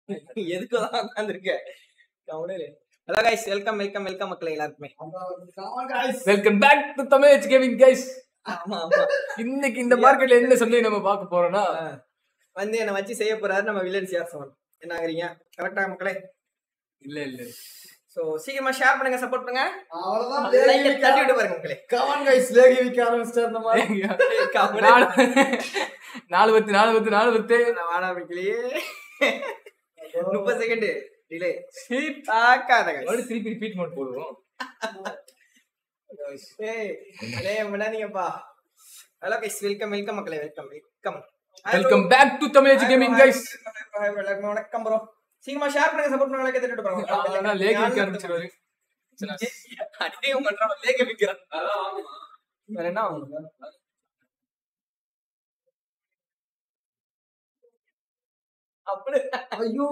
எதுக்கு தான் உட்காந்துருக்க hello guys welcome welcome welcome மக்களே எல்லாருக்குமே welcome back to Tamil gaming guys ஆமா ஆமா இன்னைக்கு இந்த மார்க்கெட்ல என்ன சந்தை நம்ம பார்க்க போறோம்னா வந்து என்ன வச்சு செய்ய போறாரு நம்ம வில்லன் சியாசவன் என்ன ஆகுறீங்க கரெக்டா மக்களே இல்ல இல்ல சோ சீக்கிரமா ஷேர் பண்ணுங்க சப்போர்ட் பண்ணுங்க அவ்வளவுதான் லைக் தட்டி விட்டு பாருங்க மக்களே கவன் கைஸ் லேகி விக்க ஆரம்பிச்சிட்டார் நம்ம நாலு நாலு பத்து நாலு பத்து நாலு பத்து நான் வாடா மக்களே முப்பது செகண்ட் டிலே தாக்காத guys. மறுபடியும் திருப்பி ரிப்பீட் மோட் போடுவோம் ஏய் அலே பண்ணாதீங்கப்பா ஹலோ கைஸ் வெல்கம் வெல்கம் மக்களே welcome welcome welcome back to Tamil gaming guys எல்லாருக்கும் வணக்கம் ப்ரோ சீக்கிரமா ஷேர் பண்ணுங்க சப்போர்ட் பண்ணுங்க லைக் தட்டி விட்டு ஆனா லேக் விக்க ஆரம்பிச்சிருவாரு அடியும் பண்றான் லேக விக்கிறான் வேற என்ன ஆகும்? அப்படி ஐயோ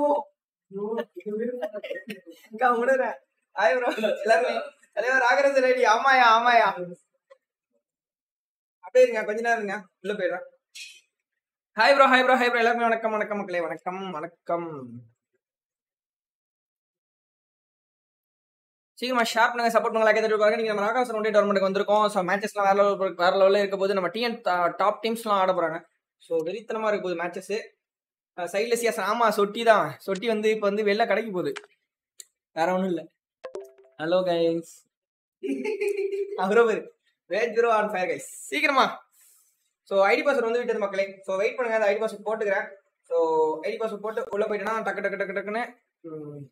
கம்முனுற ஹாய் ப்ரோ எல்லாருமே தலைவர் ராகரச ரெடி ஆமாயா ஆமாயா அப்படியே இருங்க கொஞ்ச நேரம் இருங்க உள்ள போயிடுறேன் hi bro hi bro hi bro எல்லாருமே வணக்கம் வணக்கம் மக்களே வணக்கம் வணக்கம் சீக்கிரமா ஷேர் பண்ணுங்க சப்போர்ட் பண்ணுங்க லைக் தட்டி பாருங்க நீங்க நம்ம ராகரசன் ஒன்டே டோர்னமெண்ட்டுக்கு வந்திருக்கோம் ஸோ மேட்சஸ்லாம் வேற லெவல் வேற லெவலில் இருக்க போது நம்ம டிஎன் டாப் டீம்ஸ்லாம் ஆட போறாங்க ஸோ வெறித்தனமா இருக்க போகுது மேட்சஸ் சைட்ல சியாஸ் ஆமா சொட்டி தான் சொட்டி வந்து இப்போ வந்து வெளில கடைக்கு போகுது வேற ஒன்றும் இல்லை ஹலோ கைஸ் அவரோ பேரு rate zero on fire guys சீக்கிரமா ஸோ ஐடி பாஸ்வேர்ட் வந்து விட்டது மக்களே ஸோ வெயிட் பண்ணுங்க அந்த ஐடி பாஸ்வேர்ட் போட்டுக்கிறேன் ஸோ ஐடி பாஸ்வேர்ட் போட்டு உள்ள போயிட்டேன்னா டக்கு டக்கு டக்கு டக்குன்னு ம்,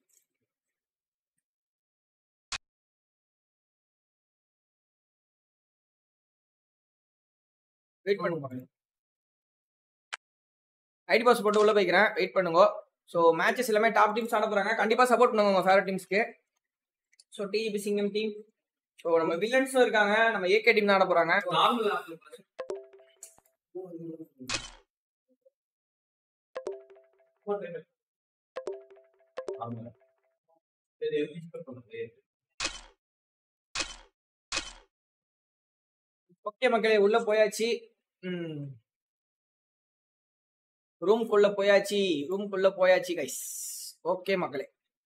வெயிட் பண்ணுங்க மக்களே ஐடி பாஸ் போட்டு உள்ள போய்க்கிறேன் வெயிட் பண்ணுங்க ஸோ மேட்சஸ் எல்லாமே டாப் டீம்ஸ் ஆட போறாங்க கண்டிப்பா சப்போர்ட் பண்ணுங்க உங்க ஃபேவரட் டீம்ஸ்க்கு so DP Singam team so நம்ம வில்லன்ஸும் இருக்காங்க நம்ம ஏகே டீம் தான் ஆட போறாங்க ஓகே மக்களே உள்ள போயாச்சு ம் ரூம்குள்ள போயாச்சு ரூம்குள்ள போயாச்சு கைஸ் ஓகே மக்களே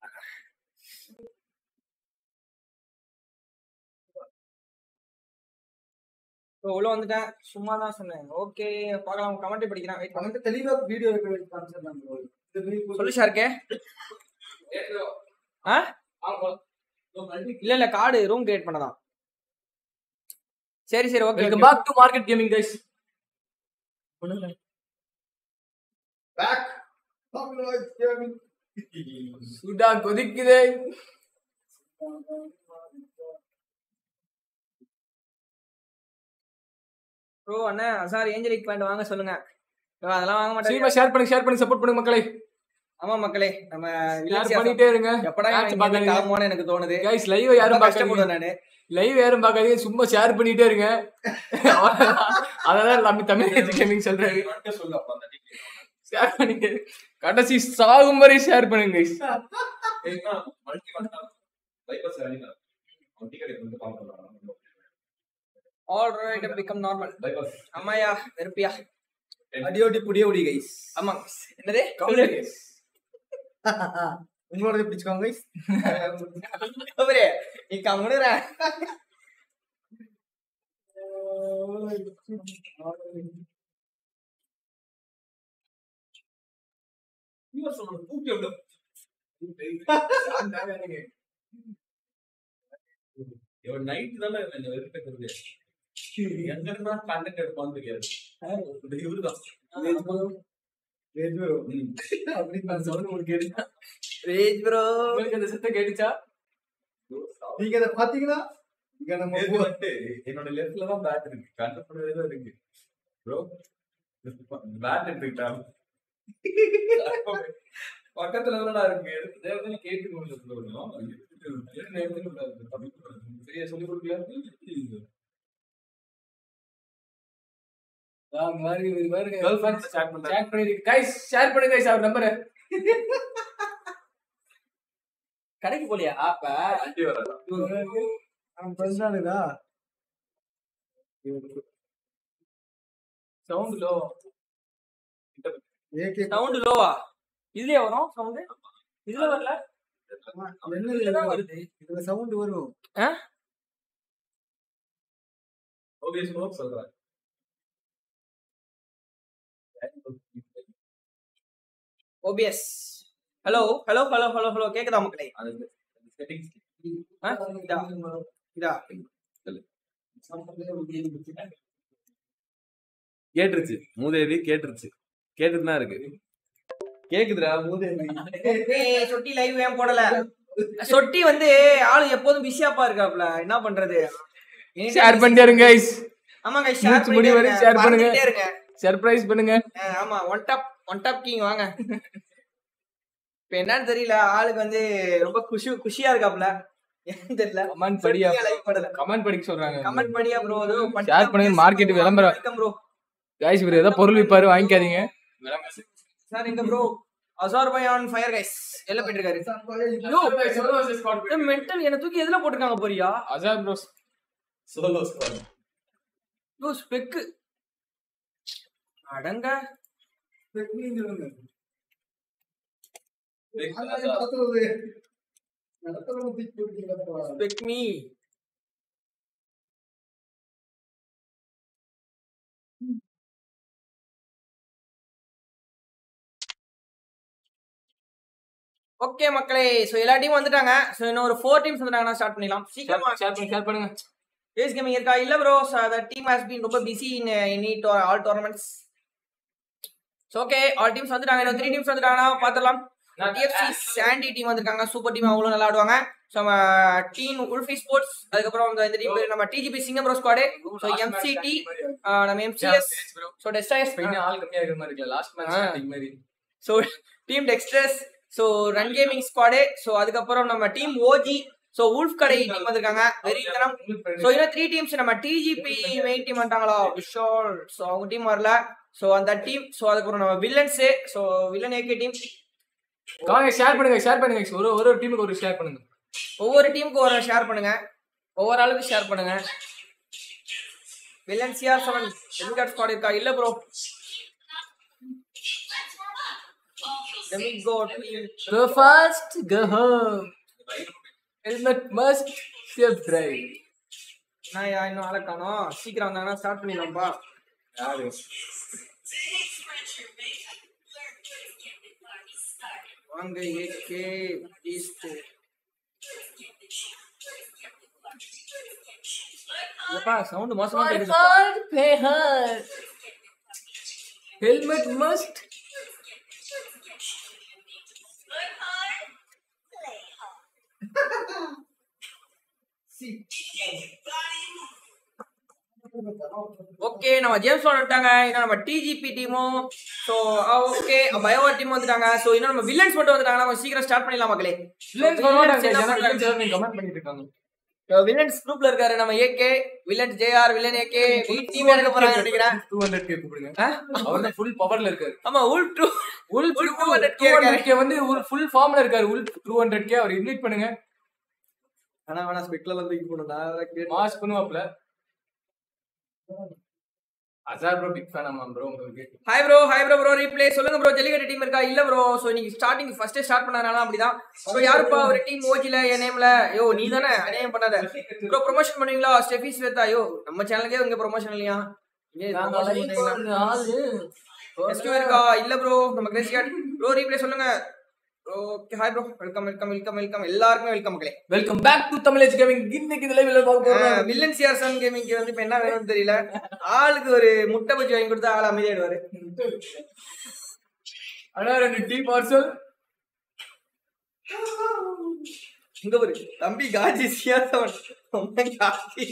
So, உள்ள வந்துட்டேன் சும்மா தான் சொன்னேன் ஓகே பார்க்கலாம் கமெண்ட் படிக்கிறேன் வெயிட் பண்ணுங்க அவன்கிட்ட தெளிவா வீடியோ ரெக்கார்ட் காமிச்சிருந்தாங்க bro. இந்த video சொல்லு ஷாருக்கே ஆ இல்ல இல்ல கார்டு ரூம் கிரியேட் பண்ணதான் சரி சரி okay welcome back to market gaming guys back. தமிழ் guys gaming. சுடா கொதிக்குதே ப்ரோ அண்ணா சார் ஏஞ்சலிக் பேண்ட் வாங்க சொல்லுங்க bro, அதெல்லாம் வாங்க மாட்டேன் சீக்கிரமா ஷேர் பண்ணி ஷேர் பண்ணி சப்போர்ட் பண்ணுங்க மக்களே ஆமா மக்களே நம்ம ஷேர் வில்லேஜ் பண்ணிட்டே இருங்க எப்படா Match இவன் பார்க்காதீங்க. கிளம்புவான்னு எனக்கு தோணுது கைஸ் லைவ் யாரும் ரொம்ப பார்க்காதீங்க கஷ்டப்படுவேன் நானு லைவ் யாரும் பார்க்காதீங்க சும்மா ஷேர் பண்ணிட்டே இருங்க அதான் நம்ம தமிழ் கேமிங் சொல்றாரு ஷேர் பண்ணிட்டு கடைசி சாகும் வரை ஷேர் பண்ணுங்க guys. All right become normal அம்மாயா வெறுப்பியா அடியோடி புடியோடி கைஸ் ஆமா என்னது உங்களோட பிடிச்சுக்கோங்க guys. அவரே நீ கம்முனுற நைட் தானே என்ன வெறுப்பேற்றது எங்க இருந்தா கண்டென்ட் எடுப்பான்னு தெரியாது இந்த இவருதான் Rage bro. அப்படின்னு நான் சொல்றது உங்களுக்கு கேட்டுச்சா? ரேஜ் ப்ரோ உங்களுக்கு அந்த சத்தம் கேட்டுச்சா நீங்க அதை பாத்தீங்கன்னா இங்க நம்ம நேத்து வந்து என்னோட லெஃப்ட்ல தான் பேட் இருக்கு கண்டென்ட் பண்ணவே தான் இருக்கு ப்ரோ பேட் எடுத்துக்கிட்டான் பக்கத்துல தான் இருக்கு எடுத்து தேவதை கேட்டு கொண்டு சரியா சொல்லி கொடுக்கல ஆ, இந்த மாதிரி இது பாருங்க கேர்ள் ஃபிரெண்ட் சாட் பண்றாங்க ஷேர் பண்ணிருங்க கைஸ் ஷேர் பண்ணுங்க guys அவர் நம்பரை கடைக்கு போலியா அப்ப வண்டி வராதா அவன் பிரச்சனை சவுண்ட் லோ ஏகே சவுண்ட் லோவா இதுலயே வரும் சவுண்ட் இதுல வரல இதுலதான் வருது இதுல சவுண்ட் வரும் ஓகே ஸ்மோக் சொல்றேன் OPS hello hello hello hello hello கேக்குதா மக்களே அது செட்டிங்ஸ் ஆ? இதா இதா கேட்டுருச்சு மூதேவி கேட்டுருச்சு கேட்டுட்டு தான் இருக்கு கேக்குதுடா மூதேவி ஏய், சொட்டி லைவ் ஏன் போடல சொட்டி வந்து ஆளு எப்போதும் பிஸியாப்பா இருக்காப்ல என்ன பண்றது ஷேர் பண்ணிட்டே இருங்க guys ஆமாங்க News ஷேர் முடிய பண்ணி வரை share பண்ணுங்க. இருங்க சர்ப்ரைஸ் பண்ணுங்க அஹ் ஆமா one top one top king வாங்க இப்ப என்னன்னு தெரியல ஆளுக்கு வந்து ரொம்ப குஷி குஷியா இருக்காப்ல ஏன்னு தெரியல கமெண்ட் படியா லைக் பண்ணல கமெண்ட் படிக்க சொல்றாங்க கமெண்ட் பண்ணியா ப்ரோ Share பண்ணுங்க, market விளம்பரம். ப்ரோ guys இவர் ஏதோ பொருள் விப்பாரு வாங்கிக்காதீங்க சார் எங்க bro Azhar bye on fire guys எல்ல போயிட்டு இருக்காரு மென்டல் என்ன தூக்கி எதுல போட்டிருக்காங்க போறியா Azhar bros solo squad yo ஸ்பெக்கு அடங்க ஸ்பெக் மீ ஓகே மக்களே சோ எல்லா டீம் வந்துட்டாங்க சோ இன்னும் ஒரு ஃபோர் டீம்ஸ் வந்துட்டாங்கன்னா ஸ்டார்ட் பண்ணிடலாம் சீக்கிரமா ஷேர் பண்ணுங்க ஷேர் பண்ணுங்க பேஸ் கேமிங் இருக்கா இல்ல bro the team has been ரொம்ப busy in any all tournaments okay all teams வந்துட்டாங்க இன்னும் த்ரீ டீம்ஸ் வந்துட்டாங்கன்னா பாத்துடலாம் டிஎஃப்சி சாண்டி டீம் வந்திருக்காங்க சூப்பர் டீம் அவங்களும் நல்லா ஆடுவாங்க ஸோ நம்ம டீம் உல்ஃபி ஸ்போர்ட்ஸ் அதுக்கப்புறம் இந்த இந்த டீம் நம்ம டிஜிபி சிங்கம் ப்ரோ ஸ்குவாடு ஸோ எம்சிடி நம்ம எம்சிஎஸ் ஸோ டெஸ்டாயஸ் ஸ்பெயின் ஆள் கம்மியா இருக்கிற மாதிரி இருக்குல்ல லாஸ்ட் ஆ. மேட்ச் மாதிரி so team Dexters so run gaming squad so அதுக்கப்புறம் நம்ம டீம் ஓஜி ஸோ உல்ஃப் கடை டீம் வந்திருக்காங்க வெறித்தனம் ஸோ இன்னும் த்ரீ டீம்ஸ் நம்ம டிஜிபி மெயின் டீம் வந்துட்டாங்களா விஷால் ஸோ அவங்க டீம் வரல ஸோ அந்த டீம் ஸோ அதுக்கப்புறம் நம்ம villains so villain AK team வாங்க ஷேர் பண்ணுங்க ஷேர் பண்ணுங்க guys. ஒரு ஒரு டீமுக்கு ஒரு ஷேர் பண்ணுங்க ஒவ்வொரு டீமுக்கு ஒரு ஷேர் பண்ணுங்க ஒவ்வொரு ஆளுக்கு ஷேர் பண்ணுங்க villain CR seven demigod squad இருக்கா இல்ல ப்ரோ டெமிகோ team Go fast, go home. Helmet must save drive. நான் யா- இன்னும் ஆளை காணோம் சீக்கிரம் வந்தாங்கன்னா ஸ்டார்ட் பண்ணிடலாம்ப்பா யாரு வாங்க ஏகே ஈஸ்ட் எப்பா சவுண்ட் மோசமா கேக்குது hard, pay hard. Helmet must. Okay நம்ம ஜேம்ஸ் வார்டன் வந்துட்டாங்க இன்னும் நம்ம டிஜிபி டீமும் ஸோ ஓகே பயோவா டீம் வந்துட்டாங்க ஸோ இன்னும் நம்ம வில்லன்ஸ் மட்டும் வந்துட்டாங்க நம்ம சீக்கிரம் ஸ்டார்ட் பண்ணிடலாம் மக்களே Villains வர மாட்டாங்க. ஏன்னா villains யாரும் நீங்க comment பண்ணிட்டு இருக்காங்க. வில்லன்ஸ் குரூப்ல இருக்காரு நம்ம AK villain JR villain AK team எடுக்க போறாங்க நினைக்கிறேன் 200k கூப்பிடுங்க. ஆ? அவர்தான் full powerல இருக்காரு. ஆமா உல் two Wolf Wolf 200k 200k இருக்காரு. வந்து full formல இருக்காரு. Wolf 200k அவர் invite பண்ணுங்க. ஆனா வேணா ஸ்பெக்ல எல்லாம் தூக்கி போடணும் நான் அதெல்லாம் கேட்டு- மாஸ் பண்ணுவாப்ல. அசார் ப்ரோ பிக் ஃபேன் ஆமா ப்ரோ உங்களுக்கு hi bro hi bro bro replay சொல்லுங்க ப்ரோ ஜல்லிக்கட்டு டீம் இருக்கா இல்ல ப்ரோ சோ இன்னைக்கு ஸ்டார்டிங் ஃபர்ஸ்ட் ஸ்டார்ட் பண்ணனால அப்படிதான் ஸோ யாருப்பா ஒரு டீம் ஓஜில என் நேம்ல யோ நீ தானே அநியாயம் பண்ணாத ப்ரோ ப்ரொமோஷன் பண்ணுவீங்களா ஸ்டெஃபி ஸ்வேதா யோ நம்ம சேனலுக்கே உங்க ப்ரொமோஷன் இல்லையா இங்க promotion பண்ணுவீங்களா? SQ இருக்கா இல்ல ப்ரோ நம்ம கிரேசி ப்ரோ ரீப்ளே சொல்லுங்க okay hi bro welcome welcome welcome welcome எல்லாருக்குமே வெல்கம் மக்களே welcome back to Tamil gaming இன்னைக்கு இந்த லைவ்ல பார்க்க போறோம் வில்லன் சிஆர்சன் கேமிங்க்கு வந்து இப்ப என்ன வேணும்னு தெரியல ஆளுக்கு ஒரு முட்டை பஜ்ஜி வாங்கி கொடுத்தா ஆள் அமைதியாயிடுவாரு ஆனா ரெண்டு டீ பார்சல் இங்க ஒரு தம்பி காஜி சியாசவன் ரொம்ப காஜி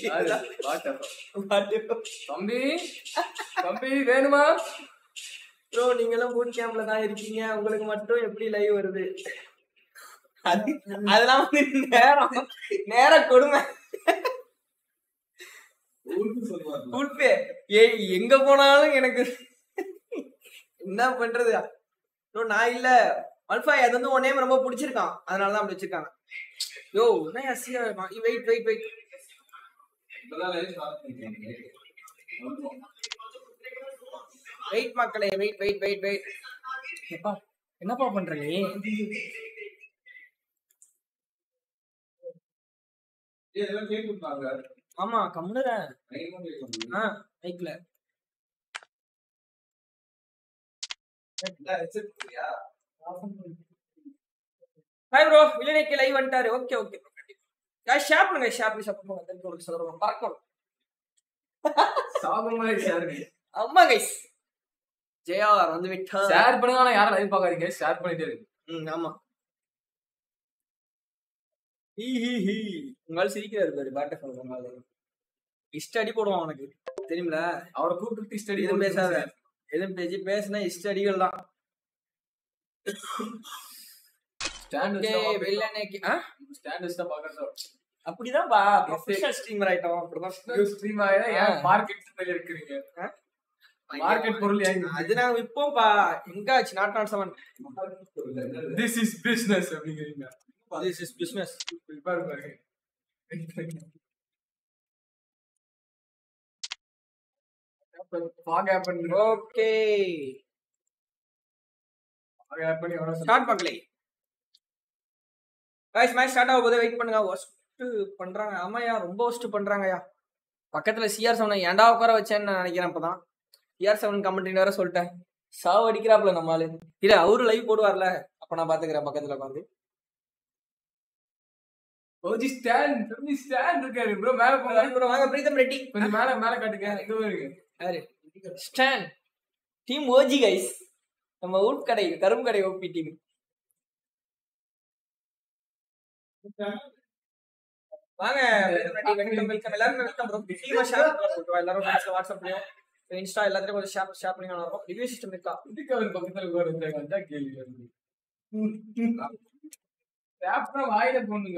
தம்பி தம்பி வேணுமா ப்ரோ நீங்க எல்லாம் பூட் கேம்ப்ல தான் இருக்கீங்க உங்களுக்கு மட்டும் எப்படி லைவ் வருது அது அதெல்லாம் வந்து நேரம் நேர கொடுமை உள்பே ஏய் எங்க போனாலும் எனக்கு என்ன பண்றது ப்ரோ நான் இல்ல அல்ஃபா அது வந்து உன் நேம் ரொம்ப பிடிச்சிருக்கான் அதனால தான் அப்படி வச்சிருக்காங்க யோ என்ன அசியா வெயிட் வெயிட் வெயிட் வெயிட் மக்களே வெயிட் வெயிட் வெயிட் வெயிட் எப்பா என்னப்பா பண்ற நீ இதெல்லாம் கேட்டு கொடுத்தாங்க ஆமா கம்முனுறேன் டைமும் கேட்க ஆ மைக்ல ஹாய் ப்ரோ வில்லனைக்கு லைவ் வந்துட்டாரு ஓகே ஓகே guys ஷேர் பண்ணுங்க ஷேர் பண்ணி சப்போர்ட் பண்ணுங்க தெரிஞ்சு ஒரு சொல்றோம் பறக்கணும் சாகும்பரி ஷேர் அம்மா கைஸ் ஜெயார் வந்து விட்டா ஷேர் பண்ணுங்க ஆனா யாரும் லைவ் பார்க்காதீங்க ஷேர் பண்ணிட்டே இருக்கு ம் ஆமா ஹீ ஹீ ஹீ உங்களால சிரிக்கிறாரு பாரு பாட்ட சொல்றாங்க இஷ்ட அடி போடுவான் உனக்கு தெரியுமில அவரை கூப்பிட்டு ஸ்டடி எதுவும் பேசாத எதுவும் பேசி பேசினா இஷ்ட அடிகள் தான் ஸ்டாண்ட் ஓகே வெள்ளனைக்கு ஆ ஸ்டாண்ட் வச்சு தான் பார்க்கறோம் அப்படிதான்ப்பா ப்ரொஃபஷனல் ஸ்ட்ரீமர் ஆயிட்டோம் அப்படிதான் ஸ்ட்ரீம் ஆயிரா ஏன் மார்க்கெட் இருக்கிறீங்க ஆ? மார்க்கெட் பொருள் ஏன் அது நாங்க விப்போம்ப்பா எங்க ஆச்சு not not seven this is business அப்படிங்கிறீங்க திஸ் இஸ் பிசினஸ் பாருங்க பாருங்க ஃபாக் ஆப் பண்ணி ஓகே ஃபாக் ஆப் பண்ணி எவ்வளவு ஸ்டார்ட் பண்ணலை கைஸ் மேட்ச் ஸ்டார்ட் ஆகும் போதே வெயிட் பண்ணுங்க ஒஸ்ட் பண்றாங்க ஆமாயா ரொம்ப ஒஸ்ட் பண்றாங்கயா பக்கத்துல சிஆர் செவன் ஏன்டா உட்கார வச்சேன்னு நான் நினைக்கிறேன் இப்பதான் சிஆர் செவன் கமெண்ட்ரி வேற சொல்லிட்டேன் சாவு அடிக்கிறாப்ல நம்மாலு இல்ல அவரு லைவ் போடுவார்ல அப்ப நான் பாத்துக்கிறேன் பக்கத்துல உட்காந்து ஓஜி ஸ்டாண்ட் திரும்பி ஸ்டாண்ட் இருக்காரு ப்ரோ மேல போங்க வாங்க பிரீதம் ரெட்டி கொஞ்சம் மேல மேல காட்டுங்க எங்க இருக்கு யாரு ஸ்டான் டீம் ஓஜி கைஸ் நம்ம ஊட் கடை கரும்பு கடை ஓபி டீம் வாங்க வெல்கம் வெல்கம் எல்லாரும் வெல்கம் ப்ரோ டீமா ஷேர் பண்ணுங்க எல்லாரும் ஃப்ரெண்ட்ஸ்ல வாட்ஸ்அப்லயும் இன்ஸ்டா எல்லாத்தையும் கொஞ்சம் ஷேர் ஷேர் பண்ணி நல்லா இருக்கும் ரிவ்யூ சிஸ்டம் இருக்கா இதுக்கு அவர் பக்கத்துல உட்கார்ந்து வந்தா கேள்வி வருது கேப்டன் வாயில போனுங்க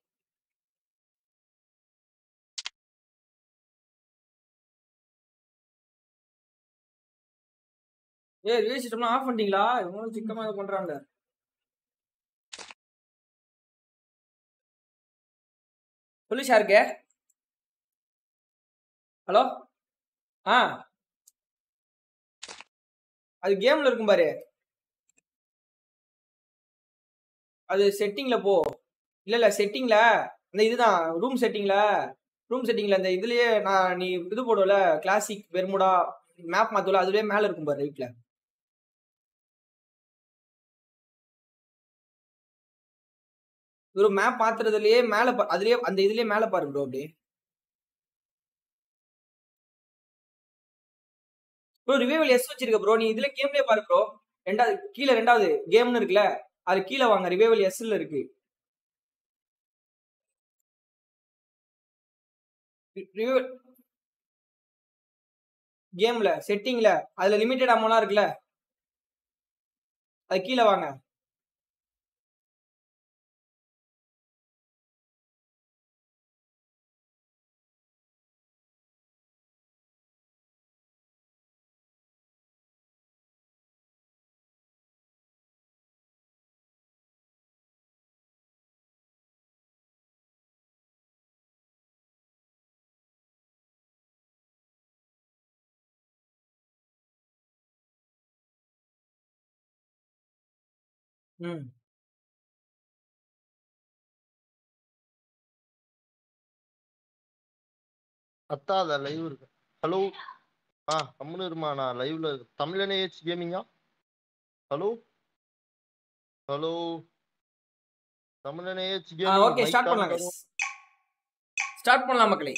ஏய் ரிவ்யூ சிஸ்டம்லாம் ஆஃப் பண்ணிட்டீங்களா இவங்களும் சிக்கமா இது பண்றாங்க சொல்லு ஷாருக்கு ஹலோ ஆ அது கேம்ல இருக்கும் பாரு அது செட்டிங்ல போ இல்ல இல்ல செட்டிங்ல அந்த இதுதான் ரூம் செட்டிங்ல ரூம் செட்டிங்ல அந்த இதுலயே நான் நீ இது போடுவல கிளாசிக் பெர்முடா மேப் மாத்துவல அதுலயே மேல இருக்கும் பாரு ரைட்ல ஒரு மேப் மாத்துறதுலயே மேல பா- அதுலயே அந்த இதுலயே மேல பாரு ப்ரோ அப்படியே ப்ரோ ரிவைவல் எஸ் வச்சிருக்க ப்ரோ நீ இதுல கேம்லயே பாரு ப்ரோ ரெண்டாவது கீழே ரெண்டாவது கேம்னு இருக்குல்ல அது கீழே வாங்க ரிவைவல் எஸ்ல இருக்கு கேம்ல செட்டிங்ல அதுல லிமிட்டட் அமௌண்ட்லாம் இருக்குல்ல அது கீழே வாங்க ம் அத்தா அத லைவ் இருக்கு ஹலோ ஆ கம்முன்னு இருமா நான் லைவ்ல இருக்கு தமிழனே ஏச் கேமிங்கா ஹலோ ஹலோ தமிழனே ஏச் கேமிங் ஓகே ஸ்டார்ட் பண்ணலாம் ஸ்டார்ட் பண்ணலாம் மக்களே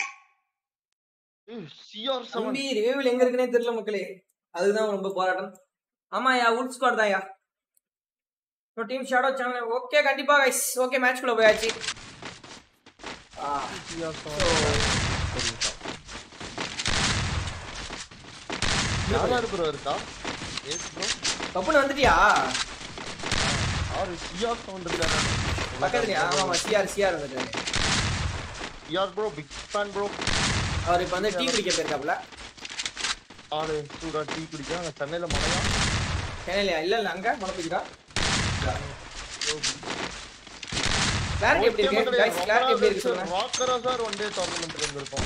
சிஆர் செவன் தம்பி ரிவைவல் எங்க இருக்குன்னே தெரியல மக்களே அதுதான் ரொம்ப போராட்டம் ஆமா யா உட் ஸ்குவாட் தான் யா டீம் ஷாடோ சேனல் ஓகே கண்டிப்பா கைஸ் ஓகே மேட்ச் குள்ள போயாச்சு ஆ, சிஆர் செவன் யார் ப்ரோ இருக்கா ஏஸ் ப்ரோ கப்புன்னு வந்துட்டியா ஆறு சிஆர் செவன் இருக்காரு பக்கத்துலயா ஆமா ஆமா சிஆர் சிஆர் வந்துட்டாரு CR bro big fan bro அவர் இப்ப வந்து டீ குடிக்க போயிருக்காப்ல ஆளு சூடா டீ குடிக்க அங்க சென்னையில மழையா சென்னையிலயா இல்ல இல்ல அங்க மழை பெய்யுதா கிளாரிட்டி எப்படி இருக்கு கைஸ் கிளாரிட்டி எப்படி இருக்கு சொல்லுங்க ராக்கரா சார் ஒன் டே டோர்னமெண்ட்ல இருந்திருக்கோம்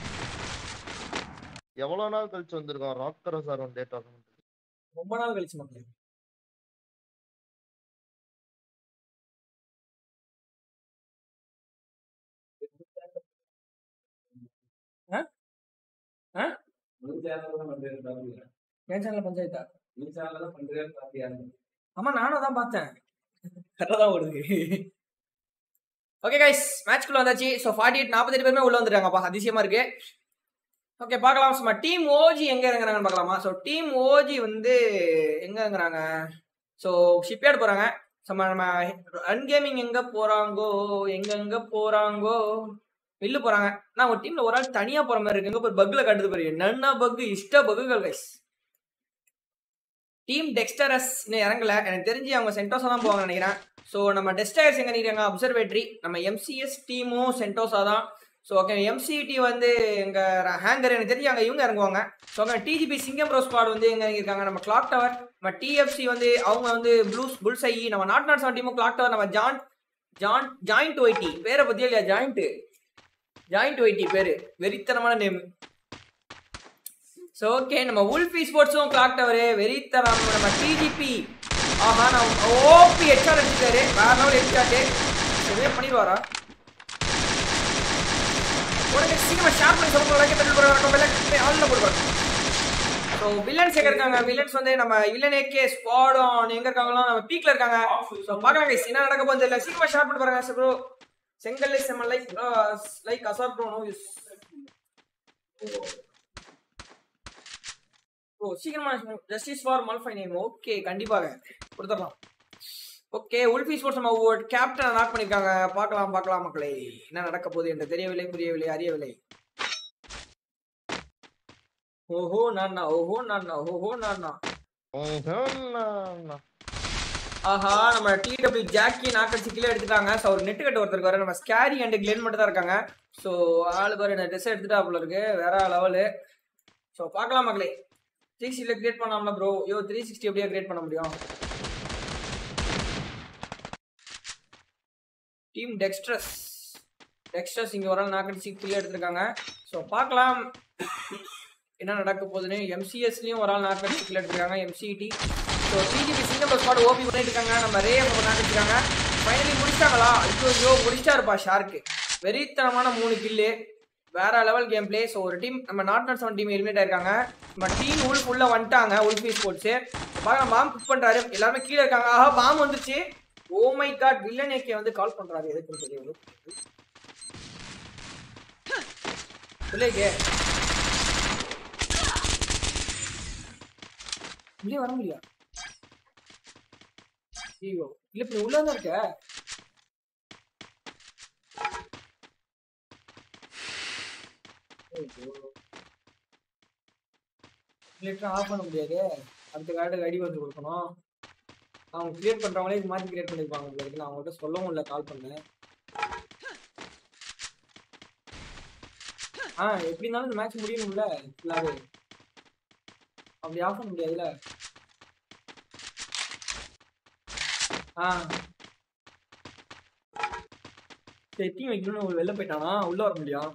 எவ்வளவு நாள் கழிச்சு வந்திருக்கோம் ராக்கரா சார் ஒன் டே டோர்னமெண்ட் ரொம்ப நாள் கழிச்சு மக்களே உன் சேனல்ல தான் பண்றேன்னு பாத்தீங்க என் சேனல் பஞ்சாயத்தா உன் சேனல்ல தான் பண்றேன்னு பாத்தியா ஆமா நானும் தான் பார்த்தேன் கரெக்டாக தான் ஓடுது ஓகே கைஸ் மேட்ச்க்குள்ள வந்தாச்சு ஸோ ஃபார்ட்டி எயிட் நாற்பத்தெட்டு பேருமே உள்ள வந்துருக்காங்கப்பா அதிசயமா இருக்கு ஓகே பார்க்கலாம் சும்மா டீம் ஓஜி எங்க இறங்குறாங்கன்னு பார்க்கலாமா ஸோ டீம் ஓஜி வந்து எங்க இறங்குறாங்க ஸோ ஷிப்யார்டு போறாங்க சும்மா நம்ம ரன் கேமிங் எங்க போறாங்கோ எங்க எங்க போறாங்கோ வெளில போறாங்க நான் ஒரு டீம்ல ஒரு ஆள் தனியா போற மாதிரி இருக்கு எங்க போய் பக்ல காட்டுது பாருங்க நன்னா பக் இஷ்ட பக்குகள் கைஸ் டீம் டெக்ஸ்டரஸ் இன்னும் இறங்கல எனக்கு தெரிஞ்சு அவங்க சென்டோஸா தான் போவாங்க நினைக்கிறேன் ஸோ நம்ம டெஸ்டர்ஸ் எங்க நிற்கிறாங்க அப்சர்வேட்டரி நம்ம எம்சிஎஸ் டீமும் சென்டோஸா தான் ஸோ ஓகே எம்சிடி வந்து எங்க ஹேங்கர் எனக்கு தெரிஞ்சு அங்கே இவங்க இறங்குவாங்க ஸோ அங்கே டிஜிபி சிங்கம் ப்ரோ ஸ்குவாட் வந்து எங்க இருக்காங்க நம்ம கிளாக் டவர் நம்ம டிஎஃப்சி வந்து அவங்க வந்து ப்ளூஸ் புல்ஸ் ஐ நம்ம நாட் நாட் செவன் டீமும் கிளாக் டவர் நம்ம ஜான் ஜான் ஜாயிண்ட் ஒய்டி பேரை பத்தியா இல்லையா ஜாயிண்ட் ஜாயிண்ட் ஒய்டி பேரு வெறித்தனமான நேம் ஸோ ஓகே நம்ம உல்ஃபி ஸ்போர்ட்ஸும் கிளாக் டவரு வெறித்தனம் நம்ம டிஜிபி ஆஹா நான் ஓபி ஹெச்ஆர் அடிச்சிருக்காரு வேற லெவல் ஹெச்ஆர்ட்டு சரியா பண்ணிடுவாரா உடனே சீக்கிரமா ஷேர் பண்ணி சொல்லுங்க லைக் தட்டி போடுறாங்க பெல் ஆல்ல போடுவாங்க ஸோ வில்லன்ஸ் எங்க இருக்காங்க வில்லன்ஸ் வந்து நம்ம வில்லன் ஏகே ஸ்குவாடான் எங்க இருக்காங்களோ நம்ம பீக்ல இருக்காங்க ஸோ பார்க்கலாம் guys என்ன நடக்க போகுது தெரியல சீக்கிரமா ஷேர் பண்ணி பாருங்க ப்ரோ செங்கல் செம்ம like like Azhar bro no use oh சீக்கிரமா ஜஸ்டிஸ் ஃபார் மல்ஃபை நேம் ஓகே கண்டிப்பாக கொடுத்துடலாம் ஓகே உல்ஃபி ஸ்போர்ட்ஸ் நம்ம ஒரு கேப்டனை நாக் பண்ணிருக்காங்க பார்க்கலாம் பார்க்கலாம் மக்களே என்ன நடக்க போகுது என்று தெரியவில்லை புரியவில்லை அறியவில்லை ஓஹோ நானா ஓஹோ நானா ஓஹோ நானா ஆஹா நம்ம டிடபிள்யூ ஜாக்கி நாக்கடிச்சு கீழே எடுத்துட்டாங்க ஸோ ஒரு நெட்டு கட்ட ஒருத்தருக்கு வர நம்ம ஸ்கேரி அண்ட் கிளென் மட்டும் தான் இருக்காங்க ஸோ ஆளு பாரு இந்த ட்ரெஸ் எடுத்துட்டாப்புல இருக்கு வேற லெவலு ஸோ பார்க்கலாம் மக்களே த்ரீ சிக்ஸ்டியில் கிரியேட் பண்ணலாம்ல ப்ரோ ஐயோ த்ரீ சிக்ஸ்டி எப்படியா கிரியேட் பண்ண முடியும் டீம் டெக்ஸ்ட்ரஸ் டெக்ஸ்ட்ரஸ் இங்கே ஒரு ஆள் நாக்கடிச்சு கீழே எடுத்திருக்காங்க ஸோ பார்க்கலாம் என்ன நடக்க போகுதுன்னு எம்சிஎஸ்லயும் ஒரு ஆள் நாக்கடிச்சு கீழே எடுத்திருக்காங்க MCD so DGP Singapore squad OP பண்ணிட்டு இருக்காங்க நம்ம ரே நாக்கடிச்சிருக்காங்க ஃபைனலி முடிச்சிட்டாங்களா ஐயோ ஐயோ முடிச்சிட்டாருப்பா ஷார்க்கு வெறித்தனமான மூணு கில்லு வேற லெவல் கேம் பிளே ஸோ ஒரு டீம் நம்ம not not seven team eliminate ஆயிருக்காங்க நம்ம டீம் உள்ஃப் உள்ள வந்துட்டாங்க உல்ஃபி ஸ்போர்ட்ஸ் பார்க்கலாம் பாம் குக் பண்றாரு எல்லாருமே கீழே இருக்காங்க ஆஹா பாம் வந்துச்சு oh my god villain AK வந்து கால் பண்றாரு எதுக்குன்னு தெரியும் பிள்ளைக்கு உள்ளே வர முடியா ஐயோ இல்ல இப்ப உள்ள தான் இருக்க லிட்டர் ஆஃப் பண்ண முடியாது அடுத்த கார்டுக்கு அடி வந்து கொடுக்கணும் அவங்க கிரியேட் பண்றவங்களே இது மாத்தி கிரியேட் பண்ணிருப்பாங்க உங்களுக்கு நான் அவங்கள்ட்ட சொல்லவும் இல்லை கால் பண்ணேன் ஆ எப்படி இருந்தாலும் இந்த மேட்ச் முடியணும்ல ஃபுல்லாவே அப்படி ஆஃப் பண்ண முடியாதுல்ல ஆ செட்டி வைக்கணும்னு ஒரு வெளில போயிட்டானா உள்ள வர முடியும்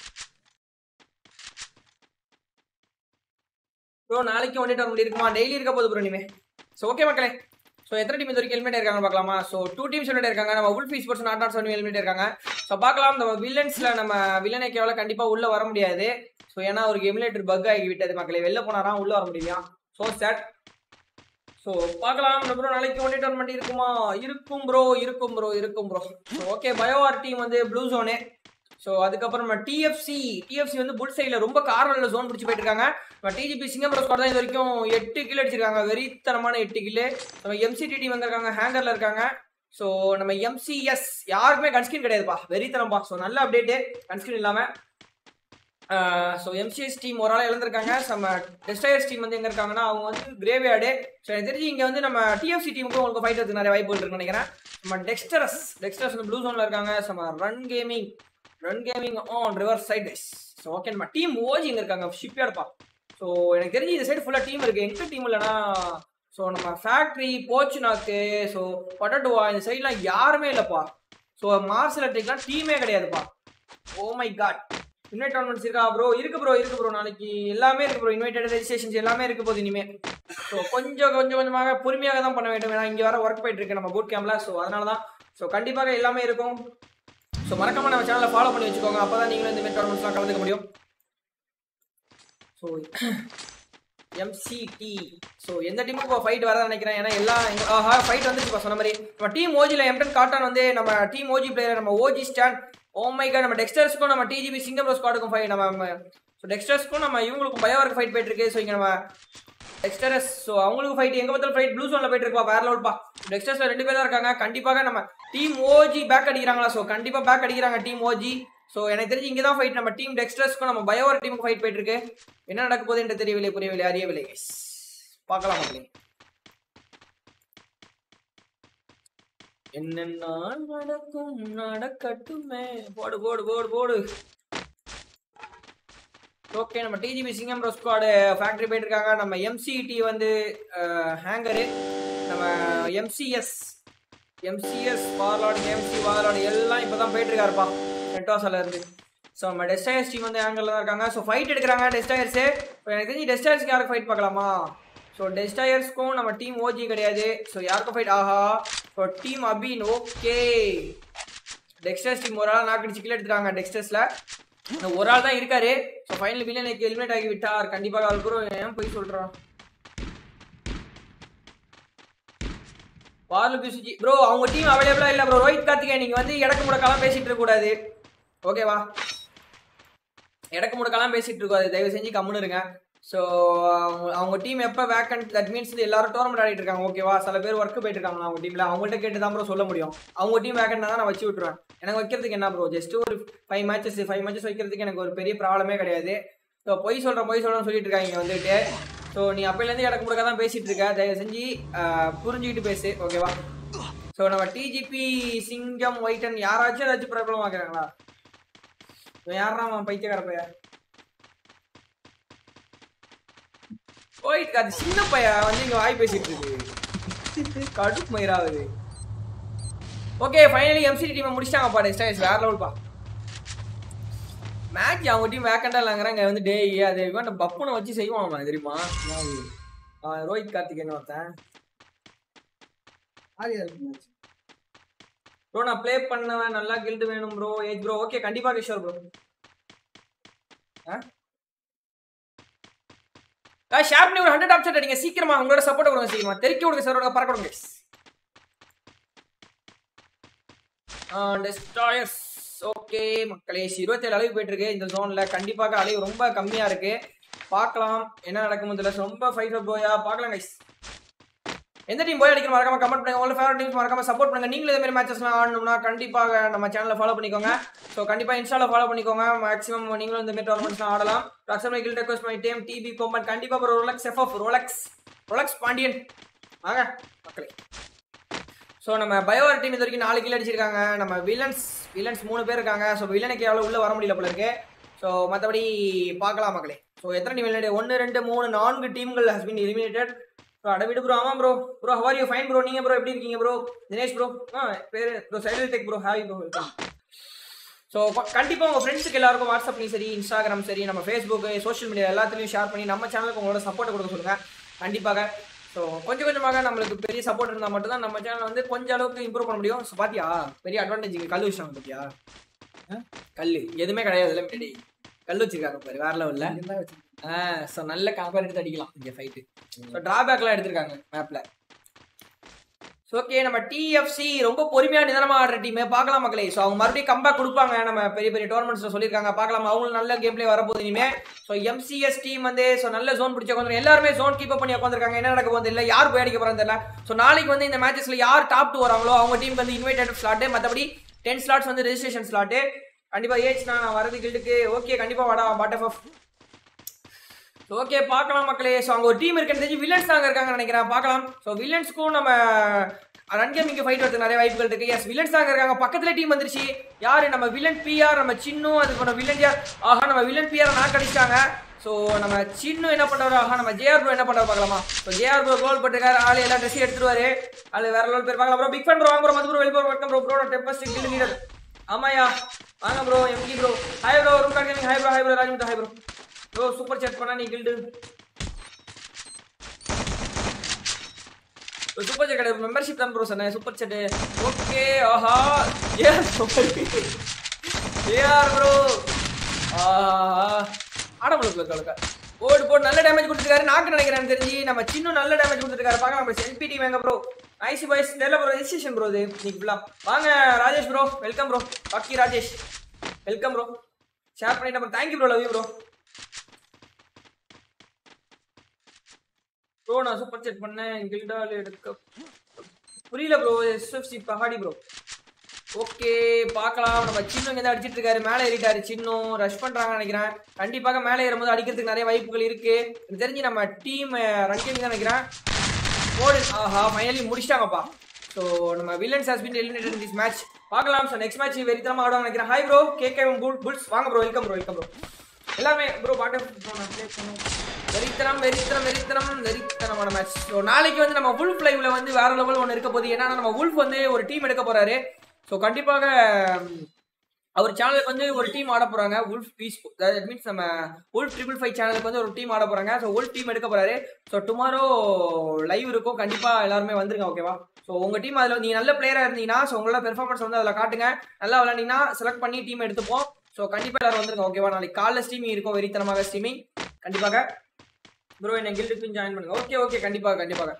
ப்ரோ நாளைக்கு ஒன் வர முடியுமா டெய்லி இருக்க போகுது ப்ரோ இனிமே ஸோ ஓகே மக்களே ஸோ எத்தனை டீம் இது வரைக்கும் ஹெல்மெட் இருக்காங்க பார்க்கலாமா ஸோ டூ டீம்ஸ் ஹெல்மெட் இருக்காங்க நம்ம உல்ஃபி sports not not seven helmet இருக்காங்க ஸோ பார்க்கலாம் நம்ம வில்லன்ஸில் நம்ம வில்லனை கேவல கண்டிப்பாக உள்ளே வர முடியாது ஸோ ஏன்னா ஒரு எமுலேட்டர் பக் ஆகி விட்டது மக்களை வெளில போனாராம் உள்ளே வர முடியலையா ஸோ சேட் ஸோ பார்க்கலாம் ப்ரோ நாளைக்கு ஒன் டோர்னமெண்ட் இருக்குமா இருக்கும் ப்ரோ இருக்கும் ப்ரோ இருக்கும் ப்ரோ ஸோ ஓகே பயோஆர் டீம் வந்து ப்ளூ ஜோனு ஸோ அதுக்கப்புறம் நம்ம டிஎஃப்சி டிஎஃப்சி வந்து புல் சைடில் ரொம்ப கார்னரில் ஜோன் பிடிச்சி போயிட்டு இருக்காங்க நம்ம டிஜிபி சிங்கப்பூர் ஸ்குவாட் தான் இது வரைக்கும் எட்டு கிலோ அடிச்சிருக்காங்க வெறித்தனமான எட்டு கிலோ நம்ம எம்சிடி டீம் வந்திருக்காங்க ஹேங்கரில் இருக்காங்க ஸோ நம்ம எம்சிஎஸ் யாருக்குமே கன்ஸ்கிரீன் கிடையாதுப்பா வெறித்தனம்பா ஸோ நல்ல அப்டேட்டு கன்ஸ்கிரீன் இல்லாமல் ஸோ எம்சிஎஸ் டீம் ஒரு ஆள் இழந்திருக்காங்க நம்ம டெஸ்டயர்ஸ் டீம் வந்து எங்கே இருக்காங்கன்னா அவங்க வந்து கிரேவியார்டு ஸோ எனக்கு தெரிஞ்சு இங்கே வந்து நம்ம டிஎஃப்சி டீமுக்கும் உங்களுக்கு ஃபைட் எடுத்து நிறைய வாய்ப்புகள் இருக்குன்னு நினைக்கிறேன் நம்ம டெக்ஸ்டரஸ் டெக்ஸ்டரஸ் வந்து ப்ளூ ஜோனில் இருக்காங்க நம்ம run gaming run gaming on river side டைஸ் ஸோ ஓகே நம்ம டீம் ஓஜி இங்கே இருக்காங்க ஷிப்யார்டுப்பா ஸோ எனக்கு தெரிஞ்சு இந்த சைடு ஃபுல்லாக டீம் இருக்குது எங்க டீம் இல்லைனா ஸோ நம்ம ஃபேக்ட்ரி போச்சுனாக்கு ஸோ பொட்டட்டுவா இந்த சைட்லாம் யாருமே இல்லைப்பா ஸோ மார்ஸ் எலக்ட்ரிக்லாம் டீமே கிடையாதுப்பா oh my god invite tournaments இருக்கா ப்ரோ இருக்கு ப்ரோ இருக்கு ப்ரோ நாளைக்கு எல்லாமே இருக்கு ப்ரோ இன்வைட்டட் ரெஜிஸ்ட்ரேஷன்ஸ் எல்லாமே இருக்கு போது இனிமே ஸோ கொஞ்சம் கொஞ்சம் கொஞ்சமாக பொறுமையாக தான் பண்ண வேண்டும் ஏன்னா இங்கே வர ஒர்க் போயிட்டு இருக்கு நம்ம பூட் கேம்ப்ல ஸோ அதனால தான் ஸோ கண்டிப்பாக எல்லாமே இருக்கும் ஸோ மறக்காம நம்ம சேனலை ஃபாலோ பண்ணி வச்சுக்கோங்க அப்போ தான் நீங்களும் இந்த மாதிரி டோர்னமெண்ட்ஸ்லாம் கலந்துக்க முடியும் ஸோ எம்சிடி ஸோ எந்த டீமுக்கும் இப்போ ஃபைட் வரதான் நினைக்கிறேன் ஏன்னா எல்லாம் ஆஹா ஃபைட் வந்துச்சு இப்போ சொன்ன மாதிரி நம்ம டீம் ஓஜியில் எம்டன் காட்டான் வந்து நம்ம டீம் ஓஜி பிளேயர் நம்ம ஓஜி ஸ்டாண்ட் ஓமைக்கா நம்ம டெக்ஸ்டர்ஸ்க்கும் நம்ம டிஜிபி சிங்கம் ஸ்குவாடுக்கும் ஃபைட் நம்ம ஸோ டெக்ஸ்டர்ஸ்க்கும் நம்ம இவங்களுக்கும் பயோவர்க்கு ஃபைட் போயிட்டு இருக்கு ஸோ இங்கே நம்ம டெக்ஸ்டர்ஸ் ஸோ அவங்களுக்கு ஃபைட் எங்க பார்த்தாலும் ஃபைட் ப்ளூ ஜோன்ல போயிட்டு இருப்பா வேற லெவல்ப்பா டெக்ஸ்டர்ஸ்ல ரெண்டு பேர் தான் இருக்காங்க கண்டிப்பாக நம்ம டீம் ஓஜி பேக் அடிக்கிறாங்களா ஸோ கண்டிப்பா பேக் அடிக்கிறாங்க டீம் ஓஜி ஸோ எனக்கு தெரிஞ்சு இங்கே தான் ஃபைட் நம்ம டீம் டெக்ஸ்டர்ஸ்க்கும் நம்ம பயோவர் டீமுக்கு ஃபைட் போயிட்டு இருக்கு என்ன நடக்க போகுது என்று தெரியவில்லை புரியவில்லை அறியவில்லை guys. பார்க்கலாம் மக்களே என்னென்ன நடக்கும் நடக்கட்டுமே போடு போடு போடு போடு ஓகே நம்ம டிஜிபி சிங்கம் ப்ரோ ஸ்குவாடு ஃபேக்டரி போயிட்டு இருக்காங்க நம்ம எம்சிடி வந்து ஹேங்கரு நம்ம MCS MCS warlord MC warlord எல்லாம் இப்போ தான் போயிட்டு இருக்காருப்பா நெட்டோசால இருந்து ஸோ நம்ம டெஸ்டயர்ஸ் டீம் வந்து ஆங்கிளில் தான் இருக்காங்க ஸோ ஃபைட் எடுக்கிறாங்க டெஸ்டயர்ஸு இப்போ எனக்கு தெரிஞ்சு டெஸ்டயர்ஸ்க்கு யாருக்கு ஃபைட் பார்க்கலாமா ஸோ டெஸ்டயர்ஸ்க்கும் நம்ம டீம் ஓஜி கிடையாது ஸோ யாருக்கும் ஃபைட் ஆஹா ஸோ டீம் அபின் ஓகே டெக்ஸ்டர்ஸ் டீம் ஒரு ஆள் நாக்கடிச்சு கீழே எடுத்துட்டாங்க டெக்ஸ்டர்ஸில் இன்னும் ஒரு ஆள் தான் இருக்காரு ஸோ ஃபைனல் வில்லனுக்கு எலிமினேட் ஆகி விட்டார் கண்டிப்பாக அவருக்கு ஏன் போய் சொல்கிறான் வார்லு பிசுஜி ப்ரோ அவங்க டீம் அவைலபிளா இல்ல ப்ரோ ரோஹித் கார்த்திகே நீங்க வந்து இடக்கு முடக்கலாம் பேசிட்டு இருக்க கூடாது ஓகேவா இடக்கு முடக்கலாம் பேசிட்டு இருக்காது தயவு செஞ்சு கம்முன்னு இருங்க ஸோ அவங்க டீம் எப்போ வேக்கன்ட் தட் மீன்ஸ் எல்லாரும் டோர்னமெண்ட் ஆடிட்டு இருக்காங்க ஓகேவா சில பேர் ஒர்க் போயிட்டு இருக்காங்க அவங்க டீம்ல அவங்கள்ட்ட கேட்டு தான் ப்ரோ சொல்ல முடியும் அவங்க டீம் வேக்கண்ட் தான் நான் வச்சு விட்டுருவேன் எனக்கு வைக்கிறதுக்கு என்ன ப்ரோ ஜஸ்ட் ஒரு ஃபைவ் மேட்சஸ் ஃபைவ் மேட்சஸ் வைக்கிறதுக்கு எனக்கு ஒரு பெரிய ப்ராப்ளமே கிடையாது ஸோ பொய் சொல்கிறேன் பொய் சொல்கிறேன்னு சொல்லிட்டு இருக்காங்க இங்க வந்துட்டு ஸோ நீ அப்பையிலேருந்து எனக்கு முடக்க தான் பேசிட்டு இருக்க தயவு செஞ்சு ஆஹ், புரிஞ்சுக்கிட்டு பேசு ஓகேவா ஸோ நம்ம டிஜிபி சிங்கம் ஒயிட்டன் யாராச்சும் ஏதாச்சும் ப்ராப்ளம் ஆக்குறாங்களா யாரா அவன் பைத்தியக்கார பைய ஒயிட் அது சின்ன பையன் வந்து இங்க வாய் பேசிட்டு இருக்கு கடுப்பு மயிராகுது ஓகே ஃபைனலி எம்சிடி டீமை முடிச்சிட்டாங்கப்பா டெஸ்டாய்ஸ் வேற லெவல்ப்பா மேட்ச் அவங்க டீம் வேக்கண்டா இல்லைங்கிறாங்க வந்து டேய் அது இவன் பப்புனை வச்சு செய்வான் தெரியுமா அவன் ரோஹித் கார்த்திகேயன் ஒருத்தன் ஆரியா இருக்கு match. ப்ரோ நான் ப்ளே பண்ணவன் நல்லா கில்டு வேணும் ப்ரோ ஏஜ் ப்ரோ ஓகே கண்டிப்பா கிஷோர் ப்ரோ ஷேர் பண்ணி ஒரு ஹண்ட்ரட் ஆப்ஷன் அடிங்க சீக்கிரமா உங்களோட சப்போர்ட் கொடுங்க சீக்கிரமா தெறிக்க விடுங்க சார் பறக்க விடுங்க டெஸ்டாயர்ஸ் ஓகே மக்களே இருபத்தேழு அளவு போயிட்டு இருக்கு இந்த ஜோன்ல கண்டிப்பாக அளவு ரொம்ப கம்மியா இருக்கு பார்க்கலாம் என்ன நடக்கும் தெரியல ரொம்ப ஃபைவ் போயா பார்க்கலாம் கைஸ் எந்த டீம் போய் அடிக்கிற மறக்காம கமெண்ட் பண்ணுங்க உங்களோட ஃபேவரட் டீம்ஸ் மறக்காம சப்போர்ட் பண்ணுங்க நீங்களும் இதே மாதிரி மேட்சஸ்லாம் ஆடணும்னா கண்டிப்பாக நம்ம சேனலை ஃபாலோ பண்ணிக்கோங்க ஸோ கண்டிப்பா இன்ஸ்டால ஃபாலோ பண்ணிக்கோங்க மேக்ஸிமம் நீங்களும் இந்த மாதிரி டோர்னமெண்ட்ஸ்லாம் ஆடலாம் அக்சம் kill request my team DP Komban கண்டிப்பா ஒரு Rolex FF Rolex Rolex Pandian வாங்க மக்களே ஸோ நம்ம பயோவர் டீம் இது வரைக்கும் நாலு கில் அடிச்சிருக்காங்க நம்ம வில்லன்ஸ் வில்லன்ஸ் மூணு பேர் இருக்காங்க ஸோ வில்லனுக்கு எவ்வளோ உள்ள வர முடியல போல இருக்கு ஸோ மற்றபடி பார்க்கலாம் மக்களே ஸோ எத்தனை டீம் விளையாடு ஒன்று ரெண்டு மூணு நான்கு டீம்கள் ஹஸ் பின் எலிமினேட்டட் ப்ரோ அட விடு ப்ரோ ஆமாம் bro bro how are you fine bro நீங்கள் ப்ரோ எப்படி இருக்கீங்க ப்ரோ தினேஷ் ப்ரோ ஆ பேர் ப்ரோ சைடில் டெக் bro hi bro welcome so கண்டிப்பாக உங்கள் ஃப்ரெண்ட்ஸுக்கு எல்லாருக்கும் வாட்ஸ்அப்லையும் சரி இன்ஸ்டாகிராம் சரி நம்ம ஃபேஸ்புக் சோஷியல் மீடியா எல்லாத்துலையும் ஷேர் பண்ணி நம்ம சேனலுக்கு உங்களோட சப்போர்ட் கொடுக்க சொல்லுங்கள் கண்டிப்பாக ஸோ கொஞ்சம் கொஞ்சமாக நம்மளுக்கு பெரிய சப்போர்ட் இருந்தால் மட்டும்தான் நம்ம சேனல் வந்து கொஞ்சம் அளவுக்கு இம்ப்ரூவ் பண்ண முடியும் ஸோ பாத்தியா பெரிய அட்வான்டேஜ் இங்கே கல் வச்சாங்க பாத்தியா ஆ? கல் எதுவுமே கிடையாது இல்லை முன்னாடி கல் வச்சிருக்காங்க பாரு வேற லெவலில் இங்கெல்லாம் வச்சிருக்கேன். ஸோ நல்ல கம்பேர் எடுத்து அடிக்கலாம் இங்கே ஃபைட்டு ஸோ ட்ராபேக்லாம் எடுத்திருக்காங்க மேப்பில் ஸோ ஓகே நம்ம டிஎஃப்சி ரொம்ப பொறுமையாக நிதானமாக ஆடுற டீம் பார்க்கலாம் மக்களே ஸோ அவங்க மறுபடியும் கம்பேக் கொடுப்பாங்க நம்ம பெரிய பெரிய டோர்னமெண்ட்ஸில் சொல்லியிருக்காங்க பார்க்கலாம் அவங்களும் நல்ல கேம் பிளே வரப்போகுது இனிமே ஸோ எம்சிஎஸ் டீம் வந்து ஸோ நல்ல ஜோன் பிடிச்சி உட்காந்து எல்லாருமே ஜோன் கீப் பண்ணி உட்காந்துருக்காங்க என்ன நடக்க போகுது இல்லை யார் போய் அடிக்க போகிறாங்க தெரியல ஸோ நாளைக்கு வந்து இந்த மேட்சஸ்ல யார் டாப் டூ வராங்களோ அவங்க டீமுக்கு வந்து இன்வைட்டட் ஸ்லாட்டு மற்றபடி டென் ஸ்லாட்ஸ் வந்து ரெஜிஸ்ட்ரேஷன் ஸ்லாட்டு கண்டிப்பாக ஏஜ் நான் வரது கில்டுக்கு ஓகே கண்டிப்பாக வாடா பாட் ஆஃப் ஓகே பார்க்கலாம் மக்களே ஸோ அங்கே ஒரு டீம் இருக்குன்னு தெரிஞ்சு வில்லன்ஸ் தாங்க இருக்காங்க நினைக்கிறேன் பார்க்கலாம் ஸோ வில்லன்ஸ்க்கும் நம்ம ரன் கேமிங் ஃபைட் வரதுக்கு நிறைய வாய்ப்புகள் இருக்கு எஸ் வில்லன்ஸ் தாங்க இருக்காங்க பக்கத்துல டீம் வந்துருச்சு யாரு நம்ம வில்லன் பிஆர் நம்ம சின்னும் அதுக்கு நம்ம வில்லன் யார் ஆஹா நம்ம வில்லன் பிஆர் நாக் அடிச்சிட்டாங்க ஸோ நம்ம சின்னு என்ன பண்றாரு ஆஹா நம்ம ஜேஆர் ப்ரோ என்ன பண்றாரு பார்க்கலாமா ஸோ ஜேஆர் ப்ரோ கோல் போட்டுருக்காரு ஆள் எல்லாம் ட்ரெஸ் எடுத்துருவாரு அது வேற லெவல் பேர் பார்க்கலாம் ப்ரோ பிக் ஃபன் ப்ரோ வாங்க ப்ரோ மது ப்ரோ வெளி bro welcome bro bro tempest kill leader ஆமாயா வாங்க ப்ரோ எம்கி bro hi bro room card hi bro hi bro Raj hi bro bro super chat பண்ணா நீ கில்டு சூப்பர் சேட் கிடையாது membership தான் bro சொன்னேன் சூப்பர் சேட் ஓகே ஆஹா ஏஆர் ஏஆர் ப்ரோ ஆஹா ஆட முடியல கலக்க ஓடு போடு நல்ல டேமேஜ் கொடுத்துருக்காரு நாக்கு நினைக்கிறேன் எனக்கு தெரிஞ்சு நம்ம சின்ன நல்ல டேமேஜ் கொடுத்துருக்காரு பார்க்கலாம் நம்ம என்பிடி வாங்க ப்ரோ நைஸ் பாய்ஸ் தெரியல ப்ரோ ரெஜிஸ்ட்ரேஷன் ப்ரோ இது இன்னைக்கு ஃபுல்லா வாங்க ராஜேஷ் ப்ரோ வெல்கம் ப்ரோ பாக்கி ராஜேஷ் வெல்கம் ப்ரோ ஷேர் பண்ணிட்டு bro thank you bro love you bro bro நான் சூப்பர் செட் பண்ணேன் கில்டால் எடுக்க புரியல bro SFC Pahadi bro okay பார்க்கலாம் நம்ம சின்ன இங்க அடிச்சிட்டு இருக்காரு மேலே ஏறிட்டாரு சின்னும் ரஷ் பண்றாங்கன்னு நினைக்கிறேன் கண்டிப்பாக மேலே ஏறும்போது அடிக்கிறதுக்கு நிறைய வாய்ப்புகள் இருக்கு எனக்கு தெரிஞ்சு நம்ம டீம் ரன்கிங் தான் நினைக்கிறேன் போடு ஆஹா ஃபைனலி முடிச்சிட்டாங்கப்பா ஸோ நம்ம villains has been eliminated in this match பார்க்கலாம் ஸோ நெக்ஸ்ட் மேட்ச் வெறித்தனமா ஆடுவாங்க நினைக்கிறேன் hi bro KK bull bulls வாங்க bro welcome bro welcome bro எல்லாமே ப்ரோ பாட்டு வெறித்தனம் வெறித்தனம் வெறித்தனம் வெறித்தனமான மேட்ச் ஸோ நாளைக்கு வந்து நம்ம உல்ஃப் லைவ்ல வந்து வேற லெவல் ஒன்று இருக்க போகுது ஏன்னா நம்ம உல்ஃப் வந்து ஒரு டீம் எடுக்க போறாரு ஸோ கண்டிப்பாக ம், அவர் சேனலுக்கு வந்து ஒரு டீம் ஆட போறாங்க உல்ஃப் பீஸ் தட் மீன்ஸ் நம்ம உல்ஃப் ட்ரிபிள் ஃபைவ் சேனலுக்கு வந்து ஒரு டீம் ஆட போறாங்க ஸோ உல்ஃப் டீம் எடுக்க போறாரு ஸோ டுமாரோ லைவ் இருக்கும் கண்டிப்பா எல்லாருமே வந்துருங்க ஓகேவா ஸோ உங்க டீம் அதில் நீ நல்ல பிளேயரா இருந்தீங்கன்னா ஸோ உங்களோட பெர்ஃபார்மன்ஸ் வந்து அதில் காட்டுங்க நல்லா விளையாண்டீங்கன்னா செலக்ட் பண்ணி டீம் எடுத்துப்போம் ஸோ கண்டிப்பா எல்லாரும் வந்துருங்க ஓகேவா நாளைக்கு காலைல ஸ்ட்ரீமிங் இருக்கும் வெறித்தனமாக ஸ்ட்ரீமிங் கண்டிப்பாக ப்ரோ என்ன கில்டுக்கு ஜாயின் பண்ணுங்க ஓகே ஓகே கண்டிப்பாக கண்டிப்பாக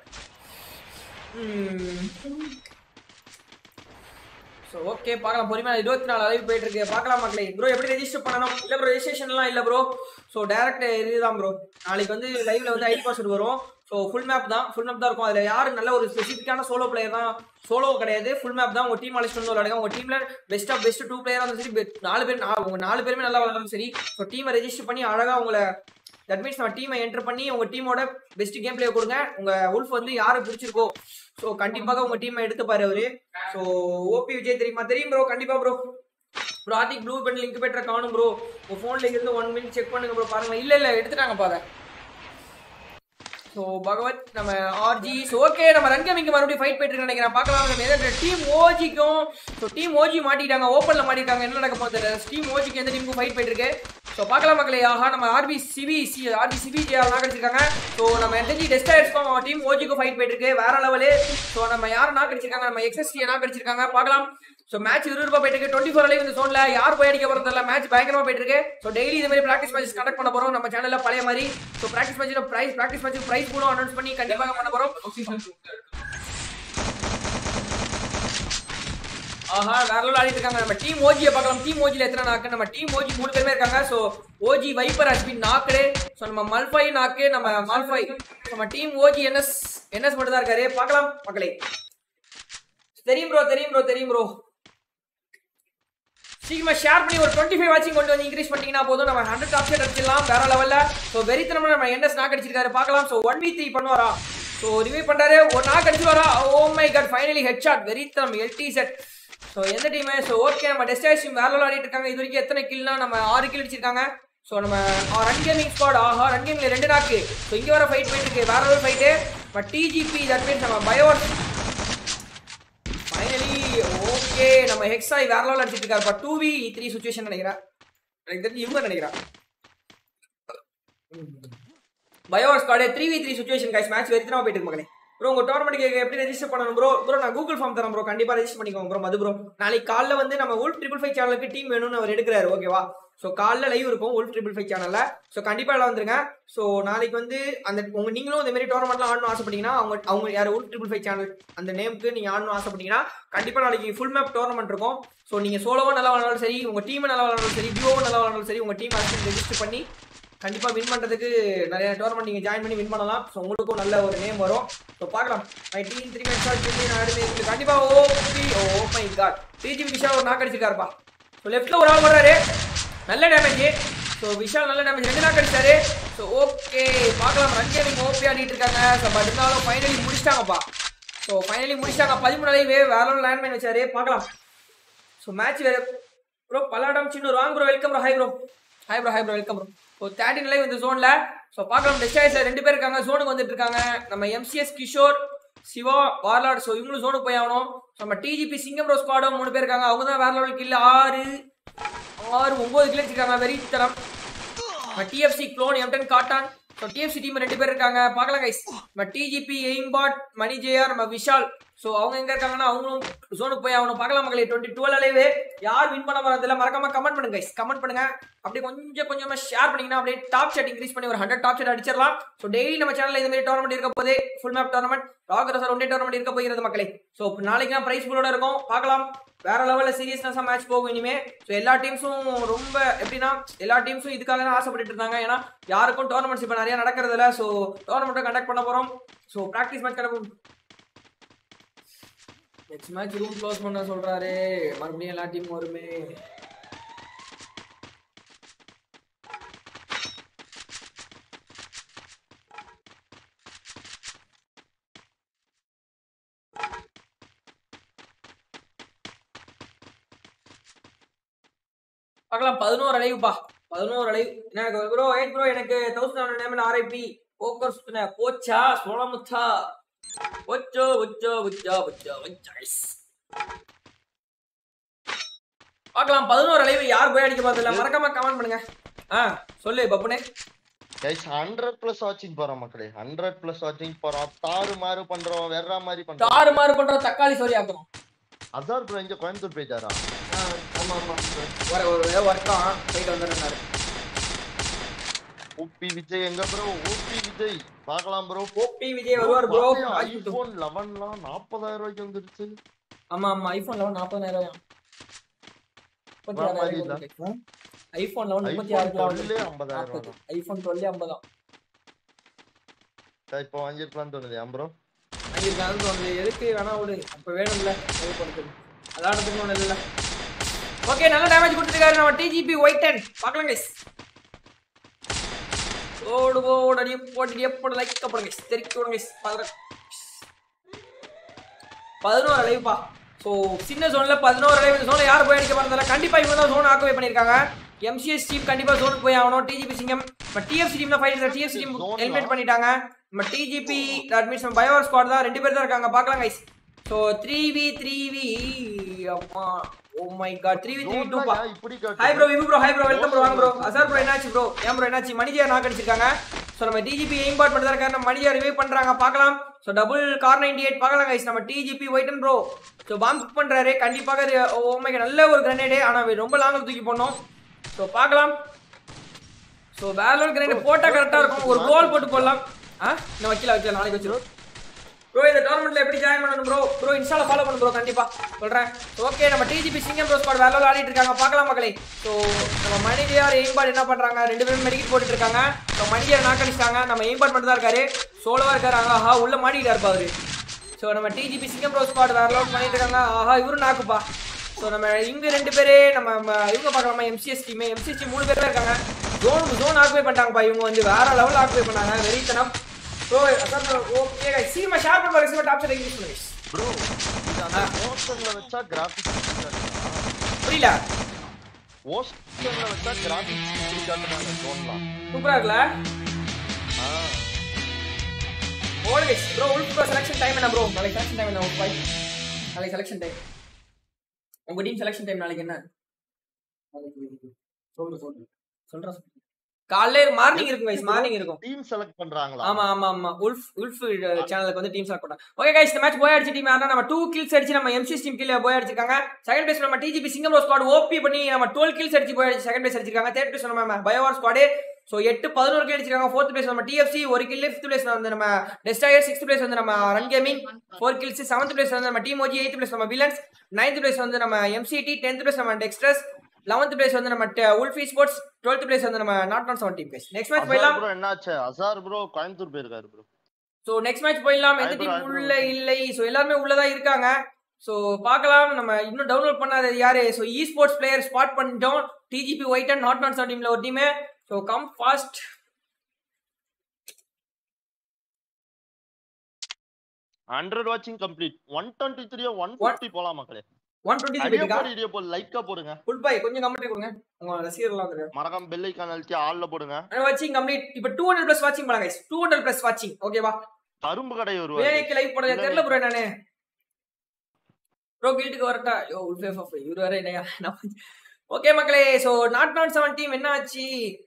ஸோ ஓகே பார்க்கலாம் பொறுமையாக இருபத்தி நாலு அளவு போயிட்டு இருக்கு பார்க்கலாம் மக்களே ப்ரோ எப்படி ரெஜிஸ்டர் பண்ணணும் இல்லை ப்ரோ ரெஜிஸ்ட்ரேஷன்லாம் இல்லை ப்ரோ ஸோ டேரக்ட் இதுதான் ப்ரோ நாளைக்கு வந்து லைவ்ல வந்து ஐடி பாஸ்வேர்டு வரும் ஸோ ஃபுல் மேப் தான் ஃபுல் மேப் தான் இருக்கும் அதில் யார் நல்ல ஒரு ஸ்பெசிஃபிக்கான சோலோ பிளேயர் தான் சோலோ கிடையாது ஃபுல் மேப் தான் உங்கள் டீம் அழைச்சிட்டு வந்து விளையாடுங்க உங்கள் டீமில் பெஸ்ட் ஆஃப் பெஸ்ட் டூ பிளேயராக இருந்தாலும் சரி be- நாலு பேர் நா- உங்க நாலு பேருமே நல்லா விளையாடும் சரி ஸோ டீமை ரெஜிஸ்டர் பண்ணி அழகாக உங்களை தட் மீன்ஸ் நம்ம டீமை என்டர் பண்ணி உங்க டீமோட பெஸ்ட் கேம் பிளே கொடுங்க உங்க உல்ஃப் வந்து யாரை பிடிச்சிருக்கோ ஸோ கண்டிப்பாக உங்க டீமை எடுத்துப்பாரு அவரு ஸோ ஓபி விஜய் தெரியுமா தெரியும் ப்ரோ கண்டிப்பா bro bro arctic blue pen link பெற்ற காணும் ப்ரோ உங்க ஃபோன்ல இருந்து ஒன் மினிட் செக் பண்ணுங்க ப்ரோ பாருங்க இல்ல இல்ல எடுத்துட்டாங்க பாரு ஸோ பகவத் நம்ம ஆர்ஜி ஸோ ஓகே நம்ம ரன்கமிங்க மறுபடியும் ஃபைட் போயிட்டு இருக்கேன் நினைக்கிறேன் பார்க்கலாம் நம்ம எதாவது டீம் ஓஜிக்கும் ஸோ டீம் ஓஜி மாட்டிட்டாங்க ஓப்பனில் மாட்டிட்டாங்க என்ன நடக்க போகுது டீம் ஓஜிக்கு எந்த டீமுக்கும் ஃபைட் போயிட்டு இருக்கு ஸோ பார்க்கலாம் மக்களே ஆஹா நம்ம RP CV C RP CV யாரெல்லாம் கிடைச்சிருக்காங்க ஸோ நம்ம என்டர்ஜி டெஸ்டாயிருக்கோம் டீம் ஓஜிக்கும் ஃபைட் போயிட்டு இருக்கு வேற லெவலு ஸோ நம்ம யார் நாக் அடிச்சிருக்காங்க நம்ம எக்ஸ்எஸ்டி நாக் அடிச்சிருக்காங்க பார்க்கலாம் ஸோ மேட்ச் விறுவிறுப்பா போயிட்டு இருக்கு டுவெண்ட்டி ஃபோர் இந்த சோன்ல யார் போய் அடிக்க போறது தெரியல மேட்ச் பயங்கரமா போயிட்டு இருக்கு ஸோ டெய்லி இந்த மாதிரி ப்ராக்டிஸ் மேட்ச் கண்டக்ட் பண்ண போறோம் நம்ம சேனல்ல பழைய மாதிரி ஸோ ப்ராக்டிஸ் மேட்ச்ல பிரைஸ் ப்ராக்டிஸ் மேட்ச் பிரைஸ் கூட அனௌன்ஸ் பண்ணி கண்டிப்பாக பண்ண போறோம் ஆஹா வேற லெவல் ஆடிட்டு இருக்காங்க நம்ம டீம் ஓஜியை பார்க்கலாம் டீம் ஓஜில எத்தனை நாக்கு நம்ம டீம் ஓஜி மூணு பேருமே இருக்காங்க ஸோ ஓஜி வைப்பர் ஹஸ்பி நாக்கு ஸோ நம்ம மல்ஃபை நாக்கு நம்ம மால்ஃபை நம்ம டீம் ஓஜி என்எஸ் என்எஸ் மட்டும் தான் இருக்காரு பார்க்கலாம் மக்களே தெரியும் ப்ரோ தெரியும் ப்ரோ தெரியும் ப்ரோ சீக்கிரமா ஷேர் பண்ணி ஒரு டுவெண்ட்டி ஃபைவ் வாட்சிங் கொண்டு வந்து இன்க்ரீஸ் பண்ணிட்டீங்கன்னா போதும் நம்ம ஹண்ட்ரட் ஆப்ஷன் அடிச்சிடலாம் வேற லெவல்ல ஸோ வெறித்தனமா நம்ம என்எஸ் நாக் அடிச்சிருக்காரு பார்க்கலாம் ஸோ ஒன் வி த்ரீ பண்ணுவாரா ஸோ ரிவ்யூ பண்றாரு ஒரு நாக் அடிச்சுவாரா oh my god finally head shot வெறித்தனம் எல்டி செட் ஸோ எந்த டீம் ஸோ ஓகே நம்ம டெஸ்டாஷன் வேற லெவல் ஆடிட்டு இருக்காங்க இது வரைக்கும் எத்தனை கில்னா நம்ம ஆறு கில் அடிச்சிருக்காங்க ஸோ நம்ம ரன் கேமிங் ஸ்குவாட் ஆஹா ரன் கேமிங்ல ரெண்டு நாக்கு ஸோ இங்கே வர ஃபைட் போயிட்டு இருக்கு வேற லெவல் ஃபைட்டு நம்ம டிஜிபி தட் மீன்ஸ் நம்ம பயோஸ் ஃபைனலி ஓகே நம்ம ஹெக்ஸாய் வேற லெவல் அடிச்சிட்டு இருக்காரு டூ வி த்ரீ சுச்சுவேஷன் நினைக்கிறேன் எனக்கு தெரிஞ்சு இவங்க நினைக்கிறேன் bio squad three v three situation guys match வெறித்தனமா போயிட்டு இருக்கு மகளே ப்ரோ உங்க டோர்னமெண்ட் எப்படி ரெஜிஸ்டர் பண்ணணும் ப்ரோ ப்ரோ நான் கூகுள் ஃபார்ம் தரேன் ப்ரோ கண்டிப்பா ரெஜிஸ்டர் பண்ணிக்கோங்க ப்ரோ மது ப்ரோ நாளைக்கு காலைல வந்து நம்ம உல்ஃப் ட்ரிபிள் ஃபைவ் சேனலுக்கு டீம் வேணும்னு அவர் எடுக்கிறாரு ஓகேவா ஸோ காலைல லைவ் இருக்கும் உல்ஃப் ட்ரிபிள் ஃபைவ் சேனல்ல ஸோ கண்டிப்பா எல்லாம் வந்துருங்க ஸோ நாளைக்கு வந்து அந்த உங்க நீங்களும் இந்த மாதிரி டோர்னமெண்ட்லாம் ஆடணும் ஆசைப்பட்டீங்கன்னா அவங்க அவங்க யார் உல்ஃப் ட்ரிபிள் ஃபைவ் சேனல் அந்த நேமுக்கு நீங்க ஆடணும் ஆசைப்பட்டீங்கன்னா கண்டிப்பா நாளைக்கு ஃபுல் மேப் டோர்னமெண்ட் இருக்கும் ஸோ நீங்க சோலோவா நல்லா விளாண்டாலும் சரி உங்க டீம் நல்லா விளாண்டாலும் சரி டியூவும் நல்லா விளாண்டாலும் சரி உங்க டீம் ரெஜிஸ்டர் பண்ணி கண்டிப்பா வின் பண்றதுக்கு நிறைய டோர்னமெண்ட் நீங்க ஜாயின் பண்ணி வின் பண்ணலாம் ஸோ உங்களுக்கும் நல்ல ஒரு நேம் வரும் ஸோ பார்க்கலாம் my team three match shot சொல்லி நான் அடுத்து கண்டிப்பா oh oh my god DGP Vishal ஒரு நாக் அடிச்சிருக்காருப்பா ஸோ லெஃப்ட்ல ஒரு ஆள் வர்றாரு நல்ல டேமேஜ் ஸோ விஷால் நல்ல டேமேஜ் ரெண்டு நாக் அடிச்சாரு ஸோ ஓகே பார்க்கலாம் ரன் கேமிங் ஓபி ஆடிட்டு இருக்காங்க ஸோ பட் இருந்தாலும் ஃபைனலி முடிச்சிட்டாங்கப்பா ஸோ ஃபைனலி முடிச்சிட்டாங்க பதிமூணு வே வேற லேண்ட்மைன் வச்சாரு பார்க்கலாம் ஸோ மேட்ச் வேற ப்ரோ பல்லாடம் சின்ன வாங்க bro welcome bro hi bro hi bro hi bro welcome bro so thirteen live இந்த ஜோன்ல ஸோ பார்க்கலாம் டெஸ்டாய்ஸ்ல ரெண்டு பேர் இருக்காங்க ஜோனுக்கு வந்துட்டு இருக்காங்க நம்ம MCS Kishore Siva warlord so இவங்களும் ஜோனுக்கு போய் ஆகணும் ஸோ நம்ம டிஜிபி சிங்கம் ப்ரோ ஸ்குவாடும் மூணு பேர் இருக்காங்க அவங்க தான் வேற லெவல் கில் ஆறு ஆறு ஒன்பது கில் வச்சிருக்காங்க வெரி தரம் நம்ம டிஎஃப்சி க்ளோன் எம்டன் காட்டான் ஸோ டிஎஃப்சி டீம் ரெண்டு பேர் இருக்காங்க பார்க்கலாம் கைஸ் நம்ம டிஜிபி எய்ம்பாட் மணி ஜேஆர் நம்ம விஷால் ஸோ அவங்க எங்க இருக்காங்கன்னா அவங்களும் ஜோனுக்கு போய் அவனை பார்க்கலாம் மக்களே டுவெண்ட்டி டுவெல் அலைவு யார் வின் பண்ண போறதில்ல மறக்காம கமெண்ட் பண்ணுங்க guys கமெண்ட் பண்ணுங்க அப்படியே கொஞ்சம் கொஞ்சமா ஷேர் பண்ணீங்கன்னா அப்படியே டாப் செட் இன்க்ரீஸ் பண்ணி ஒரு ஹண்ட்ரட் டாப் செட் அடிச்சிடலாம் ஸோ டெய்லி நம்ம சேனல்ல இந்த மாதிரி டோர்னமெண்ட் இருக்க போதே ஃபுல் மேப் டோர்னமெண்ட் ராகர் சார் ஒன் டே டோர்னமெண்ட் இருக்க போகிறது மக்களே ஸோ நாளைக்கு தான் பிரைஸ் ஃபுல்லோட இருக்கும் பார்க்கலாம் வேற லெவலில் சீரியஸ்னஸாக மேட்ச் போகும் இனிமே ஸோ எல்லா டீம்ஸும் ரொம்ப எப்படின்னா எல்லா டீம்ஸும் இதுக்காக தான் ஆசைப்பட்டுட்டு இருந்தாங்க ஏன்னா யாருக்கும் டோர்னமெண்ட்ஸ் இப்போ நிறைய நடக்கிறது இல்லை ஸோ டோர்னமெண்ட்டை கண்டக்ட் பண்ண போகிறோம் ஸோ ப்ராக்டிஸ் மேட்ச் கிடக்கும் நெக்ஸ்ட் மேட்ச் ரூம் க்ளோஸ் பண்ண சொல்றாரு மறுபடியும் எல்லா டீமும் வருமே பார்க்கலாம் பதினோரு அலைவுப்பா பதினோரு அலைவு எனக்கு ப்ரோ எயிட் ப்ரோ எனக்கு தௌசண்ட் நேம் ஆர்ஐபி போக்கர் சுத்தின போச்சா சோழமுத்தா ஒச்சோ ஒச்சோ ஒச்சோ ஒச்சோ ஒச்சாய்ஸ் பார்க்கலாம் பதினோரு அலைவு யார் போய் அடிக்க பார்த்ததில்ல மறக்காம கமெண்ட் பண்ணுங்க ஆ சொல்லு பப்புனே கைஸ் ஹண்ட்ரட் பிளஸ் வாட்சிங் போறோம் மக்களே ஹண்ட்ரட் பிளஸ் வாட்சிங் போறோம் தாறு மாறு பண்றோம் வேற மாதிரி பண்றோம் தாறு மாறு பண்ற தக்காளி சோரி ஆக்கணும் அசார் ப்ரோ இங்க கோயம்புத்தூர் போயிட்டாரா ஆ, ஆமா ஆமா வர ஒரு ஒர்க்கம் போயிட்டு வந்துருந்தாரு ஓபி விஜய் எங்க ப்ரோ ஓபி விஜய் பார்க்கலாம் ப்ரோ ஓபி விஜய் வருவார் ப்ரோ ஐபோன் லெவன்லாம் நாற்பதாயிரம் ரூபாய்க்கு வந்துருச்சு ஆமா ஆமா ஐபோன் லெவன் நாற்பதாயிரம் முப்பத்தி மாதிரி இல்ல. ஆறாயிரம் ஐபோன் லெவன் முப்பத்தி ஐபோன் ஆறு டுவெல்லே ஐம்பதாயிரம் ரூபாய் ஐபோன் டுவெல் ஐம்பதாம் தான். இப்போ வாங்கிருக்கலாம்னு தோணுது ஏன் ப்ரோ வாங்கியிருக்காங்க தோணுது எதுக்கு வேணா விடு அப்ப வேணும்ல தேவைப்படுது விளையாடுறதுக்கு ஒண்ணு இல்ல ஓகே நல்ல டேமேஜ் கொடுத்துருக்காரு நம்ம டிஜிபி ஒயிட் டென் பார்க்கலாம் கைஸ் ஓடு ஓடு அடியே போட்டு எப்போட லைக் போடுங்க guys. தெரிக்க விடுங்க guys. பாக்குறேன் பதினோரு அலைவுப்பா ஸோ சின்ன ஜோன்ல பதினோரு அலைவு இந்த ஜோன்ல யார் போய் அடிக்க போறதில்ல கண்டிப்பா இவங்க தான் ஜோன் ஆக்குவே பண்ணிருக்காங்க எம்சிஎஸ் டீம் கண்டிப்பா ஜோனுக்கு போய் ஆகணும் டிஜிபி சிங்கம் நம்ம டிஎஃப்சி டீம் தான் fight TFC team Zone eliminate பண்ணிட்டாங்க நம்ம டிஜிபி தட் மீன்ஸ் நம்ம பயோவர் ஸ்குவாட் தான் ரெண்டு பேர் தான் இருக்காங்க பார்க்கலாம் guys so three v three v அம்மா oh my god three v three Zone டூப்பா லாம் ஏன் இப்படி ஹாய் ப்ரோ காட்டுது? Vibhu bro hi bro welcome bro வாங்க ப்ரோ அசார் ப்ரோ என்னாச்சு ப்ரோ ஏன் ப்ரோ என்னாச்சு மணிஜியா நாக் அடிச்சிருக்காங்க ஸோ நம்ம டிஜிபி எய்ம் பாட் மட்டும் தான் இருக்காரு நம்ம மணிஜியா ரிவைவ் பண்றாங்க பார்க்கலாம் so double car ninety eight பார்க்கலாம் கைஸ் நம்ம DGP white ten bro so bomb cook பண்றாரு கண்டிப்பாக ஓமை நல்ல ஒரு கிரனேடு ஆனால் ரொம்ப லாங்கில் தூக்கி போடணும் ஸோ பார்க்கலாம் ஸோ வேற ஒரு கிரனேட் போட்டால் கரெக்டாக இருக்கும் ஒரு கோல் போட்டு போடலாம் ஆ இன்னும் வைக்கல வைக்கல நாளைக்கு வச்சிருவோம் ப்ரோ இந்த டோர்னமெண்ட்ல எப்படி ஜாயின் பண்ணணும் ப்ரோ ப்ரோ இன்ஸ்டால ஃபாலோ பண்ணு ப்ரோ கண்டிப்பா சொல்றேன் ஓகே நம்ம டிஜிபி சிங்கம் ப்ரோ ஸ்குவாட் வேற level ஆடிட்டு இருக்காங்க பார்க்கலாம் மக்களே ஸோ நம்ம மணிஜியார் எய்ம்பாட் என்ன பண்றாங்க ரெண்டு பேரும் மெடிக்கெட் போட்டுட்டு இருக்காங்க ஸோ மணிஜியார் நாக்கடிச்சிட்டாங்க நம்ம எய்ம்பாட் மட்டும் தான் இருக்காரு சோலோவா இருக்காரு அங்க ஆஹா உள்ள மாட்டிக்கிட்டா இருப்பா அவரு ஸோ நம்ம டிஜிபி சிங்கம் ப்ரோ ஸ்குவாட் வேற லெவல் பண்ணிட்டு இருக்காங்க ஆஹா இவரும் நாக்குப்பா ஸோ நம்ம இங்க ரெண்டு பேரே நம்ம நம்ம இவங்க பார்க்கலாமா எம்சிஎஸ் டீம் எம்சிஎஸ் டீம் மூணு பேர் தான் இருக்காங்க ஜோன் ஜோன் ஆக்குபை பண்ணிட்டாங்கப்பா இவங்க வந்து வேற லெவல் ஆக்குபை பண்ணாங்க வெறித்தனம் ப்ரோ அதான் ப்ரோ ஓகே சீமா ஷேர் பண்ணுங்க சீமா டாப் சைடு இங்கிலீஷ் பண்ணுங்க ப்ரோ இது அந்த ஓஸ்டர்ல வச்சா கிராபிக்ஸ் புரியல ஓஸ்டர்ல வச்சா கிராபிக்ஸ் இப்படி காட்டுறாங்க ஜோன்லாம் சூப்பரா இருக்குல்ல always bro wolf bro selection time என்ன ப்ரோ நாளைக்கு செலக்ஷன் டைம் என்ன ஃபைவ் நாளைக்கு செலக்ஷன் டைம் உங்க டீம் செலக்ஷன் டைம் நாளைக்கு என்ன சொல்லு சொல்லு சொல்றேன் காலையில மார்னிங் இருக்கும் கைஸ் மார்னிங் இருக்கும் டீம் செலக்ட் பண்றாங்களா ஆமா ஆமா ஆமா உல்ஃப் உல்ஃப் சேனலுக்கு வந்து டீம் செலக்ட் பண்ணாங்க ஓகே கைஸ் இந்த மேட்ச் போய் அடிச்ச டீம் யாரா நம்ம டூ கில்ஸ் அடிச்சு நம்ம எம்சிஎஸ் டீம் கீழ போய் அடிச்சிருக்காங்க செகண்ட் பிளேஸ் நம்ம டிஜிபி சிங்கப்பூர் ஸ்குவாட் ஓபி பண்ணி நம்ம டுவெல் கில்ஸ் அடிச்சு போய் அடிச்சு செகண்ட் பிளேஸ் அடிச்சிருக்காங்க தேர்ட் பிளேஸ் நம்ம பயோவார் ஸ்குவாடு ஸோ எட்டு பதினோரு கில் அடிச்சிருக்காங்க ஃபோர்த் பிளேஸ் நம்ம டிஎஃப்சி ஒரு கில் ஃபிஃப்த் பிளேஸ் வந்து நம்ம டெஸ்டாயர் சிக்ஸ்த் பிளேஸ் வந்து நம்ம run gaming four kills seventh place வந்து நம்ம டீம் ஓஜி எயித் பிளேஸ் நம்ம வில்லன்ஸ் நைன்த் பிளேஸ் வந்து நம்ம எம்சிடி டென்த் பிளேஸ் நம்ம டெக்ஸ்ட்ரஸ் லெவன்த் பிளேஸ் வந்து நம்ம உல்ஃபி ஸ்போர்ட்ஸ் டுவெல்த் பிளேஸ் வந்து நம்ம not not seven team next match போயிடலாம் அசார் ப்ரோ என்னாச்சு அசார் ப்ரோ கோயம்புத்தூர் போயிருக்காரு ப்ரோ ஸோ நெக்ஸ்ட் மேட்ச் போயிடலாம் எந்த Hi bro, team hi bro. உள்ள இல்லை ஸோ எல்லாருமே உள்ளதா இருக்காங்க ஸோ பார்க்கலாம் நம்ம இன்னும் டவுன்லோட் பண்ணாத யாரு so esports player spot பண்ணிட்டோம் DGP white and naught not seven டீம்ல ஒரு team so come fast hundred வாட்சிங் complete one twenty three one fifty போலாம் மக்களே ஒன் டுவெண்ட்டி அடியோ இருக்கா போடு இடியோ போடு லைக்கா போடுங்க ஃபுல் பாய் கொஞ்சம் கமெண்ட் கொடுங்க உங்க ரசிகர்லாம் வந்துருக்காங்க மறக்காம பெல் ஐக்கான் அழுத்தி ஆல்ல போடுங்க வாட்சிங் கம்ப்ளீட் இப்போ டூ ஹண்ட்ரட் ப்ளஸ் வாட்சிங் பண்ணலாம் கைஸ் டூ ஹண்ட்ரட் ப்ளஸ் வாட்சிங் ஓகேவா கரும்பு கடை வருவாரு வேலைக்கு லைவ் போட தெரியல ப்ரோ நானு ப்ரோ வீட்டுக்கு வரட்டா யோ உல்ஃபேஃப் ஆஃப் இவரு வேற என்னையா ஓகே மக்களே so naught not seven team என்ன ஆச்சு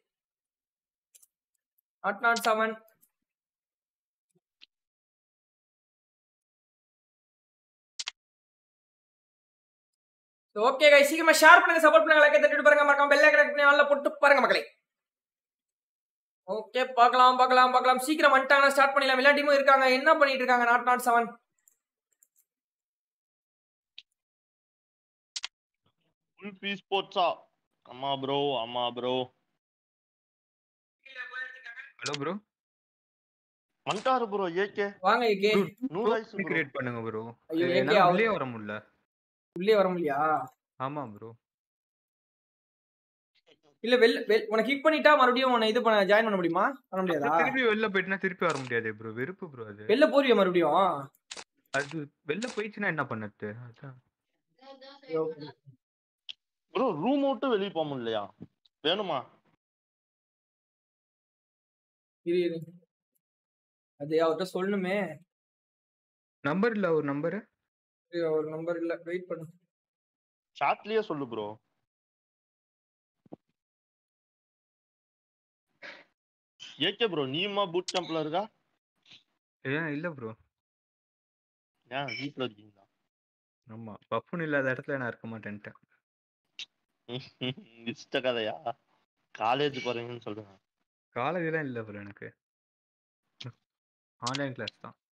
not not seven okay guy சீக்கிரமா ஷேர் பண்ணுங்க சப்போர்ட் பண்ணுங்க லைக் தட்டிட்டு பாருங்க மறக்காம பெல் ஐக்கன் பண்ணி நல்லா போட்டு பாருங்க மக்களே ஓகே பார்க்கலாம் பார்க்கலாம் பார்க்கலாம் சீக்கிரம் வந்துட்டாங்க ஸ்டார்ட் பண்ணிடலாம் எல்லா டீமும் இருக்காங்க என்ன பண்ணிட்டு இருக்காங்க நாட் நாட் செவன் ஃபுல் பீ ஸ்போர்ட்ஸா ஆமா ப்ரோ ஆமா ப்ரோ ஹலோ ப்ரோ வந்துட்டாரு ப்ரோ ஏகே வாங்க ஏகே நூறு வயசு bro. கிரியேட் பண்ணுங்க ப்ரோ ஐயோ ஏகே என்னால அவர் உள்ளே வர முடியல உள்ளே வர முடியா ஆமா ப்ரோ இல்ல வெல் வெல் உனக்கு கிளிக் பண்ணிட்டா மறுபடியும் உன்னை இது பண்ண ஜாயின் பண்ண முடியுமா பண்ண முடியாதா திருப்பி வெளில போயிட்டுனா திருப்பி வர முடியாது ப்ரோ வெறுப்பு ப்ரோ அது வெளில போறியா மறுபடியும் அது வெளில போயிடுச்சுன்னா என்ன பண்ணது அதான் ப்ரோ ரூம் விட்டு வெளிய போக முடியலையா வேணுமா இரு இரு அது அவர்கிட்ட சொல்லணுமே நம்பர் இல்ல ஒரு நம்பர் இரு, ஒரு நம்பர் இல்ல வெயிட் பண்ணு சாட்லயே சொல்லு ப்ரோ ஏகே ப்ரோ நீயுமா பூட் கேம்ப்ல இருக்கா ஏன் இல்ல ப்ரோ ஏன் வீட்ல இருக்கீங்களா ஆமா பப்புன் இல்லாத இடத்துல நான் இருக்க மாட்டேன்ட்டேன் இஷ்ட கதையா காலேஜ் போறீங்கன்னு சொல்லுங்க காலேஜ்லாம் இல்ல ப்ரோ எனக்கு ஆன்லைன் கிளாஸ் தான்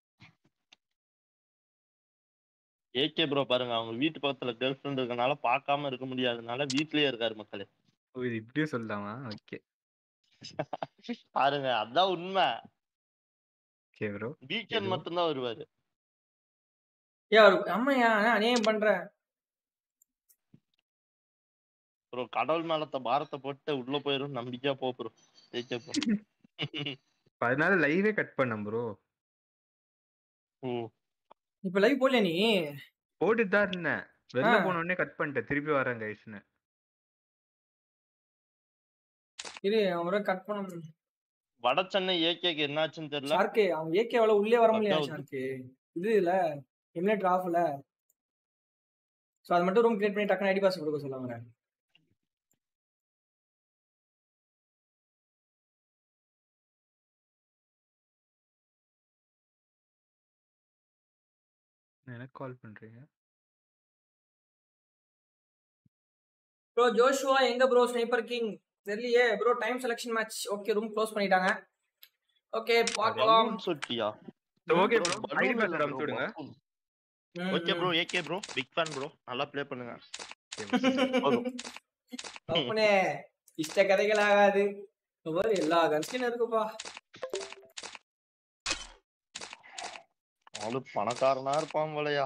ஏகே ப்ரோ பாருங்க அவங்க வீட்டு பக்கத்துல கேர்ள் ஃப்ரெண்ட் இருக்கனால பார்க்காம இருக்க முடியாதனால வீட்லயே இருக்காரு மக்களே ஓ இது இப்படியே சொல்லலாமா ஓகே பாருங்க அதான் உண்மை ஓகே ப்ரோ வீக்கெண்ட் எதுவும்? மட்டும்தான் வருவாரு ஏ அவரு அம்மையா அநியாயம் பண்ற ப்ரோ கடவுள் மேலத்த பாரத்தை போட்டு உள்ள போயிரும் நம்பிக்கையா போ ப்ரோ ஏகே ப்ரோ அதனால லைவே கட் பண்ணேன் ப்ரோ இப்ப லைவ் போடல நீ போட்டுட்டு தான் இருந்தேன் வெளில ஆ. போன உடனே கட் பண்ணிட்டேன் திருப்பி வரேன் கைஸ்னு இரு அவரை கட் பண்ண வட சென்னை ஏகேக்கு என்னாச்சுன்னு தெரியல ஷார்க்கு அவன் ஏகே அவ்வளவு உள்ளே வர முடியாது பக்காவது. ஷார்க்கு இது இல்ல எமினேட்டர் ஆஃப்ல சோ அது மட்டும் ரூம் கிரியேட் பண்ணி டக்குனு ஐடி பாஸ் கொடுக்க சொல்லுவாங்க எனக்கு கால் பண்றீங்க ப்ரோ ஜோஷுவா எங்க ப்ரோ ஸ்னைப்பர் கிங் தெரியலையே bro time selection match okay room close பண்ணிட்டாங்க ஓகே பார்க்கலாம் பலூன் சொட்டியா ஓகே ப்ரோ ஐடி பாஸ்வேர்ட் அனுப்பிச்சு விடுங்க okay bro AK bro big fan bro நல்லா ப்ளே பண்ணுங்க அப்பனே இஷ்ட கதைகள் ஆகாது இந்த மாதிரி எல்லா கன்ஸ்கின் இருக்குப்பா அவளு பணக்காரனா இருப்பான் போலயா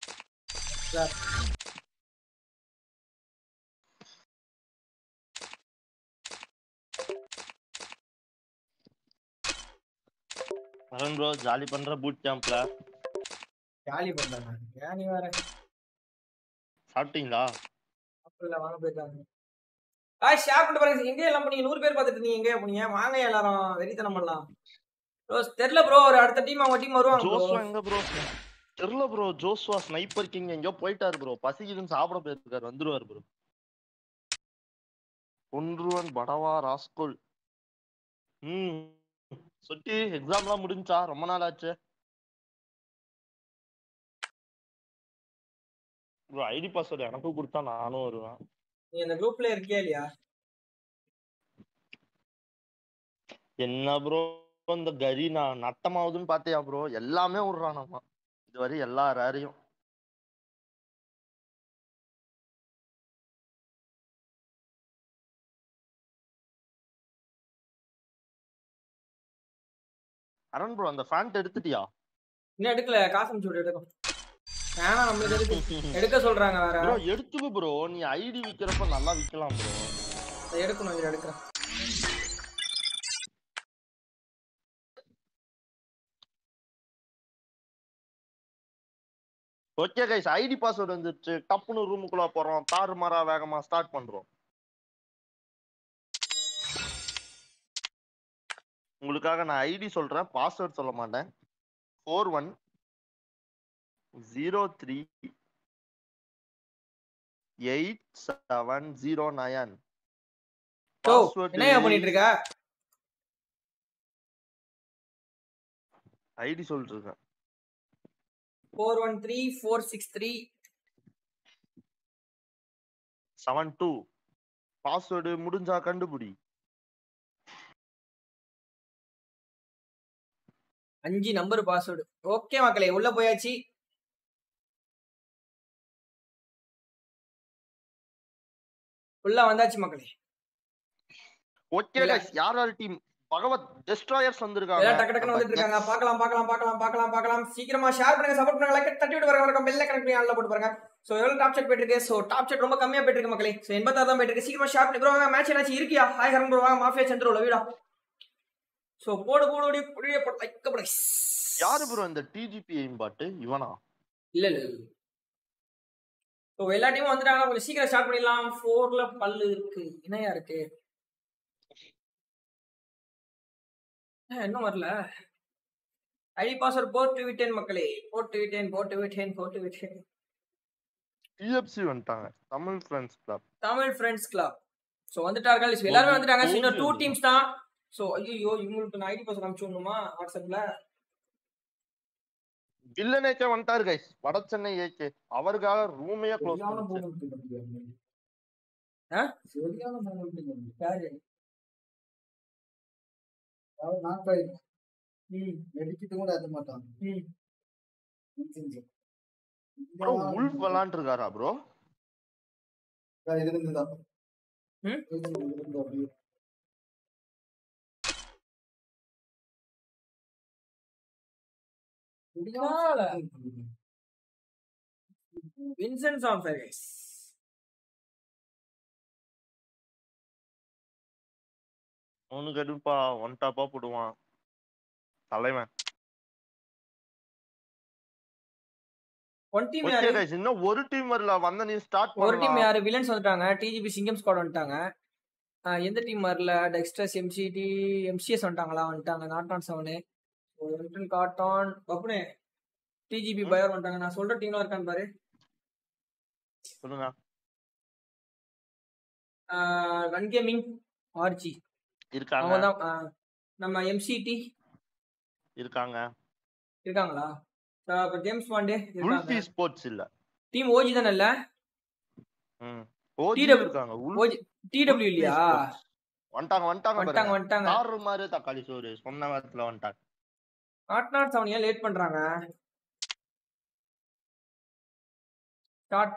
வரன் ப்ரோ ஜாலி பண்ற பூட் கேம்ப்ல ஜாலி பண்றாங்க ஏன் நீ வேற சாப்பிட்டீங்களா இல்ல வாங்க போயிட்டாங்க ஆ ஷேர் பண்ணிட்டு பாருங்க எங்க எல்லாம் பண்ணீங்க நூறு பேர் பார்த்துட்டு இருந்தீங்க எங்க போனீங்க வாங்க எல்லாரும் வெறித்தனம் பண்ணலாம் ப்ரோ தெரியல ப்ரோ ஒரு அடுத்த டீம் அவங்க டீம் வருவாங்க bro. ஜோஸ்வா எங்க ப்ரோ தெரியல ப்ரோ ஜோஸ்வா ஸ்னைப்பர் கிங் எங்கயோ போயிட்டாரு ப்ரோ பசிக்குதுன்னு சாப்பிட போயிருக்காரு வந்துருவாரு ப்ரோ ஒன்றுவன் படவா ராஸ்கோல் ம் சொட்டி எக்ஸாம்லாம் முடிஞ்சா ரொம்ப நாள் ஆச்சு ப்ரோ ஐடி பாஸ்வேர்டு எனக்கும் கொடுத்தா நானும் வருவேன் நீ இந்த குரூப்ல இருக்கியா இல்லையா என்ன ப்ரோ இந்த கரி நான் நட்டமாவுதுன்னு பாத்தியா ப்ரோ எல்லாமே விடுறானாமா இதுவரை எல்லா ரேரையும் அருண் ப்ரோ அந்த ஃபேண்ட் எடுத்துட்டியா இன்னும் எடுக்கல காசு அனுப்பிச்சு விட்டு எடுக்கும் வேணாம் நம்மளுக்கு எதுக்கு எடுக்க சொல்றாங்க வேற ப்ரோ எடுத்துக்கு ப்ரோ நீ ஐடி விக்கிறப்ப நல்லா விக்கலாம் ப்ரோ அதை எடுக்கணும் இதை எடுக்கிறேன் ஓகே கைஸ் ஐடி பாஸ்வேர்டு வந்துருச்சு டப்புன்னு ரூமுக்குள்ள போறோம் தாறு மாறா வேகமா ஸ்டார்ட் பண்றோம் உங்களுக்காக நான் ஐடி சொல்றேன் பாஸ்வேர்ட் சொல்ல மாட்டேன் four one zero three eight seven zero nine oh என்னையா பண்ணிட்டு இருக்க ஐடி சொல்லிட்டு இருக்கேன் four one three four six three seven two password முடிஞ்சா கண்டுபிடி அஞ்சு நம்பர் பாஸ்வேர்டு ஓகே மக்களே உள்ள போயாச்சு உள்ள வந்தாச்சு மக்களே ஓகே இல்ல. guys யார் யார் டீம் பகவத் டெஸ்ட்ராயர்ஸ் எல்லாம் வந்திருக்காங்க டக்கு டக்குன்னு வந்துட்டு இருக்காங்க பார்க்கலாம் பார்க்கலாம் பார்க்கலாம் பார்க்கலாம் பார்க்கலாம் சீக்கிரமா ஷேர் பண்ணுங்க சப்போர்ட் பண்ணுங்க like தட்டி விட்டு வரங்க வரங்க பெல்ல கனெக்ட் பண்ணி ஆன்ல போட்டு பாருங்க சோ எவ்வளவு டாப் செட் போயிட்டு இருக்கு சோ டாப் செட் ரொம்ப கம்மியா போயிட்டு இருக்கு மக்களே சோ 86 தான் போயிட்டு இருக்கு சீக்கிரமா ஷேர் பண்ணி ப்ரோ மேட்ச் என்னாச்சு இருக்கியா ஹாய் ஹரன் ப்ரோ வாங்க மாஃபியா சந்திரோல வீடா சோ போடு போடு ஓடி புடிய போட்டு லைக் போடு யாரு ப்ரோ இந்த டிஜிபி எய்ம் பாட்டு இவனா இல்ல இல்ல ஸோ எல்லா டீமும் வந்துட்டாங்க கொஞ்சம் சீக்கிரம் ஸ்டார்ட் பண்ணிடலாம் ஃபோர்ல பல்லு இருக்கு இணையா இருக்கு ஏன் இன்னும் வரல ஐடி பாஸ்வேர்ட் போட்டு விட்டேன் மக்களே போட்டு விட்டேன் போட்டு விட்டேன் போட்டு விட்டேன் டிஎஃப்சி வந்துட்டாங்க Tamil friends club Tamil friends club so வந்துட்டார்கள் So, எல்லாருமே வந்துட்டாங்க So, இன்னும் டூ போதும். டீம்ஸ் தான் ஸோ ஐயோ இவங்களுக்கு நான் ஐடி பாஸ்வேர்ட் அனுப்பிச்சு விடணுமா வாட்ஸ்அப்ல வில்லனேக்கே வந்துட்டாரு கைஸ் வட சென்னை ஏகே அவருக்காக ரூமையே க்ளோஸ் சரியான பண்ணிச்சு moment இருக்கு. ஆ? சரியான moment இருக்கு. யாரு அவன் knock ஆயிருக்கான். வெடிக்கிட்டு கூட ஏத்த மாட்டான். ம். செஞ்சு. ப்ரோ உல்ஃப் விளாண்டுருக்காரா ப்ரோ இதுல இருந்துதான். ம்? இதுல இருந்து அப்படியே. யாரு? வின்சென்ட் ஆன் ஃபயர் கைஸ் அவனுக்கு எடுப்பா ஒன் டாப்பா போடுவான் தலைவன் ஒன் டீம் ஓகே யாரு கைஸ் இன்னும் ஒரு டீம் வரல வந்த நீ ஸ்டார்ட் ஒரு டீம் பண்ணலாம் யாரு வில்லன்ஸ் வந்துட்டாங்க டிஜிபி சிங்கம் ஸ்குவாட் வந்துட்டாங்க ஆ, எந்த டீம் வரல டெக்ஸ்டர்ஸ் எம்சிடி எம்சிஎஸ் வந்துட்டாங்களா வந்துட்டாங்க நாட் நாட் செவனு எம்டன் காட்டான் பப்புனே டிஜிபி பயர் வந்துட்டாங்க நான் சொல்ற டீம்லாம் இருக்கான்னு பாரு சொல்லுங்க ரன் கேமிங் ஆர்ஜி இருக்காங்க அவங்க தான் ஆ, நம்ம எம்சிடி இருக்காங்க இருக்காங்களா அப்ப ஜேம்ஸ் பாண்டே உல்ஃபி இருக்காங்க ஸ்போர்ட்ஸ் இல்ல டீம் ஓஜி தானே இல்ல ம் ஓஜி TW இருக்காங்க ஓஜி டிடபிள்யூ இல்லையா வந்துட்டாங்க வந்துட்டாங்க வந்துட்டாங்க பாருங்க வந்துட்டாங்க தாறு மாதிரி தக்காளி சோறு சொன்ன நேரத்துல வந்துட்டாங்க நாட் நாட் செவன் ஏன் லேட் பண்றாங்க ஸ்டார்ட்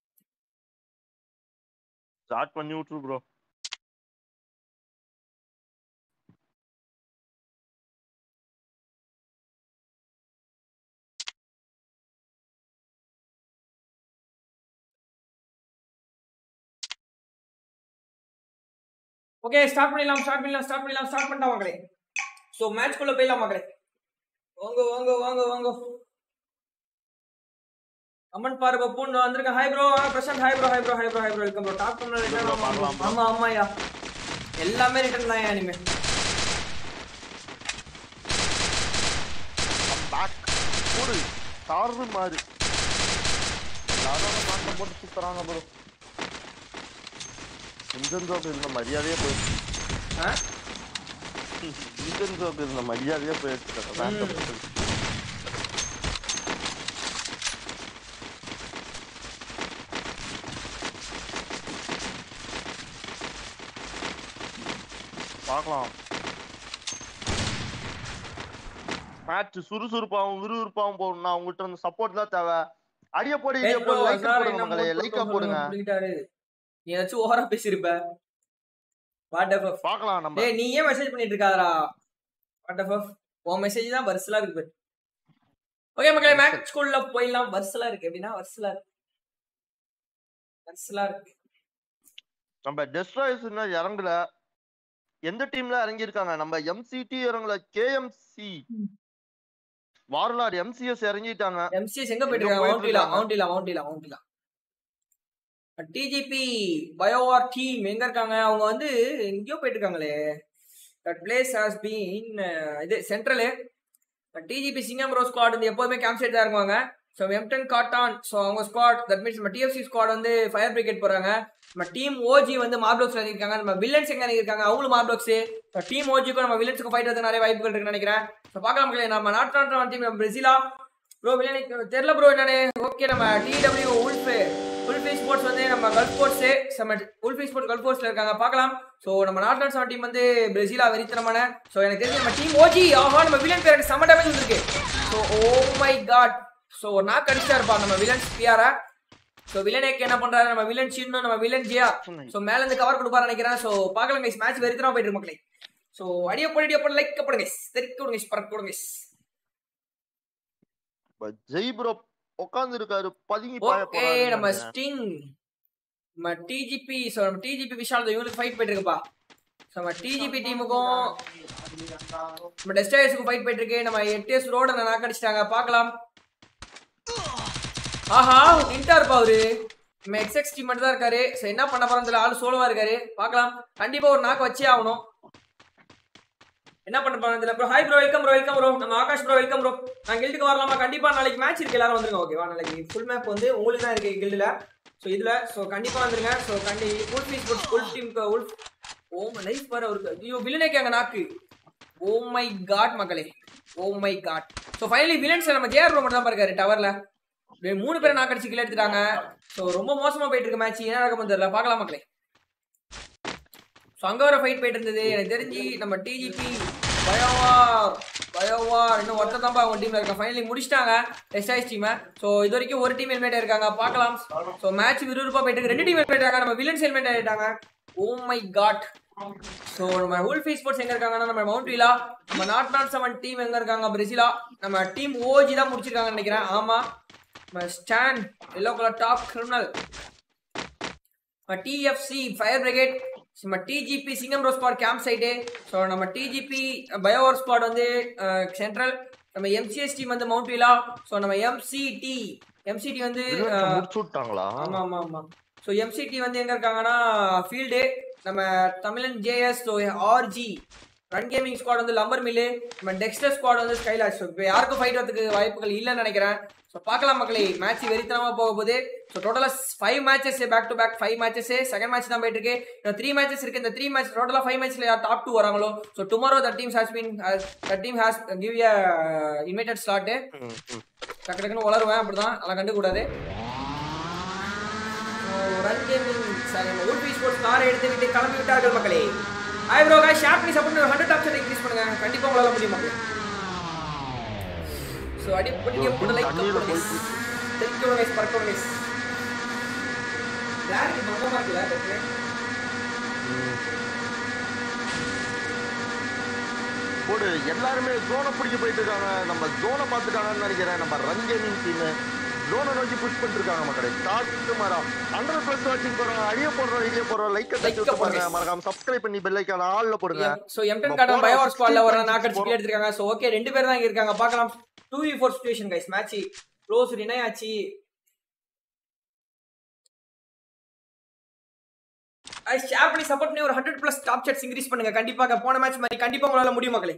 ஸ்டார்ட் பண்ணி விட்டுரு ப்ரோ ஓகே ஸ்டார்ட் பண்ணிடலாம் ஸ்டார்ட் பண்ணலாம் ஸ்டார்ட் பண்ணலாம் ஸ்டார்ட் பண்ணிட்டா மக்களே ஸோ மேட்ச்குள்ள போயிடலாம் மக்களே வாங்க வாங்க வாங்க வாங்க அம்மன் பாரு பப்புன்னு வந்திருக்கேன் hi bro Prashanth hi bro hi bro hi bro hi bro welcome bro top பண்ண bro, பார்க்கலாம் bro. ஆமா ஆமாயா எல்லாமே ரிட்டர்ன் தான் இனிமே பேக் போடு தாறு மாதிரி எல்லாரும் மாட்டம் போட்டு சுத்துறாங்க ப்ரோ இன்ஜன்சோக்கு இருந்த மரியாதையே போயிடுச்சு ஆ? இன்ஜன்சோக்கு இருந்த மரியாதையே போயிடுச்சு random ம். போயிடுச்சு. பார்க்கலாம் மேட்ச் சுறுசுறுப்பாவும் விறுவிறுப்பாவும் போகணும்னா உங்ககிட்ட இருந்து சப்போர்ட் தான் தேவை அடிய போடு இடிய ஏய் bro, போடு லைக் sorry, போடுங்க நம்ம மக்களே போட்டு லைக்கா சொல்லுங்க, போடுங்க புடிங்கிட்டாரு. நீ ஏதாச்சும் ஓவரா பேசியிருப்ப வாட் எஃப் பார்க்கலாம் நம்ம டேய் நீ ஏன் மெசேஜ் பண்ணிட்டு இருக்காதடா வாட் எஃப் உன் மெசேஜ் தான் வரிசலா இருக்கு ஓகே மக்களே மேட்ச் குள்ள போயிடலாம் வரிசலா இருக்கு எப்படின்னா வரிசலா இருக்கு வரிசலா இருக்கு நம்ம டெஸ்ட்ராய்ஸ் இன்னும் இறங்கல எந்த டீம்ல இறங்கி இருக்காங்க நம்ம எம்சிடி இறங்கல கேஎம்சி வாரலார் எம்சிஎஸ் இறங்கிட்டாங்க எம்சிஎஸ் எங்க எங்க போயிட்டு இருக்காங்க போயிட்டு மவுண்டிலா இருக்காங்க? மவுண்டிலா மவுண்டிலா மவுண்டிலா டிஜிபி பயோவார் டீம் எங்க இருக்காங்க அவங்க வந்து எங்கேயோ போயிட்டு இருக்காங்களே தட் பிளேஸ் ஹாஸ் பீன் இது சென்ட்ரலு டிஜிபி சிங்கம் ப்ரோ ஸ்குவாட் வந்து எப்போதுமே கேம்ப் சைட் தான் இருக்குவாங்க ஸோ எம்டன் காட்டான் ஸோ அவங்க ஸ்குவாட் தட் மீன்ஸ் நம்ம டிஎஃப்சி ஸ்குவாட் வந்து ஃபயர் பிரிகேட் போறாங்க நம்ம டீம் ஓஜி வந்து மார்பிளாக்ஸ் இறங்கிருக்காங்க நம்ம வில்லன்ஸ் எங்க இறங்கிருக்காங்க அவங்களும் மார்பிளாக்ஸ் டீம் ஓஜிக்கும் நம்ம வில்லன்ஸுக்கும் ஃபைட் வந்து நிறைய வாய்ப்புகள் இருக்குன்னு நினைக்கிறேன் ஸோ பார்க்கலாம் மக்களே நம்ம நாட்டு நாட்டு டீம் நம்ம பிரசிலா ப்ரோ வில்லன் தெரியல ப்ரோ என்னன்னு ஓகே நம்ம டிடபிள்யூ உல்ஃபு உல்ஃபி ஸ்போர்ட்ஸ் வந்து நம்ம கல்ஃப் ஸ்போர்ட்ஸ் நம்ம உல்ஃபி ஸ்போர்ட்ஸ் கல்ஃப் ஸ்போர்ட்ஸ்ல இருக்காங்க பார்க்கலாம் ஸோ நம்ம நாட் நாட் செவன் டீம் வந்து பிரேசிலா வெறித்தனமான ஸோ எனக்கு தெரிஞ்சு நம்ம டீம் ஓஜி ஆஹா நம்ம வில்லன் பேருக்கு செம்ம டேமேஜ் வந்திருக்கு so oh my god so ஒரு நாக்கு அடிச்சா இருப்பா நம்ம வில்லன் பியாரா ஸோ வில்லனேக்கு என்ன பண்றாரு நம்ம வில்லன் சின்ன நம்ம வில்லன் ஜியா ஸோ மேல இருந்து கவர் கொடுப்பாரு நினைக்கிறேன் ஸோ பார்க்கலாம் கைஸ் மேட்ச் வெறித்தனமா போயிட்டு இருக்கு மக்களே ஸோ அடிய போட அடிய போட லைக் போடுங்க guys. தெரிக்க விடுங்க guys, பறக்க விடுங்க guys. ஜெய் ப்ரோ உட்கார்ந்து இருக்காரு பதுங்கி பாய ஓகே போறாரு நம்ம ஸ்டிங் நம்ம டிஜிபி ஸோ நம்ம டிஜிபி விஷால் இவனுக்கு ஃபைட் போயிட்டு இருக்குப்பா ஸோ நம்ம டிஜிபி டீமுக்கும் நம்ம டெஸ்டர்ஸுக்கும் ஃபைட் போயிட்டு இருக்கு நம்ம எட்டிஎஸ் ரோட நாக் அடிச்சிட்டாங்க பார்க்கலாம் ஆஹா நின்ட்டா இருப்பா அவரு நம்ம எக்ஸ்எக்ஸ் டீம் மட்டும் தான் இருக்காரு ஸோ என்ன பண்ண போறோம் தெரியல ஆளு சோலவா இருக்காரு பார்க்கலாம் கண்டிப்பா ஒரு நாக்கு வச்சே ஆகணும் என்ன பண்ண போறோம் தெரியல bro hi bro welcome bro welcome bro நம்ம ஆகாஷ் ப்ரோ வெல்கம் ப்ரோ நான் கில்டுக்கு வரலாமா கண்டிப்பா நாளைக்கு மேட்ச் இருக்கு எல்லாரும் வந்துருங்க ஓகேவா நாளைக்கு ஃபுல் மேப் வந்து உங்களுக்கு தான் இருக்கு கில்டுல ஸோ இதுல ஸோ கண்டிப்பா வந்துருங்க ஸோ கண்டி உல்ஃப் ஸ்போர்ட்ஸ் உல்ஃப் டீமுக்கு உல்ஃப் ஓ லைஃப் வர அவருக்கு ஐயோ வில்லனே கேங்க நாக்கு ஓ மை காட் மக்களே oh my god so finally villains நம்ம ஜேஆர் ப்ரோ மட்டும் தான் இருக்காரு டவர்ல மூணு பேரை நாக்கு அடிச்சு கில் எடுத்துட்டாங்க ஸோ ரொம்ப மோசமா போயிட்டு இருக்கு மேட்ச் என்ன நடக்கும் தெரியல பார்க்கலாம் மக்களே ஸோ அங்கே வர ஃபைட் போயிட்டு இருந்தது எனக்கு தெரிஞ்சு நம்ம டிஜிபி பயோவார் பயோவார் இன்னும் ஒருத்தர் தான் அவங்க டீம்ல இருக்காங்க ஃபைனலி முடிச்சிட்டாங்க எஸ்ஐஸ் டீமை ஸோ இது வரைக்கும் ஒரு டீம் ஹெல்மெட் இருக்காங்க பார்க்கலாம் ஸோ மேட்ச் விறுவிறுப்பா போயிட்டு இருக்கு ரெண்டு டீம் ஹெல்மெட் இருக்காங்க நம்ம வில்லன்ஸ் ஹெல்மெட் ஆயிட்டாங்க ஓ மை காட் ஸோ நம்ம உல்ஃபி ஸ்போர்ட்ஸ் எங்க இருக்காங்கன்னா நம்ம மவுண்ட் வீலா நம்ம நாட் நாட் செவன் டீம் எங்க இருக்காங்க பிரேசிலா நம்ம டீம் ஓஜி தான் முடிச்சிருக்காங்கன்னு நினைக்கிறேன் ஆமா நம்ம stand yellow colour top criminal TFC fire brigade நம்ம டிஜிபி சிங்கம் rose squad camp side so நம்ம டிஜிபி பயோவர் ஸ்குவாட் வந்து சென்ட்ரல் நம்ம எம்சிஎஸ் டீம் வந்து மவுண்ட் வீலா ஸோ நம்ம எம்சிடி எம்சிடி வந்து அஹ், முடிச்சு விட்டாங்களா ஆமா ஆமா ஆமா ஸோ எம்சிடி வந்து எங்க இருக்காங்கன்னா ஃபீல்டு நம்ம தமிழன் JS so RG run gaming squad வந்து லம்பர் மில்லு நம்ம டெக்ஸ்டர் ஸ்குவாட் வந்து ஸ்கைலாஷ் ஸோ இப்போ யாருக்கும் ஃபைட் வரதுக்கு வாய்ப்புகள் இல்லைன்னு நினைக்கிறேன் ஸோ பார்க்கலாம் மக்களே மேட்ச் வெறித்தனமா போக போகுது ஸோ டோட்டலாக five matches back to back five matches second match தான் போயிட்டு இருக்கு இன்னும் த்ரீ மேட்சஸ் இருக்கு இந்த த்ரீ மேட்ச் டோட்டலாக ஃபைவ் மேட்ச்ல யார் டாப் டூ வராங்களோ so tomorrow the team has been the team has give a invited slot hmm, hmm. டக்கு டக்குன்னு வளருவேன் அப்படிதான் அதெல்லாம் கண்டுக்கூடாது ரன் கேமிங் சாரி உல்பி ஸ்போர்ட்ஸ் காரை எடுத்து விட்டு கிளம்பி விட்டார்கள் மக்களே ஹாய் ப்ரோ காய் ஷார்ப் பண்ணி சப்போர்ட் ஹண்ட்ரட் ஆப்ஷன் இன்க்ரீஸ் பண்ணுங்க கண்டிப்பா உங்களால முடியும் மக்களே ஸோ அடி பண்ணி போட்டு லைக் தண்ணியில போயிட்டு. தெரிஞ்சு கைஸ் பறக்க கைஸ் கிளாரிட்டி பக்கமா இருக்குல்ல ஓகே போடு எல்லாருமே ஜோனை பிடிக்க போயிட்டு இருக்காங்க நம்ம ஜோனை பார்த்துட்டாங்கன்னு நினைக்கிறேன் நம்ம ரன் கேமிங் டீம் ஜோனை நோக்கி புஷ் பண்ணிட்டு இருக்காங்க மக்களே ஸ்டார்ட் மரம் ஹண்ட்ரட் ப்ளஸ் வாட்சிங் போறோம் அடிய போடுறோம் இடிய போடுறோம் லைக் தட்டி Like விட்டு போடுங்க. பாருங்க மறக்காம சப்ஸ்கிரைப் பண்ணி பெல் ஐக்கான ஆல்ல போடுங்க ஸோ எம்டன் நம்ம கார்டன் போற பயோவர் ஸ்குவாட்ல வர 60 நாக்கடிச்சு கீழே எடுத்திருக்காங்க ஸோ ஓகே ரெண்டு பேர் தான் இங்க இருக்காங்க பார்க்கலாம் two V four situation guys match close டினை ஆச்சு ஷேர் பண்ணி சப்போர்ட் பண்ணி ஒரு hundred plus top chats increase பண்ணுங்க கண்டிப்பாக போன மேட்ச் மாதிரி கண்டிப்பா உங்களால முடியும் மக்களே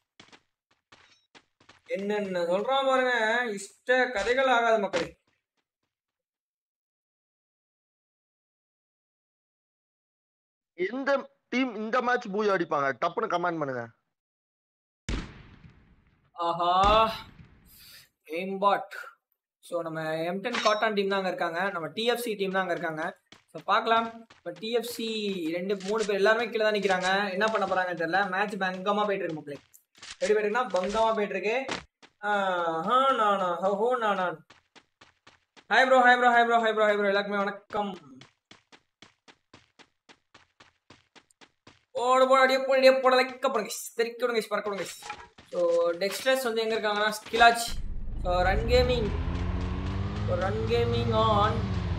என்னென்ன சொல்றான் பாருங்க இஷ்ட கதைகள் ஆகாத மக்களே எந்த டீம் இந்த மேட்ச் பூய் அடிப்பாங்க டப்புன்னு கமெண்ட் பண்ணுங்க ஆஹா எய்ம்பாட் ஸோ நம்ம எம்டன் காட்டான் டீம் தான் அங்கே இருக்காங்க நம்ம டிஎஃப்சி டீம் தான் அங்கே இருக்காங்க ஸோ பார்க்கலாம் இப்போ டிஎஃப்சி ரெண்டு மூணு பேர் எல்லாருமே கீழே தான் நிற்கிறாங்க என்ன பண்ண போகிறாங்கன்னு தெரியல மேட்ச் பங்கமாக போயிட்டு இருக்கு மக்களே எப்படி போயிட்டுருக்குன்னா பங்கமாக போயிட்டு இருக்கு ஹா நானா ஹோ நானா hi bro hi bro hi bro hi bro hi bro எல்லாருக்குமே வணக்கம் ஓட போட அடியே போட அடியே போட லைக் பண்ணுங்க தெரிக்க விடுங்க பறக்க விடுங்க ஸோ டெக்ஸ்டர்ஸ் வந்து எங்கே இருக்காங்கன்னா ஸ்கிலாச் so run gaming so run gaming on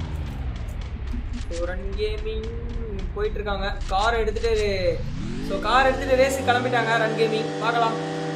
so run gaming போயிட்டு இருக்காங்க கார் எடுத்துட்டு ஸோ கார் எடுத்துட்டு ரேஸ் கிளம்பிட்டாங்க ரன் கேமிங் பார்க்கலாம்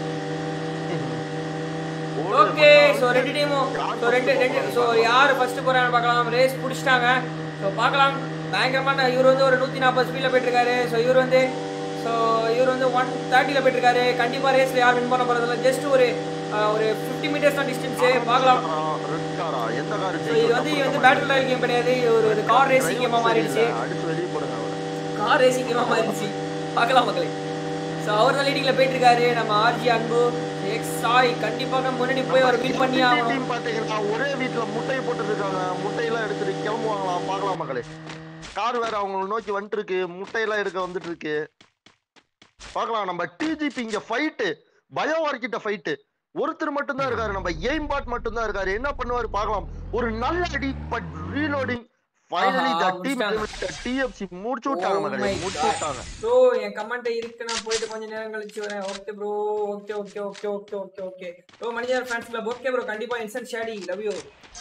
ஓகே ஸோ ரெண்டு டீமும் ஸோ ரெண்டு ரெண்டு ஸோ யார் ஃபர்ஸ்ட் போறாங்க பார்க்கலாம் ரேஸ் பிடிச்சிட்டாங்க ஸோ பார்க்கலாம் பயங்கரமான இவர் வந்து ஒரு நூற்றி நாற்பது ஸ்பீடில் போயிட்டுருக்காரு ஸோ இவர் வந்து ஸோ இவர் வந்து ஒன் தேர்ட்டியில் போயிட்டுருக்காரு கண்டிப்பாக ரேஸில் யார் வின் பண்ண போகிறதில்ல ஜஸ்ட் ஒரு அஹ், ஒரு ஃபிஃப்டி மீட்டர்ஸ் தான் டிஸ்டன்ஸு பார்க்கலாம் ரெட் காரா எந்த கார் ஸோ இது வந்து இது வந்து பேட்டில் ராயல் கேம் கிடையாது இது ஒரு ஒரு கார் ரேசிங் கேமாக மாறிடுச்சு அடிச்சு வெளியே போடுங்க அவரை கார் ரேசிங் கேமாக மாறிடுச்சு பார்க்கலாம் மக்களே ஸோ அவர் தான் லீடிங்கில் போயிட்டு இருக்காரு நம்ம ஆர்ஜி அன்பு சாய் கண்டிப்பாக முன்னாடி போய் ஒரு வின் பண்ணி ஆகணும் டீம் பாத்தீங்கன்னா ஒரே வீட்டுல முட்டையை போட்டு இருக்காங்க முட்டையெல்லாம் எடுத்துட்டு கிளம்புவாங்களாம் பார்க்கலாம் மக்களே கார் வேற அவங்களை நோக்கி வந்துட்டு இருக்கு முட்டையெல்லாம் எடுக்க வந்துட்டு இருக்கு பார்க்கலாம் நம்ம டிஜிபி இங்க ஃபைட்டு பயோவார் கிட்ட ஃபைட்டு ஒருத்தர் மட்டும் தான் இருக்காரு நம்ம எய்ம் பாட் மட்டும் தான் இருக்காரு என்ன பண்ணுவாரு பார்க்கலாம் ஒரு நல்ல அடி பட் ரீலோடிங் ஃபைனலி ஆஹா, த டீம் முடிச்சிட்டாங்க. டிஎஃப்சி முடிச்சு விட்டாங்க Oh மக்களே my முடிச்சு God. விட்டாங்க ப்ரோ என் கமெண்ட் இருக்கு நான் போயிட்டு கொஞ்ச நேரம் கழிச்சு வரேன் okay bro okay okay okay okay okay okay bro மனிதர் ஃபேன்ஸ் கிளப் ஓகே ப்ரோ கண்டிப்பா இன்சென்ட் ஷேடி லவ் யூ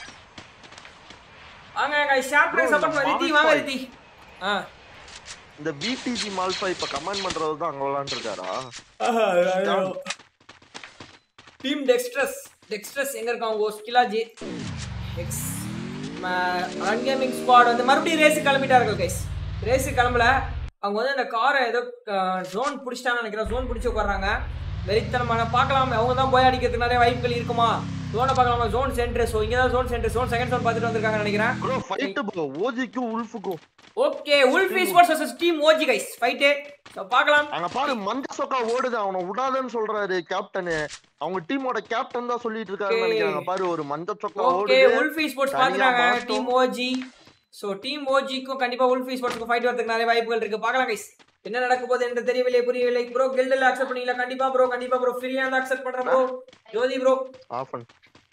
வாங்க guys ஷேர் பண்ணி Bro, சப்போர்ட் இந்த ரித்தி Malphite- வாங்க ரித்தி ஆ இந்த விடிஜி மால்ஃபா இப்ப கமெண்ட் பண்றது தான் அங்க விளாண்டு இருக்காரா டீம் டெக்ஸ்ட்ரஸ் டெக்ஸ்ட்ரஸ் எங்க இருக்காங்க உங்க ஸ்கிலாஜி எக்ஸ் ரன் கேமிங் ஸ்குவாட் வந்து மறுபடியும் ரேஸ் கிளம்பிட்டார்கள் கைஸ் ரேஸ் கிளம்பல அவங்க வந்து அந்த காரை ஏதோ ஜோன் பிடிச்சிட்டாங்கன்னு நினைக்கிறேன் ஜோன் பிடிச்சி உட்கார்றாங்க வெறித்தனமான பார்க்கலாம் அவங்க தான் போய் அடிக்கிறதுக்கு நிறைய வாய்ப்புகள் இருக்குமா ஜோனை பார்க்கலாமா ஜோன் சென்டர் ஸோ இங்கே தான் zone centre zone second zone பார்த்துட்டு வந்திருக்காங்கன்னு நினைக்கிறேன் ப்ரோ ஃபைட் ப்ரோ ஓஜிக்கும் உல்ஃபுக்கும் ஓகே உல்ஃபி sports versus team OG guys fight so பார்க்கலாம் அங்க பாரு மஞ்ச சொக்கா ஓடுது அவனை விடாதன்னு சொல்றாரு கேப்டனு அவங்க டீமோட கேப்டன் தான் சொல்லிட்டு இருக்காருன்னு Okay. நினைக்கிறாங்க பாரு ஒரு மஞ்ச சொக்கா ஓகே ஓடுது உல்ஃபி ஸ்போர்ட்ஸ் தனியா பார்த்துட்டாங்க மாட்டோம். டீம் ஓஜி ஸோ டீம் ஓஜிக்கும் கண்டிப்பா உல்ஃபி ஸ்போர்ட்ஸ்க்கு ஃபைட் வரதுக்கு நிறைய வாய்ப்புகள் இருக்கு பார்க்கலாம் கைஸ் என்ன நடக்க போகுது என்று தெரியவில்லை புரியவில்லை ப்ரோ கில்டில் அக்செப்ட் பண்ணீங்களா கண்டிப்பா ப்ரோ கண்டிப்பா ப்ரோ ஃப்ரீயா இருந்தா அக்செப்ட் பண்றேன் ப்ரோ ஜோதி ப்ரோ ஆஃப் பண்ணு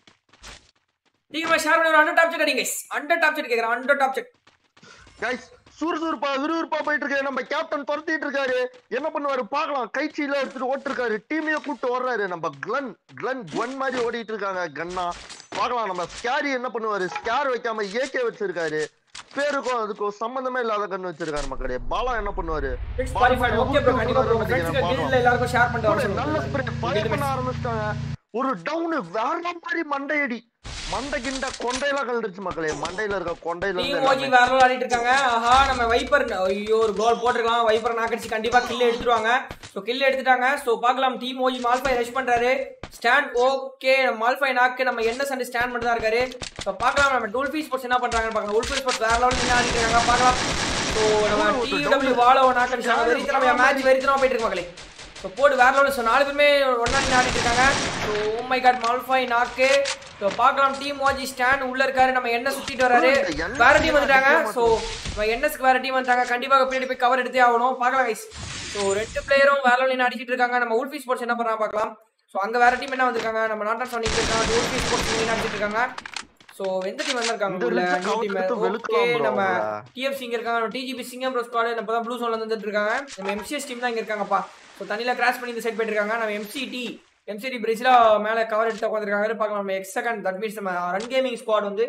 நீங்க ஷேர் பண்ணி ஒரு அண்டர் டாப் செட் அடிங்க கைஸ் அண்டர் டாப் செட் கேக்குறேன் அண்டர் டாப் செட் கைஸ் சுறுசுறுப்பா விறுவிறுப்பா போயிட்டு இருக்கு நம்ம கேப்டன் துரத்திட்டு இருக்காரு என்ன பண்ணுவாரு பார்க்கலாம் கைச்சியில எடுத்துட்டு ஓட்டிருக்காரு டீமையே கூப்பிட்டு ஓடுறாரு நம்ம கிளன் கிளன் குவன் மாதிரி ஓடிட்டு இருக்காங்க கன்னா பார்க்கலாம் நம்ம ஸ்கேரி என்ன பண்ணுவாரு ஸ்கேர் வைக்காம ஏகே வச்சிருக்காரு பேருக்கும் அதுக்கும் சம்பந்தமே இல்லாத கண்ணு வச்சிருக்காரு மக்களே பாலா என்ன பண்ணுவாரு குவாலிஃபைட் ஓகே ப்ரோ கண்டிப்பா ப்ரோ ஃப்ரெண்ட்ஸ்க்கு கில்டில் எல்லாருக்கும் ஷேர் பண்ணிட்டு வர ஒரு நல்ல சொல்லுங்க ஸ்ப்ரே ஃபயர் பண்ண ஆரம்பிச்சிட்டாங்க ஒரு டவுன் வேற மாதிரி மண்டையடி மண்டை கிண்ட கொண்டையெல்லாம் கலந்துருச்சு மக்களே மண்டையில இருக்க கொண்டையில டீம் இருந்து ஓஜி எல்லாமே. வேற level ஆடிட்டு இருக்காங்க ஆஹா நம்ம வைப்பர் ஐயோ ஒரு கோல் போட்டிருக்கலாம் வைப்பர் நாக்கடிச்சு கண்டிப்பா கில் எடுத்துருவாங்க ஸோ கில் எடுத்துட்டாங்க ஸோ பார்க்கலாம் டீம் ஓஜி மால்ஃபை ரஷ் பண்றாரு ஸ்டாண்ட் ஓகே மால்ஃபை நாக்கு நம்ம என்ன சண்டை ஸ்டாண்ட் மட்டும் தான் இருக்காரு ஸோ பார்க்கலாம் நம்ம டூல்ஃபி ஸ்போர்ட்ஸ் என்ன பண்றாங்கன்னு பார்க்கலாம் உல்ஃபி ஸ்போர்ட்ஸ் வேற லெவல் என்ன ஆடிட்டு இருக்காங்க பார்க்கலாம் ஸோ நம்ம டிடபிள்யூ வாழ நாக்கடிச்சாங்க வெறித்தனமா மேட்ச் வெறித்தனமா போயிட்டு இருக்கு மக்களே ஸோ போடு வேற லெவல் ஸோ நாலு பேருமே ஒன்னா நின்று ஆடிட்டு இருக்காங்க ஸோ ஓ மை காட் மால்ஃபை நாக்கு ஸோ பார்க்கலாம் டீம் ஓஜி ஸ்டாண்ட் உள்ள இருக்காரு நம்ம என்ன சுத்திட்டு வராரு வேற டீம் வந்துட்டாங்க ஸோ என்எஸ்க்கு வேற டீம் வந்துட்டாங்க கண்டிப்பாக பின்னாடி போய் கவர் எடுத்தே ஆகணும் பார்க்கலாம் கைஸ் ஸோ ரெண்டு பிளேயரும் வேற லைன் அடிச்சிட்டு இருக்காங்க நம்ம உல்ஃபி ஸ்போர்ட்ஸ் என்ன பண்றாங்க பார்க்கலாம் ஸோ அங்க வேற டீம் என்ன வந்திருக்காங்க நம்ம நாட்டன் சோனிக் இருக்காங்க உல்ஃபி ஸ்போர்ட்ஸ் டீம் அடிச்சிட்டு இருக்காங்க ஸோ எந்த டீம் வந்திருக்காங்க இந்த உள்ள list நியூ டீம் கவுத்து ஓகே வெளுக்கலாம் bro நம்ம அவங்கள. டிஎஃப்சி இங்க இருக்காங்க நம்ம டிஜிபி சிங்கம் ப்ரோ ஸ்குவாட் நம்ம தான் ப்ளூ சோன்ல வந்துட்டு இருக்காங்க நம்ம எம்சிஎஸ் டீம் தான் இங்க இருக்காங்கப்பா ஸோ தண்ணியில கிராஸ் பண்ணி இந்த சைட் போயிட்டு இருக்காங்க நம்ம எம்சிடி எம்சிடி பிரிட்ஜ்ல மேல கவர் எடுத்து உட்காந்துருக்காங்க பார்க்கலாம் நம்ம எக்ஸ் செகண்ட் தட் மீன்ஸ் நம்ம ரன் கேமிங் ஸ்குவாட் வந்து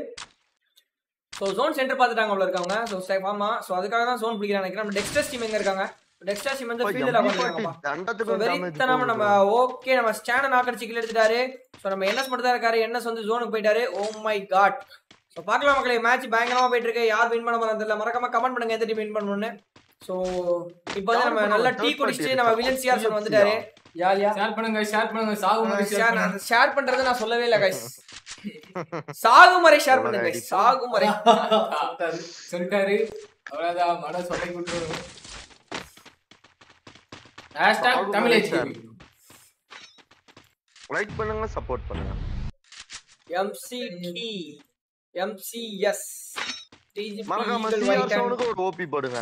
ஸோ ஜோன் சென்டர் பார்த்துட்டாங்க அவ்வளோ இருக்காங்க ஸோ ஆமா ஸோ அதுக்காக தான் ஜோன் பிடிக்கிறாங்க நினைக்கிறேன் நம்ம டெக்ஸ்டர்ஸ் டீம் எங்க இருக்காங்க டெக்ஸ்டர்ஸ் டீம் வந்து ஃபீல்டில் உட்காந்துருக்காங்கப்பா ஸோ தண்டத்துக்கும் damage வெறித்தனம் நம்ம போகுது ஓகே நம்ம ஸ்டாண்டை நாக்கடிச்சு கில் எடுத்துட்டாரு ஸோ நம்ம என்எஸ் மட்டும் தான் இருக்காரு என்எஸ் வந்து ஜோனுக்கு போயிட்டாரு ஓ மை காட் ஸோ பார்க்கலாம் மக்களே மேட்ச் பயங்கரமா போயிட்டு இருக்கு யார் வின் பண்ண போறாங்க தெரியல மறக்காம கமெண்ட் பண்ணுங்க எந்த டீம் வின் பண்ணணும்னு ஸோ இப்போ வந்து நம்ம நல்லா டீ குடிச்சிட்டு நம்ம வில்லன் சிஆர்சன் வந்துட்டாரு ஜாலியா ஷேர் பண்ணுங்க ஷேர் பண்ணுங்க சாகு மாதிரி ஷேர் ஷேர் பண்ணுங்க ஷேர் பண்றது நான் சொல்லவே இல்லை கைஸ் சாகுமறை ஷேர் பண்ணுங்க guys. சாகுமறை சொல்லிட்டாரு அவ்வளவுதான் மன சொட்டை விட்டுருவோம் ஹேஷ்டாக் தமிழ் ஹெச்டிவி லைக் பண்ணுங்க சப்போர்ட் பண்ணுங்க எம்சிடி எம்சிஎஸ் மறக்காம சிஆர் சவுனுக்கு ஒரு ஓபி போடுங்க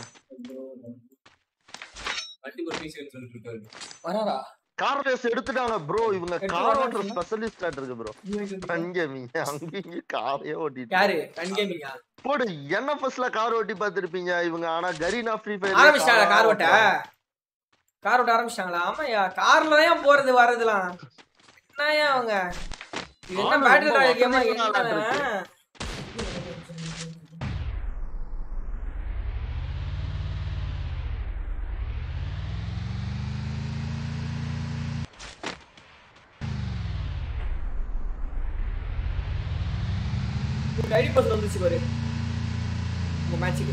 மல்டிபிள் பீஸ் சொல்லிட்டு இருக்காரு வராரா கார் ரேஸ் எடுத்துட்டாங்க ப்ரோ இவங்க எடுத்து கார் வரேன்னு ஓட்டுற சொன்னா? ஸ்பெஷலிஸ்ட் இருக்கு ப்ரோ அங்க மீங்க அங்கேயும் காரையே ஓட்டிட்டு யாரு கண் கேமிங்கா போடு என்எஃப்எஸ்ல கார் ஓட்டி பார்த்திருப்பீங்க இவங்க ஆனா கரீனா ஃப்ரீ ஆரம்பிச்சிட்டாங்களா கார் ஓட்ட கார் ஓட்ட ஆரம்பிச்சிட்டாங்களா ஆமாயா கார்ல தான் போறது வர்றதுலாம் என்னயா அவங்க இது என்ன ஆமா, பேட்டில் ரொம்ப ராயல் கேமா வசதியான ஆள் என்ன ஐடி பர்சன் வந்துச்சு பாரு இந்த மேட்சுக்கு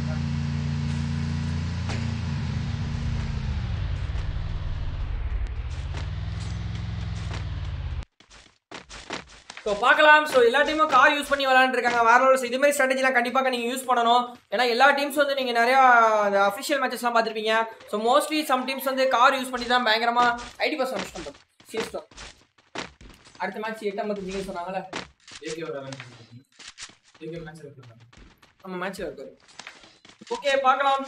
ஸோ பார்க்கலாம் ஸோ எல்லா டீமும் கார் யூஸ் பண்ணி விளாண்டுருக்காங்க வேற லெவல்ஸ் இது மாதிரி ஸ்ட்ராட்டஜிலாம் கண்டிப்பாக நீங்கள் யூஸ் பண்ணணும் ஏன்னா எல்லா டீம்ஸ் வந்து நீங்கள் நிறையா அந்த அஃபிஷியல் மேட்சஸ்லாம் பார்த்துருப்பீங்க ஸோ மோஸ்ட்லி சம் டீம்ஸ் வந்து கார் யூஸ் பண்ணி தான் பயங்கரமாக ஐடி பஸ் பண்ணுறோம் சிஎஸ்டோ அடுத்த மேட்ச் எட்டு ஐம்பத்தஞ்சுங்க சொன்னாங்கல்ல ஏகே வர ஏகே மேட்ச் இருக்கு நம்ம மேட்ச்ல இருக்காரு ஓகே பார்க்கலாம்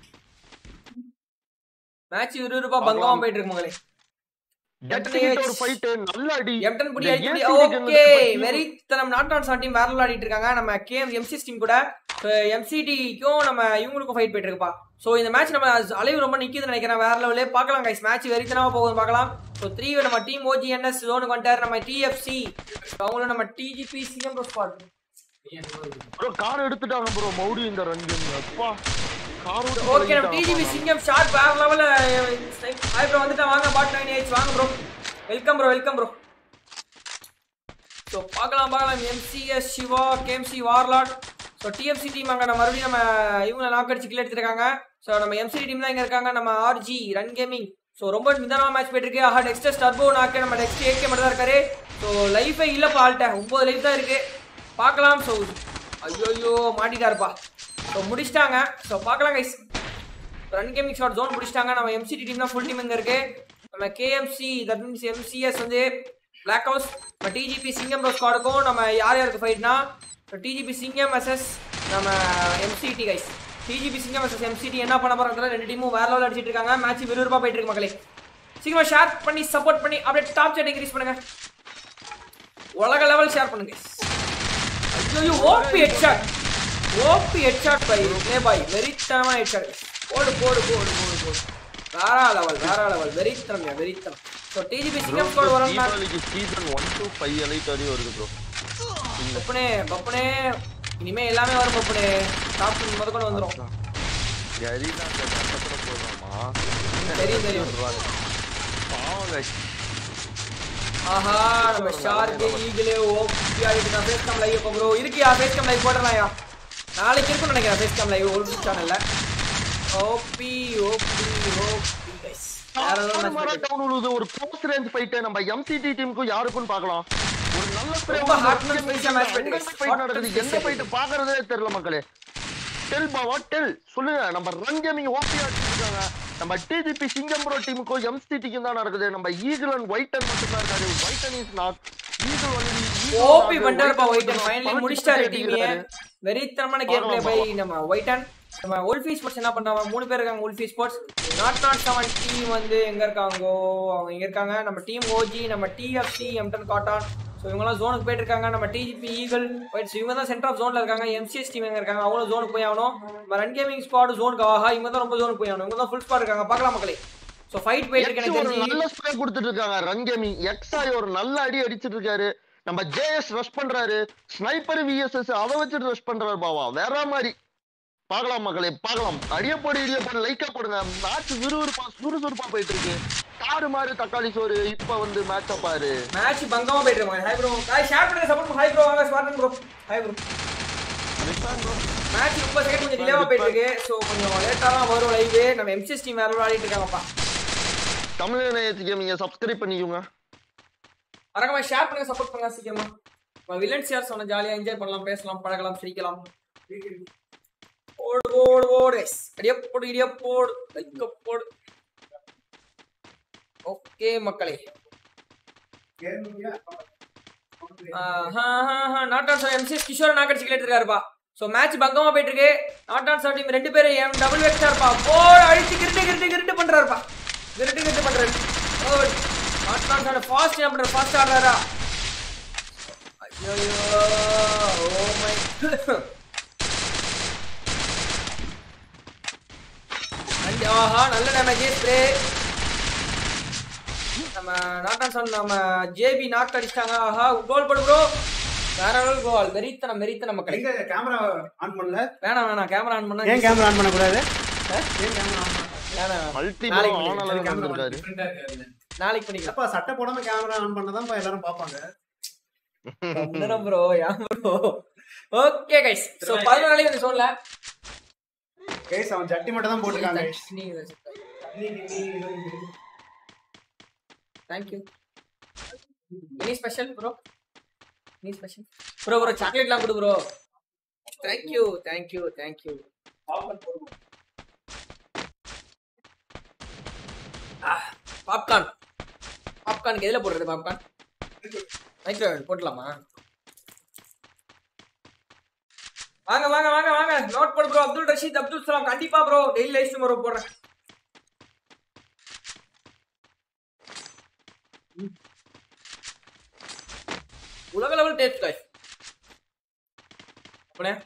மேட்ச் விறுவிறுப்பா பங்கமா போயிட்டு இருக்கு மகளே டெட் ஒரு ஃபைட் நல்ல அடி எப்டன் புடி இந்த அடிக்கடி ACD ஓகே கன்னுக்கு வெரி நம்ம நாட் ஆன் சார் டீம் வேற விளையாடிட்டு இருக்காங்க நம்ம கேஎம் எம்சிஎஸ் டீம் கூட எம்சிடிக்கும் நம்ம இவங்களுக்கும் ஃபைட் போயிட்டு இருக்குப்பா ஸோ இந்த மேட்ச் நம்ம அலைவு ரொம்ப நிக்குதுன்னு நினைக்கிறேன் வேற லெவலே பார்க்கலாம் கைஸ் மேட்ச் வெறித்தனமா போகுது பார்க்கலாம் ஸோ த்ரீ நம்ம டீம் ஓஜிஎன்எஸ் ஜோனுக்கு வந்துட்டார் நம்ம டிஎஃப்சி அவங்களும் நம்ம DGP CM spot bro car எடுத்துட்டாங்க ப்ரோ மௌடி இந்த ரன் கேம் அப்பா கார் ஓகே நம்ம டிஜிபி சிங்கம் ஷார்ட் வேற லெவல்ல ஹாய் ப்ரோ வந்துட்டா வாங்க பாட் நைன் ஏஜ் வாங்க bro welcome bro welcome bro so பார்க்கலாம் பார்க்கலாம் MCS Siva KMC warlord so DFC team அங்கே நம்ம மறுபடியும் நம்ம இவங்க நாக் அடிச்சு கில் எடுத்துருக்காங்க ஸோ நம்ம எம்சிடி டீம் தான் இங்கே இருக்காங்க நம்ம ஆர்ஜி ரன் கேமிங் ஸோ ரொம்ப நிதானமாக மேட்ச் போயிட்டு இருக்கு ஆஹா நெக்ஸ்ட் டர்போ நாக்கு நம்ம நெக்ஸ்ட் ஏகே மட்டும் தான் இருக்காரு ஸோ லைஃபே இல்லைப்பா ஆள்கிட்ட ஒம்பது லைஃப் தான் இருக்கு பார்க்கலாம் ஸோ ஐயோ மாட்டிட்டாருப்பா ஸோ முடிச்சிட்டாங்க ஸோ பார்க்கலாம் guys run gaming shot zone முடிச்சிட்டாங்க நம்ம எம்சிடி டீம் தான் ஃபுல் டீம் இங்கே இருக்கு நம்ம கேஎம்சி தட் மீன்ஸ் எம்சிஎஸ் வந்து பிளாக் ஹவுஸ் நம்ம டிஜிபி சிங்கம் ப்ரோ ஸ்குவாடுக்கும் நம்ம யார் யாருக்கு ஃபைட்னா டிஜிபி சிங்கம் எஸ்எஸ் நம்ம MCD guys DGP Singam SS MCD என்ன பண்ண போறாங்க ரெண்டு டீமும் வேற லெவல் அடிச்சிட்டு இருக்காங்க மேட்ச் விறுவிறுப்பா போயிட்டு இருக்கு மக்களே சீக்கிரமா ஷேர் பண்ணி சப்போர்ட் பண்ணி அப்படியே டாப் சேட் இன்க்ரீஸ் பண்ணுங்க உலக லெவல் ஷேர் பண்ணுங்க ஐயோ OP headshot OP headshot by play boy வெறித்தனமான ஹெட்ஷாட் போடு போடு போடு போடு போடு வேற லெவல் வேற லெவல் வெறித்தனம் வெறித்தனம் ஸோ டிஜிபி சிங்கம் ஸ்கோர் வரும் தீபாவளிக்கு season one to five elite வரையும் வருது ப்ரோ பப்பனே பப்பனே இனிமே எல்லாமே வரும் பப்பனே டாப் முத கொண்டு வந்துரும் கரீனா அந்த நட்சத்திரம் போடுறாமா தெரியும் தெரியும் பாவம் guys. ஆஹா நம்ம ஷார்க்கு ஈகிளே ஓபி ஆகிட்டு நான் ஃபேஸ் கேம் லைவ் ப்ரோ இருக்கியா ஃபேஸ் கேம் லைவ் போடுறேன்யா நாளைக்கு இருக்கும்னு நினைக்கிறேன் ஃபேஸ் கேம் லைவ் ஒரு சேனல்ல ஓபி ஓபி ஓபி கைஸ் வேற ஒரு லெவல் மரம் மேட்ச் down விழுது. ஒரு close range fight நம்ம MCT டீமுக்கும் யாருக்கும் பார்க்கலாம் ஒரு நல்ல spray ரொம்ப வந்து hot and எங்க special match எங்க guys. fight Hot and நடக்குது எந்த special. fight பாக்குறதே தெரியல மக்களே டெல் பாவா டெல் சொல்லுங்க நம்ம ரன் கேமிங் ஓபி அடிச்சிருக்காங்க நம்ம டிஜிபி சிங்கம் ப்ரோ டீமுக்கும் எம்சிடிக்கும் தான் நடக்குது நம்ம ஈகிள் அண்ட் ஒயிட்டன் மட்டும் தான் இருக்காரு ஒயிட்டன் is not eagle only OP பண்ணிட்டாருப்பா ஒயிட்டன் ஃபைனலி முடிச்சிட்டாரு டீமையே வெறித்தனமான கேம் பிளே பை நம்ம ஒயிட்டன் நம்ம உல்ஃபி ஸ்போர்ட்ஸ் என்ன பண்றாங்க மூணு பேர் இருக்காங்க உல்ஃபி sports not not seven team வந்து எங்க இருக்காங்கோ அவங்க இங்க இருக்காங்க நம்ம டீம் ஓஜி நம்ம டிஎஃப்சி எம்டன் காட்டான் ஸோ இவங்கெல்லாம் ஜோனுக்கு போயிட்டு இருக்காங்க நம்ம டிஜிபி ஈகிள் ஒயிட்ஸ் இவங்க தான் சென்டர் ஆஃப் ஜோன்ல இருக்காங்க எம்சிஎஸ் டீம் எங்க இருக்காங்க அவங்களும் ஜோனுக்கு போய் ஆகணும் நம்ம ரன் கேமிங் ஸ்குவாட் ஜோனுக்கு ஆஹா இவங்க தான் ரொம்ப ஜோனுக்கு போய் ஆகணும் இவங்க தான் ஃபுல் ஸ்குவாட் இருக்காங்க பார்க்கலாம் மக்களே ஸோ ஃபைட் போயிட்டு இருக்கு எனக்கு ஒரு தெரிஞ்சு நல்ல ஸ்ப்ரே கொடுத்துட்டு இருக்காங்க ரன் கேமிங் எக்ஸாய் ஒரு நல்ல அடி அடிச்சிட்டு இருக்காரு நம்ம ஜேஎஸ் ரஷ் பண்றாரு ஸ்னைப்பர் விஎஸ்எஸ் அதை வச்சுட்டு ரஷ் பண்றாரு பாவா வேற மாதிரி பார்க்கலாம் மக்களே பார்க்கலாம் அடிய போடு இடிய போடு லைக்கா போடுங்க மேட்ச் விறுவிறுப்பா சுறுசுறுப்பா போயிட்டு இருக்கு காரு மாறு தக்காளி சோறு இப்ப வந்து மேட்ச பாரு மேட்ச் பங்கமா போயிட்டு இருக்காங்க ஹாய் ப்ரோ ஹாய் ஷேர் பண்ணுங்க சப்போர்ட் ஹாய் ப்ரோ வாங்க ஸ்வார்டன் ப்ரோ ஹாய் ப்ரோ மேட்ச் ரொம்ப செகண்ட் கொஞ்சம் டிலேவா போயிட்டு இருக்கு ஸோ கொஞ்சம் லேட்டா தான் வரும் லைவ் நம்ம எம்சிஎஸ் டீம் வேற விளையாடிட்டு இருக்காங்கப்பா தமிழ் நேயத்துக்கு கேமிங்க சப்ஸ்கிரைப் பண்ணிக்கோங்க மறக்காம ஷேர் பண்ணுங்க சப்போர்ட் பண்ணுங்க சீக்கிரமா வில்லன்ஸ் யார் சொன்ன ஜாலியா என்ஜாய் பண்ணலாம் பேசலாம் பழகலாம் சிரிக்கலாம் ஓடு ஓடு ஓடு guys. அடியே போடு இடிய போடு லைக்க போடு ஓகே மக்களே not on sir MCS Kishore knock அடிச்சு இருக்காருப்பா ஸோ மேட்ச் பங்கமா போயிட்டு இருக்கு நாட் ஆன் சார் டீம் ரெண்டு பேரும் எம் டபுள் வெக்டார்ப்பா போடு அடிச்சு கிரிட்டு கிரிட்டு கிரிட்டு பண்றாருப்பா கிரிட்டு கிரிட்டு பண்றாரு oh not on sir fast என்ன பண்றாரு ஃபாஸ்ட் ஆடுறாரா ஐயோ ஓ மை அண்ட் ஆஹா நல்ல டேமேஜ் ஸ்ப்ரே நம்ம நாட்டான் சொன்ன நம்ம ஜேபி நாக் அடிச்சிட்டாங்க ஆஹா கோல் போடு ப்ரோ வேற லெவல் கோல் வெறித்தனம் வெறித்தனம் மக்களே எங்க கேமரா ஆன் பண்ணல வேணாம் வேணாம் கேமரா ஆன் பண்ணா ஏன் கேமரா ஆன் பண்ண கூடாது வேணாம் மல்டி நாளைக்கு ஆனால camera வந்திருக்காரு டிஃபரெண்டா இருக்காது நாளைக்கு பண்ணிக்கலாம் அப்பா சட்டை போடாம கேமரா ஆன் பண்ணதான் எல்லாரும் பாப்பாங்க என்னடா ப்ரோ ஏன் ப்ரோ ஓகே கைஸ் சோ 14 நாளைக்கு வந்து சொல்லல கேஸ் அவன் சட்டி மட்டும் தான் போட்டுருக்காங்க thank you any special bro any special bro bro சாக்லேட்லாம் கொடு bro thank you thank you thank you popcorn பாப்கார்னுக்கு எதுல போடுறது பாப்கார்ன் மைக்ரோவேவ் போட்டலாமா வாங்க வாங்க வாங்க வாங்க நோட் போடு ப்ரோ அப்துல் ரஷீத் அப்துல் சலாம் கண்டிப்பா bro daily live stream bro போடுறேன் உலக லெவல் டேஸ்ட் கைஸ் அப்படியே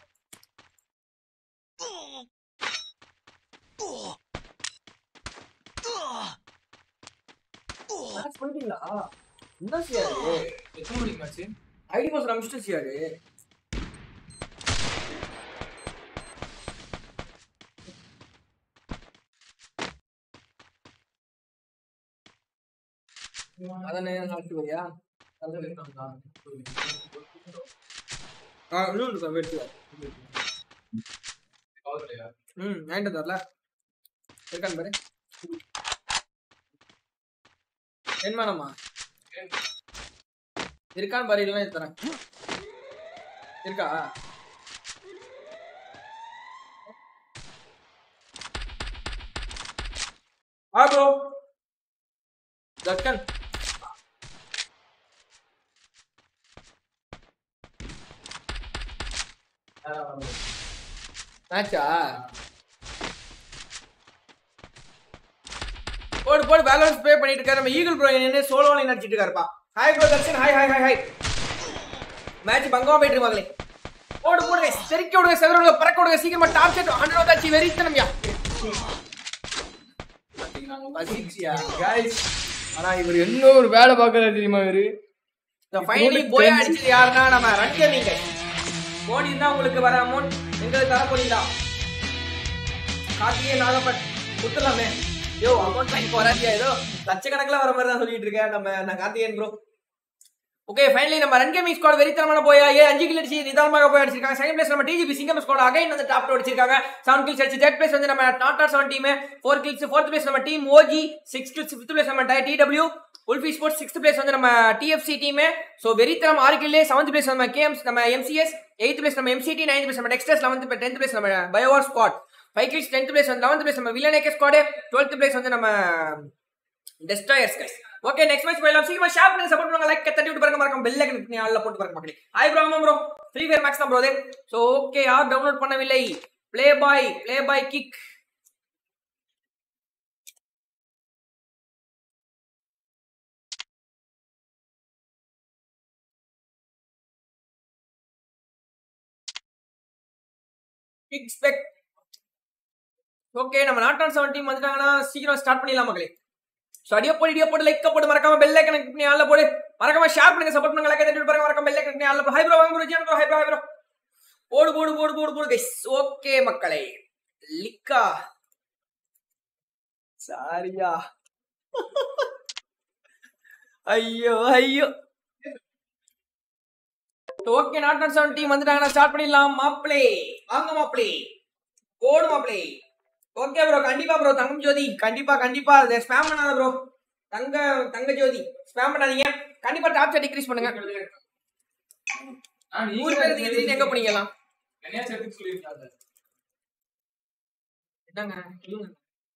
மேட்ச் பண்ணிட்டீங்களா என்ன செய்யாரு எத்தனை மணிக்கு மேட்ச் ஐடி பாஸ் ரமிச்சிட்டு செய்யாரு அதானே நாட்டு வரியா ஆ இன்னும் இருக்கா வெட்டு ம் நைன்ட்டு தரல இருக்கான்னு பாரு என்ன வேணாமா இருக்கான்னு பாரு இல்லைன்னா இது தரேன் இருக்கா ஆ ப்ரோ தக்கன் மேட்சா போடு போடு பேலன்ஸ் ப்ளே பண்ணிட்டு இருக்காரு நம்ம ஈகிள் ப்ரோ என்ன சோலோ லைன் அடிச்சிட்டு இருக்காருப்பா hi bro Darshan hi hi hi hi match பங்கமா போயிட்டு இருக்கு மகளே போடு போடு guys. செரிக்க விடுங்க செவர விடுங்க பறக்க விடுங்க சீக்கிரமா டாப் செட் ஹண்ட்ரட் வந்தாச்சு வெறித்தனம்யா பசிச்சியா கைஸ் ஆனா இவர் என்ன ஒரு வேலை பார்க்கறாரு தெரியுமா இவரு இந்த ஃபைனலி போய் அடிச்சது யாருன்னா நம்ம ரன் நீங்க கோடி இருந்தா உங்களுக்கு வர அமௌண்ட் எங்களுக்கு தர போறீங்களா கார்த்திகே நாகப்பட் குத்துலாமே யோ அமௌண்ட் வாங்கி வராதியா ஏதோ லட்சக்கணக்கில் வர மாதிரி தான் சொல்லிட்டு இருக்கேன் நம்ம நான் கார்த்திகேயன் ப்ரோ ஓகே ஃபைனலி நம்ம ரன் கேமிங் ஸ்குவாட் வெறித்தனமான போய் ஏ அஞ்சு கில் அடிச்சு நிதானமாக போய் அடிச்சிருக்காங்க செகண்ட் பிளேஸ் நம்ம டிஜிபி சிங்கம் ஸ்குவாட் அகைன் வந்து டாப் அடிச்சிருக்காங்க செவன் கில்ஸ் அடிச்சு தேர்ட் பிளேஸ் வந்து நம்ம not R seven team four kills fourth place நம்ம team OG six kills fifth place நம்ம டிடபிள்யூ உல்ஃபி ஸ்போர்ட்ஸ் சிக்ஸ்த் பிளேஸ் வந்து நம்ம டிஎஃப்சி டீம் ஸோ வெறித்தனம் ஆறு கில்லே செவன்த் பிளேஸ் நம்ம கேஎம்ஸ் நம்ம எம்சிஎஸ் எயித் பிளேஸ் நம்ம எம்சிடி நைன்த் பிளேஸ் நம்ம டெக்ஸ்டர்ஸ் லெவன்த் டென்த் பிளேஸ் நம்ம Biowar squad five kills tenth place வந்து லெவன்த் பிளேஸ் நம்ம வில்லனேக்கே ஸ்குவாடு டுவெல்த் பிளேஸ் வந்து நம்ம Destroyers guys okay next match போயிடலாம் சீக்கிரமா ஷேர் பண்ணி சப்போர்ட் பண்ணுங்க லைக் தட்டி விட்டு பாருங்க மறக்காம பெல் ஐக்கன் நீ ஆல்ல போட்டு பாருங்க மக்களே ஹாய் ப்ரோ ஆமா ப்ரோ ஃப்ரீ ஃபயர் மேக்ஸ் தான் ப்ரோ அது சோ ஓகே யார் டவுன்லோட் பண்ணவில்லை ப்ளே பாய் ப்ளே பாய் கிக் கிக் ஸ்பெக் ஓகே நம்ம நாட் ஆன் செவன் டீம் வந்துட்டாங்கன்னா சீக்கிரம் ஸ்டார்ட் பண்ணிடலாம் மக்களே ஸோ அடியோ போடு இடியோ போட்டு லைக் போட்டு மறக்காம பெல் ஐக்கன் பண்ணி ஆள்ல போடு மறக்காம ஷேர் பண்ணுங்க சப்போர்ட் பண்ணுங்க லைக் தட்டி பாருங்க மறக்காம பெல் ஐக்கன் பண்ணி ஆள்ல ஹை ப்ரோ வாங்க ப்ரோ ஜியான் bro hi bro hi bro போடு போடு போடு போடு போடு கைஸ் ஓகே மக்களே லிக்கா சாரியா ஐயோ ஐயோ okay not on seven team வந்துட்டாங்கன்னா ஸ்டார்ட் பண்ணிடலாம் மாப்பிளே வாங்க மாப்பிளே போடு மாப்பிளே ஓகே ப்ரோ கண்டிப்பா ப்ரோ தங்கம் ஜோதி கண்டிப்பா கண்டிப்பா அதை ஸ்பேம் பண்ணாத ப்ரோ தங்க தங்க ஜோதி ஸ்பேம் பண்ணாதீங்க கண்டிப்பா டாப் சாட் டிக்ரீஸ் பண்ணுங்க நூறு பேர் நீங்க திடீர்னு எங்க போனீங்கலாம் என்னையா சேர்த்து சொல்லியிருக்காங்க என்னங்க சொல்லுங்க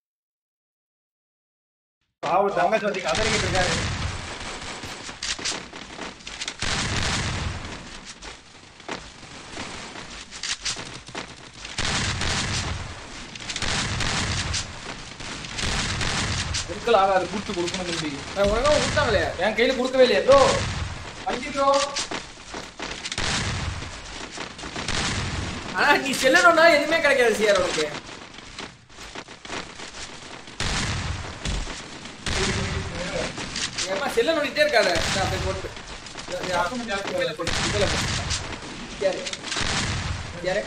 பாவு தங்க ஜோதி கதறிக்கிட்டு இருக்காரு இருக்கல ஆகாது கொடுத்து கொடுக்கணும் தம்பி நான் உனக்கும் கொடுத்தாங்களே என் கையில கொடுக்கவே இல்லையா ப்ரோ வண்டி ப்ரோ ஆனா நீ செல்லணும்னா எதுவுமே கிடைக்காது சிஆர் உனக்கு ஏமா செல்ல நோண்டிட்டே இருக்காத இந்தா, அப்படியே போட்டு இது, இது, இதுல போடு, இதுல போடு. யாரு? யாரு?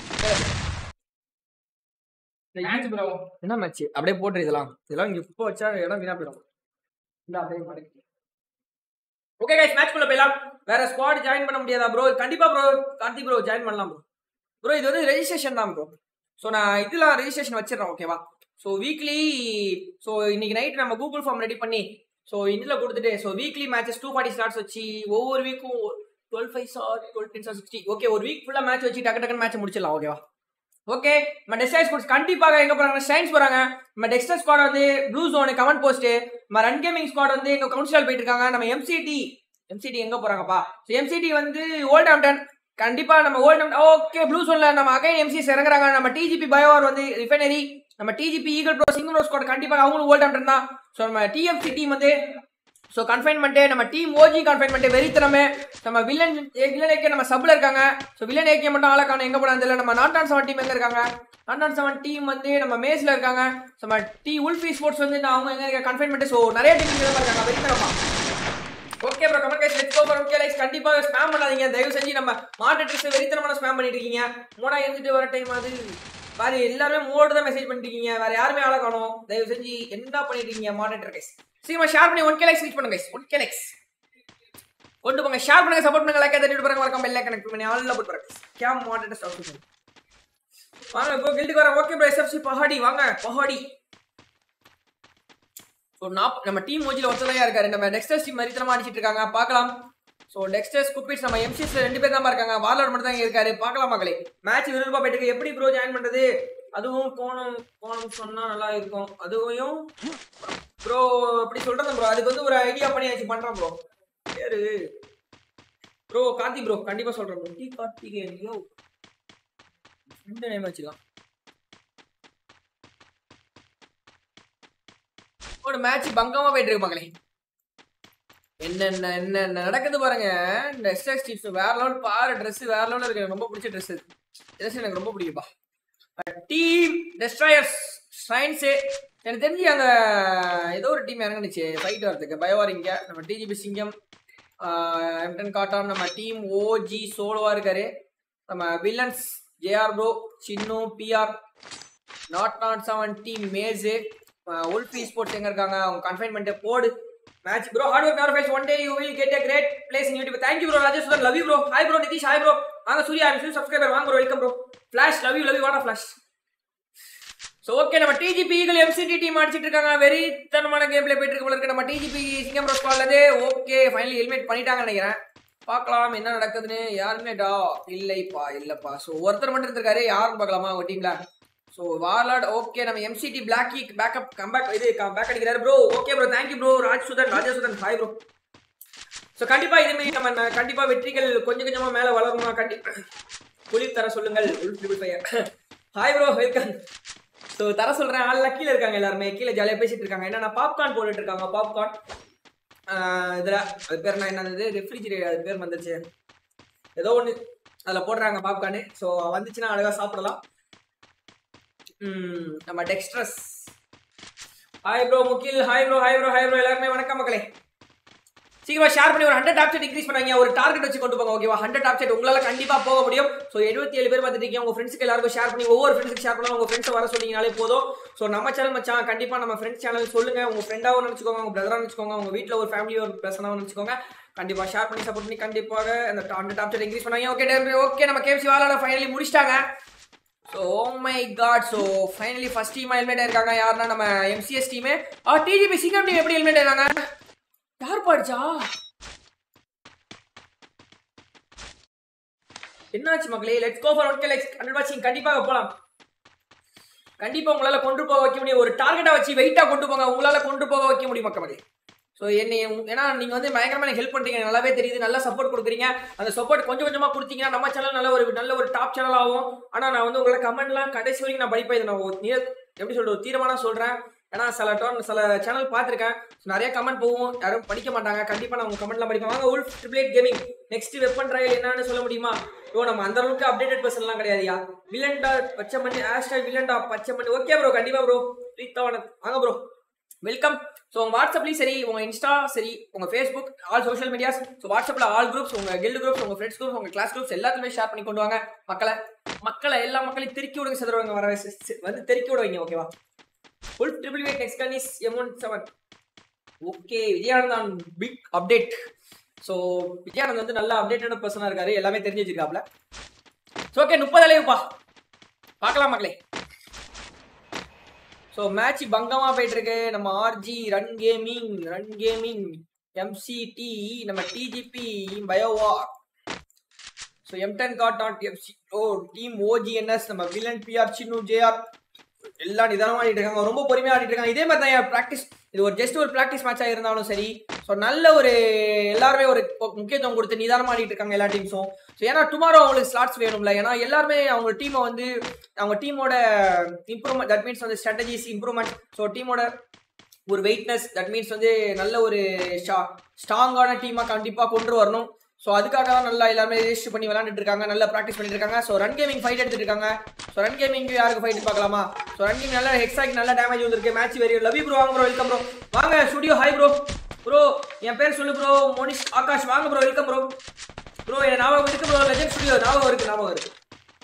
மேட்ச் ப்ரோ என்ன மேட்ச் அப்படியே போட்டு இதெல்லாம் இதெல்லாம் இங்க குப்பை வச்சா இடம் வீணா போயிடும் இந்த அப்படியே மடக்கி ஓகே கைஸ் மேட்ச் குள்ள போயிடலாம் வேற ஸ்குவாட் ஜாயின் பண்ண முடியாதா ப்ரோ கண்டிப்பா ப்ரோ கார்த்திக் ப்ரோ ஜாயின் பண்ணலாம் ப்ரோ ப்ரோ இது வந்து ரெஜிஸ்ட்ரேஷன் தான் ப்ரோ ஸோ நான் இதெல்லாம் ரெஜிஸ்ட்ரேஷன் வச்சிடறேன் ஓகேவா ஸோ வீக்லி ஸோ இன்னைக்கு நைட் நம்ம கூகுள் ஃபார்ம் ரெடி பண்ணி ஸோ இதில் கொடுத்துட்டு so weekly matches two forty starts வச்சு ஒவ்வொரு வீக்கும் twelve five sir twelve ten sir sixty okay ஒரு வீக் ஃபுல்லாக மேட்ச் வச்சு டக்கு டக்குன்னு மேட்ச் முடிச்சிடலாம் ஓகேவா ஓகே நம்ம டெஸ்டர் ஸ்போர்ட்ஸ் கண்டிப்பாக எங்க போறாங்க சயின்ஸ் போறாங்க நம்ம டெக்ஸ்டர் ஸ்குவாட் வந்து ப்ளூ ஜோன் கமெண்ட் போஸ்ட் நம்ம ரன் கேமிங் ஸ்குவாட் வந்து எங்க கவுன்சிலர் போயிட்டு இருக்காங்க நம்ம எம்சிடி எம்சிடி எங்க போறாங்கப்பா எம்சிடி வந்து ஓல்ட் ஆம்டன் கண்டிப்பா நம்ம ஓல்ட் ஓகே ப்ளூ ஜோன்ல நம்ம அகைன் எம்சிஎஸ் இறங்குறாங்க நம்ம டிஜிபி பயோவார் வந்து ரிஃபைனரி நம்ம DGP eagle bro single bro squad கண்டிப்பாக அவங்களும் ஓல்ட் ஆம்டன் தான் ஸோ நம்ம டிஎஃப்சி டீம் வந்து ஸோ கன்ஃபைன்மெண்ட்டு நம்ம டீம் ஓஜி கன்ஃபைன்மெண்ட் வெறித்தனமே நம்ம வில்லன் வில்லன் ஏகே நம்ம சப்ல இருக்காங்க ஸோ வில்லன் ஏகே மட்டும் ஆளக்கான எங்க போனாங்க தெரியல நம்ம நாட் ஆன் செவன் டீம் எங்க இருக்காங்க நாட் ஆன் செவன் டீம் வந்து நம்ம மேஸ்ல இருக்காங்க ஸோ நம்ம டி உல்ஃபி ஸ்போர்ட்ஸ் வந்து நான் அவங்க எங்க இருக்க கன்ஃபைன்மெண்ட் ஸோ நிறைய டீம் இருக்காங்க வெறித்தனமா okay bro comment guys let's go for okay likes கண்டிப்பா ஸ்பாம் பண்ணாதீங்க தயவு செஞ்சு நம்ம மாட்டு ட்ரெஸ் வெறித்தனமான ஸ்பாம் பண்ணிட்டு இருக்கீங்க மோடா எழுந்துட்டு வர டைம் அது வேற எல்லாருமே மோடு தான் மெசேஜ் பண்ணிட்டு இருக்கீங்க வேற யாருமே ஆள காணோம் தயவு செஞ்சு என்ன பண்ணிட்டு இருக்கீங்க மாடரேட்டர் கைஸ் சீக்கிரமா ஷேர் பண்ணி ஒன் கே லைக்ஸ் ரீச் பண்ணுங்க ஒன் கே லைக்ஸ் கொண்டு போங்க ஷேர் பண்ணுங்க சப்போர்ட் பண்ணுங்க லைக் தட்டி பாருங்க மறக்காம பெல் கனெக்ட் பண்ணி ஆல்ல போட்டு பாருங்க கேம் மாடரேட்டர் ஸ்டாப் பண்ணுங்க வாங்க இப்போ கில்டுக்கு வர ஓகே ப்ரோ எஸ்எஃப்சி பஹாடி வாங்க பஹாடி ஸோ நான் நம்ம டீம் மோஜில ஒருத்தலையா இருக்காரு நம்ம டெக்ஸ்டர்ஸ் டீம் மரித்தனமா அடிச்சிட்டு இருக்காங்க பார்க்கலாம் ஸோ டெக்ஸ்டர்ஸ் குப்பிட்ஸ் நம்ம எம்சிஎஸ்ல ரெண்டு பேர் தான் இருக்காங்க வார்லோட் மட்டும் தான் இங்க இருக்காரு பார்க்கலாம் மக்களே மேட்ச் விருப்பா போயிட்டு எப்படி ப்ரோ ஜாயின் பண்றது அதுவும் கோணம் கோணம் சொன்னா நல்லா இருக்கும் அதுவும் ப்ரோ அப்படி சொல்றேன் ப்ரோ அதுக்கு வந்து ஒரு ஐடியா பண்ணி வச்சு பண்றேன் ப்ரோ பேரு ப்ரோ கார்த்தி ப்ரோ கண்டிப்பா சொல்றேன் ப்ரோ டி கார்த்திகேயன் யோ ரெண்டு நேம் வச்சுக்கலாம் ஒரு மேட்ச் பங்கமா போயிட்டு இருக்கு மக்களே என்னென்ன என்ன நடக்குது பாருங்க இந்த எக்ஸ்ட்ரா ஸ்டீப்ஸ் வேற லெவல் பாரு ட்ரெஸ் வேற லெவலில் இருக்கு எனக்கு ரொம்ப பிடிச்ச ட்ரெஸ் இது ட்ரெஸ் எனக்கு ரொம்ப பிடிக்கும்பா டீம் டெஸ்ட்ராயர்ஸ் ஸ்ட்ரைன்ஸு எனக்கு தெரிஞ்சு அங்கே ஏதோ ஒரு டீம் இறங்குனுச்சு ஃபைட் வரதுக்கு பயோவாரிங்க நம்ம டிஜிபி சிங்கம் எம்டன் காட்டான் நம்ம டீம் ஓஜி சோலோவா இருக்காரு நம்ம villains JR bro Chinnu PR not not seven team மேஸு உல்ஃபி ஸ்போர்ட்ஸ் எங்க இருக்காங்க அவங்க கன்ஃபைன்மெண்ட் போடு match bro hard work never fails one day you will get a great place in YouTube thank you bro Rajesh Sudhan love you bro hi bro Nitish hi bro வாங்க Surya I'm sure subscriber வாங்க bro welcome bro flash love you love you what flash so okay நம்ம DGP eagle MCD team அடிச்சிட்டு இருக்காங்க very தனமான game play போயிட்டு இருக்கு போல இருக்கு நம்ம டிஜிபி சிங்கம் ப்ரோ ஸ்குவாட்லதே ஓகே ஃபைனலி ஹெல்மெட் பண்ணிட்டாங்கன்னு நினைக்கிறேன் பார்க்கலாம் என்ன நடக்குதுன்னு யாருமே டா இல்லைப்பா இல்லப்பா ஸோ ஒருத்தர் மட்டும் இருந்திருக்காரு யாருன்னு பார்க்கலாமா உங்க டீம்ல ஸோ வார்லாட் ஓகே நம்ம எம்சிடி பிளாக்கி பேக்கப் கம்பேக் இது பேக் அடிக்கிறாரு bro okay bro thank you bro Raj Sudhan Raja Sudhan hi bro so கண்டிப்பா இதுமே நம்ம ந- கண்டிப்பா வெற்றிகள் கொஞ்சம் கொஞ்சமா மேல வளருமா கண்டிப்பா குளிர் தர சொல்லுங்கள் ஹாய் ப்ரோ வெல்கம் ஸோ தர சொல்றேன் ஆள் கீழே இருக்காங்க எல்லாருமே கீழே ஜாலியாக பேசிட்டு இருக்காங்க என்னன்னா பாப்கார்ன் போட்டுட்டு இருக்காங்க பாப்கார்ன் இதுல அது பேர் என்ன என்னது ரெஃப்ரிஜிரேட்டர் அது பேர் வந்துச்சு ஏதோ ஒன்று அதில் போடுறாங்க பாப்கார்னு ஸோ வந்துச்சுன்னா அழகா சாப்பிடலாம் ம், நம்ம Dexters hi bro Mukil hi bro hi bro hi bro எல்லாருமே வணக்கம் மக்களே சீக்கிரமா ஷேர் பண்ணி ஒரு ஹண்ட்ரட் ஆப்செட் இன்க்ரீஸ் பண்ணாங்க ஒரு டார்கெட் வச்சு கொண்டு போங்க ஓகேவா ஹண்ட்ரட் ஆப்செட் உங்களால கண்டிப்பா போக முடியும் ஸோ எழுபத்தி ஏழு பேர் பார்த்துட்டு இருக்கீங்க உங்க ஃப்ரெண்ட்ஸ்க்கு எல்லாருக்கும் ஷேர் பண்ணி ஒவ்வொரு ஃப்ரெண்ட்ஸ்க்கு ஷேர் பண்ணலாம் உங்க ஃப்ரெண்ட்ஸ் வர சொன்னீங்கனாலே போதும் ஸோ நம்ம சேனல் மச்சான் கண்டிப்பா நம்ம ஃப்ரெண்ட்ஸ் சேனல் சொல்லுங்க உங்க ஃப்ரெண்டாவும் நினைச்சுக்கோங்க உங்க பிரதரா நினைச்சுக்கோங்க உங்க வீட்டில் ஒரு ஃபேமிலி ஒரு பர்சனாவும் நினைச்சுக்கோங்க கண்டிப்பா ஷேர் பண்ணி சப்போர்ட் பண்ணி கண்டிப்பாக அந்த ஹண்ட்ரட் ஆப்செட் இன்க்ரீஸ் பண்ணாங்க ஓகே ஓகே நம்ம கேம்சி வாலாட ஃபைனலி முடிச்சிட்டாங்க so my god so finally first team ஹெல்மெட் ஆயிருக்காங்க யாருன்னா நம்ம எம்சிஎஸ் டீமு ஆ டிஜிபி சிங்கம் டீம் எப்படி ஹெல்மெட் ஆயிருக்காங்க யார் பாடிச்சா என்னாச்சு மக்களே let's go for one K likes hundred வாட்சிங் கண்டிப்பாக போகலாம் கண்டிப்பா உங்களால கொண்டு போக வைக்க முடியும் ஒரு டார்கெட்டா வச்சு வெயிட்டா கொண்டு போங்க உங்களால கொண்டு போக வைக்க முடியும் மக்களே ஸோ என்னை ஏன்னா நீங்க வந்து பயங்கரமா எனக்கு ஹெல்ப் பண்றீங்க நல்லாவே தெரியுது நல்லா சப்போர்ட் கொடுக்குறீங்க அந்த சப்போர்ட் கொஞ்சம் கொஞ்சமா கொடுத்தீங்கன்னா நம்ம சேனல் நல்ல ஒரு நல்ல ஒரு டாப் சேனல் ஆகும் ஆனா நான் வந்து உங்களை கமெண்ட்லாம் கடைசி வரைக்கும் நான் படிப்பேன் இதை நான் ஒரு நிய- எப்படி சொல்றது ஒரு தீர்மானம் சொல்றேன் ஏன்னா சில டோன் சில சேனல் பார்த்துருக்கேன் நிறைய கமெண்ட் போகும் யாரும் படிக்க மாட்டாங்க கண்டிப்பா நான் உங்க கமெண்ட்லாம் படிப்பேன் வாங்க wolf triplet gaming next weapon trial என்னன்னு சொல்ல முடியுமா ஓ நம்ம அந்த அளவுக்கு அப்டேட்டட் பர்சன்லாம் கிடையாதுயா வில்லன்டா பச்சை மணி ஹேஷ்டாக் வில்லன்டா பச்சை மணி ஓகே ப்ரோ கண்டிப்பா ப்ரோ பிரீத்தாவனத் வாங்க ப்ரோ வெல்கம் ஸோ உங்க வாட்ஸ்அப்லையும் சரி உங்க இன்ஸ்டா சரி உங்க Facebook all social medias so வாட்ஸ்அப்ல ஆல் குரூப்ஸ் உங்க கில்டு குரூப்ஸ் உங்க ஃப்ரெண்ட்ஸ் குரூப்ஸ் உங்க கிளாஸ் குரூப்ஸ் எல்லாத்துலயுமே ஷேர் பண்ணி கொண்டு வாங்க மக்களை மக்களை எல்லா மக்களையும் திருக்கி விடுங்க சதுரவங்க வர சி- சி- வந்து திருக்கி விட வைங்க ஓகேவா full triple eight next gun is M one seven okay விஜயானந்தான் பிக் அப்டேட் ஸோ விஜயானந்த் வந்து நல்ல அப்டேட்டட் பர்சனாக இருக்காரு எல்லாமே தெரிஞ்சு வச்சிருக்காப்ல ஸோ ஓகே முப்பது அலைவுப்பா பார்க்கலாம் மக்களே ஸோ மேட்ச் பங்கமா போயிட்டு இருக்கு நம்ம RG run gaming run gaming MCD நம்ம டிஜிபி பயோவா so M ten god dot FC oh team OGNS நம்ம வில்லன் பிஆர் சின்னு ஜேஆர் எல்லாம் நிதானமா ஆடிட்டு இருக்காங்க ரொம்ப பொறுமையா ஆடிட்டு இருக்காங்க இதே மாதிரி தான் ப்ராக்டிஸ் இது ஒரு ஜஸ்ட் ஒரு ப்ராக்டிஸ் மேட்சா இருந்தாலும் சரி ஸோ நல்ல ஒரு எல்லாருமே ஒரு முக்கியத்துவம் கொடுத்து நிதானமா ஆடிட்டு இருக்காங்க எல்லா டீம்ஸும் ஸோ ஏன்னா டுமாரோ அவங்களுக்கு ஸ்லாட்ஸ் வேணும்ல ஏன்னா எல்லாருமே அவங்க டீமை வந்து அவங்க டீமோட இம்ப்ரூவ்மெண்ட் தட் மீன்ஸ் வந்து ஸ்ட்ராட்டஜிஸ் இம்ப்ரூவ்மெண்ட் ஸோ டீமோட ஒரு வெயிட்னஸ் தட் மீன்ஸ் வந்து நல்ல ஒரு ஸ்ட்ராங்கான டீமாக கண்டிப்பாக கொண்டு வரணும் ஸோ அதுக்காக தான் நல்லா எல்லாருமே ரெஜிஸ்டர் பண்ணி விளாண்டுட்டு இருக்காங்க நல்லா ப்ராக்டிஸ் பண்ணிட்டு இருக்காங்க ஸோ ரன் கேமிங் ஃபைட் எடுத்துட்டு இருக்காங்க ஸோ ரன் கேமிங் யாருக்கு ஃபைட் பார்க்கலாமா ஸோ ரன் கேமிங் நல்லா ஹெக்ஸாக்கு நல்ல டேமேஜ் வந்திருக்கு மேட்ச் வெரி லவி ப்ரோ வாங்க ப்ரோ வெல்கம் ப்ரோ வாங்க ஸ்டுடியோ ஹாய் ப்ரோ ப்ரோ என் பேர் சொல்லு ப்ரோ மோனிஷ் ஆகாஷ் வாங்க ப்ரோ வெல்கம் ப்ரோ ப்ரோ என் ஞாபகம் இருக்கு ப்ரோ லெஜெண்ட் ஸ்டுடியோ ஞாபகம் இருக்கு ஞாபகம் இருக்கு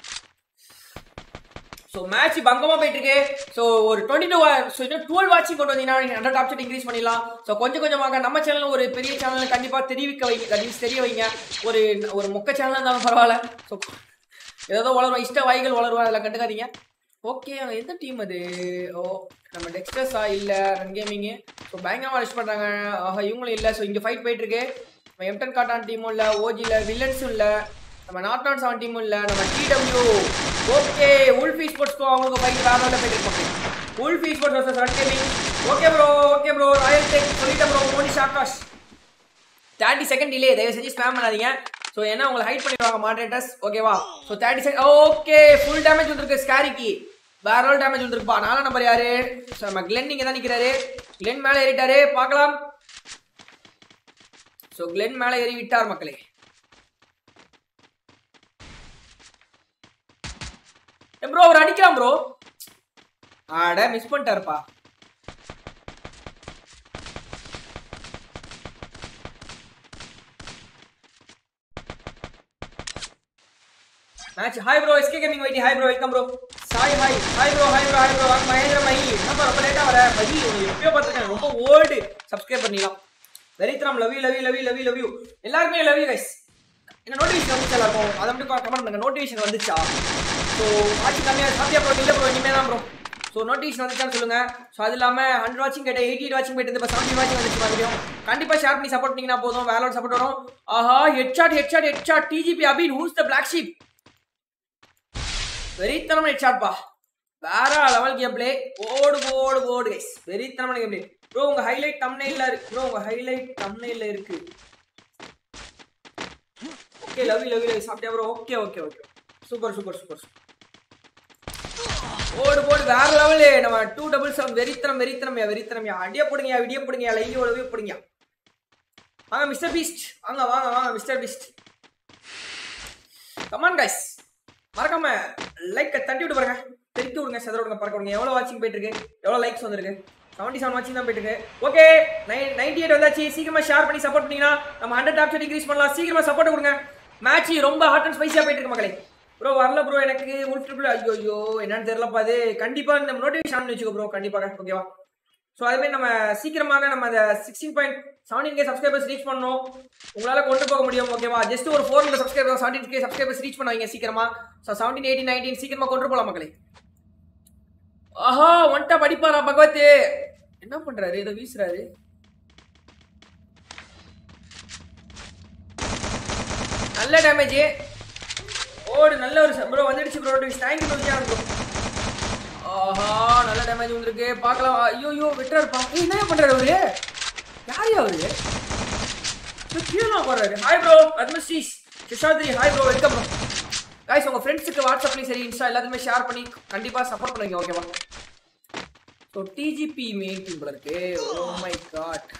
ஸோ மேட்ச் பங்கமா போயிட்டு இருக்கு ஸோ ஒரு டுவெண்ட்டி டூ ஸோ இன்னும் டுவெல் வாட்சிங் கொண்டு வந்தீங்கன்னா ஹண்ட்ரட் ஆப்ஷன் இன்க்ரீஸ் பண்ணிடலாம் ஸோ கொஞ்சம் கொஞ்சமாக நம்ம சேனல் ஒரு பெரிய சேனல் கண்டிப்பாக தெரிவிக்க வைங்க that means தெரிய வைங்க ஒரு ஒரு மொக்க சேனலாக இருந்தாலும் பரவாயில்ல ஸோ ஏதோ வளரும் இஷ்ட வாய்கள் வளரும் அதில் கண்டுக்காதீங்க ஓகே எந்த டீம் அது ஓ நம்ம டெக்ஸ்டர்ஸா இல்லை ரன் கேமிங்கு ஸோ பயங்கரமாக ரெஸ்ட் பண்ணுறாங்க ஆஹா இவங்களும் இல்லை ஸோ இங்கே ஃபைட் போயிட்டு இருக்கு நம்ம எம்டன் காட்டான் டீமும் இல்லை ஓஜியில் வில்லன்ஸும் இல்லை நம்ம நாட் நாட் செவன் டீமும் இல்லை நம்ம டிடபிள்யூ ஓகே உல்ஃபி ஸ்போர்ட்ஸ்க்கும் அவங்களுக்கு ஃபைட் வேற லெவலில் போயிட்டு இருப்பாங்க Wolfie sports versus run gaming okay bro okay bro royal tech சொல்லிட்டேன் bro Monish Akash thirty second delay தயவு செஞ்சு ஸ்பேம் பண்ணாதீங்க ஸோ ஏன்னா உங்களை ஹைட் பண்ணிடுவாங்க மாடரேட்டர்ஸ் ஓகேவா so thirty second okay full damage வந்திருக்கு ஸ்கேரிக்கு வேற லெவல் டேமேஜ் வந்திருக்குப்பா நாலாம் நம்பர் யாரு ஸோ நம்ம கிளென் இங்கே தான் நிற்கிறாரு கிளென் மேலே ஏறிட்டாரு பார்க்கலாம் ஸோ கிளென் மேலே ஏறி விட்டார் மக்களே ப்ரோ அவர் அடிக்கலாம் ப்ரோ ஆட மிஸ் பண்ணிட்டாருப்பா match hi bro SK gaming வைட்டி hi bro welcome bro Sai hi hi bro hi bro hi bro வாங்க மகேந்திர மகி என்னப்பா ரொம்ப லேட்டா வர மகி உனக்கு எப்பயோ பார்த்துருக்கேன் ரொம்ப ஓல்டு சப்ஸ்கிரைப் பண்ணிடலாம் வெரித்ராம் love you love you love you love you love you எல்லாருமே லவ் யூ கைஸ் என்ன நோட்டிஃபிகேஷன் வந்துச்சு எல்லாருக்கும் அதை மட்டும் கமெண்ட் பண்ணுங்க நோட்டிஃபிகேஷன் வந்துச்சா ஸோ வாட்சிங் கம்மியாக சாத்தியா ப்ரோ இல்லை ப்ரோ இனிமே தான் ப்ரோ ஸோ நோட்டிஃபிகேஷன் வந்துச்சான்னு சொல்லுங்க ஸோ அது இல்லாமல் ஹண்ட்ரட் வாட்சிங் கேட்ட எயிட்டி எயிட் வாட்சிங் போயிட்டு இப்போ செவன்டி வாட்சிங் வந்துச்சு மறுபடியும் கண்டிப்பாக ஷேர் பண்ணி சப்போர்ட் பண்ணீங்கன்னா போதும் வேற சப்போர்ட் வரும் ஆஹா head shot head shot head shot DGB Abin who's the black sheep வெறித்தனமான ஹெட் ஷாட்பா வேற லெவல் கேம் பிளே ஓடு ஓடு ஓடு கைஸ் வெறித்தனமான கேம் பிளே ப்ரோ உங்க ஹைலைட் தம்னைல இருக்கு ப்ரோ உங்க ஹைலைட் தம்னைல இருக்கு okay love you love you சாப்பிட்டியா bro okay okay okay super super super ஓடு போடு வேற லெவலு நம்ம டூ டபுள் செவன் வெறித்தனம் வெறித்தனம்யா வெறித்தனம்யா அடிய போடுங்கயா விடிய போடுங்கயா லைவ் உழவே போடுங்க வாங்க மிஸ்டர் பீஸ்ட் வாங்க வாங்க வாங்க மிஸ்டர் பீஸ்ட் கமான் கைஸ் மறக்காம லைக் தட்டி விட்டு பாருங்க தெரித்து விடுங்க செதற விடுங்க பறக்க விடுங்க எவ்வளோ வாட்சிங் போயிட்டு இருக்கு எவ்வளோ லைக்ஸ் வந்திருக்கு செவன்டி செவன் வாட்சிங் தான் போயிட்டு இருக்கு ஓகே நைன் நைன்டி எயிட் வந்தாச்சு சீக்கிரமா ஷேர் பண்ணி சப்போர்ட் பண்ணீங்கன்னா நம்ம ஹண்ட்ரட் ஆப்ஷன் இன்க்ரீஸ் பண்ணலாம் சீக்கிரமா சப்போர்ட் கொடுங்க மேட்ச் ரொம்ப ஹாட் அண்ட் ஸ்பைசியா போயிட்டு இருக்கு மக்களே ப்ரோ வரல ப்ரோ எனக்கு உள் ட்ரிபிள் ஐயோ ஐயோ என்னன்னு தெரியலப்பா அது கண்டிப்பா இந்த நோட்டிஃபிகேஷன் ஆன் வச்சுக்கோ ப்ரோ கண்டிப்பாக ஓகேவா ஸோ அதேமாதிரி நம்ம சீக்கிரமாக நம்ம அந்த sixteen point seventeen K subscribers reach பண்ணணும் உங்களால் கொண்டு போக முடியும் ஓகேவா ஜஸ்ட் ஒரு four hundred subscriber seventeen K subscribers reach பண்ணுவாங்க சீக்கிரமா ஸோ செவன்டீன் எயிட்டீன் நைன்டீன் சீக்கிரமா கொண்டு போகலாம் மக்களே ஆஹா ஒன்ட்டா படிப்பாரா பகவத் என்ன பண்றாரு இதை வீசுறாரு நல்ல டேமேஜ் ஓடு நல்ல ஒரு ப்ரோ வந்துடுச்சு ப்ரோ தேங்க்யூ ப்ரோ ஆஹா நல்ல டேமேஜ் வந்திருக்கு பார்க்கலாம் ஐயோ ஐயோ விட்டுறாருப்பா ஏய், என்ன பண்றாரு அவரு யாரு அவரு கீழே போடுறாரு ஹாய் ப்ரோ பத்மஸ்ரீஸ் கிஷாத்ரி hi bro welcome bro guys உங்க ஃப்ரெண்ட்ஸுக்கு வாட்ஸ்அப்லையும் சரி இன்ஸ்டா எல்லாத்துமே ஷேர் பண்ணி கண்டிப்பா சப்போர்ட் பண்ணுவீங்க ஓகேவா ஸோ டிஜிபி மெயின் டீம் போல இருக்கு ஓ மை காட்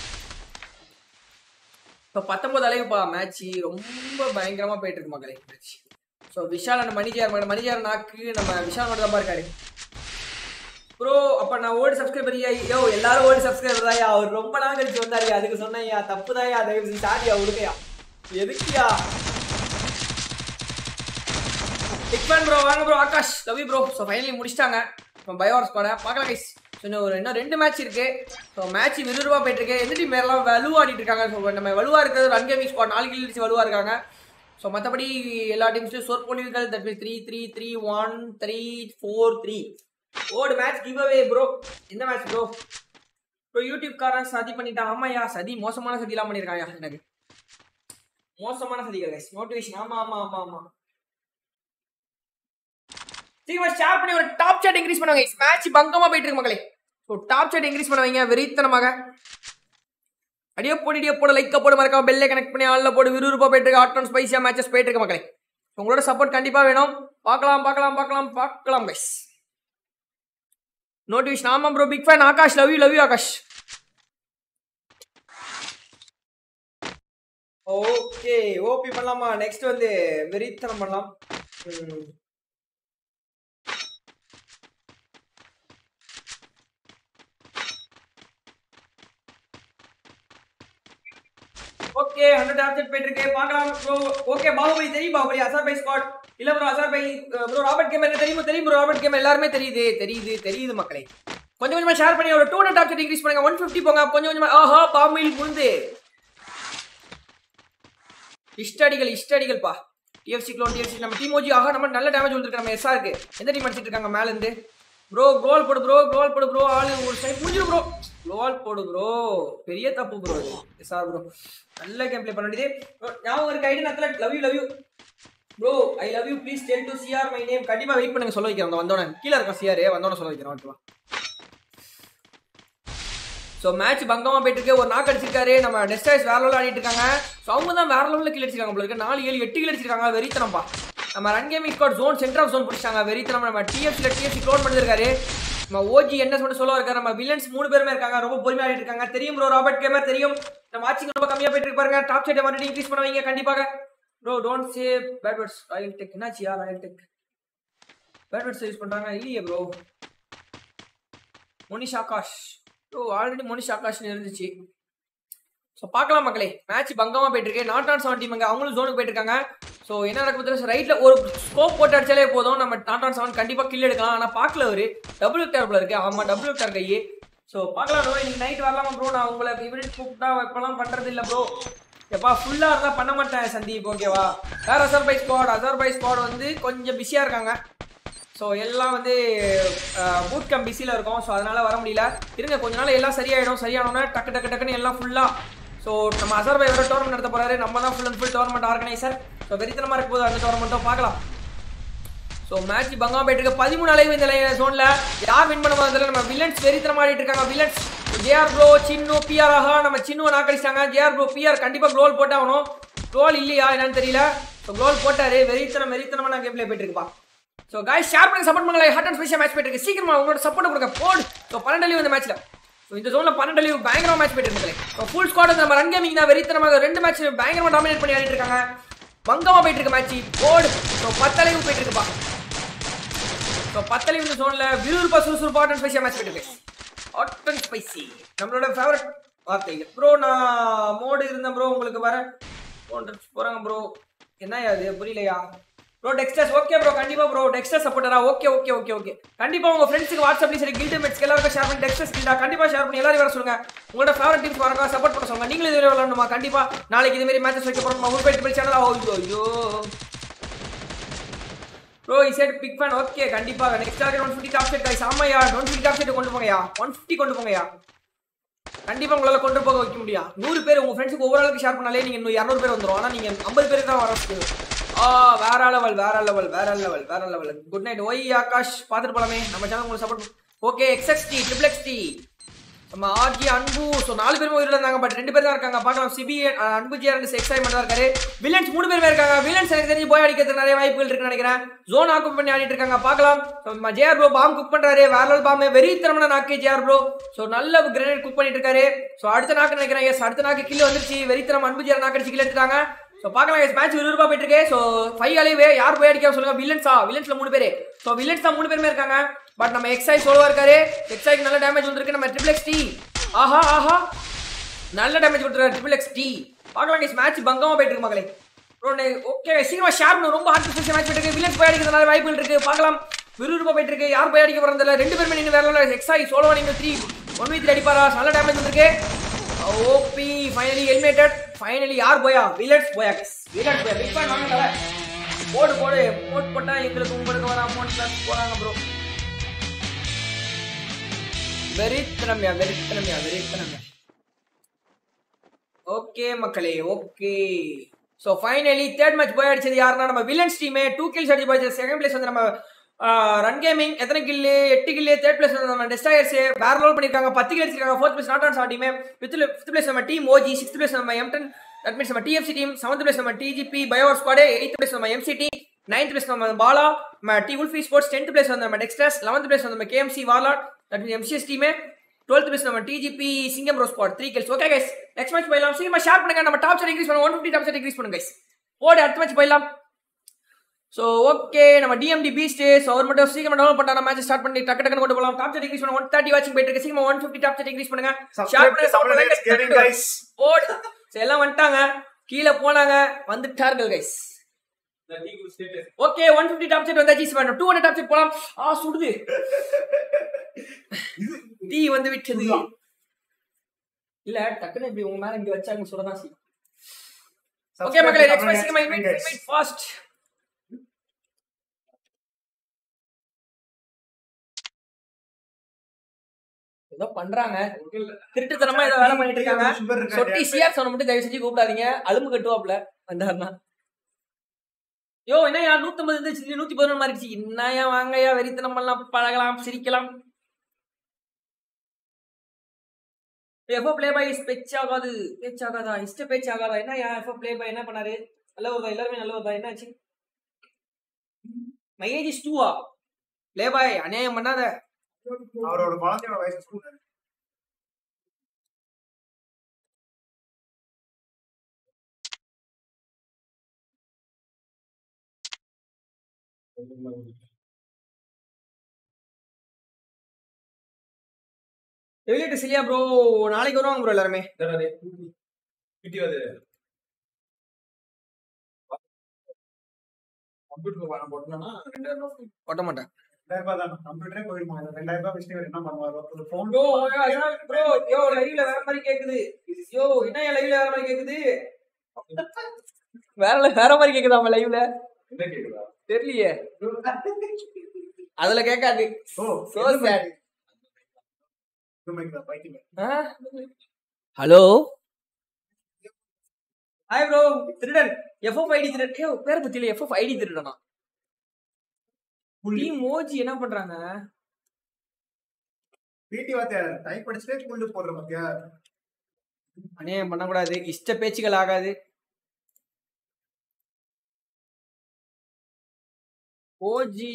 இப்போ பத்தொன்பது அலைவுப்பா மேட்ச் ரொம்ப பயங்கரமா போயிட்டு இருக்கு மக்களே மேட்ச் ஸோ விஷால் அண்ட் மணிஜார் மேடம் மணிஜார் நாக்கு நம்ம விஷால் மட்டும் தான் இருக்காரு ப்ரோ அப்ப நான் ஓல்டு சப்ஸ்கிரைபர் ஐயோ எல்லாரும் ஓல்டு சப்ஸ்கிரைபர் தான்யா அவர் ரொம்ப நாள் கழிச்சு வந்தாருயா அதுக்கு சொன்னேன்யா தப்பு தான்யா தயவு செஞ்சு சாரியா விடுங்கயா எதுக்குயா பிக் ஃபேன் ப்ரோ வாங்க bro Akash love bro so finally முடிச்சிட்டாங்க இப்போ பயோர் ஸ்குவாட பார்க்கலாம் கைஸ் ஸோ இன்னும் ஒரு இன்னும் ரெண்டு மேட்ச் இருக்கு ஸோ மேட்ச் விறுவிறுவாக போயிட்டு இருக்கு எந்த டீம் மேலாம் வலுவாடிட்டு இருக்காங்க ஸோ நம்ம வலுவாக இருக்கிறது ரன் கேமிங் ஸ்குவாட் நாலு கில் அடிச்சு வலுவாக இருக்காங்க ஸோ மற்றபடி எல்லா டீம்ஸ்லையும் சொற்பொழிவுகள் that means three three three one three four three ஓடு மேட்ச் கிவ் அவே ப்ரோ இந்த மேட்ச் ப்ரோ ப்ரோ யூடியூப் காரன் சதி பண்ணிட்டான் ஆமாயா சதி மோசமான சதிலாம் பண்ணியிருக்காயா எனக்கு மோசமான சதிகள் கைஸ் மோட்டிவேஷன் ஆமா ஆமா ஆமா ஆமா சீக்கிரமா ஷேர் பண்ணி ஒரு டாப் சாட் இன்க்ரீஸ் பண்ணுவாங்க மேட்ச் பங்கமா போயிட்டு இருக்கு மக்களே ஸோ டாப் சாட் இன்க்ரீஸ் பண்ணுவாங்க வெறித்தனமாக அடியோ போடு அடியோ போடு லைக்க போடு மறக்காம பெல்லை கனெக்ட் பண்ணி ஆள்ல போடு விறுவிறுப்பா போயிட்டு இருக்கு ஹாட் அண்ட் ஸ்பைசியா மேட்சஸ் போயிட்டு இருக்கு மக்களே உங்களோட சப்போர்ட் கண்டிப்பா வேணும் பார்க்கலாம் பார்க்கலாம் பார்க்கலாம் பார்க்கலாம் கைஸ் நோட்டிஃபிகேஷன் ஆமா bro big fan Akash love you love you Akash okay OP பண்ணலாமா நெக்ஸ்ட் வந்து வெறித்தனம் பண்ணலாம் ம். ஓகே ஹண்ட்ரட் ஆப்செட் போயிட்டு இருக்கு பார்க்கலாம் ப்ரோ ஓகே பாகுபலி தெரியும் பாகுபலி அசார் பை ஸ்காட் இல்ல bro Azhar by bro Robert gamer தெரியுமா தெரியும் ப்ரோ ராபர்ட் கேமர் எல்லாருமே தெரியுது தெரியுது தெரியுது மக்களே கொஞ்சம் கொஞ்சமா ஷேர் பண்ணி ஒரு டூ ஹண்ட்ரட் ஆப்செட் இன்க்ரீஸ் பண்ணுங்க ஒன் ஃபிஃப்டி போங்க கொஞ்சம் கொஞ்சமா ஆஹா பாமில் முந்து இஷ்டடிகள் இஷ்டடிகள் பா டிஎஃப்சி க்ளோன் டிஎஃப்சி நம்ம டீமோஜி ஆஹா நம்ம நல்ல டேமேஜ் வந்துருக்கு நம்ம எஸ்ஆ இருக்கு எந்த டீம் அடிச்சிட்டு இருக்காங்க மேல இருந்து ப்ரோ கோல் போடு ப்ரோ கோல் போடு ப்ரோ ஆளு ஒரு சைட் முடிஞ்சு ப்ரோ கோல் போடு ப்ரோ பெரிய தப்பு ப்ரோ இது எஸ்ஆர் ப்ரோ நல்ல கேம் ப்ளே பண்ண வேண்டியது Bro, ஞாபகம் இருக்கு ஐடி நத்துல love you love you bro I love you please tell to CR my name கண்டிப்பா வெயிட் பண்ணுங்க சொல்ல வைக்கிறேன் அந்த வந்தோடனே கீழே இருக்கான் சிஆர் வந்தோடனே சொல்ல வைக்கிறேன் ஓகேவா ஸோ மேட்ச் பங்கமா போயிட்டு இருக்கு ஒரு நாக்கு அடிச்சிருக்காரு நம்ம டெஸ்டாய்ஸ் வேற லெவலில் ஆடிட்டு இருக்காங்க ஸோ அவங்க தான் வேற லெவலில் கில் அடிச்சிருக்காங்க போல இருக்கு நாலு ஏழு எட்டு கில் அடிச்சிருக்காங்க வெறித்தனம்பா நம்ம run gaming squad zone center of zone பிடிச்சாங்க வெறித்தனம் நம்ம டிஎஃப்சியில் டிஎஃப்சி க்ளோன் பண்ணிருக்காரு நம்ம ஓஜி என்ன சொல்லிட்டு சொல்ல இருக்காரு நம்ம வில்லன்ஸ் மூணு பேருமே இருக்காங்க ரொம்ப பொறுமையா ஆடிட்டு இருக்காங்க தெரியும் ப்ரோ ராபர்ட் கேமர் தெரியும் நம்ம வாட்சிங் ரொம்ப கம்மியா போயிட்டு இருக்கு பாருங்க டாப் சைட்டை மறுபடியும் இன்க்ரீஸ் பண்ணுவீங்க கண்டிப்பாக bro don't say bad words royal tech என்னாச்சியா royal tech bad words use பண்றாங்க இல்லையே bro Monish Akash bro already Monish ஆகாஷ்னு இருந்துச்சு ஸோ பார்க்கலாம் மக்களே மேட்ச் பங்கமா போயிட்டு இருக்கு நாட் ஆன் செவன் டீம் அவங்களும் ஜோனுக்கு போயிட்டு இருக்காங்க ஸோ என்ன நடக்க போகுது ரைட்ல ஒரு ஸ்கோப் போட்டு அடிச்சாலே போதும் நம்ம நாட் ஆன் செவன் கண்டிப்பா கில் எடுக்கலாம் ஆனால் பார்க்கல அவரு டபுள் டேர்ப்ல இருக்கு ஆமா டபுள் டேர் கையே ஸோ பார்க்கலாம் ப்ரோ இன்னைக்கு நைட் வரலாமா ப்ரோ நான் உங்களை இவனிட் கூப்பிட்டா இப்பெல்லாம் பண்றது இல்லை ப்ரோ எப்பா ஃபுல்லா இருந்தா பண்ண மாட்டேன் சந்தீப் ஓகேவா வேற Azhar by squad Azhar by squad வந்து கொஞ்சம் பிஸியா இருக்காங்க ஸோ எல்லாம் வந்து பூட் கேம்ப் பிஸியில் இருக்கும் ஸோ அதனால வர முடியல இருங்க கொஞ்ச நாள் எல்லாம் சரியாயிடும் சரியானோன்னா டக்கு டக்கு டக்குன்னு எல்லாம் ஃபுல்லாக ஸோ நம்ம அசர் பை வர டோர்னமெண்ட் நடத்த போறாரு நம்ம தான் full and full tournament organiser so வெறித்தனமாக இருக்கும் போது அந்த டோர்னமெண்ட்டும் பார்க்கலாம் ஸோ மேட்ச் பங்கா போயிட்டு இருக்கு பதிமூணு அலைவு இந்த ஜோன்ல யார் வின் பண்ண போதில்ல நம்ம வில்லன்ஸ் வெறித்தனம் ஆடிட்டு இருக்காங்க வில்லன்ஸ் ஜேஆர் ப்ரோ சின்னு பிஆர் ஆஹா நம்ம சின்னுவை நாக்கடிச்சிட்டாங்க ஜேஆர் ப்ரோ பிஆர் கண்டிப்பா கோல் போட்டாகணும் கோல் இல்லையா என்னன்னு தெரியல ஸோ கோல் போட்டாரு வெறித்தனம் வெறித்தனமா கேம் ப்ளே போயிட்டு இருக்குப்பா ஸோ காய் ஷேர் பண்ணி சப்போர்ட் பண்ணுங்க ஹாட் அண்ட் ஸ்பெஷல் மேட்ச் போயிட்டு இருக்கு சீக்கிரமா உங்களோட சப்போர்ட் கொடுங்க போடு ஸோ பன்னெண்டு லீவ் இந்த மேட்ச்ல ஸோ இந்த ஜோன்ல பன்னெண்டு லீவ் பயங்கரமா மேட்ச் போயிட்டு இருக்கு ஸோ ஃபுல் ஸ்குவாட் நம்ம ரன் கேமிங் தான் வெறித்தனமாக ரெண்டு மேட்ச் பயங்கரமா டாமினேட் பண்ணி ஆடிட்டு இருக்காங்க பங்கமா போயிட்டு இருக்கு மேட்ச் போடு ஸோ பத்தலைவு போயிட்டு இருக்குப்பா ஸோ பத்தலைவு இந்த ஜோன்ல விறுவிறுப்பா சுறுசுறுப்பா ஹாட் அண்ட் ஸ்பெஷல் மேட்ச் போயிட்டு இருக்கு ஹாட் அண்ட் ஸ்பைசி நம்மளோட ஃபேவரட் வார்த்தைகள் ப்ரோ நான் மோடு இருந்தேன் ப்ரோ உங்களுக்கு வர போறாங்க ப்ரோ என்ன அது புரியலையா ப்ரோ டெக்ஸ்டர்ஸ் ஓகே ப்ரோ கண்டிப்பா ப்ரோ டெக்ஸ்டர் சப்போர்ட்டரா ஓகே ஓகே ஓகே ஓகே கண்டிப்பா உங்க ஃப்ரெண்ட்ஸ்க்கு வாட்ஸ்அப்லயும் சரி கில்ட் மேட்ஸ்க்கு எல்லாருக்கும் ஷேர் பண்ணி டெக்ஸ்டர்ஸ் கில்டா கண்டிப்பா ஷேர் பண்ணி எல்லாரும் வர சொல்லுங்க உங்களோட ஃபேவரட் டீம்ஸ் வரங்க சப்போர்ட் பண்ண சொல்லுங்க நீங்களும் இதுல விளையாடணுமா கண்டிப்பா நாளைக்கு இது மாதிரி மேட்சஸ் வைக்க போறோம் உங்க பேட் சேனல் ஐயோ ஐயோ ப்ரோ இ செட் பிக் ஃபேன் ஓகே கண்டிப்பா next target one fifty top set guys ஆமாயா ஒன் ஃபிஃப்டி டாப் செட் கொண்டு போங்கயா ஒன் ஃபிஃப்டி கொண்டு போங்கயா கண்டிப்பா உங்களால கொண்டு போக வைக்க முடியும் நூறு பேர் உங்க ஃப்ரெண்ட்ஸுக்கு ஒவ்வொரு ஆளுக்கு ஷேர் பண்ணாலே நீங்க இன்னும் இரநூறு பேர் வந்துரும் ஆனா நீங்க ஐம்பது பேருக்கு தான் வர ஆ வேற லெவல் வேற லெவல் வேற லெவல் வேற லெவல் குட் நைட் ஒய் ஆகாஷ் பார்த்துட்டு போலாமே நம்ம சேனல் உங்களுக்கு support okay XXT triple XT நம்ம ஆர்ஜி அன்பு ஸோ நாலு பேரும் உயிரில் இருந்தாங்க பட் ரெண்டு பேர் தான் இருக்காங்க பார்க்கலாம் சிபி அன்பு ஜி ரெண்டு எக்ஸைட்மெண்ட் தான் இருக்காரு வில்லன்ஸ் மூணு பேருமே இருக்காங்க வில்லன்ஸ் எனக்கு தெரிஞ்சு போய் அடிக்கிறதுக்கு நிறைய வாய்ப்புகள் இருக்குன்னு நினைக்கிறேன் ஜோன் ஆக்குப் பண்ணி ஆடிட்டு இருக்காங்க பார்க்கலாம் நம்ம ஜேஆர் ப்ரோ பாம் குக் பண்றாரு வேற லெவல் பாம் வெறி திறமன நாக்கு ஜேஆர் ப்ரோ ஸோ நல்ல கிரனேட் குக் பண்ணிட்டு இருக்காரு ஸோ அடுத்த நாக்கு நினைக்கிறேன் எஸ் அடுத்த நாக்கு கில் வந்துருச்சு வெறித்தனம் அன்பு ஜிஆர் நாக்கு அடிச்சு கில் எடுத்துட்டாங்க ஸோ பார்க்கலாம் எஸ் மேட்ச் விறுவிறுப்பா போயிட்டு இருக்கு ஸோ ஃபைவ் அலைவே யார் போய் அடிக்க சொல்லுங்க வில்லன்ஸா வில்லன்ஸ்ல மூணு பேர் ஸோ வில்லன்ஸ் தான் மூணு பேருமே இருக்காங்க பட் நம்ம எக்ஸை சோலவா இருக்காரு எக்ஸைக்கு நல்ல டேமேஜ் வந்திருக்கு நம்ம ட்ரிபிள் எக்ஸ் டி ஆஹா ஆஹா நல்ல டேமேஜ் கொடுத்துருக்காரு ட்ரிபிள் எக்ஸ் டி பார்க்கலாம் கேஸ் மேட்ச் பங்கமா போயிட்டு இருக்கு மகளே ஓகே சீக்கிரமா ஷேர் பண்ணு ரொம்ப ஹார்ட் மேட்ச் போயிட்டு இருக்கு வில்லன்ஸ் போய் அடிக்கிறதுனால வாய்ப்புகள் இருக்கு பார்க்கலாம் விறுவிறுப்பா போயிட்டு இருக்கு யார் போய் அடிக்க போறதில்ல ரெண்டு பேருமே நின்று வேற எக்ஸாய் சோலோ நீங்க த்ரீ ஒன் வீ த்ரீ அடிப்பாரா நல்ல டேமேஜ் வந்திருக்கு ஓபி ஃபைனலி எலிமினேட்டட் ஃபைனலி யார் போயா வில்லன்ஸ் போயா கேஸ் வில்லன்ஸ் போயா பிக் ஃபேன் வாங்க போடு போடு போட் போட்டா எங்களுக்கு உங்களுக்கு வர அமௌண்ட் பிளஸ் போறாங்க ப்ரோ வெறித்தனம்யா வெறித்தனம்யா வெறித்தனம்யா ஓகே மக்களே okay so finally third match போய் அடிச்சது யாருன்னா நம்ம வில்லன்ஸ் டீமே டூ கில்ஸ் அடிச்சு போய் செகண்ட் பிளேஸ் வந்து நம்ம ரன் கேமிங் எத்தனை கில்லு எட்டு கில்லு தேர்ட் பிளேஸ் வந்து நம்ம டெஸ்டாயர்ஸ் வேற லோல் பண்ணிருக்காங்க பத்து கில் அடிச்சிருக்காங்க fourth place not on sir டீமே ஃபிஃப்த் ஃபிஃப்த் பிளேஸ் நம்ம டீம் ஓஜி சிக்ஸ்த் பிளேஸ் நம்ம எம்டன் தட் மீன்ஸ் நம்ம டிஎஃப்சி டீம் செவன்த் பிளேஸ் நம்ம டிஜிபி பயோவர் ஸ்குவாடு எயித் பிளேஸ் நம்ம எம்சிடி நைன்த் பிளேஸ் நம்ம பாலா நம்ம D Wolfie sports tenth place வந்து நம்ம டெக்ஸ்டர்ஸ் லெவன்த் பிளேஸ் வந்து நம்ம KMC warlord that means MCS டீமே டுவெல்த் பிளேஸ் நம்ம டிஜிபி சிங்கம் rose squad three kills okay guys next match போயிடலாம் சீக்கிரமா ஷேர் பண்ணுங்க நம்ம டாப் செட் இன்க்ரீஸ் பண்ணுங்க one fifty top set increase பண்ணுங்க கைஸ் ஓடி அடுத்த மேட்ச் போயிடலாம் ஸோ ஓகே நம்ம டிஎம்டி பீஸ்ட் ஸோ அவர் மட்டும் சீக்கிரம் டவுன்லோட் பண்ணா மேட்ச் ஸ்டார்ட் பண்ணி டக்கு டக்குனு கொண்டு போகலாம் டாப் செட் இன்க்ரீஸ் பண்ண ஒன் தேர்ட்டி வாட்சிங் போயிட்டு இருக்கு சீக்கிரம் one fifty top set increase பண்ணுங்க ஷேர் பண்ணுங்க sound பண்ணுங்க, gaming guys. ஓடு சரி எல்லாம் வந்துட்டாங்க கீழே போனாங்க வந்துட்டார்கள் guys okay one fifty top set வந்தாச்சு டூ ஹண்ட்ரட் டாப் செட் போலாம் ஆ சுடுது டீ வந்து விட்டது இல்ல டக்குன்னு இப்படி உங்க மேல இங்க வச்சாங்க சுடதான் சி ஓகே மக்களே நெக்ஸ்ட் மேட்ச் சீக்கிரமா இன்வைட் இன்வைட் ஃபாஸ்ட் ஏதோ பண்றாங்க திருட்டுத்தனமா ஏதோ வேலை பண்ணிட்டு இருக்காங்க சொட்டி சிஆர் சவுண்ட் மட்டும் தயவு செஞ்சு கூப்பிடாதீங்க அலும்பு கட்டுவாப்ல வந்தாருன்னா யோ என்னையா நூத்தம்பது இருந்துச்சு நூத்தி பதினொன்று மாறிடுச்சு என்னையா வாங்கய்யா வெறித்தனம் பண்ணலாம் பழகலாம் சிரிக்கலாம் எப்போ ப்ளே பாய் பேச்சு ஆகாது பேச்சு ஆகாதா இஷ்ட பேச்சு ஆகாதா என்ன எப்போ ப்ளே பாய் என்ன பண்ணாரு நல்ல வருதா எல்லாருமே நல்ல வருதா என்னாச்சு மைலேஜ் இஸ் டூவா ப்ளே பாய் அநியாயம் பண்ணாத அவரோட குழந்தையோட வயசு ஸ்கூல் வெளியிட்டு சிலியா ப்ரோ நாளைக்கு வருவாங்க ப்ரோ எல்லாருமே கம்ப்யூட்டர் பணம் போட்டோம்னா ஒட்ட மாட்டேன் ரெண்டாயிரம் ரூபாய் தான் கம்ப்யூட்டரே போயிருமா இந்த ரெண்டாயிரம் ரூபாய் வச்சுட்டு இவர் என்ன பண்ணுவார் ஒரு ஃபோன் ப்ரோ ப்ரோ யோ லைவ்ல வேற மாதிரி கேக்குது யோ என்ன லைவ்ல வேற மாதிரி கேக்குது வேற வேற மாதிரி கேக்குதா அவன் லைவ்ல என்ன கேக்குதா தெரியலையே அதுல கேட்காது ஓ So sad. பைத்தியம் ஹலோ ஹாய் ப்ரோ திருடன் எஃப்எஃப் ஐடி திருடன் ஏ பேரை பத்தியில எஃப்எஃப் ஐடி திருடனா டீம் ஓஜி என்ன பண்றாங்க பிடி வாத்தியா டைப் படிச்சுட்டே புல்லு போடுற பாத்தியா அநியாயம் பண்ணக்கூடாது இஷ்ட பேச்சுகள் ஆகாது ஓஜி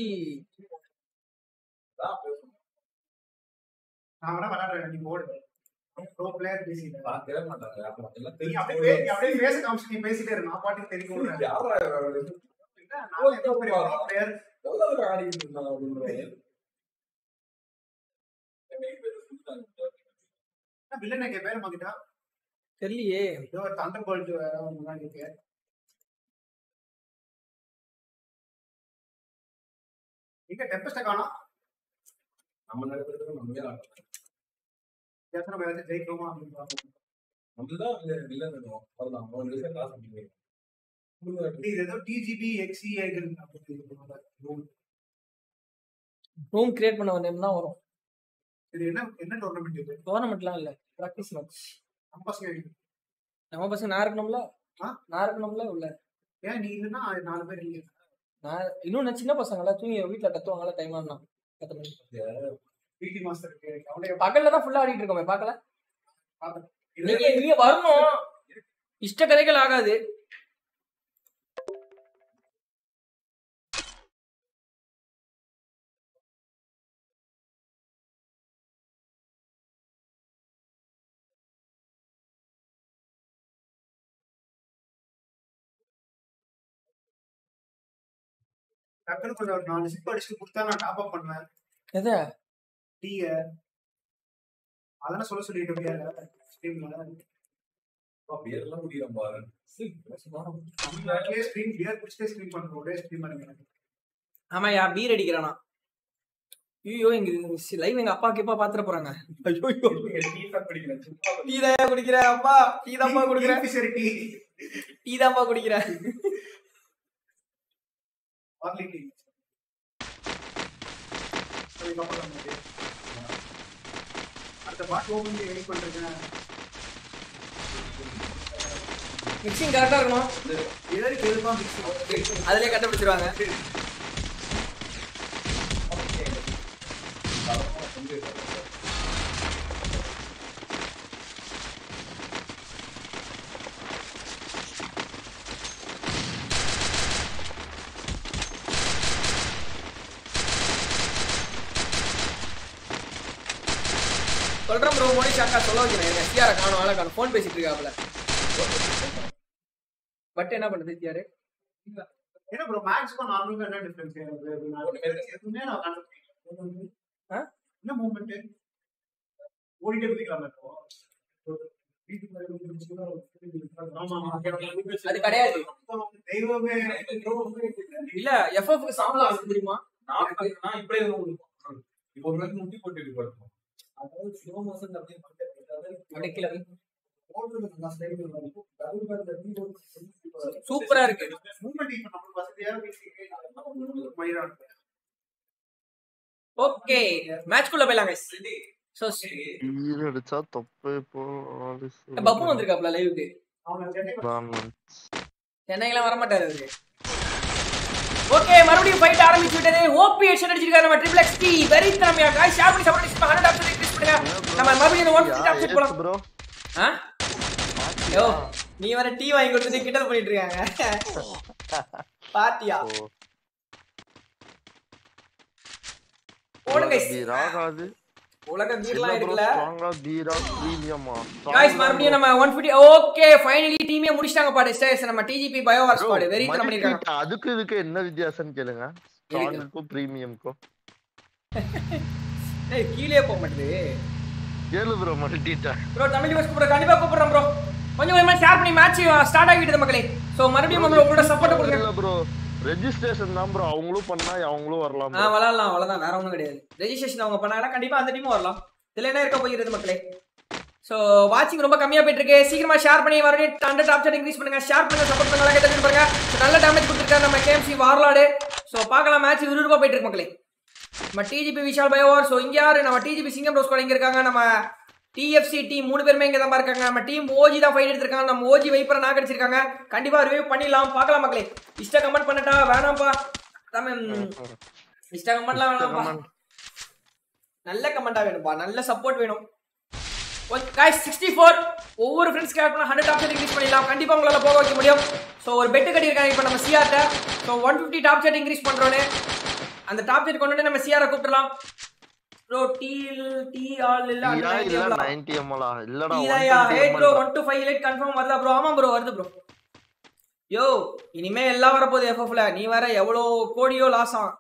நான் வேணா விளையாடுறேன் நீ போடு ப்ரோ பிளேயர் பேசிட்டு பார்க்கவே மாட்டாங்க ஆமா, எல்லாம் நீ தெரிஞ்சு அப்படியே பே- நீ அப்படியே பேச காமிச்சு நீ பேசிட்டே இரு நான் பாட்டுக்கு தெரியும் விடுறேன். யாரா இவரு? நான் எவ்வளவு பெரிய pro player. எவ்வளவு தூரம் ஆடிக்கிட்டு இருந்தாங்க அப்படின்றாரு. என்ன வில்லன் எங்க பேர் மாத்திட்டா தெரியலையே ஏதோ ஒரு தண்டர் போல்ட் வேற ஒரு முன்னாடி இருக்கு எங்க டெம்பஸ்ட காணோம் நம்ம நடக்கிறதுக்கு நம்மளே ஆடணும். எத்தனை நம்ம ஏதாச்சும் ஜெயிக்கிறோமா அப்படின்னு பார்ப்போம் நம்மதான் வந்து வில்லன் வேணும். அவ்வளவுதான். அவன் ரெண்டு பேரும் காசு பண்ணிக்கலாம். உங்களுக்கு இது ஏதோ டிஜிபி எக்ஸி அப்படின்னு ரூம் கிரியேட் பண்ண நேம் தான் வரும் இது என்ன என்ன டோர்னமெண்ட் இது டோர்னமெண்ட்லாம் இல்ல ப்ராக்டிஸ் மேட்ச் நம்ம பசங்க நம்ம பசங்க நான் இருக்கணும்ல ஆ? நான் இருக்கணும்ல உள்ள ஏன் நீ இல்லைன்னா நாலு பேர் இல்லையா நான் இன்னும் நான் சின்ன பசங்கள தூங்கி வீட்டுல கத்துவாங்கல்ல டைம் ஆனா பத்து மணிக்கு பிடி மாஸ்டர் இருக்கு அவனே பகல்ல தான் ஃபுல்லா ஆடிட்டு இருக்கோமே பாக்கல இது நீங்க நீங்க வரணும் இஷ்ட கதைகள் ஆகாது டக்குனு கொஞ்சம் ஒரு நாலு சிப் அடிச்சு கொடுத்தா நான் டாப் அப் பண்ணுவேன் எதை டீய அதெல்லாம் சொல்ல சொல்லிட்டு முடியாது ஸ்ட்ரீம்ல பேரெல்லாம் முடியும் பாரு தமிழ்நாட்டிலே ஸ்ட்ரீம் பியர் குடிச்சிட்டே ஸ்ட்ரீம் பண்றோம் ஒரே ஸ்ட்ரீம் பண்ணுங்க ஆமாயா பீர் அடிக்கிறானா ஐயோ எங்க லைவ் எங்க அப்பா கேப்பா பாத்துற போறாங்க ஐயோ டீ தான் குடிக்கிற அப்பா டீ தான்ப்பா குடிக்கிற சரி டீ டீ தான்ப்பா குடிக்கிற பார்லி டீ அதுக்கப்புறம் நம்ம அடுத்த பாட்டு ஓபன் வெயிட் பண்றேன் மிக்சிங் கரெக்டா இருக்கணும் ஏறி எதுதான் மிக்ஸ் அதுலயே கண்டுபிடிச்சிருவாங்க சொல்றேன் ப்ரோ மோனிஷ் அக்கா சொல்ல வைக்கிறேன் சிஆர காணும் ஆளை காணும் ஃபோன் பேசிட்டு இருக்காப்ல பட் என்ன பண்ணுது சிஆர் என்ன ப்ரோ மேக்ஸ்க்கும் நார்மலுக்கும் என்ன டிஃபரன்ஸ் எதுவுமே நான் கண்டுபிடிக்கல ஆ? என்ன மூவ்மெண்ட் ஓடிட்டே பிடிக்கலாமா இப்போ ஆமா அது கிடையாது. தெய்வமே இல்ல எஃப்எஃப்க்கு சாம்பலா ஆகுது தெரியுமா நான் நான் இப்படியே தான் உங்களுக்கு இப்போ ஒரு நாளைக்கு முட்டி போட்டு இருக்கு பாருங்க அதாவது ஸ்லோ மோஷன் அப்படியே அப்படியே கீழே வை. சூப்பர் சூப்பரா இருக்கு மூவ்மெண்ட் இப்ப நம்ம வசதியா மயிரா இருக்கு ஓகே மேட்ச்க்குள்ள போயிடலாம் guys சோ ஈர அடிச்சா தொப்பை போ பப்பு வந்திருக்காப்ல லைவுக்கு அவங்க சென்னை சென்னைக்கெல்லாம் வர மாட்டாரு அவரு ஓகே மறுபடியும் ஃபைட் ஆரம்பிச்சு விட்டது ஓபி ஹெட் அடிச்சிருக்காரு நம்ம ட்ரிபிள் எக்ஸ் டி வெரி திறமையா காய் ஷேர் பண்ணி சப்போர்ட் பண்ணி 100 ஆப்ஷன் இன்க்ரீஸ் பண்ணுங்க நம்ம மறுபடியும் இந்த 150 ஆப்ஷன் போலாம் ப்ரோ ஆ யோ நீ வர டீ வாங்கி கொடுத்துட்டு கிண்டல் பண்ணிட்டு இருக்காங்க பாத்தியா போடுங்க guys. ராகாது உலக பீர்லாம் இல்ல ப்ரோ இருக்குல்ல ஸ்ட்ராங்கா பீரா பிரீமியமா காய்ஸ் மறுபடியும் நம்ம 150 ஓகே ஃபைனலி டீமே முடிச்சிட்டாங்க பாரு ஸ்டேஸ் நம்ம டிஜிபி பயோவார் ஸ்குவாட் வெரி திறமை பண்ணிருக்காங்க அதுக்கு இதுக்கு என்ன வித்தியாசம் கேளுங்க ஸ்ட்ராங்குக்கும் பிரீமியம்க்கும் ஏய் கீழே போக மாட்டேது கேளு ப்ரோ மல்டிட்டா ப்ரோ தமிழ் பஸ் கூப்பிடுற கண்டிப்பா கூப்பிடுறேன் ப்ரோ கொஞ்சம் கொஞ்சமா ஷேர் பண்ணி மேட்ச் ஸ்டார்ட் ஆகிடுது மக்களே சோ மறுபடியும் வந்து உங்களோட சப்போர்ட் கொடுங்க இல்ல ப்ரோ ரெஜிஸ்ட்ரேஷன் தான் ப்ரோ அவங்களும் பண்ணா அவங்களும் வரலாம் ஆ bro. விளாடலாம் அவ்வளவுதான் வேற ஒன்றும் கிடையாது ரெஜிஸ்ட்ரேஷன் அவங்க பண்ணாங்கன்னா கண்டிப்பா அந்த டீமும் வரலாம் இதுல என்ன இருக்க போகிறது மக்களே ஸோ வாட்சிங் ரொம்ப கம்மியா போயிட்டு இருக்கு சீக்கிரமா ஷேர் பண்ணி மறுபடியும் ஹண்ட்ரட் டாப் இன்க்ரீஸ் பண்ணுங்க ஷேர் பண்ணுங்க சப்போர்ட் பண்ணுங்க like தட்டி பாருங்க So, நல்ல டேமேஜ் கொடுத்துருக்காரு நம்ம கேஎம்சி வார்லாடு ஸோ பார்க்கலாம் மேட்ச் விறுவிறுப்பா போயிட்டு இருக்கு மக்களே நம்ம டிஜிபி விஷால் பயோவார் ஸோ இங்க யாரு நம்ம டிஜிபி சிங்கம் ரோஸ் இங்க இருக்காங்க நம்ம டிஎஃப்சி டீம் மூணு பேருமே இங்க தான் இருக்காங்க நம்ம டீம் ஓஜி தான் ஃபைட் எடுத்திருக்காங்க நம்ம ஓஜி வைப்பரை நாக்கு அடிச்சிருக்காங்க கண்டிப்பா ரிவ்யூ பண்ணிடலாம் பார்க்கலாம் மக்களே இஷ்ட கமெண்ட் பண்ணட்டா வேணாம்ப்பா தமிழ் இஷ்ட கமெண்ட்லாம் வேணாம்ப்பா நல்ல கமெண்டா வேணும்பா நல்ல சப்போர்ட் வேணும் காய்ஸ் சிக்ஸ்டி ஃபோர் ஒவ்வொரு ஃப்ரெண்ட்ஸ் கேட் பண்ண ஹண்ட்ரட் டாப் இன்க்ரீஸ் பண்ணிடலாம் கண்டிப்பாக உங்களால் போக வைக்க முடியும் ஸோ ஒரு பெட்டு கட்டியிருக்காங்க இப்போ நம்ம சிஆர்ட்ட so one fifty top set increase பண்ணுறோன்னு அந்த டாப் செட் கொண்டு வந்து நம்ம சிஆரை கூப்பிடலாம் ப்ரோ டீ டீ ஆல் இல்ல டீயா இல்ல அந்த 90 எம்எலா இல்லடா டீயா 120 hey bro ml one to five light confirm வருதா ப்ரோ ஆமா ப்ரோ வருது ப்ரோ யோ இனிமே எல்லாம் வரப்போகுது எஃப்எஃப்ல நீ வேற எவ்வளோ கோடியோ லாஸ் ஆகும்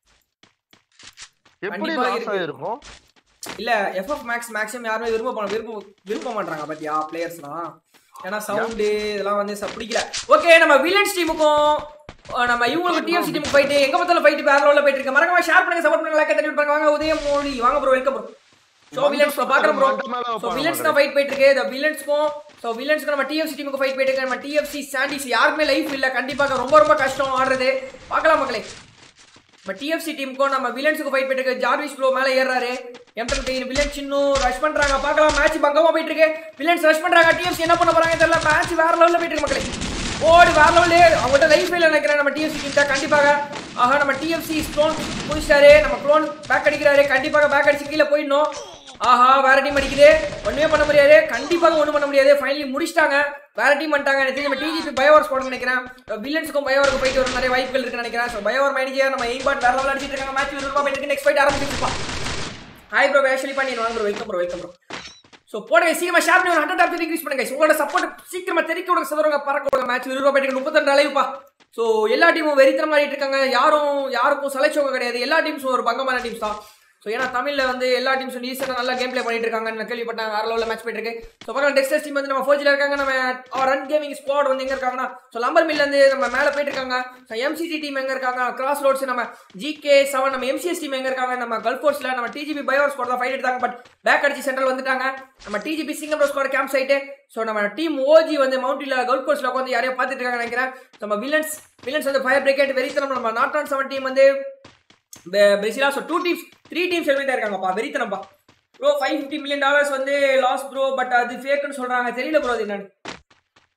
எப்படி கண்டிப்பா லாஸ் இருக்கு. ஆயிருக்கும் இல்ல எஃப்எஃப் மேக்ஸ் மேக்ஸிமம் யாருமே விரும்ப பண்ண விரும்ப விரும்ப மாட்டாங்க பாத்தியா பிளேயர்ஸ்லாம் ஏன்னா சவுண்டு இதெல்லாம் வந்து ச- பிடிக்கல ஓகே நம்ம வில்லன்ஸ் டீமுக்கும் நம்ம இவங்களுக்கு டிஎஃப்சி டீமுக்கு ஃபைட் எங்க பார்த்தாலும் ஃபைட் வேற லெவல்ல போயிட்டு இருக்கு மறக்காம ஷேர் பண்ணுங்க சப்போர்ட் பண்ணுங்க லைக் தட்டி விட்டுருங்க வாங்க உதயம் மோடி வாங்க bro welcome bro so villains பாக்குறோம் ப்ரோ மண்டை மேல ஸோ வைப்பாங்க வில்லன்ஸ் மக்களே. தான் ஃபைட் போயிட்டு இருக்கு இந்த வில்லன்ஸ்க்கும் ஸோ வில்லன்ஸ்க்கு நம்ம டிஎஃப்சி டீமுக்கு ஃபைட் போயிட்டு இருக்கு நம்ம டிஎஃப்சி சாண்டிஸ் யாருக்குமே லைஃப் இல்ல கண்டிப்பாக ரொம்ப ரொம்ப கஷ்டம் ஆடுறது பார்க்கலாம் மக்களே நம்ம டிஎஃப்சி டீமுக்கும் நம்ம வில்லன்ஸுக்கு ஃபைட் போயிட்டு இருக்கு ஜார்விஸ் ப்ரோ மேலே ஏறாரு எம்டன் பெயின் வில்லன்ஸ் இன்னும் ரஷ் பண்றாங்க பார்க்கலாம் மேட்ச் பங்கமா போயிட்டு இருக்கு வில்லன்ஸ் ரஷ் பண்றாங்க டிஎஃப்சி என்ன பண்ண போறாங்க தெரியல மேட்ச் வேற லெவல்ல போயிட்டு இருக்கு மக்களே ஓடி வேற லெவல்ல அவங்ககிட்ட லைஃப் இல்ல நினைக்கிறேன் நம்ம டிஎஃப்சி டீம் கண்டிப்பாக ஆஹா நம்ம டிஎஃப்சி ஸ்டோன் முடிச்சிட்டாரு நம்ம க்ளோன் பேக் அடிக்கிறாரு கண்டிப்பாக பேக் அடிச்சு கீழே போயிடணும் ஆஹா வேற டீம் அடிக்குது ஒண்ணுமே பண்ண முடியாது கண்டிப்பாக ஒண்ணும் பண்ண முடியாது ஃபைனலி முடிச்சிட்டாங்க வேற டீம் பண்ணிட்டாங்க எனக்கு தெரிஞ்சு நம்ம டிஜிபி பயோவர் போட நினைக்கிறேன் வில்லன்ஸுக்கும் பயோவருக்கு போயிட்டு வர நிறைய வாய்ப்புகள் இருக்குன்னு நினைக்கிறேன் ஸோ பயோவர் மைனிஜியா நம்ம எய்ம் பாட் வேற லெவல் அடிச்சிட்டு இருக்காங்க மேட்ச் விருப்பம் போயிட்டு நெக்ஸ்ட் ஃபைட் ஆரம்பிச்சிருப்பா ஹாய் ப்ரோ ஆக்சுவலி பண்ணி வாங்க bro welcome bro welcome bro so போடுங்க சீக்கிரமா ஷேர் பண்ணி ஒரு ஹண்ட்ரட் ஆஃப் இன்க்ரீஸ் பண்ணுங்க guys. உங்களோட சப்போர்ட் சீக்கிரமா தெரிவிக்க விடுங்க சதுரங்க பறக்க விடுங்க மேட்ச் விருப்பம் போயிட்டு முப்பத்தி அலைவுப்பா ஸோ எல்லா டீமும் வெறித்தனம் ஆடிட்டு இருக்காங்க யாரும் யாருக்கும் சலைச்சவங்க கிடையாது எல்லா டீம்ஸும் ஒரு பங்கமான டீம்ஸ் தான் ஸோ ஏன்னா தமிழ்ல வந்து எல்லா டீம்ஸும் ஈஸியாக நல்லா கேம் ப்ளே பண்ணிட்டு இருக்காங்க நான் கேள்விப்பட்டேன் வேற லெவலில் மேட்ச் போயிட்டு இருக்கு ஸோ பக்கம் டெக்ஸ்டர்ஸ் டீம் வந்து நம்ம ஃபோர்ஜில் இருக்காங்க நம்ம ரன் கேமிங் ஸ்குவாட் வந்து எங்க இருக்காங்கன்னா ஸோ லம்பர் மில்ல இருந்து நம்ம மேலே போயிட்டு இருக்காங்க ஸோ எம்சிசி டீம் எங்க இருக்காங்க கிராஸ் ரோட்ஸ் நம்ம ஜிகே செவன் நம்ம எம்சிஎஸ் டீம் எங்க இருக்காங்க நம்ம கல்ஃப் ஃபோர்ஸ்ல நம்ம டிஜிபி பயோர் ஸ்குவாட் தான் ஃபைட் எடுத்தாங்க பட் பேக் அடிச்சு சென்ட்ரல் வந்துட்டாங்க நம்ம DGP Singapore squad camp side so நம்ம டீம் ஓஜி வந்து மவுண்டில கல்ஃப் கோர்ஸ்ல உட்காந்து யாரையோ பார்த்துட்டு இருக்காங்க நினைக்கிறேன் நம்ம வில்லன்ஸ் வில்லன்ஸ் வந்து ஃபயர் பிரிகேட் வெறித்தனம் நம்ம நாட் ஆன் செவன் டீம் வந்து பெசிலா so two teams three teams eliminate இருக்காங்கப்பா வெறித்தனப்பா bro five fifty million dollars வந்து லாஸ் ப்ரோ பட் அது ஃபேக்குன்னு சொல்றாங்க தெரியல ப்ரோ அது என்னன்னு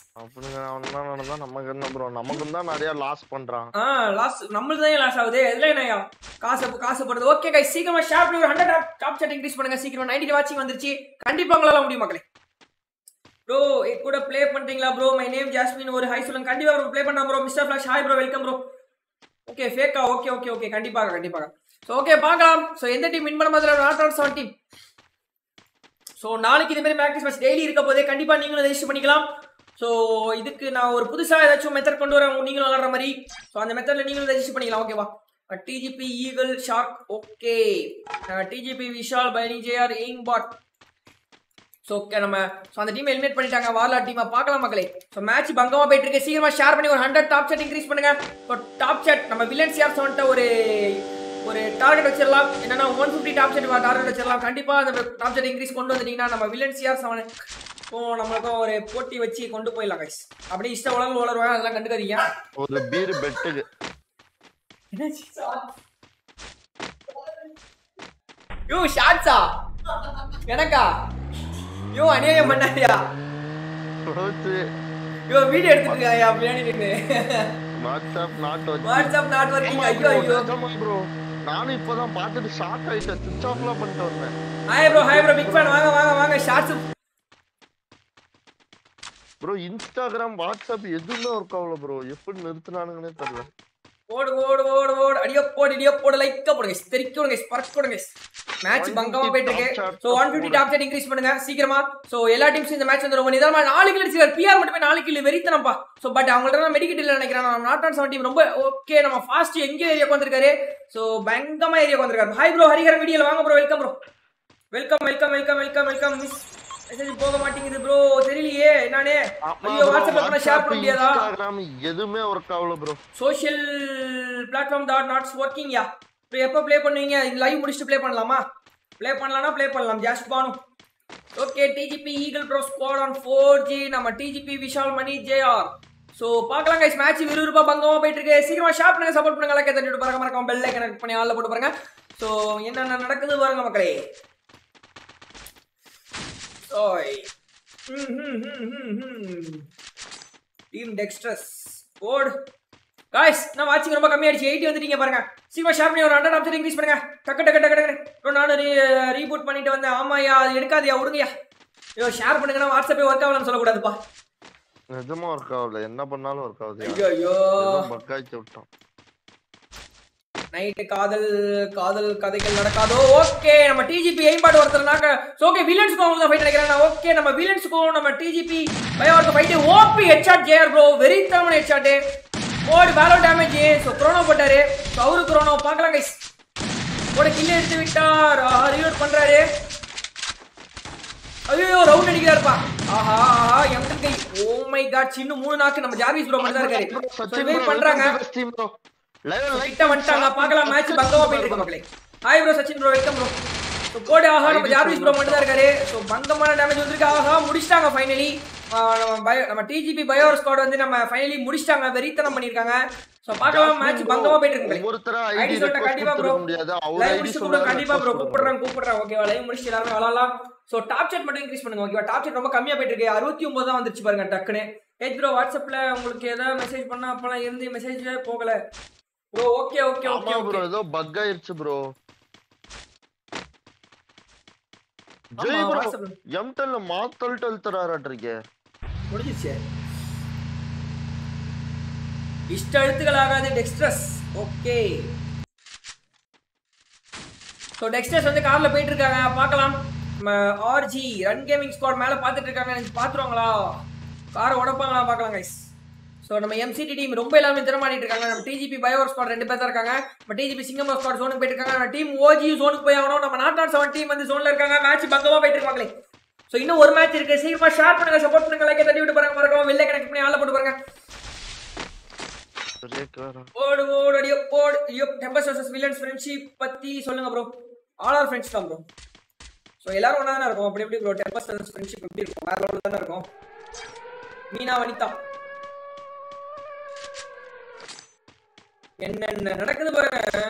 அப்படிங்க அவன் நடந்தா நமக்கு என்ன ப்ரோ நமக்கு தான் நிறைய லாஸ் பண்றான் ஆ லாஸ் நம்மளுக்கு தான் லாஸ் ஆகுது இதுல என்ன காசு காசு போடுறது ஓகே கை சீக்கிரமா ஷேர் பண்ணி ஒரு ஹண்ட்ரட் டாப் செட் இன்க்ரீஸ் பண்ணுங்க சீக்கிரமா நைன்டி வாட்சிங் வந்துருச்சு கண்டிப்பா உங்களால முடியும் மக்களே ப்ரோ கூட ப்ளே பண்றீங்களா ப்ரோ மை நேம் ஜாஸ்மின் ஒரு ஹை சொல்லுங்க கண்டிப்பா ப்ரோ ப்ளே பண்ணா bro mister flash hi bro welcome bro okay ஃபேக்கா ஓகே ஓகே ஓகே கண்டிப்பாக கண்டிப்பாக ஸோ ஓகே பார்க்கலாம் ஸோ எந்த டீம் வின் பண்ண மாதிரி not out seven team so நாளைக்கு இதே மாதிரி ப்ராக்டிஸ் மேட்ச் டெய்லி இருக்க போதே கண்டிப்பாக நீங்களும் ரெஜிஸ்டர் பண்ணிக்கலாம் ஸோ இதுக்கு நான் ஒரு புதுசாக ஏதாச்சும் மெத்தட் கொண்டு வரேன் நீங்களும் விளாட்ற மாதிரி ஸோ அந்த மெத்தடில் நீங்களும் ரெஜிஸ்டர் பண்ணிக்கலாம் ஓகேவா DGP eagle shark okay DGP Vishal பைனி JR aim bot so okay நம்ம ஸோ அந்த டீம் எலிமினேட் பண்ணிட்டாங்க வார்லா டீமை பார்க்கலாம் மக்களே ஸோ மேட்ச் பங்கமாக போயிட்டு இருக்கு சீக்கிரமா ஷேர் பண்ணி ஒரு ஹண்ட்ரட் டாப் செட் இன்க்ரீஸ் பண்ணுங்க ஸோ டாப் செட் நம்ம வில்லன்ஸ் யார் வந்துட்டு ஒரு ஒரு டார்கெட் வச்சிடலாம் என்னன்னா one fifty top set target வச்சிடலாம் கண்டிப்பாக அந்த டாப் செட் இன்க்ரீஸ் கொண்டு வந்துட்டீங்கன்னா நம்ம வில்லன்ஸ் யார் செவன் இப்போ நம்மளுக்கும் ஒரு போட்டி வச்சு கொண்டு போயிடலாம் கைஸ் அப்படியே இஷ்ட உலகம் வளருவாங்க அதெல்லாம் கண்டுக்காதீங்க ஒரு பீர் பெட்டுக்கு யோ ஷாட்ஸா எனக்கா யோ அநியாயம் பண்ணாரியா போச்சு யோ வீடியோ எடுத்துருக்காயா பின்னாடி நின்று வாட்ஸ்அப் நாட் வச்சு வாட்ஸ்அப் நாட் ஒர்க்கிங் ஐயோ ஐயோ ப்ரோ நானும் இப்பதான் பார்த்துட்டு ஷாக் ஆயிட்டேன் சுவிச் ஆஃப்லாம் பண்ணிட்டு வந்தேன் hi bro hi bro big fan வாங்க வாங்க வாங்க ஷார்ட்ஸ் ப்ரோ இன்ஸ்டாகிராம் வாட்ஸ்அப் எதுவுமே ஒர்க் ஆகல ப்ரோ எப்படி நிறுத்தினானுங்கன்னே தெரியல ஓடு ஓடு ஓடு ஓடு அடியோ போடு இடியோ போடு லைக்கா போடுங்க தெரிக்க விடுங்க பறக்க விடுங்க மேட்ச் பங்கமா போயிட்டு இருக்கு so one fifty top set increase பண்ணுங்க சீக்கிரமா ஸோ எல்லா டீம்ஸும் இந்த மேட்ச் வந்து ரொம்ப நிதானமா நாலு கிலோ அடிச்சிருக்காரு பிஆர் மட்டுமே நாலு கிலோ வெறித்தனப்பா ஸோ பட் அவங்கள்ட்ட மெடிக்கெட் இல்லை நினைக்கிறேன் நம்ம நாட் ஆன் செவன் டீம் ரொம்ப ஓகே நம்ம ஃபாஸ்ட் எங்கே ஏரியாக்கு வந்திருக்காரு ஸோ பயங்கரமா ஏரியாக்கு வந்திருக்காரு ஹாய் ப்ரோ ஹரிஹரன் வீடியோல வாங்க bro welcome bro welcome welcome welcome welcome welcome miss message போக மாட்டேங்குது ப்ரோ தெரியலையே என்னனே ஐயோ வாட்ஸ்அப்ல ஷேர் பண்ண முடியாதா இன்ஸ்டாகிராம் எதுவுமே ஒர்க் ஆகல bro social platform that nots working yeah இப்போ எப்போ ப்ளே பண்ணுவீங்க லைவ் முடிச்சுட்டு ப்ளே பண்ணலாமா ப்ளே பண்ணலாம்னா ப்ளே பண்ணலாம் just Banu okay DGP eagle bro squad on four G நம்ம DGP Vishal Mani JR so பார்க்கலாம் கைஸ் மேட்ச் விறுவிறுப்பா பங்கமாக போயிட்டு இருக்கு சீக்கிரமா ஷாப் பண்ணுங்க சப்போர்ட் பண்ணுங்க லைக் தட்டிட்டு பாருங்க மறக்காம பெல் கனெக்ட் பண்ணி ஆளில் போட்டு பாருங்க ஸோ என்னென்ன நடக்குது பாருங்க மக்களே ஓய் டீம் டெக்ஸ்ட்ரஸ் போர்டு காய்ஸ் நான் வாட்சிங் ரொம்ப கம்மியாயிடுச்சு எயிட்டி வந்துட்டீங்க பாருங்க சீக்கிரம் ஷேர் பண்ணி ஒரு ஹண்ட்ரட் ஆப்ஷன் இன்க்ரீஸ் பண்ணுங்க டக்கு டக்கு டக்கு டக்கு அப்புறம் நானும் ரீபூட் பண்ணிட்டு வந்தேன் ஆமாயா அது எடுக்காதியா விடுங்கயா ஐயோ ஷேர் பண்ணுங்கன்னா வாட்ஸ்அப்பே ஒர்க் ஆகலன்னு சொல்லக்கூடாதுப்பா நிஜமா ஒர்க் ஆகல என்ன பண்ணாலும் ஒர்க் ஆகுது ஐயோ ஐயோ பக்காய்ச்சி விட்டான் நைட்டு காதல் காதல் கதைகள் நடக்காதோ ஓகே நம்ம டிஜிபி எய்ம்பாடு ஒருத்தர்னாக்க ஓகே வில்லன்ஸ்க்கு அவங்க தான் ஃபைட் நினைக்கிறேன் ஓகே நம்ம வில்லன்ஸ்க்கும் நம்ம டிஜிபி பயோருக்கு fight OP headshot JR bro வெறித்தனமான ஹெட்ஷாட் ஓடி வேலோ டேமேஜ் ஸோ குரோனோ போட்டாரு ஸோ அவரு குரோனோ பார்க்கலாம் கைஸ் ஓட கில்ல எடுத்து விட்டார் ரீலோட் பண்றாரு ஐயோ ரவுண்ட் அடிக்கிறாருப்பா ஆஹா ஆஹா எம்டன் கை ஓ மை காட் சின்ன மூணு நாக்கு நம்ம ஜார்விஸ் ப்ரோ மட்டும் தான் இருக்காரு So, wait பண்றாங்க கிட்ட வந்துட்டாங்க பார்க்கலாம் மேட்ச் பங்கமா போயிட்டு இருக்கு மக்களே hi bro Sachin bro welcome bro so போடு ஆஹா நம்ம ஜார்விஸ் ப்ரோ மட்டும் தான் இருக்காரு ஸோ பங்கமான டேமேஜ் வந்திருக்கு ஆஹா முடிச்சிட்டாங்க ஃபைனலி நம்ம பயோ நம்ம டிஜிபி பயோர் ஸ்குவாட் வந்து நம்ம ஃபைனலி முடிச்சிட்டாங்க வெறித்தனம் பண்ணிருக்காங்க ஸோ பார்க்கலாம் மேட்ச் பங்கமா போயிட்டு இருக்கு மக்களே. ஒவ்வொருத்தரா ஐடி ஐடி சொல்லிட்டா கண்டிப்பா ப்ரோ முடியாது அவர் லைவ் ஐடி முடிச்சு கூட கண்டிப்பா ப்ரோ கூப்பிடுறேன் கூப்பிடுறேன் ஓகேவா லைவ் முடிச்சு எல்லாரும் விளாடலாம் ஸோ டாப் செட் மட்டும் இன்க்ரீஸ் பண்ணுங்க ஓகேவா டாப் செட் ரொம்ப கம்மியா போயிட்டு இருக்கு அறுபத்தி ஒன்பது தான் வந்துருச்சு பாருங்க டக்குன்னு ஏஜ் ப்ரோ வாட்ஸ்அப்ல உங்களுக்கு ஏதாவது மெசேஜ் பண்ணா அப்பெல்லாம் இருந்து மெசேஜே போகல ப்ரோ ஓகே ஓகே ஓகே ஆமா ப்ரோ ஓகே ஏதோ பக் ஆயிருச்சு ப்ரோ ஆமா ஜெய் ப்ரோ வாட்ஸ்அப்ல எம்டல்ல மாத்தல் டல் தராராட்டிருக்கே முடிஞ்சிருச்சு இஷ்ட எழுத்துக்கள் ஆகாது டெக்ஸ்ட்ரஸ் ஓகே ஸோ டெக்ஸ்டர்ஸ் வந்து கார்ல போயிட்டு இருக்காங்க பார்க்கலாம் நம்ம ஆர்ஜி ரன் கேமிங் ஸ்குவாட் மேலே பார்த்துட்டு இருக்காங்க எனக்கு பார்த்துருவாங்களா காரை உடப்பாங்களா பார்க்கலாம் கைஸ் ஸோ நம்ம எம்சிடி டீம் ரொம்ப எல்லாமே திறமாடிட்டு இருக்காங்க நம்ம டிஜிபி பயோவர் ஸ்குவாட் ரெண்டு பேர் தான் இருக்காங்க நம்ம டிஜிபி சிங்கம் ஸ்குவாட் ஜோனுக்கு போயிட்டு இருக்காங்க நம்ம டீம் ஓஜி ஜோனுக்கு போய் ஆகணும் நம்ம நாட் நாட் செவன் டீம் வந்து ஜோன்ல இருக்காங்க மேட்ச் பங்கமா போயிட்டு இருக்காங்களே ஸோ இன்னும் ஒரு மேட்ச் இருக்கு சீக்கிரமா ஷேர் பண்ணுங்க சப்போர்ட் பண்ணுங்க லைக் தட்டி விட்டு பாருங்க மறக்காம வெளில கனெக்ட் பண்ணி ஆள போட்டு பாருங்க ஓடு ஓடு அடியோ ஓடு ஐயோ டெம்பஸ் வர்சஸ் வில்லன்ஸ் ஃப்ரெண்ட்ஷிப் பத்தி சொல்லுங்க ப்ரோ ஆல் ஆர் ஃப்ரெண்ட்ஸ் தான் ப்ரோ ஸோ எல்லாரும் ஒன்றா தானே இருக்கும் அப்படி எப்படி ப்ரோ டெம்பஸ் வர்சஸ் ஃப்ரெண்ட்ஷிப் எப்படி இருக்கும் வேற லெவலில் தானே இருக்கும் மீனா வனிதா என்னென்ன நடக்குது பாருங்க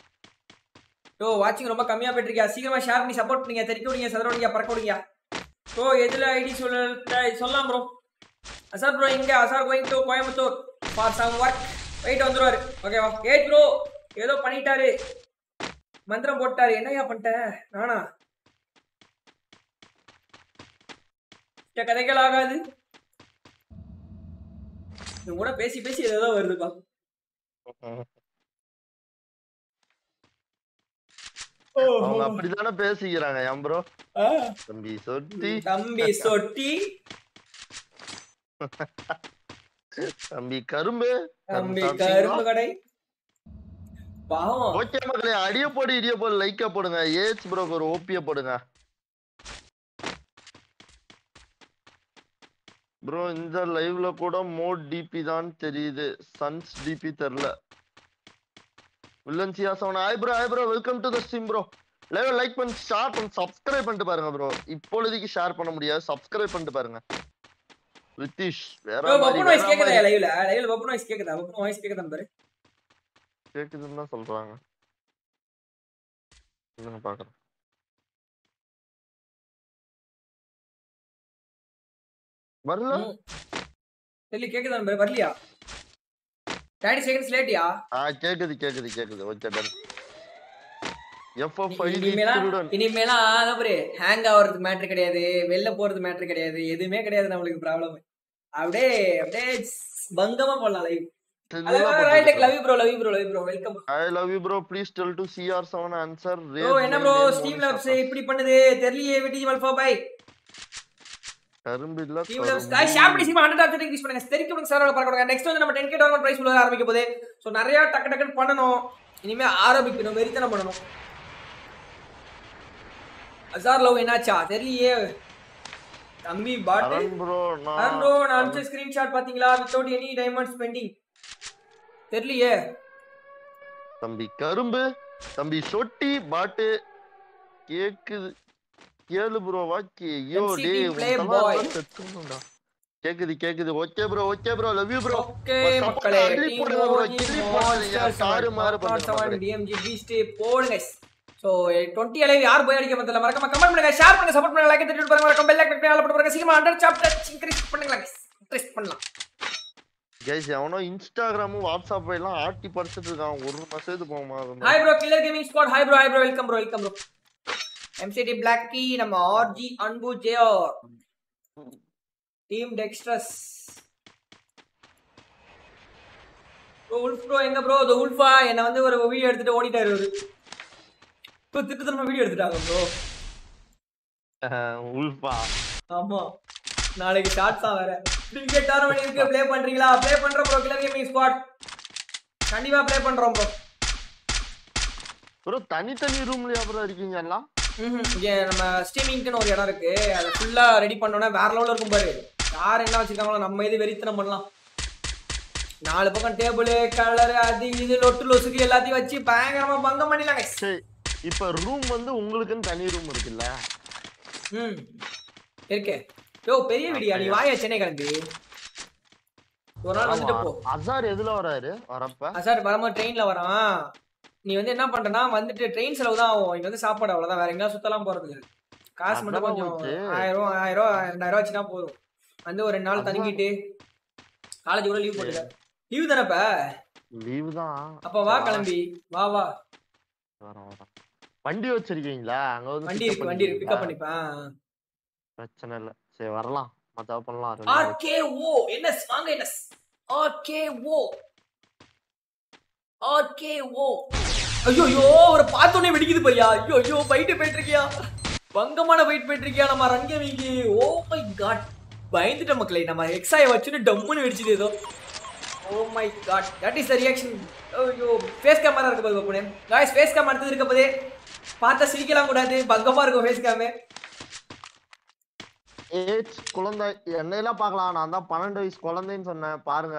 யோ வாட்சிங் ரொம்ப கம்மியா போயிட்டு இருக்கியா சீக்கிரமா ஷேர் பண்ணி சப்போர்ட் பண்ணுங்க தெரிக்க விடுங்க சதற விடுங்க பறக்க விடுங்க ப்ரோ எதுல ஐடி சொல்ல சொல்லலாம் ப்ரோ அசார் ப்ரோ இங்க Azhar going to Coimbatore for some work போயிட்டு வந்துருவாரு ஓகேவா ஏட் ப்ரோ ஏதோ பண்ணிட்டாரு மந்திரம் போட்டாரு என்னய்யா பண்ணிட்டேன் நானா இந்த கதைகள் ஆகாது இவன் கூட பேசி பேசி ஏதோ வருதுப்பா அவங்க அப்படித்தானே பேசிக்கிறாங்க ஏன் ப்ரோ தம்பி சொட்டி தம்பி சொட்டி தம்பி கரும்பு தம்பி சாப்பிட்டீங்களா? கரும்பு கடை பாவம் ஓகே மக்களே அடிய போடு இடிய போடு லைக்கா போடுங்க ஏச் ப்ரோக்கு ஒரு ஓபிய போடுங்க ப்ரோ இந்த லைவ்ல கூட மோட் டிபி தான் தெரியுது சன்ஸ் டிபி தெரியல வில்லன் சியா சவன் hi bro hi bro welcome to the stream bro live like பண்ணி ஷேர் பண்ணி சப்ஸ்கிரைப் பண்ணிட்டு பாருங்க ப்ரோ இப்பொழுதைக்கு ஷேர் பண்ண முடியாது சப்ஸ்கிரைப் பண்ணிட்டு பாருங்க ரித்திஷ் வேற ப்ரோ மாதிரி பப்புன் வாய்ஸ் வேற கேக்குதா மாதிரி லைவ்ல லைவ்ல பப்புன் வாய்ஸ் கேக்குதா பப்புன் வாய்ஸ் கேக்குதா பாரு கேக்குதுன்னு தான் சொல்றாங்க இல்லைங்க பாக்குறேன் வரல ம். சொல்லி கேக்குதா பாரு வரலையா தேர்ட்டி செகண்ட்ஸ் லேட்டியா ஆ கேக்குது கேக்குது கேக்குது ஓகே டன் எஃப்எஃப் ஐடி இனிமேலாம் திருடன் இனிமேலாம் அதான் பாரு ஹேங் ஆகுறது மேட்ரு கிடையாது வெளில போறது மேட்ரு கிடையாது எதுவுமே கிடையாது நம்மளுக்கு ப்ராப்ளம் அப்படியே அப்படியே பங்கமா போடலாம் live love you bro love you bro love you bro welcome I love you bro please tell to CR seven answer bro என்ன ப்ரோ ஸ்டீம் லேப்ஸ் இப்படி பண்ணுது தெரியலையே விட்டி மல்ஃபா பை கரும்பு இல்ல ஸ்டீம் லேப்ஸ் गाइस ஷேர் பண்ணி சீமா 100 ஆப்ஜெக்ட் இன்க்ரீஸ் பண்ணுங்க தெரிக்க விடுங்க சார் பறக்க விடுங்க நெக்ஸ்ட் வந்து நம்ம 10k டவுன்லோட் பிரைஸ் உள்ள ஆரம்பிக்க போகுது சோ நிறைய டக்கு டக்குன்னு பண்ணனும் இனிமே ஆரம்பிக்கணும் வெறித்தனம் பண்ணணும் அசார் லவ் என்னாச்சா தெரியலையே தம்பி பாட்டு அருண் ப்ரோ அருண் ப்ரோ நான் நான் அனுப்பிச்ச ஸ்கிரீன்ஷாட் பாத்தீங்களா வித்தவுட் எனி டைமண்ட் ஸ்பெண்டிங் தெரியலையே தம்பி கரும்பு தம்பி சொட்டி பாட்டு கேக்குது கேளு ப்ரோ வாக்கி ஐயோ MCT டேய் play உன் boy. தலை செத்துணும்டா. கேக்குது கேக்குது okay bro okay bro love you bro okay ஒரு மக்களே support அள்ளி டீம் போடுங்க bro. ஓஜி கிளி போடாதீங்க. தாறு மாறு மாஸ்டர் பண்ணுங்க செவன் மக்களே. டிஎம்ஜி பீஸ்ட் போடுங்க சோ 20 அலைவ் யார் போய் அடிக்க மத்தல மறக்காம கமெண்ட் பண்ணுங்க ஷேர் பண்ணுங்க சப்போர்ட் பண்ணுங்க லைக் தட்டி பாருங்க மறக்காம பெல் ஐகான் கிளிக் பண்ணி பாருங்க சீக்கிரமா 100 சாப்டர் இன்க்ரீஸ் பண்ணுங்க guys இன்க்ரீஸ் பண்ணலாம் கைஸ் எவனோ இன்ஸ்டாகிராம் வாட்ஸ்அப் எல்லாம் ஆட்டி படிச்சிட்டு இருக்கான் ஒரு மெசேஜ் போமா hi bro killer gaming squad hi bro hi bro welcome bro welcome bro MCT black கீ நம்ம RG Anbu JR team dexters bro wolf bro எங்க ப்ரோ இந்த உல்ஃபா என்ன வந்து ஒரு வீடியோ எடுத்துட்டு ஓடிட்டாரு அவரு இப்போ திட்டு திரும்ப வீடியோ எடுத்துட்டாங்க ப்ரோ உல்ஃபா ஆமா நாளைக்கு ஷார்ட்ஸா வேற கிரிக்கெட் டோர்னமெண்ட் இருக்கு ப்ளே பண்றீங்களா ப்ளே பண்றோம் ப்ரோ கில்லர் கேமிங் ஸ்குவாட் கண்டிப்பா ப்ளே பண்றோம் ப்ரோ ப்ரோ தனித்தனி ரூம்லயா ப்ரோ இருக்கீங்க எல்லாம் ம்ஹும். இங்க நம்ம ஸ்ட்ரீமிங்க்குன்னு ஒரு இடம் இருக்கு அதை ஃபுல்லா ரெடி பண்ணோம்னா வேற லெவல்ல இருக்கும் பாரு யார் என்ன வச்சிருக்காங்களோ நம்ம இது வெறித்தனம் பண்ணலாம் நாலு பக்கம் டேபிள் கலர் அது இது லொட்டு லொசுக்கு எல்லாத்தையும் வச்சு பயங்கரமா பங்கம் பண்ணிடலாம் guys. சரி இப்ப ரூம் வந்து உங்களுக்குன்னு தனி ரூம் இருக்குல்ல ம் இருக்கே யோ பெரிய வீடியா நீ வாயா சென்னை கிளம்பி ஒரு நாள் வந்துட்டு போ அசார் எதுல வராரு வரப்ப ஆ, சார் வரும்போது ட்ரெயின்ல வரான் நீ வந்து என்ன பண்றனா வந்துட்டு ட்ரெயின் செலவு தான் ஆகும் இங்க வந்து சாப்பாடு அவ்வளவுதான் வேற எங்கேயும் சுத்தலாம் போறது இல்ல. காசு மட்டும் அதெல்லாம் கொஞ்சம் ஓகே. ஆயிரம் ரூபா ஆயிரம் ரூபா ரெண்டாயிரம் ரூபா வச்சுனா போதும் வந்து ஒரு ரெண்டு நாள் அதெல்லாம் தங்கிட்டு காலேஜ் கூட லீவ் போட்டுக்க லீவ் தானப்ப லீவு தான் அப்ப வா கிளம்பி வா வா வரேன், வரேன். வண்டி வச்சிருக்கீங்களா அங்க வந்து வண்டி pick up இருக்கு வண்டி இருக்கு பிக்கப் பண்ணிக்கிறீங்களா? பண்ணிப்பேன் பிரச்சனை இல்ல சரி வரலாம் மத்தவ பண்ணலாம் ரெண்டு நாளைக்கு. ஆர்கே ஓ என்ன வாங்க என்ன ஆர்கே ஓ ஆர்கே ஓ ஐயோ ஐயோ ஒரு பார்த்தோன்னே வெடிக்குது பையா ஐயோ ஐயோ ஃபைட்டு போயிட்டு இருக்கியா பங்கமான ஃபைட் போயிட்டு இருக்கியா நம்ம ரங்கவிக்கு ஓ மை காட் பயந்துட்ட மக்களே நம்ம எக்ஸாய வச்சுன்னு டம்முன்னு வெடிச்சது ஏதோ oh my god that is the reaction ஐயோ ஃபேஸ் கேமரா இருக்க போது பப்புனே காய்ஸ் ஃபேஸ் கேம் அடுத்தது இருக்க போதே பார்த்தா சிரிக்கலாம் கூடாது பங்கமா இருக்கும் ஃபேஸ் கேமு ஏஜ் குழந்தை என்னையெல்லாம் பார்க்கலாம் நான் தான் பன்னெண்டு வயசு குழந்தைன்னு சொன்னேன் பாருங்க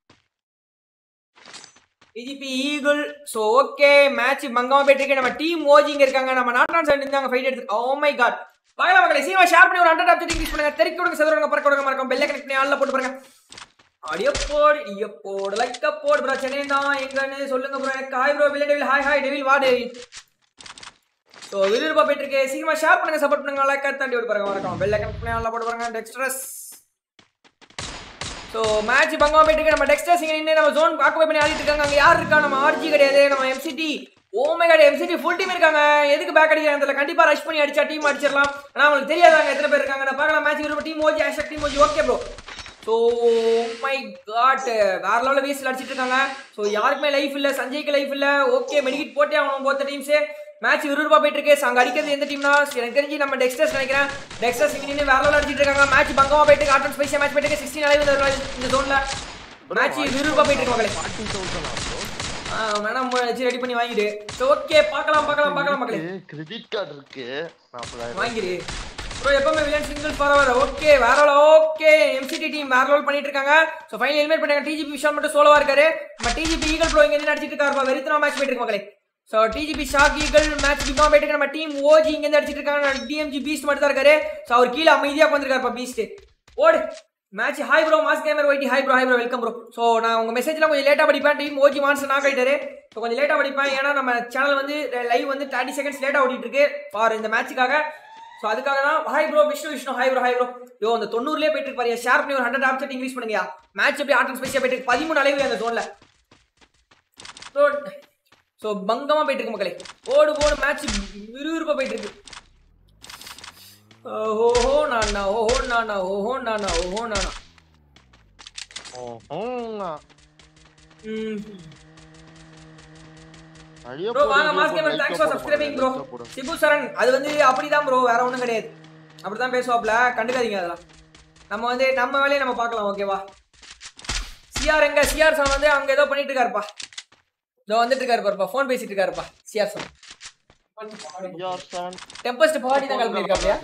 BGP eagle so okay match மங்கமா போயிட்டு இருக்கு நம்ம டீம் ஓஜிங்க இருக்காங்க நம்ம நாட்டான் சைடு இருந்தாங்க ஃபைட் எடுத்து ஓ மை காட் வாங்கலாம் மக்களை சீமா ஷேர் பண்ணி ஒரு ஹண்ட்ரட் ஆப்ஜெக்ட் இன்க்ரீஸ் பண்ணுங்க தெறிக்க விடுங்க சதுரங்க பறக்க விடுங்க மறக்காம பெல்ல கனெக்ட் பண்ணி ஆள்ல போட்டு பாருங்க அடிய போடு இய போடு லைக்க போடு ப்ரோ சென்னை தான் எங்கன்னு சொல்லுங்க ப்ரோ எனக்கு ஹாய் ப்ரோ வில்ல டெவில் ஹாய் ஹாய் டெவில் வா டெவில் ஸோ ஸோ விறுவிறுப்பா போயிட்டு இருக்கு சீக்கிரமா ஷேர் பண்ணுங்க சப்போர்ட் பண்ணுங்க லைக் தாண்டி விட்டு பாருங்க வணக்கம் பெல் ஐக்கன் பண்ணி நல்லா போட்டு பாருங்க டெக்ஸ்ட்ரஸ் ஸோ மேட்ச் பங்கமா போயிட்டு இருக்கு நம்ம டெக்ஸ்டர்ஸ் இங்க நின்று நம்ம ஜோன் ஆக்குபை பண்ணி ஆடிட்டு இருக்காங்க அங்க யார் இருக்கா நம்ம ஆர்ஜி கிடையாது நம்ம எம்சிடி ஓமே கடை எம்சிடி ஃபுல் டீம் இருக்காங்க எதுக்கு பேக் அடிக்கிறாங்க தெரியல கண்டிப்பா ரஷ் பண்ணி அடிச்சா டீம் அடிச்சிடலாம் ஆனா அவங்களுக்கு தெரியாதாங்க எத்தனை பேர் இருக்காங்க நான் பார்க்கலாம் மேட்ச் விரும்ப டீம் ஓஜி ஆஷக் team OG okay bro so my god வேற லெவலில் வீசில் அடிச்சிட்டு இருக்காங்க ஸோ யாருக்குமே லைஃப் இல்லை சஞ்சய்க்கு லைஃப் இல்லை ஓகே மெடிக்கிட் போட்டே ஆகணும் போத்த டீம்ஸே மேட்ச் விறுவிறுப்பா போயிட்டு இருக்கு So, அங்க அடிக்கிறது எந்த டீம்னா எனக்கு தெரிஞ்சு நம்ம டெக்ஸ்டர்ஸ் நினைக்கிறேன் டெக்ஸ்டர்ஸ் இங்க நின்று வேற லெவலில் அடிச்சிட்டு இருக்காங்க மேட்ச் பங்கமா போயிட்டு இருக்கு ஆட்டன் ஸ்பைஸியா மேட்ச் போயிட்டு இருக்கு சிக்ஸ்டீன் அளவு இந்த ஜோன்ல மேட்ச் விறுவிறுப்பா போயிட்டு இருக்கு மக்களே ஃபார்ட்டி தௌசண்ட் ப்ரோ ஆ, வேணாம் வச்சு ரெடி பண்ணி வாங்கிடு ஸோ ஓகே பார்க்கலாம் பார்க்கலாம் பார்க்கலாம் மக்களே கிரெடிட் கார்டு இருக்கு நாற்பதாயிரம் வாங்கிடு ப்ரோ எப்பவுமே வில்லன் சிங்கிள் பரவாயில்ல ஓகே வேற ஓகே எம்சிடி டீம் வேற லெவல் பண்ணிட்டு இருக்காங்க ஸோ ஃபைனல் எலிமினேட் பண்ணாங்க டிஜிபி விஷால் மட்டும் சோலவா இருக்காரு நம்ம டிஜிபி ஈகல் ப்ரோ இங்க இருந்து அடிச்சிட்டு இருக்காரு வெறித்தனா மேட்ச் போயிட்டு இருக்கு மக்களே so DGP shark eagle match பிகாம் போயிட்டு இருக்கு நம்ம டீம் ஓஜி இங்க இருந்து அடிச்சிட்டு இருக்காங்க டிஎம்ஜி பீஸ்ட் மட்டும் தான் இருக்காரு ஸோ அவர் கீழே அமைதியா உட்காந்துருக்காரு பீஸ்ட் ஓடு match hi bro mass gamer YT hi bro hi bro welcome bro so நான் உங்க மெசேஜ்லாம் கொஞ்சம் லேட்டாக படிப்பேன் டீம் ஓஜி மான்ஸ் நாக் ஆயிட்டாரு ஸோ கொஞ்சம் லேட்டாக படிப்பேன் ஏன்னா நம்ம சேனல் வந்து லைவ் வந்து தேர்ட்டி செகண்ட்ஸ் லேட்டாக ஓடிட்டு இருக்கு ஃபார் இந்த மேட்சுக்காக ஸோ அதுக்காக தான் hi bro Vishnu Vishnu hi bro hi bro yo அந்த தொண்ணூறுலேயே போயிட்டு இருப்பாரு ஷேர் பண்ணி ஒரு ஹண்ட்ரட் ஆப்செட் இன்க்ரீஸ் பண்ணுங்க மேட்ச் எப்படி ஆட்டம் ஸ்பெஷியாக போயிட்டு இருக்கு பதிமூணு அளவு அந்த ஜோனில் ஸோ ஸோ பங்கமாக போயிட்டு இருக்கு மக்களே ஓடு ஓடு மேட்ச் விறுவிறுப்பாக போயிட்டு இருக்கு ஓஹோ நானா ஓஹோ நானா ஓஹோ நானா ஓஹோ நானா ஓஹோங்க. ம் நிறைய ப்ரோ வாங்க போடுங்க, mass bro. Gamer like thanks ல ஃபார் சப்ஸ்கிரைபிங் ப்ரோ like ல போடுங்க. சிபு சரண் அது வந்து அப்படிதான் ப்ரோ வேற ஒண்ணும் கிடையாது அப்படிதான் பேசுவாப்ல கண்டுக்காதீங்க அதெல்லாம் நம்ம வந்து நம்ம வேலையை நம்ம பார்க்கலாம் ஓகேவா சிஆர் எங்க சிஆர் சார் வந்து அங்க ஏதோ பண்ணிட்டு இருக்காருப்பா இதோ வந்துட்டு இருக்காரு பாருப்பா ஃபோன் பேசிட்டு இருக்காருப்பா CR sir Your son. Tempest பாடி தான் கால் பண்ணிருக்காப்லையா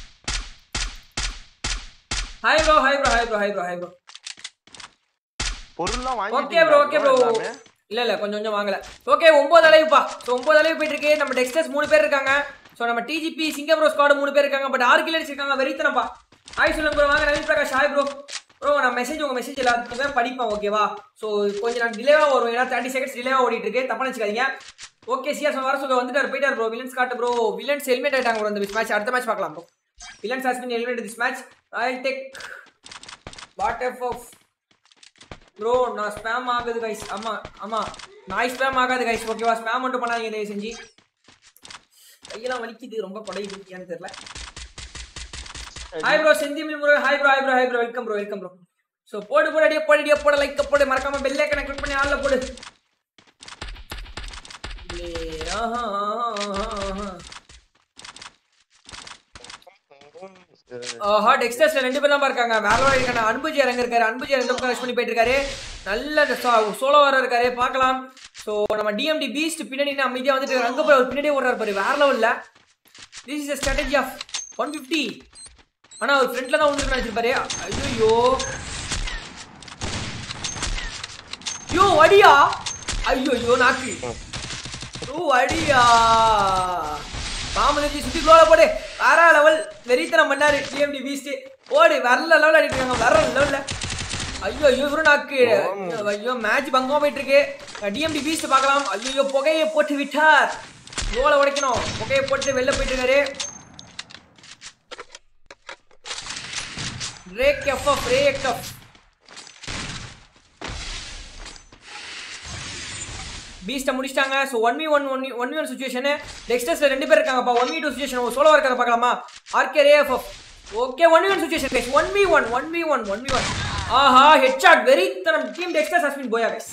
hi bro hi bro hi bro hi bro hi bro பொருள்லாம் ஓகே வாங்கிட்டீங்களா ப்ரோ ஓகே ப்ரோ எல்லாமே? இல்ல இல்ல கொஞ்சம் கொஞ்சம் வாங்கல ஓகே ஒன்பது அலைவுப்பா ஸோ ஒன்பது அலைவு போயிட்டு இருக்கு நம்ம டெக்ஸ்டர்ஸ் மூணு பேர் இருக்காங்க ஸோ நம்ம டிஜிபி சிங்கப்பூர் ஸ்குவாட் மூணு பேர் இருக்காங்க பட் ஆறு கிலோ இருக்காங்க வெறித்தனப்பா ஹாய் சொல்லுங்க ப்ரோ வாங்க Naveen Prakash hi bro bro நான் மெசேஜ் உங்க மெசேஜ் எல்லாத்துக்குமே படிப்பேன் ஓகேவா ஸோ கொஞ்சம் நான் டிலேவா வரும் ஏன்னா தேர்ட்டி செகண்ட்ஸ் டிலேவா ஓடிட்டு இருக்கு தப்பா நினைச்சுக்காதீங்க ஓகே சியாஸ் வர சொல்ல வந்துட்டாரு போயிட்டார் ப்ரோ வில்லன்ஸ் காட்டு ப்ரோ வில்லன்ஸ் ஹெல்மெட் ஆயிட்டாங்க ப்ரோ இந்த மேட்ச் அடுத்த மேட்ச் பார்க்கலாம் bro villains has been helmet this match I take what F off bro நான் ஸ்பேம் ஆகுது கைஸ் ஆமா ஆமா நாய் ஸ்பேம் ஆகாது கைஸ் ஓகேவா ஸ்பேம் மட்டும் பண்ணாதீங்க தயவு செஞ்சு கையெல்லாம் வலிக்குது ரொம்ப கொடையுது ஏன்னு தெரியல ஹாய் ப்ரோ செந்திமில் bro hi bro hi bro hi bro welcome bro welcome bro so போடு போடு அடியே போடு அடியே போடு லைக் போடு மறக்காம பெல்லே கனெக்ட் கிளிக் பண்ணி ஆள்ல போடு லே, ஆஹா, ஆஹா, ஆஹா. ஆஹா டெக்ஸ்டர்ஸ்ல ரெண்டு பேர் தான் இருக்காங்க வேற ஒரு இருக்காங்க அன்புஜி இறங்க இருக்காரு அன்புஜி ரெண்டு பக்கம் ரஷ் பண்ணி போயிட்டு இருக்காரு நல்ல சோலோ வர இருக்காரு பார்க்கலாம் ஸோ நம்ம டிஎம்டி பீஸ்ட் பின்னாடி நின்னு அமைதியா வந்துட்டு இருக்காரு. அங்க போய் அவர் பின்னாடியே ஓடுறாரு பாரு வேற லெவல்ல this is strategy of one fifty ஆனா அவர் ஃப்ரண்ட்ல தான் வந்து நினைச்சிருப்பாரு ஐயோ யோ அடியா ஐயோ ஐயோ நாக்கு ஓ அடியா பாம்பு சுத்தி குளோல போடு வேற லெவல் வெறித்தனம் பண்ணாரு டிஎம்டி பீஸ்ட் ஓடு வேற லெவல் ஆடிட்டு இருக்காங்க வேற லெவல்ல ஐயோ ஐயோ இவரு நாக்கு ஐயோ மேட்ச் பங்கமா போயிட்டு இருக்கு டிஎம்டி பீஸ்ட் பார்க்கலாம் ஐயோ புகையை போட்டு விட்டார் கோலை உடைக்கணும் புகையை போட்டு வெளில போயிட்டு இருக்காரு ரேக் எஃப் ஆஃப் ரேக் எஃப் பீஸ்ட்டை முடிச்சிட்டாங்க so one V one one one V one situation டெக்ஸ்டர்ஸ்ல ரெண்டு பேர் இருக்காங்கப்பா one V two situation solo இருக்கிறத பார்க்கலாமா ஆர்கே ரே F okay one V one situation guys one V one one V one one V one ஆஹா head headshot very தரம் team dexters has been போயா கைஸ்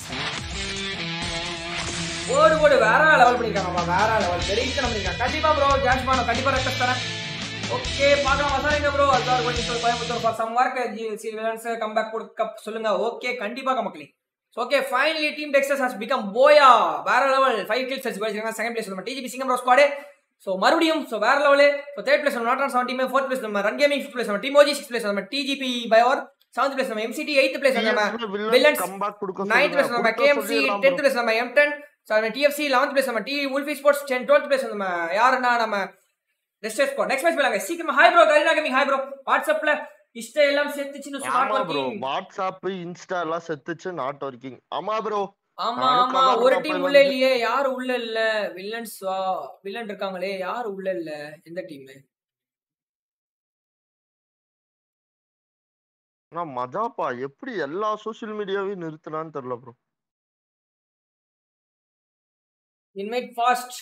ஓடு ஓடு வேற லெவல் பண்ணிருக்காங்கப்பா வேற லெவல் வெரி தரம் பண்ணிருக்காங்க கண்டிப்பா ப்ரோ ஜாஸ் பானோ கண்டிப்பா ரெக்வஸ்ட் தரேன் ஓகே பார்க்கலாம் வசாரிங்க ப்ரோ அல்லார் Coimbatore Coimbatore for some work G villains come back கொடுக்க சொல்லுங்க ஓகே கண்டிப்பாக மக்களே okay finally team Dexters has become போயா வேற லெவல் ஃபைவ் கில்ஸ் அடிச்சு போயிருக்காங்க செகண்ட் பிளேஸ் நம்ம டிஜிபி சிங்கம் ஸ்குவாடு ஸோ மறுபடியும் ஸோ வேற லெவலு ஸோ தேர்ட் பிளேஸ் நம்ம not on seven team fourth place நம்ம ரன் கேமிங் ஃபிஃப்த் பிளேஸ் நம்ம டிமோஜி சிக்ஸ் பிளேஸ் நம்ம டிஜிபி பயோர் செவன்த் பிளேஸ் நம்ம எம்சிடி எயித் பிளேஸ் நம்ம வில்லன்ஸ் comeback கொடுக்க நைன்த் பிளேஸ் நம்ம சொல்லுங்க. கேஎம்சி கொடுக்க டென்த் பிளேஸ் நம்ம M ten DFC eleventh place நம்ம D Wolfie sports ten twelfth place நம்ம யாருன்னா நம்ம ரெஸ்டர் ஸ்குவாட் நெக்ஸ்ட் மேட்ச் போலாங்க சீக்கிரமா hi bro Kareena gaming hi bro வாட்ஸ்அப்ல இஷ்டம் எல்லாம் சேர்த்துச்சுன்னு ஆமா smart bro working WhatsApp Insta எல்லாம் செத்துச்சு நாட் ஒர்க்கிங் ஆமா ப்ரோ ஆமா நானும் ஆமா கதா ஒரு கதா டீம் போய் உள்ள வந்து- இல்லையே யாரு உள்ள இல்ல வில்லன்ஸ் வா வில்லன் இருக்காங்களே யாரு உள்ள இல்ல எந்த டீம் ஆனா மஜாப்பா எப்படி எல்லா சோசியல் மீடியாவையும் நிறுத்தினான்னு தெரியல bro invite fast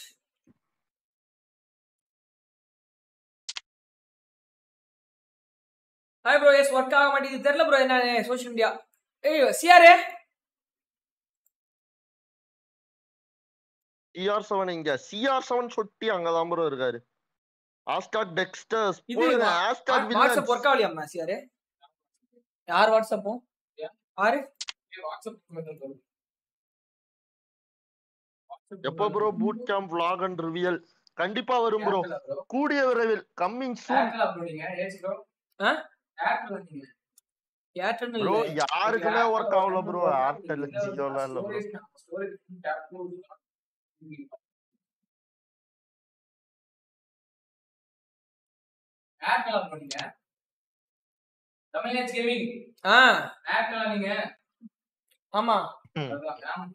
hi bro yes work ஆக மாட்டேங்குது தெரியல ப்ரோ என்ன சோஷியல் மீடியா ஏய் சிஆரே சிஆர் செவன் இங்க சிஆர் செவன் சொட்டி அங்கதான் ப்ரோ இருக்காரு ஆஸ்காட் டெக்ஸ்டர்ஸ் இது போடுங்க வா- ஆஸ்காட் வாட்ஸ்அப் வில்லன்ஸ் ஒர்க் ஆகலையாம்மா சிஆரே யார் வாட்ஸ்அப்பும் யாரு வாட்ஸ்அப் எப்போ bro boot camp vlog and reveal கண்டிப்பா வரும் ப்ரோ கூடிய விரைவில் கம்மிங் சூன் ஆ? ஏர்டெல் ப்ரோ இல்ல யாருக்குமே ஒர்க் ஆகல ப்ரோ ஏர்டெல் ஜியோலாம் இல்ல ப்ரோ தமிழ்நாடு கேமிங் ஆ ஏர்டெல் நீங்க ஆமா அதான்.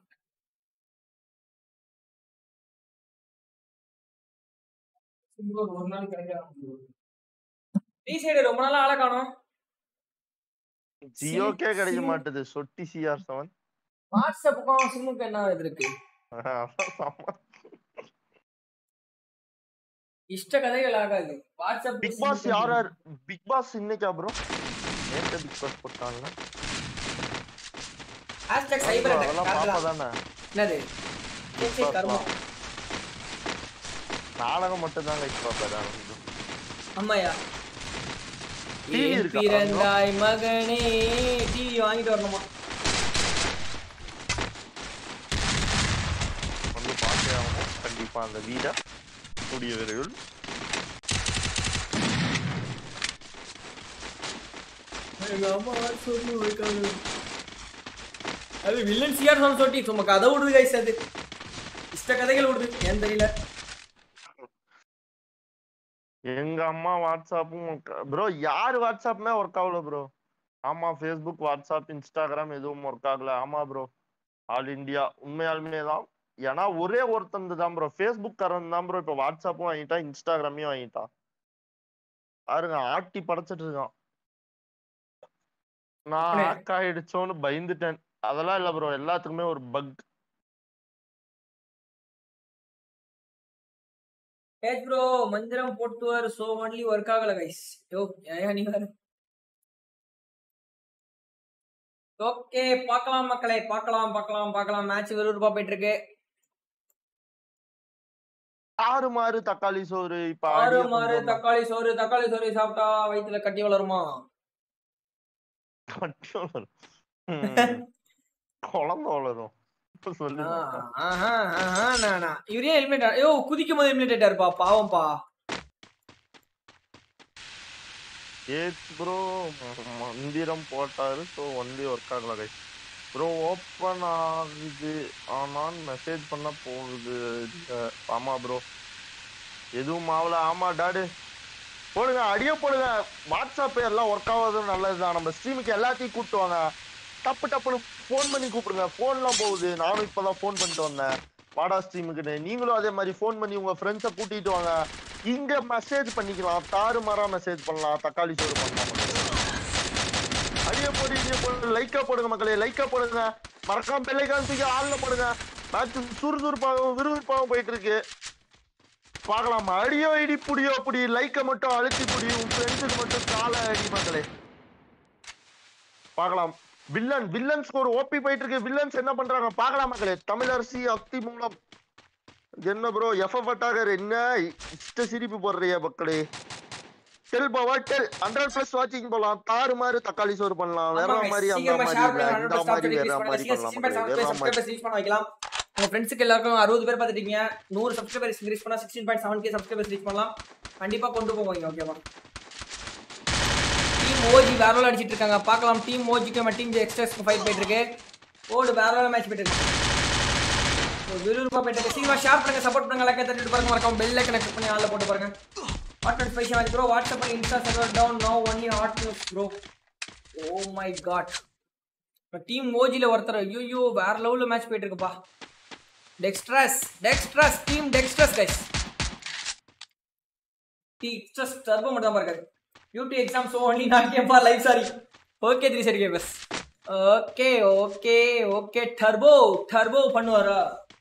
சிம்பு ஒரு நாள் கிடைக்காது டி சைடு ரொம்ப நாளா ஆளை காணோம் ஜியோக்கே கிடைக்க சிம். மாட்டுது சொட்டி சிஆர் செவன் வாட்ஸ்அப்புக்கும் சிம்முக்கு என்ன இது இருக்கு இஷ்ட கதைகள் ஆகாது வாட்ஸ்அப் பிக் பாஸ் யார் யார் பிக் பாஸ் இன்னைக்கா ப்ரோ நேற்று பிக் பாஸ் போட்டாங்கல்ல ஹேஷ்டாக் சைபர் அதெல்லாம் பாப்பா தானே என்னது சரி, சரி, கருமம். நாடகம் மட்டும் தான் லைக் பாப்பேன் ஆமாயா TV ஏன் இருக்கா? பிறந்தாய் மகனே டிவி வாங்கிட்டு வரணுமா வந்து பார்த்தே ஆகணும் கண்டிப்பா அந்த வீடை கூடிய விரைவில் அது வில்லன் சிஆர் சொன்ன சொல்லி சும்மா கதை விடுது கைஸ் அது இஷ்ட கதைகள் விடுது ஏன் தெரியல எங்க அம்மா வாட்ஸ்அப்பும் ப்ரோ யார் வாட்ஸ்அப்மே ஒர்க் ஆகல ப்ரோ ஆமா ஃபேஸ்புக் வாட்ஸ்அப் இன்ஸ்டாகிராம் எதுவும் ஒர்க் ஆகல ஆமா ப்ரோ ஆல் இந்தியா உண்மையாலுமே தான் ஏன்னா ஒரே ஒருத்தன் தான் ப்ரோ ஃபேஸ்புக் காரன் தான் ப்ரோ இப்போ வாட்ஸ்அப்பும் வாங்கிட்டான் இன்ஸ்டாகிராமையும் வாங்கிட்டான் பாருங்க ஆட்டி படைச்சிட்டு இருக்கான் நான் அண்ணே. ஹேக் ஆயிடுச்சோன்னு பயந்துட்டேன் அதெல்லாம் இல்ல ப்ரோ எல்லாத்துக்குமே ஒரு பக் ஏஜ் ப்ரோ மந்திரம் போட்டுவார் சோ ஒன்லி ஒர்க் ஆகல கைஸ் யோ ஏன் நீ வேற ஓகே பார்க்கலாம் மக்களே பார்க்கலாம் பார்க்கலாம் பார்க்கலாம் மேட்ச் விறுவிறுப்பா போயிட்டு இருக்கு ஆறு மாறு தக்காளி சோறு இப்ப ஆறு ஆடிய மாறு கொஞ்சம் தக்காளி சோறு தக்காளி சோறு சாப்பிட்டா வயித்துல கட்டி வளருமா கட்டி வளரும். ம். குழந்தை வளரும் இப்ப சொல்லு ஆஹ், ஆஹா, ஆஹா, நான், நான். இவரே ஹெல்மெட் ஐயோ குதிக்கும் போது ஹெல்மெட் ஆயிட்டாருப்பா பாவம்ப்பா ஏத் ப்ரோ மந்திரம் போட்டாரு ஸோ ஒன்லி ஒர்க் ஆகல கை ப்ரோ ஓப்பன் ஆகுது ஆனால் மெசேஜ் பண்ண போகுது இல்ல. ஆமா ப்ரோ எதுவும் ஆகல ஆமா டாடு போடுங்க அடிய போடுங்க வாட்ஸ்அப் எல்லாம் ஒர்க் ஆகாது நல்லதுதான் நம்ம ஸ்ட்ரீமுக்கு எல்லாத்தையும் கூப்பிட்டு வாங்க டப்பு டப்புன்னு ஃபோன் பண்ணி கூப்பிடுங்க ஃபோன்லாம் போகுது நானும் இப்பதான் ஃபோன் பண்ணிட்டு வந்தேன் வாடா ஸ்ட்ரீமுக்குன்னு நீங்களும் அதே மாதிரி ஃபோன் பண்ணி உங்க ஃப்ரெண்ட்ஸை கூட்டிட்டு வாங்க இங்க மெசேஜ் பண்ணிக்கலாம் தாறு மாறா மெசேஜ் பண்ணலாம் தக்காளி சோறு பண்ணலாம் அடிய போடு இடிய போடு லைக்கா போடுங்க மக்களே லைக்கா போடுங்க மறக்காம பெல்லைக்கான் தூக்கி ஆள்ல போடுங்க மேட்ச் சுறுசுறுப்பாகவும் விறுவிறுப்பாகவும் போயிட்டு இருக்கு பார்க்கலாம் அடியோ இடி புடியோ புடி லைக்க மட்டும் அழுத்தி புடி உன் ஃப்ரெண்ட்ஸுக்கு மட்டும் காலை அடி மக்களே பார்க்கலாம் வில்லன் வில்லன் ஸ்கோர் ஓபி போயிட்டு இருக்கு வில்லன்ஸ் என்ன பண்றாங்க பார்க்கலாம் மக்களே தமிழரசி அக்தி மூலம் என்ன ப்ரோ எஃப்எஃப் அட்டாகர் என்ன இஷ்ட சிரிப்பு போடுறிய மக்களே டெல் பவா டெல் ஹண்ட்ரட் பிளஸ் வாட்சிங் போலாம் தாறு மாதிரி தக்காளி சோறு பண்ணலாம் வேற ஆமாங்க, மாதிரி அந்த சீக்கிரமா மாதிரி share இல்ல பண்ணுங்க, இந்த 100 மாதிரி subscribers வேற reach மாதிரி பண்ணுங்க. பண்ணலாம் சீக்கிரம் மக்களே, 16 வேற மாதிரி subscribers reach பண்ண வைக்கலாம் உங்க ஃப்ரெண்ட்ஸுக்கு எல்லாருக்கும் அறுபது பேர் பார்த்துட்டீங்க நூறு சப்ஸ்கிரைபர்ஸ் ரீச் பண்ணா sixteen point seven K subscribers reach பண்ணலாம் கண்டிப்பா கொண்டு போவீங்க ஓகேவா டீம் ஓஜி வேற level அடிச்சிட்டு இருக்காங்க பார்க்கலாம் டீம் ஓஜிக்கு நம்ம டீம் எக்ஸ்ட்ராஸ்க்கு ஃபைட் போயிட்டு இருக்கு ஓடு வேற லெவல் மேட்ச் போயிட்டு இருக்கு So, விறுவிறுப்பா போயிட்டு இருக்கு சீக்கிரமா ஷேர் பண்ணுங்க சப்போர்ட் பண்ணுங்க லைக் தட்டிட்டு பாருங்க மறக்காம பெல் ஐக்கனை கிளிக் பண்ணி ஆல்ல போட்டு பாருங்க ஹாட் நோட்டிஃபிகேஷன் வந்து bro WhatsApp Insta server down no only hot news bro oh my god team ஓஜில ஒருத்தர் ஐயோ வேற லெவல்ல மேட்ச் போயிட்டு இருக்குப்பா Dexters Dexters team Dexters guys Dexters turbo மட்டும் தான் இருக்காரு யூடி எக்ஸாம் சோ ஒன்லி நான் கேப்பா லைவ் சாரி ஓகே த்ரீ சரி கேப்பஸ் okay okay okay turbo turbo பண்ணுவாரா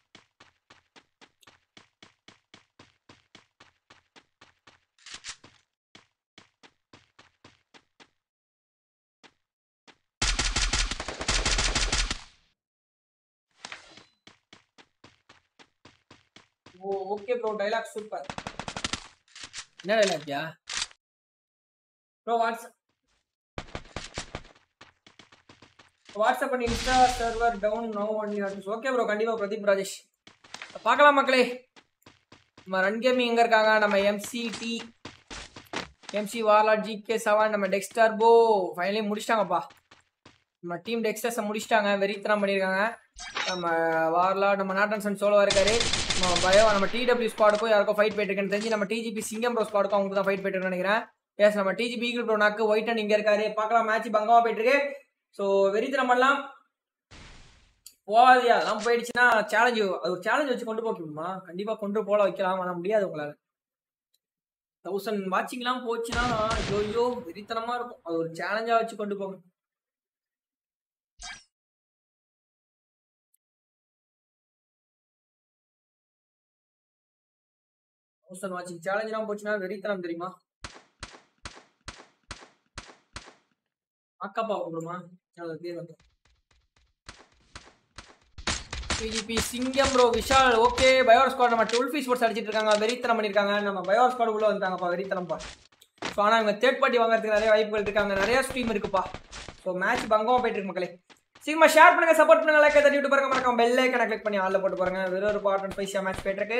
oh okay bro dialogue super என்ன டைலாக்யா bro what's WhatsApp and Insta server down no one okay bro கண்டிப்பாக பிரதீப் ராஜேஷ் பார்க்கலாம் மக்களே நம்ம ரன் கேமிங் எங்கே இருக்காங்க நம்ம எம்சிடி எம்சி வாலா ஜிகே செவன் நம்ம டெக்ஸ்டர் போ ஃபைனலி முடிச்சிட்டாங்கப்பா நம்ம டீம் டெக்ஸ்டர்ஸை முடிச்சிட்டாங்க வெறித்தனம் பண்ணியிருக்காங்க நம்ம வார்லா நம்ம நாட்டன் சன் சோலோவா இருக்காரு நம்ம பயோ நம்ம டிடபிள்யூ ஸ்குவாடுக்கும் யாருக்கும் ஃபைட் போயிட்டு இருக்குன்னு தெரிஞ்சு நம்ம டிஜிபி சிங்கம் ப்ரோ ஸ்குவாடுக்கும் அவங்களுக்கு தான் ஃபைட் போயிட்டு இருக்குன்னு நினைக்கிறேன் எஸ் நம்ம டிஜிபி ஈகிள் ப்ரோ நாக்கு ஒயிட் அண்ட் இங்க இருக்காரு பார்க்கலாம் மேட்ச் பங்கமா போயிட்டு இருக்கு ஸோ வெறித்தனம் பண்ணலாம் போகாது அதெல்லாம் போயிடுச்சுன்னா சேலஞ்சு அது ஒரு சேலஞ்ச் வச்சு கொண்டு போக முடியுமா கண்டிப்பா கொண்டு போல வைக்கலாம் ஆனால் முடியாது உங்களால தௌசண்ட் வாட்சிங்லாம் போச்சுன்னா ஐயோ வெறித்தனமா இருக்கும் அது ஒரு சேலஞ்சா வச்சு கொண்டு போங்க தௌசண்ட் வாட்சிங் சேலஞ்செலாம் போச்சுன்னா வெறித்தனம் தெரியுமா அக்காப்பா கூப்பிடுமா அது பேர் வந்து BGB Singam bro Vishal okay பயோர் ஸ்குவாட் நம்ம டுவெல் ஸ்போர்ட்ஸ் அடிச்சிட்டு இருக்காங்க வெறித்தனம் பண்ணியிருக்காங்க நம்ம பயோர் ஸ்குவாட் உள்ள வந்துட்டாங்கப்பா வெறித்தனம்ப்பா ஸோ ஆனால் இவங்க தேர்ட் பார்ட்டி வாங்குறதுக்கு நிறைய வாய்ப்புகள் இருக்காங்க நிறைய ஸ்ட்ரீம் இருக்குப்பா ஸோ மேட்ச் பங்கமாக போயிட்டு இருக்கு மக்களே சீக்கிரமா ஷேர் பண்ணுங்க சப்போர்ட் பண்ணுங்க லைக் தட்டி விட்டு பாருங்க மறக்காம பெல் ஐக்கனை கிளிக் பண்ணி ஆல்ல போட்டு பாருங்க வெறும் ஒரு பார்ட் பைசா மேட்ச் போயிட்டு இருக்கு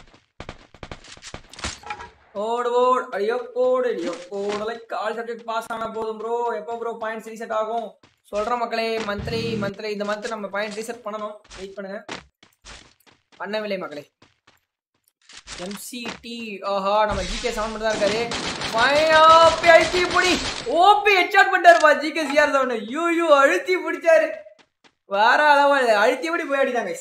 ஓடு ஓடு ஐயோ போடு ஐயோ போடு லைக் ஆல் சப்ஜெக்ட் பாஸ் ஆனா போதும் ப்ரோ எப்போ ப்ரோ பாயிண்ட்ஸ் ரீசெட் ஆகும் சொல்கிறோம் மக்களே மந்த்லி மந்த்லி இந்த மந்த் நம்ம பாயிண்ட் ரீசெட் பண்ணணும் வெயிட் பண்ணுங்க பண்ணவில்லை மக்களே எம்சிடி ஆஹா நம்ம ஜிகே செவன் மட்டும் தான் இருக்காரு ஓபி அழுத்தி பிடி ஓபி ஹெட்ஷாட் பண்ணிட்டாருப்பா GK CR seven you you அழுத்தி பிடிச்சாரு வேற அளவு அழுத்தி பிடி போய் அடிதாங்க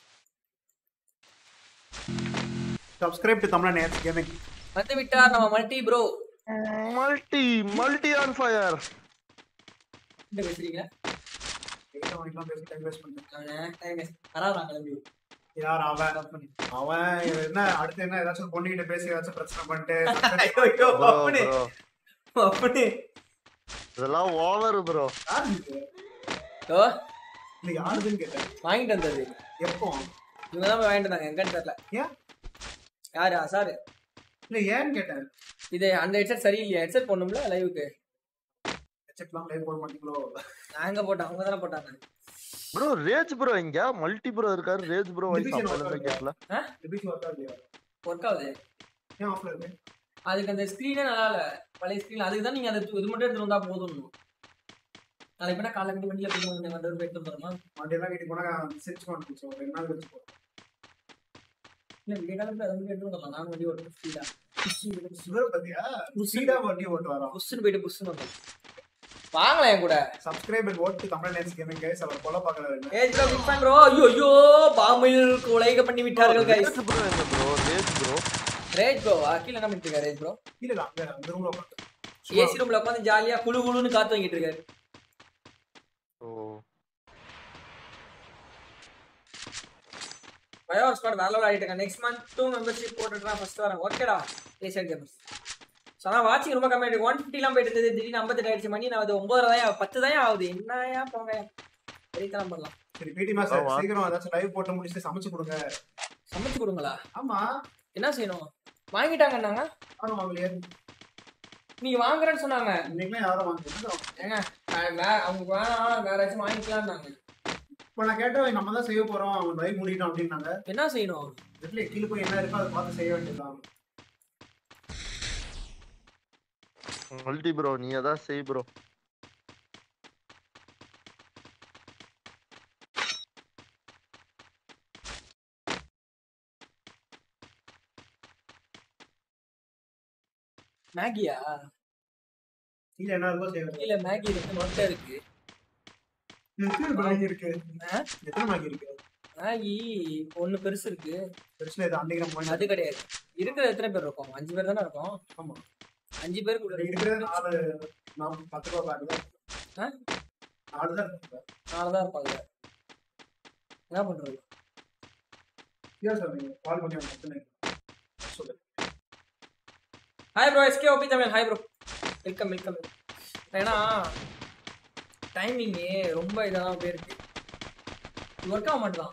subscribe to Tamil nerds gaming வந்து விட்டார் நம்ம multi bro multi multi on fire என்ன பேசுறீங்க டைம் வேஸ்ட் பண்றேன் வராதான் கிளம்பி யார் அவன் அவன் என்ன அடுத்து என்ன ஏதாச்சும் பொண்ணுகிட்ட பேசி ஏதாச்சும் பிரச்சனை பண்ணிட்டு ஐயோ ஐயோ ப்ரோ அப்பனே ப்ரோ அப்பனே இதெல்லாம் ஓவர் ப்ரோ யாரு இது? ஓ இல்ல யாருதுன்னு கேட்டேன் வாங்கிட்டு வந்தது எப்போ இவங்க தான் போய் வாங்கிட்டு வந்தாங்க எங்கன்னு தெரியல ஏன் யாரு சார் இல்ல ஏன்னு கேட்டேன் இது அந்த ஹெட்செட் சரியில்லையா ஹெட்செட் போடணும்ல லைவுக்கு ஹெட்செட்லாம் லைவ் போட மாட்டீங்களோ நாங்க போட்டோம் அவங்க தானே போட்டாங்க ப்ரோ ரேஜ் ப்ரோ இங்க மல்டி ப்ரோ இருக்காரு rage bro Division wise work கேட்கல ரிபீட் ஒர்க்கா இல்லையா ஒர்க் ஆகுது ஏன் ஆஃப்ல இருக்கு அதுக்கு அந்த ஸ்க்ரீனே நல்லா இல்ல பழைய ஸ்க்ரீன் அதுக்கு தான் நீங்க அந்த இது மட்டும் எடுத்து வந்தா போதும் நாளைக்கு வேணா காலைல கட்டி வண்டியில போய் வந்து வந்து எடுத்து வந்துடுமா வண்டி எல்லாம் வீட்டுக்கு போனா சிரிச்சு வந்துச்சு ஒரு ரெண்டு நாள் வச்சு போ இல்ல விடிய காலத்துல அதை மட்டும் எடுத்து வந்துடலாம் நான் வண்டி ஓட்டுறேன் ஸ்பீடா சுகர் பத்தியா ஸ்பீடா வண்டி ஓட்டு வரோம் புஷ்ஷுன்னு போயிட்டு புஷ்ஷுன்னு வந்து வாங்கலாம் என் கூட சப்ஸ்கிரைப் அண்ட் ஓட் to Tamil nerds gaming guys அவர் கொலை பார்க்கறாரு age bro big fan bro ஐயோ ஐயோ பாமில் உலக பண்ணி விட்டார்கள் கைஸ் ரேஜ் ப்ரோ எங்க bro rage bro rage bro கீழ என்ன பண்ணிட்டு இருக்காரு ரேஜ் ப்ரோ இல்ல இல்ல அங்க அந்த ரூம்ல உட்காந்து ஏசி ரூம்ல உட்காந்து ஜாலியா குளு குளுன்னு காத்து வாங்கிட்டு இருக்காரு ஓ பயோர் ஸ்குவாட் வேற லெவல் ஆயிட்டு இருக்காங்க நெக்ஸ்ட் மந்த் டூ மெம்பர்ஷிப் போட்டுட்டு ஃபர்ஸ்ட் வரேன் ஓகேடா ஏசியன் கேமர்ஸ் ஸோ ஆனால் வாட்சிங் ரொம்ப கம்மி ஆயிட்டு ஒன் ஃபிஃப்டிலாம் போயிட்டு இருந்தது திடீர்னு ஐம்பத்தெட்டு ஆயிடுச்சு மணி நான் அது ஒன்பதரை தான் பத்து தான் ஆகுது என்னயா போங்க வெறித்தனம் பண்ணலாம் சரி பிடி மாஸ்டர் ஆமா. சீக்கிரம் ஏதாச்சும் லைவ் போட்டு முடிச்சுட்டு சமைச்சு கொடுங்க சமைச்சு கொடுங்களா ஆமா என்ன செய்யணும் வாங்கிட்டாங்கன்னாங்க யாரும் வாங்கலையே நீங்க வாங்குறேன்னு சொன்னாங்க இன்னைக்குலாம் யாரும் வாங்கல ஏங்க அஹ் வே- அவங்க வேணாம் வேற ஏதாச்சும் வாங்கிக்கலாம்னாங்க இப்போ நான் கேட்டேன் நம்ம தான் செய்ய போறோம் அவங்க லைவ் முடிக்கணும் அப்படின்னாங்க என்ன செய்யணும் தெரியல கீழே போய் என்ன இருக்கோ அதை பார்த்து செய்ய வேண்டியதுதான் மல்டி ப்ரோ நீ அதான் செய் ப்ரோ மேகியா கீழே என்ன இருக்கோ செய்ய வேண்டியது இல்ல மேகி இருக்கு மொட்டை இருக்கு எத்தனை மேகி இருக்கு ஆ? எத்தனை மேகி இருக்கு மேகி ஒண்ணு பெருசு இருக்கு பெருசுல இது அண்டிகிராம் பாயிண்ட் அது கிடையாது இருக்கிற எத்தனை பேர் இருக்கோம் அஞ்சு பேர் தானே இருக்கோம் ஆமா அஞ்சு பேருக்கு உள்ள இருக்கிறது நாலு நாம் பத்து ரூபா பேக் ஆ? தான் நாலு தான் இருக்கு நாலு தான் இருப்பாங்க என்ன பண்றது ஏன் சார் நீங்க கால் பண்ணி அவங்க எத்தனை சொல்லு hi bro SK OP Tamil hi bro welcome welcome ஏன்னா டைமிங்கு ரொம்ப இதெல்லாம் போயிருக்கு ஒர்க் ஆக மாட்டேதான்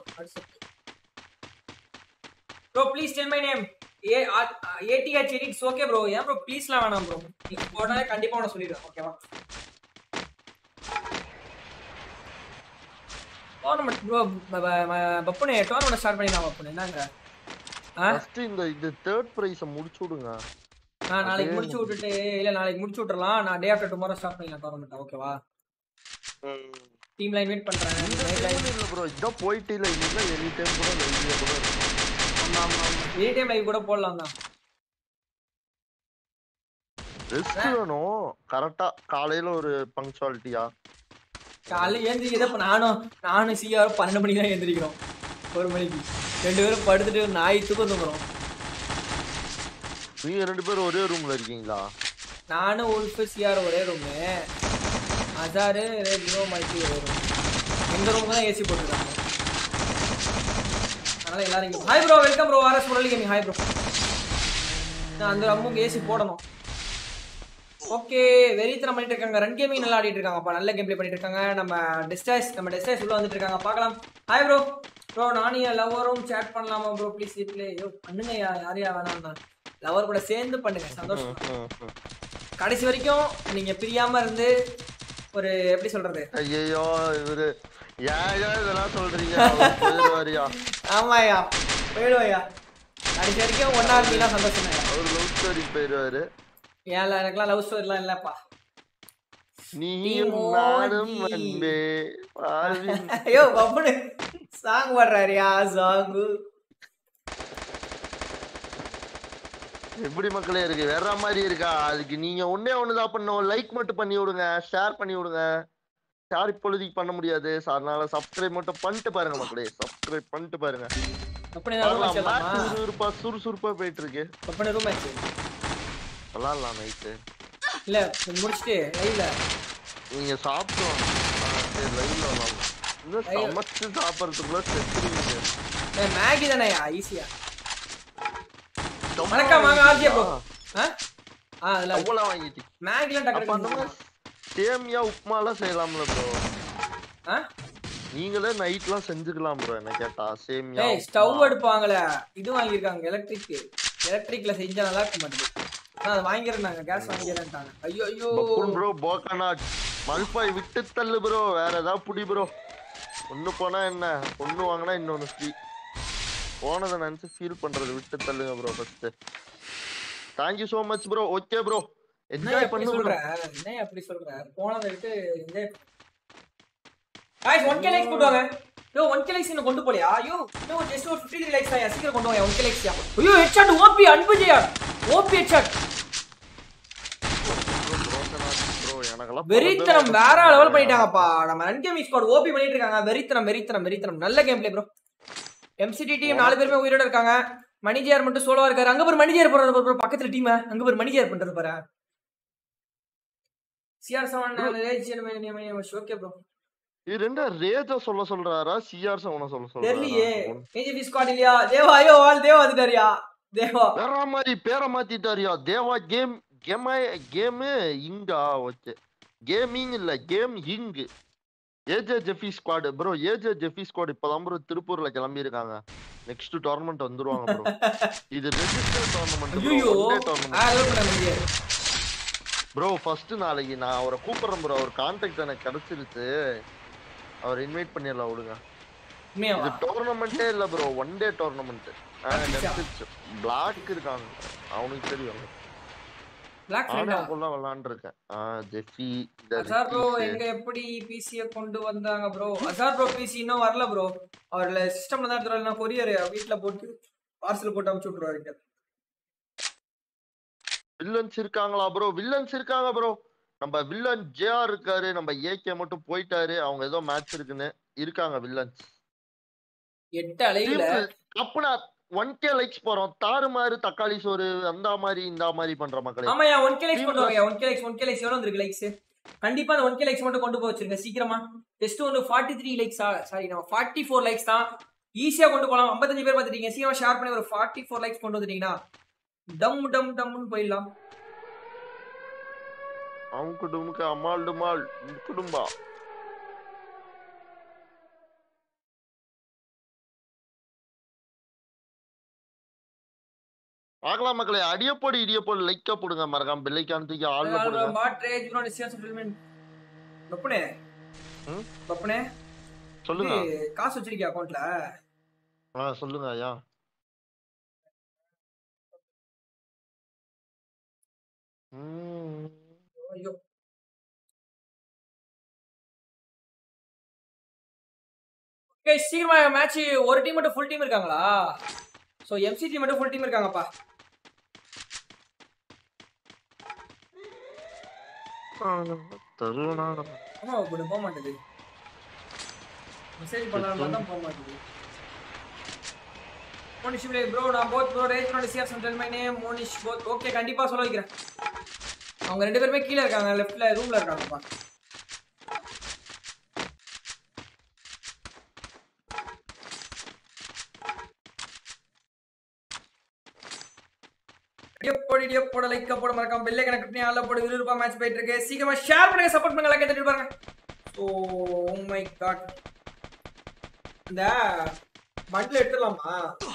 bro please tell my name A ATH edits okay bro ஏன் ப்ரோ ப்ளீஸ்லாம் வேணாம் ப்ரோ நீங்க போட்டாலே கண்டிப்பா உன சொல்லிடுவேன் ஓகேவா டோர்னமெண்ட் ப்ரோ பப்புனே டோர்னமெண்ட் ஸ்டார்ட் பண்ணிடலாம் பப்புனே என்னங்க ஆ ஃபர்ஸ்ட் இந்த இது தேர்ட் பிரைஸ முடிச்சு விடுங்க நான் நாளைக்கு அது- முடிச்சு விட்டுட்டு இல்ல நாளைக்கு முடிச்சு விட்டுறலாம் நான் டே ஆஃப்டர் டுமாரோ ஸ்டார்ட் பண்ணிக்கலாம் டோர்னமெண்ட் ஓகேவா டீம்ல இன்வைட் பண்றேன் இந்த டைம் இல்ல ப்ரோ இதான் போயிட்டு இல்ல இல்ல எனி டைம் கூட லைவ்ல கூட இருக்கு ஆமா ஆமா ஆமா எனி டைம் லைவ் கூட போடலாம் தான் ரெஸ்ட் வேணும் கரெக்டா காலையில ஒரு பங்க்சுவாலிட்டியா காலைல ஏந்திரிக்கிறத இப்ப நானும் நானும் சிஆர் பன்னெண்டு மணிக்கு தான் எந்திரிக்கிறோம் ஒரு மணிக்கு ரெண்டு பேரும் படுத்துட்டு நாய் தூக்கம் தூங்குறோம் நீங்க ரெண்டு பேரும் ஒரே ரூம்ல இருக்கீங்களா நானும் உல்ஃபு சிஆர் ஒரே ரூமு அசாரு ரேடியோ மைக்கு ஒரே ரூம் எங்க ரூமுக்கு தான் ஏசி போட்டுருக்காங்க அதனால எல்லாரும் இங்க hi bro welcome bro RS Murali gaming hi bro நான் அந்த ரூமுக்கு ஏசி போடணும் ஓகே வெறித்தனம் பண்ணிட்டு இருக்காங்க ரன் கேமிங் நல்லா ஆடிட்டு இருக்காங்கப்பா நல்ல கேம் ப்ளே பண்ணிட்டு இருக்காங்க நம்ம டெஸ்டாஸ் நம்ம டெஸ்டாஸ் உள்ள வந்துட்டு இருக்காங்க பார்க்கலாம் ஹாய் ப்ரோ ப்ரோ நானும் என் லவரும் சேட் பண்ணலாமா ப்ரோ ப்ளீஸ் ப்ளே யோ பண்ணுங்க யா- யாரையா வேணாம் லவர் கூட சேர்ந்து பண்ணுங்க சந்தோஷம் கடைசி வரைக்கும் நீங்க பிரியாம இருந்து ஒரு எப்படி சொல்றது ஐயோ இவரு ஏன் இதெல்லாம் சொல்றீங்க அவர் போயிருவாருயா ஆமாயா போயிடுவாயா கடைசி வரைக்கும் ஒன்னா இருந்தீங்கன்னா சந்தோஷம் அவர் லவ் ஸ்டோரி போயிருவாரு ஏன்ல எனக்குலாம் லவ் ஸ்டோரிலாம் இல்லப்பா நீயும் நீ நானும் மோதி. அன்பே வாழ்வின் ஐயோ பப்புனு சாங் பாடுறாருயா சாங்கு எப்படி மக்களே இருக்கு வேற மாதிரி இருக்கா அதுக்கு நீங்க ஒண்ணே ஒண்ணுதான் பண்ணணும் லைக் மட்டும் பண்ணி விடுங்க ஷேர் பண்ணி விடுங்க ஷேர் இப்பொழுதைக்கு பண்ண முடியாது So, அதனால சப்ஸ்கிரைப் மட்டும் பண்ணிட்டு பாருங்க மக்களே சப்ஸ்கிரைப் பண்ணிட்டு பாருங்க பப்புனு ரூம் பார்க்கலாம். வச்சிடலாமா match சுறுசுறுப்பா சுறுசுறுப்பா போயிட்டு இருக்கு பப்புனு ரூம் ஆச்சு விளாடலாம் நைட்டு இல்ல முடிச்சுட்டு லைவ்ல நீங்க சாப்பிட்டு வாங்க. ஆ, சரி லைவ்ல விளாடலாம் இன்னும் Live. சமைச்சு சாப்பிடறதுக்குள்ள செத்துருவீங்க மேகி தானேயா ஈஸியா வணக்கம் வாங்க ஆர்ஜே ப்ரோ ஆ ஆ அதுல அவ்வளவு வாங்கிட்டு மேகிலாம் அப்ப அந்த டக்கு மாதிரி சேமியா உப்புமாலாம் செய்யலாம்ல ப்ரோ ஆ நீங்களே நைட்லாம் செஞ்சுக்கலாம் ப்ரோ என்ன கேட்டா சேமியா ஏய் ஸ்டவ் அடுப்பாங்களே இது வாங்கியிருக்காங்க எலக்ட்ரிக் எலக்ட்ரிக்ல செஞ்சா நல்லா இருக்க மாட்டேங்குது ஆனா அது வாங்கிருந்தாங்க கேஸ் வாங்கிடுறேன்ட்டாங்க ஐயோ ஐயோ பப்புன் ப்ரோ போக்கனாட் மல்பாய் விட்டு தள்ளு ப்ரோ வேற ஏதாவது புடி ப்ரோ ஒண்ணு போனா என்ன ஒண்ணு வாங்கினா இன்னொன்னு ஃப்ரீ போனதை நினைச்சு ஃபீல் பண்றது விட்டு தள்ளுங்க bro first thank you so much bro okay bro என்ன என்ஜாய் அப்படி பண்ணு சொல்ற bro. என்ன அப்படி சொல்ற போனதை விட்டு enjoy guys one K likes கொண்டு வாங்க யோ ஒன் கே லைக்ஸ் இன்னும் கொண்டு போலையா ஐயோ இன்னும் ஜஸ்ட் ஒரு ஃபிஃப்டி லைக்ஸ் ஆயா சீக்கிரம் கொண்டு வாங்க ஒன் கே லைக்ஸ் ஐயோ ஹெட்ஷாட் ஓபி அன்புஜயா ஓபி ஹெட்ஷாட் ப்ரோ எனக்கெல்லாம் வெறித்தனம் பறந்தது வேற எனக்கு லெவல் பண்ணிட்டாங்கப்பா நம்ம ரன் கேம் ஸ்குவாட் ஓபி பண்ணிட்டு இருக்காங்க வெறித்தனம் வெறித்தனம் வெறித்தனம் நல்ல game play bro MCD team நாலு பேருமே உயிரோட இருக்காங்க மணிஜியார் மட்டும் சோலோவா இருக்காரு அங்க ஒரு மணிஜியார் போறாரு bro, பக்கத்துல டீம் அங்க ஒரு மணிஜியார் பண்றது பாரு சிஆர் செவன் ஓகே ப்ரோ இது ரெண்டா ரேஜா சொல்ல சொல்றாரா சிஆர் செவன சொல்ல தெரியலையே சொல்றாரா ஏஜிபி ஸ்குவாட் இல்லையா தேவா ஐயோ ஆள் தேவா வந்துட்டாரியா தேவா வேற மாதிரி பேரை மாத்திட்டாரியா தேவா கேம் கேம் கேம் இங்கா ஓகே கேமிங் இல்ல கேம் இங் AJ Jeffy squad bro AJ Jeffy squad இப்பதான் ப்ரோ திருப்பூர்ல கிளம்பி இருக்காங்க நெக்ஸ்ட் டோர்னமெண்ட் வந்துருவாங்க ப்ரோ இது ரெஜிஸ்டர் டோர்னமெண்ட் ஐயோ ப்ரோ ஆ லோட் பண்ண முடியாது ப்ரோ ஃபர்ஸ்ட் நாளைக்கு நான் அவரை கூப்பிடுறேன் ப்ரோ அவர் கான்டாக்ட் எனக்கு கிடைச்சிருச்சு அவர் இன்வைட் பண்ணிடலாம் விடுங்க உண்மையாவா இது டோர்னமெண்ட்டே இல்ல ப்ரோ ஒன் டே டோர்னமெண்ட் அப்படியா? பிளாக் இருக்காங்க அவனுக்கு தெரியும் பிளாக் ஃப்ரெண்டா ஆனா விளாண்டுருக்கேன் ஆ ஜெஃபி இந்த அசார் ப்ரோ ரிக்கீஸு. எங்க எப்படி பிசிய கொண்டு வந்தாங்க ப்ரோ அசார் ப்ரோ பிசி இன்னும் வரல ப்ரோ அவர்ல சிஸ்டம்ல தான் எடுத்துருவாரு நான் கொரியர் வீட்ல போட்டு பார்சல் போட்டு அனுப்பிச்சு விட்டுருவாரு வில்லன்ஸ் இருக்காங்களா ப்ரோ வில்லன்ஸ் இருக்காங்க ப்ரோ நம்ம வில்லன் ஜேஆர் இருக்காரு நம்ம ஏகே மட்டும் போயிட்டாரு அவங்க ஏதோ மேட்ச் இருக்குன்னு இருக்காங்க வில்லன்ஸ் எட்டு அலைவுல அப்பனா ஒன் கே லைக்ஸ் போறோம் தாறுமாறு தக்காளி சோறு அந்த மாதிரி இந்த மாதிரி பண்ற மக்களே ஆமாயா ஒன் கே லைக்ஸ் Team கொண்டு வாங்க one K likes one K likes எவ்வளவு வந்திருக்கு லைக்ஸ் கண்டிப்பா அந்த ஒன் கே லைக்ஸ் மட்டும் கொண்டு போய் வச்சிருங்க சீக்கிரமா ஜஸ்ட் ஒரு ஃபார்ட்டி த்ரீ லைக்ஸ் சாரி நம்ம ஃபார்ட்டி ஃபோர் லைக்ஸ் தான் ஈஸியா கொண்டு போகலாம் ஐம்பத்தஞ்சு பேர் பார்த்துட்டீங்க சீக்கிரமா ஷேர் பண்ணி ஒரு ஃபார்ட்டி ஃபோர் லைக்ஸ் கொண்டு வந்துட்டீங்கன்னா டம் டம் டம்னு போயிடலாம் அவங்க குடும்பக்கு அம்மாள் டுமாள் குடும்பா பார்க்கலாம் மக்களே அடியப்போடு இடியப்போடு லைக்கா போடுங்க மறக்காம பெல்லைக்கான தூக்கி ஆள்ல போடுங்க பாட் ரேஜ் ப்ரோ நிசியா செட்டில்மெண்ட் பப்பனே ம்? பப்பனே சொல்லுங்க இது காசு வச்சிருக்கியா அக்கௌண்ட்ல ஆ சொல்லுங்க ஐயா ம். ஐயோ Okay, சீக்கிரமா மேட்ச் ஒரு டீம் மட்டும் ஃபுல் டீம் இருக்காங்களா சோ எம்சி டீம் மட்டும் ஃபுல் டீம் இருக்காங்கப்பா தருணா ஆமா இப்படி போக மாட்டேது மெசேஜ் பண்ணலாம் தான் போக மாட்டேது மோனிஷ் ப்ரோ நான் both bro rage bro CR central my name Monish both okay கண்டிப்பா சொல்ல வைக்கிறேன் அவங்க ரெண்டு பேருமே கீழே இருக்காங்க லெஃப்ட்ல ரூம்ல இருக்காங்கப்பா போட இடியோ போட லைக் போட மறக்காம பெல்லை கணக்கு பண்ணி ஆள போட விறுவிறுப்பா மேட்ச் போயிட்டு இருக்கு சீக்கிரமா ஷேர் பண்ணுங்க சப்போர்ட் பண்ணுங்க லைக் எடுத்துட்டு பாருங்க ஓ மை காட் இந்த பண்டில் எடுத்துடலாமா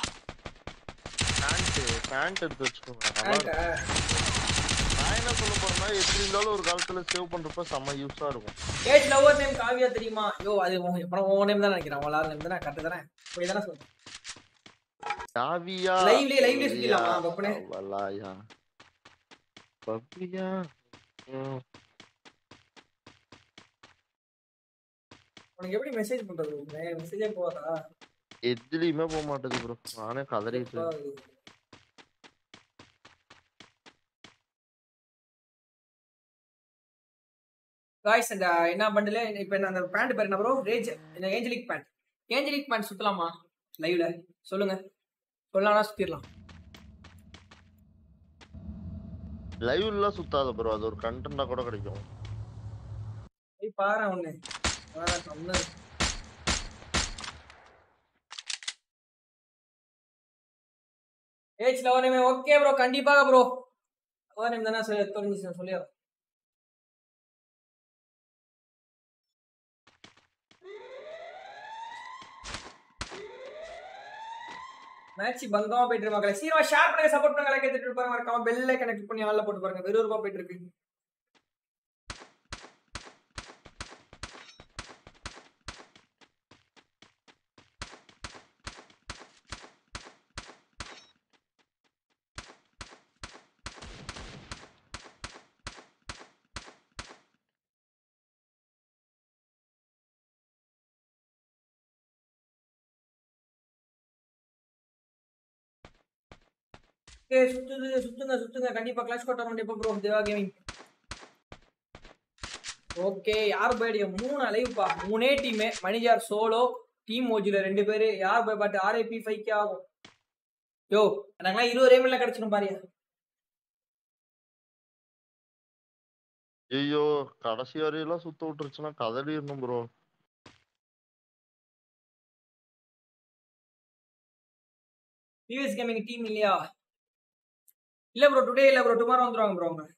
பேண்ட் பேண்ட் எடுத்து வச்சுக்கோங்க நல்லா இருக்கும். பேண்ட்டை நான் என்ன சொல்ல போறேன்னா எப்படி இருந்தாலும் ஒரு காலத்துல சேவ் பண்றப்ப செம்ம யூஸா இருக்கும் ஏஜ் லவர் நேம் காவியா தெரியுமா யோ அது உன் அப்புறம் உன் நேம் தான் நினைக்கிறேன் உன் நேம் தானே கரெக்ட் தானே போய் தானே சொல்றேன் காவியா லைவ்லயே லைவ்லயே சுத்திடலாமா பப்பனே அவளாயா பப்பியா ம். உனக்கு எப்படி மெசேஜ் பண்றது மெசேஜே போதா எதுலயுமே போக மாட்டேது ப்ரோ நானே கதறிட்டு காய்ஸ் அந்த என்ன பண்டில் இப்போ என்ன அந்த பேண்ட் பேர் என்ன ப்ரோ ரேஜ் இந்த ஏஞ்சலிக் பேண்ட் ஏஞ்சலிக் பேண்ட் சுத்தலாமா லைவ்ல சொல்லுங்க சொல்லலாம்னா சுத்திடலாம் லைவ்ல சுத்தாத ப்ரோ அது ஒரு கண்டென்ட்டா கூட கிடைக்கும் போய் பாரு ஒண்ணு பாரு, ஒண்ணு. Age lover name okay bro கண்டிப்பாக ப்ரோ லவர் நேம் தானே சொல்லி தெரிஞ்சு சொல்லிடுறேன் மேட்ச் பங்கமா போயிட்டு இருக்கு மக்களே சீக்கிரமா ஷேர் பண்ணுங்க சப்போர்ட் பண்ணுங்க லைக் எடுத்துட்டு பாருங்க மறக்காம பெல்ல கனெக்ட் பண்ணி ஆல்ல போட்டு பாருங்க வெறும் ரூபா போயிட்டு இருக்கு ஏய் சுத்துது சுத்துங்க சுத்துங்க கண்டிப்பா கிளாஸ் கோட் டோர்னமெண்ட் எப்போ ப்ரோ தேவா கேமிங் ஓகே யார் பைடிய மூணு அலைவுப்பா மூணே டீமே மணிஜார் சோலோ டீம் ஓஜில ரெண்டு பேரு யார் போய் பாட்டு ஆர்ஐபி ஃபைவ் கே ஆகும் யோ எனக்குலாம் இருபது ரேமில்ல கிடைச்சிடும் பாரியா ஐயோ கடைசி வரையெல்லாம் சுத்த விட்டுருச்சுன்னா கதறிடணும் ப்ரோ பிவிஎஸ் கேமிங் டீம் இல்லையா இல்ல ப்ரோ டுடே இல்ல ப்ரோ டுமாரோ வந்துருவாங்க ப்ரோ அவங்க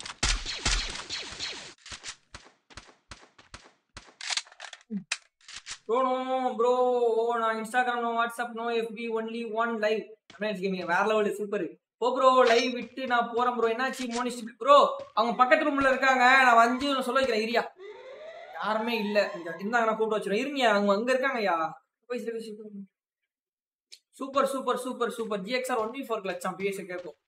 ப்ரோ நோ ப்ரோ ஓ நான் இன்ஸ்டாகிராம் நோ வாட்ஸ்அப் நோ எஃபி ஒன்லி ஒன் லைவ் அப்படின்னு கேமிங் வேற level super oh bro live விட்டு நான் போறேன் ப்ரோ என்னாச்சு மோனிஷ் ப்ரோ அவங்க பக்கத்து ரூம்ல இருக்காங்க நான் வந்து சொல்ல வைக்கிறேன் இரியா யாருமே இல்ல இருந்தாங்க நான் கூப்பிட்டு வச்சிருவேன் இருங்க அவங்க அங்க இருக்காங்கய்யா போய் சரி, சரி, சரி. Super super super super GXR only four கிளச்சாம் பிஎஸ் கேட்கும்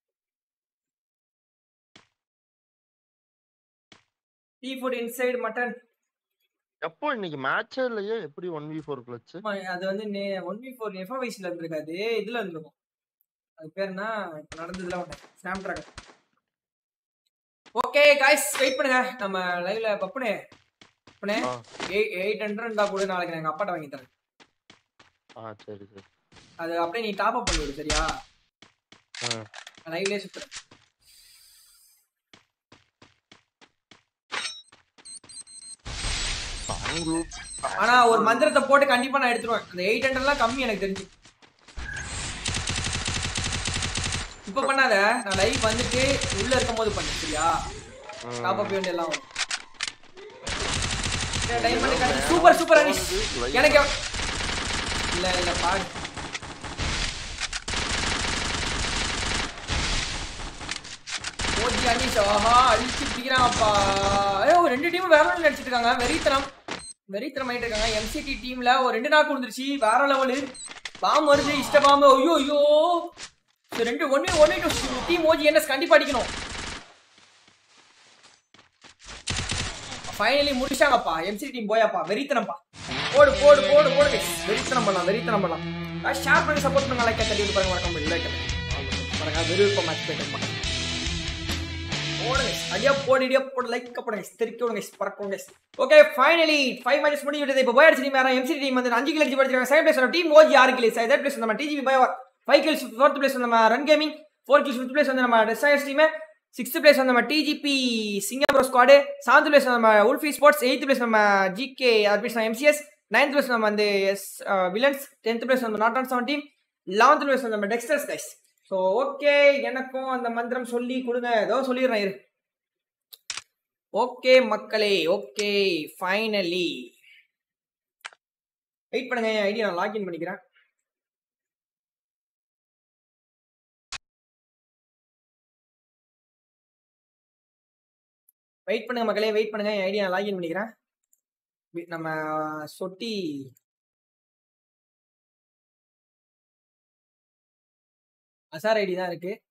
டீ ஃபுட் இன்சைடு மட்டன் எப்போ இன்னைக்கு மேட்சே இல்லையே எப்படி ஒன் வி ஃபோர் கிளச்சு அது வந்து ஒன் வி ஃபோர் எஃப்ஐசியில் இருந்திருக்காது இதுல இருந்திருக்கும் அது பேர் என்ன இப்போ நடந்ததுல ஒன்று snap dragon okay guys wait பண்ணுங்க நம்ம லைவ்ல பப்புனே பப்புனே ஆ. எயிட் ஹண்ட்ரட் இருந்தா கூட நாளைக்கு நான் எங்க அப்பாட்ட வாங்கி தரேன் ஆ சரி சரி அது அப்படியே நீ டாப் அப் பண்ணி விடு சரியா ம். லைவ்லயே சுத்துறேன் ஆனா ஒரு மந்திரத்தை போட்டு கண்டிப்பா நான் எடுத்துருவேன் அந்த எயிட் ஹண்ட்ரட்லாம் கம்மி எனக்கு தெரிஞ்சு இப்ப பண்ணாத நான் லைவ் வந்துட்டு உள்ள இருக்கும்போது பண்ணு சரியா ம். டாப் அப் வேண்டிய எல்லாம் டைமண்ட் சூப்பர் சூப்பர் அனிஷ் எனக்கு எவ- இல்ல இல்ல பாரு ஓஜி அனிஷ் ஆஹா அடிச்சு பிடிக்கிறாங்கப்பா ஐயோ ரெண்டு டீமும் வேற லெவலில் அடிச்சிட்டு இருக்காங்க வெறித்தனம் வெறித்தனம் ஆயிட்டு இருக்காங்க எம்சிடி டீம்ல ஒரு ரெண்டு நாள் கொடுத்துருச்சு வேற லெவலு பாம் வருது இஷ்ட பாம்பு ஐயோ ஐயோ சரி, ரெண்டு ஒன்னு ஒன்னு டீம் ஓஜி என்எஸ் கண்டிப்பா அடிக்கணும் ஃபைனலி முடிச்சாங்கப்பா எம்சி டீம் போயாப்பா வெறித்தனம்ப்பா போடு போடு போடு போடு guys. வெறித்தனம் பண்ணலாம் வெறித்தனம் பண்ணலாம் ஷேர் பண்ணி சப்போர்ட் பண்ணுங்க லைக் தட்டி விட்டு பாருங்க வணக்கம் லைக் பாருங்க விருப்பம் மேட்ச் போயிட்டு பாருங்க போடுங்க அடியா போடு இடியா போடு லைக் போடுங்க தெரிக்க விடுங்க பறக்குங்க ஓகே ஃபைனலி ஃபைவ் மேட்ச் முடிஞ்சு விட்டது இப்போ போய் அடிச்சு டீம் யாரும் எம்சி டீம் வந்து அஞ்சு கிலோ அடிச்சு படிச்சிருக்காங்க செகண்ட் பிளேஸ் டீம் ஓஜி ஆறு கிலோ தேர்ட் பிளேஸ் நம்ம DGB by five kills fourth place நம்ம run gaming four kills fifth place வந்து நம்ம டெஸ்டாயர்ஸ் டீம் சிக்ஸ்த் பிளேஸ் வந்து நம்ம DGP Singapore squad seventh place நம்ம உல்ஃபி ஸ்போர்ட்ஸ் எயித் பிளேஸ் நம்ம GK RBS MCS ninth place நம்ம வந்து எஸ் வில்லன்ஸ் டென்த் பிளேஸ் நம்ம not on seven team eleventh place நம்ம டெக்ஸ்டர்ஸ் கைஸ் ஸோ ஓகே எனக்கும் அந்த மந்திரம் சொல்லி கொடுங்க ஏதோ சொல்லிடுறேன் இரு ஓகே மக்களே ஓகே ஃபைனலி வெயிட் பண்ணுங்க என் ஐடி நான் லாகின் பண்ணிக்கிறேன் வெயிட் பண்ணுங்க மக்களே வெயிட் பண்ணுங்க என் ஐடி நான் லாகின் பண்ணிக்கிறேன் வி- நம்ம சொட்டி அசார் ஐடி தான் இருக்கு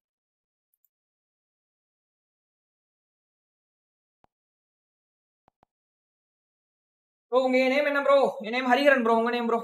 ப்ரோ உங்க நேம் என்ன ப்ரோ என் நேம் ஹரிஹரன் ப்ரோ உங்க நேம் ப்ரோ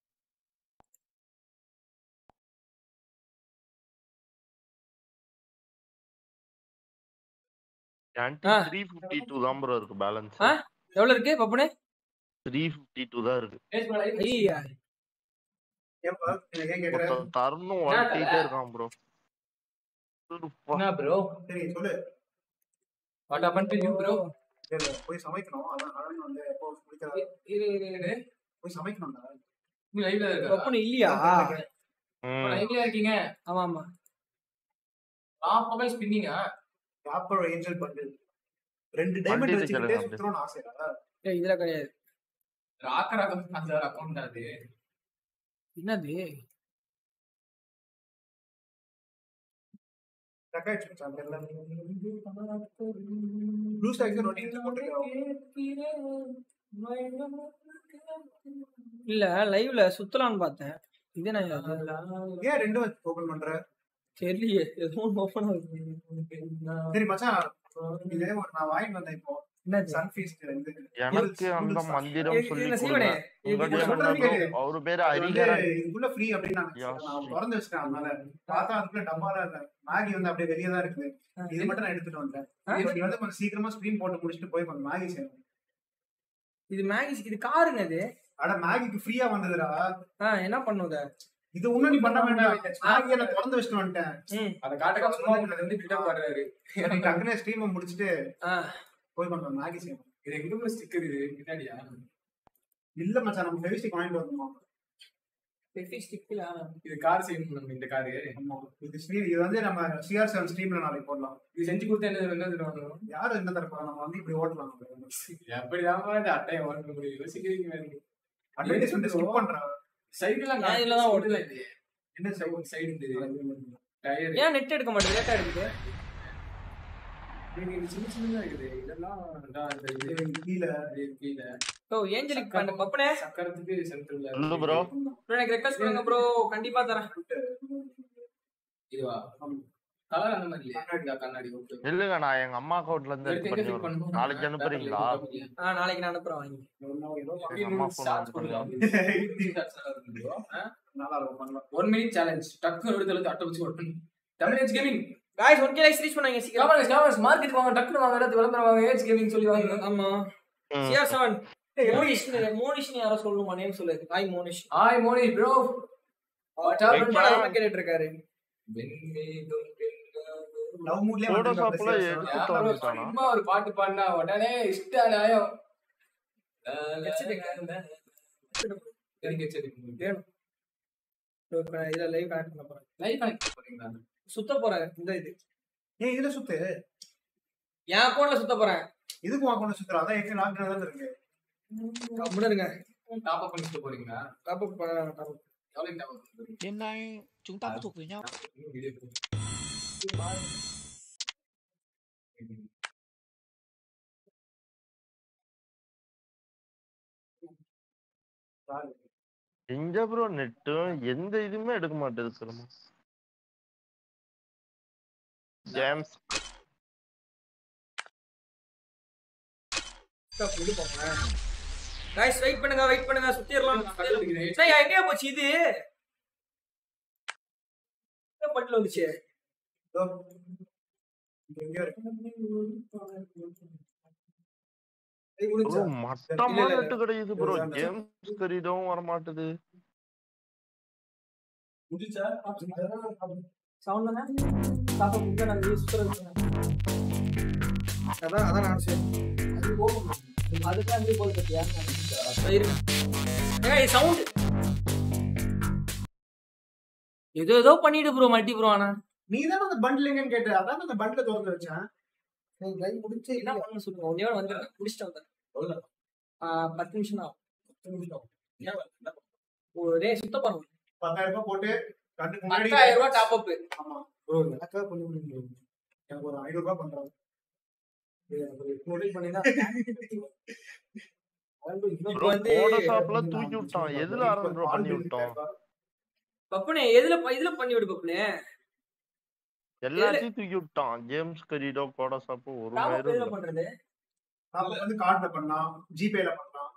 ஆ. த்ரீ ஃபிஃப்டி டூ தான் ப்ரோ இருக்கு பேலன்ஸ் ஆ? எவ்வளவு இருக்கு பப்புனு த்ரீ ஃபிஃப்டி டூ தான் இருக்கு ஐயா ஏன்பா எனக்கு ஏன் கேக்குற மொத்தம் தரணும் வளர்த்திட்டே இருக்கான் ப்ரோ என்ன ப்ரோ சரி சொல்லு what happen to you bro இல்ல, போய் சமைக்கணும் அதான் அதான் வந்து எப்போ குளிக்கிறதா இரு இரு இரு போய் சமைக்கணும்டா நீ லைவ்ல இருக்க பப்புனு இல்லையா லைவ்ல இருக்கீங்க ஆமா ஆமா நான் பகல் ஸ்பின்னிங்கா ஆப்பர் ஏஞ்சல் பண்டில் ரெண்டு Bundle டைமண்ட் வச்சுக்கோங்க வச்சுக்கிட்டே அப்படியே. சுத்தணும்னு ஆசைடா ஏய் இதுல கிடையாது ராக்கர் அக்கௌண்ட் அந்த அக்கௌண்ட் அது என்னது டக்காயிடுச்சு மச்சான், தெரியல ப்ளூ ஸ்டாக்ஸ் நோட்டிஃபிகேஷன் போட்டுருக்கேன் இல்ல லைவ்ல சுத்தலாம்னு பார்த்தேன் இது நான் இது? ஏன் ரெண்டு வச்சு ஓபன் பண்ற தெரியலையே எதுவும் ஓப்பன் ஆகுது சரி மச்சான் இதே ஒரு நான் வாங்கிட்டு வந்தேன் இப்போ என்னது சன் ஃபீஸ்ட் வந்து எனக்கு அந்த மந்திரம் இது- சொல்லி இதுல கொடுங்க சீவனே இது உங்கள்கிட்ட சொல்றது என்ன bro? கேளு. அவரு பேரு அது வந்து ஹரிஹரன் இதுக்குள்ள ஃப்ரீ அப்படின்னு நான் யா, நான் சரி. திறந்து வச்சிட்டேன் அதனால பார்த்தா அதுக்குள்ள டப்பால இருக்க மேகி வந்து அப்படியே வெளியே தான் இருக்குது ஆ. இது மட்டும் நான் எடுத்துட்டு வந்தேன் ஆ? நீ வந்து கொஞ்சம் சீக்கிரமா ஸ்கிரீன் போட்டு முடிச்சுட்டு போய் கொஞ்சம் மேகி செய்யணும் இது மேகிஸ் இது காருங்க இது அட மேகிக்கு ஃப்ரீயா வந்ததுடா ஆ என்ன பண்ணுது இது ஒண்ணும் நீ பண்ண வேண்டாம் மேகியை நான் திறந்து வச்சுட்டு வந்துட்டேன் ம் அத காட்டுக்க சும்மா உங்களுக்கு வந்து பில்டப் பண்றாரு நீ டக்குனே ஸ்ட்ரீமை முடிச்சுட்டு ஆ போய் கொஞ்சம் மேகி செய்யணும் இது எங்க ஸ்டிக்கர் இது பின்னாடியா இல்ல மச்சான் நம்ம ஃபெவிஸ்டிக் வாங்கிட்டு வரணும் பெட்டி ஸ்டிக்ல இது கார் செய்யணும் நம்ம இந்த காரு ஆமா இது ஸ்ட்ரீம் இது வந்து நம்ம சிஆர் செவன் ஸ்ட்ரீம்ல நாளைக்கு போடலாம் இது செஞ்சு கொடுத்தா என்ன என்ன தருவாங்க யாரும் என்ன தரப்பா நம்ம வந்து இப்படி ஓட்டலாம் எப்படிதான் இந்த அட்டையை ஓட்ட முடியும் யோசிக்கிறீங்க அட்வர்டைஸ்மெண்ட் ஸ்கிப் பண்றான் சைடுலாம் நான் இதுல தான் ஓட்டுது. என்ன செய்வோம் சைடு டயர் ஏன் நெட் எடுக்க மாட்டேங்குது லேட்டா எடுக்குது இது சின்ன சின்னதா இருக்குது இதெல்லாம் இதான் இந்த இது கீழே இது கீழே ஓ ஏஞ்சலிக் பண்ண பப்பனே சக்கரத்துக்கு சென்டர்ல இல்ல ப்ரோ bro, எனக்கு ரெக்வஸ்ட் பண்ணுங்க ப்ரோ கண்டிப்பா தரேன் இதுவா கலர் அந்த மாதிரி இல்லையா இதா கண்ணாடி ஓகே இல்லங்க நான் எங்க அம்மா அக்கௌண்ட்ல இருந்து எடுத்து எடுத்து எங்க பண்ணி ஃபிட் விடுறேன். பண்ணணும் நாளைக்கு அனுப்புறீங்களா ஆ நாளைக்கு நான் அனுப்புறேன் வாங்கி எங்க அம்மா phone ல அனுப்புறீங்களா? நல்லா இருக்கும் பண்ணலாம் ஒன் மினிட் சேலஞ்ச் டக்கு எடுத்து எடுத்து அட்டை வச்சு ஓட்டணும் Tamil gaming guys one K likes reach பண்ணாங்க சீக்கிரம் காமர்ஸ் காமர்ஸ் மார்க்கெட் வாங்க டக்குனு வாங்க இடத்து விளம்பரம் வாங்க ஏஜ் கேமிங் சொல்லி வாங்க ஆமா ம். சிஆர் செவன் மோனிஷ் மோனிஷ்னு யாரோ சொல்லணுமா நேம் சொல்லு hi Monish hi Moni bro what ரொம்ப நேரமா கேட்டுட்டு இருக்காரு லவ் மூட்லயே Photoshopல எடுத்து வந்துட்டானா சும்மா ஒரு பாட்டு பாடினா உடனே இஷ்ட நியாயம் சரிங்க சரி இதுல லைவ் கனெக்ட் பண்ண போறேன் லைவ் கனெக்ட் பண்ணீங்களா சுத்த போறேன் இந்த இது ஏன் இதுல சுத்து என் அக்கௌண்ட்ல சுத்த போறேன் இதுக்கு வாங்கணும் சுத்துறா அதான் எங்க லாக்டவுன் தான் இருக்கு முன்னுங்க டாப் அப் பண்ணிட்டு போறீங்களா டாப் அப் எவ்வளவு டாப் அப் பண்ணுறீங்க Đêm nay chúng ta có thuộc về nhau. எங்க ப்ரோ நெட்டு எந்த இதுவுமே எடுக்க மாட்டேது சொல்லுமா ஜேம்ஸ் கைஸ் வெயிட் பண்ணுங்க வெயிட் பண்ணுங்க சுத்திரலாம் சரி எங்கேயா போச்சு இது என்ன பட்டில வந்துச்சு எங்க இருக்கு ஏய், ப்ரோ முடிஞ்சா மட்டமா இல்ல, இல்ல. நெட்டு கிடைக்குது ப்ரோ இதுதான் ஜேம்ஸ் கரீடவும் வர மாட்டுது முடிச்சா சவுண்ட் தானே டாப் அப் இங்க நான் சுத்துறது அதான் அதான் நான் சரி அது போகும் அதுக்கு அங்கே போய் பத்தியா இருங்க ஏய் சவுண்ட் ஏதோ ஏதோ பண்ணிடு ப்ரோ மல்டி ப்ரோ ஆனா நீ தானே அந்த பண்டில் எங்கன்னு கேட்ட அதான் அந்த பண்டில திறந்து வச்சேன் லைவ் முடிச்சு என்ன பண்ணணும் சொல்லுங்க ஒன்னே ஒன்று வந்துடுறேன் முடிச்சுட்டு வந்துடுறேன் ஆ, பத்து நிமிஷம் தான் ஒரே சுத்த பண்ணுவோம் பத்தாயிரம் ரூபாய் போட்டு கண்ணுக்கு முன்னாடி பத்தாயிரம் ரூபாய் டாப் அப் ஆமா ப்ரோ எனக்காக பண்ணி முடியுங்க எனக்கு ஒரு ஐநூறு ரூபாய் பண்றாங்க ப்ரோ போடோஷாப்ல தூக்கி விட்டான் எதுல ஆரம்பி ப்ரோ பண்ணி விட்டோம் பப்புனே எதுல ப- இதுல பண்ணி விடு பப்புனே எல்லாத்தையும் தூக்கி விட்டான் ஜேம்ஸ் கரீடோ போடோஷாப் ஒரு டாப் அப் மயிரும் எதுல இல்ல. பண்றது நாம வந்து கார்டுல பண்ணலாம் ஜிபேல பண்ணலாம்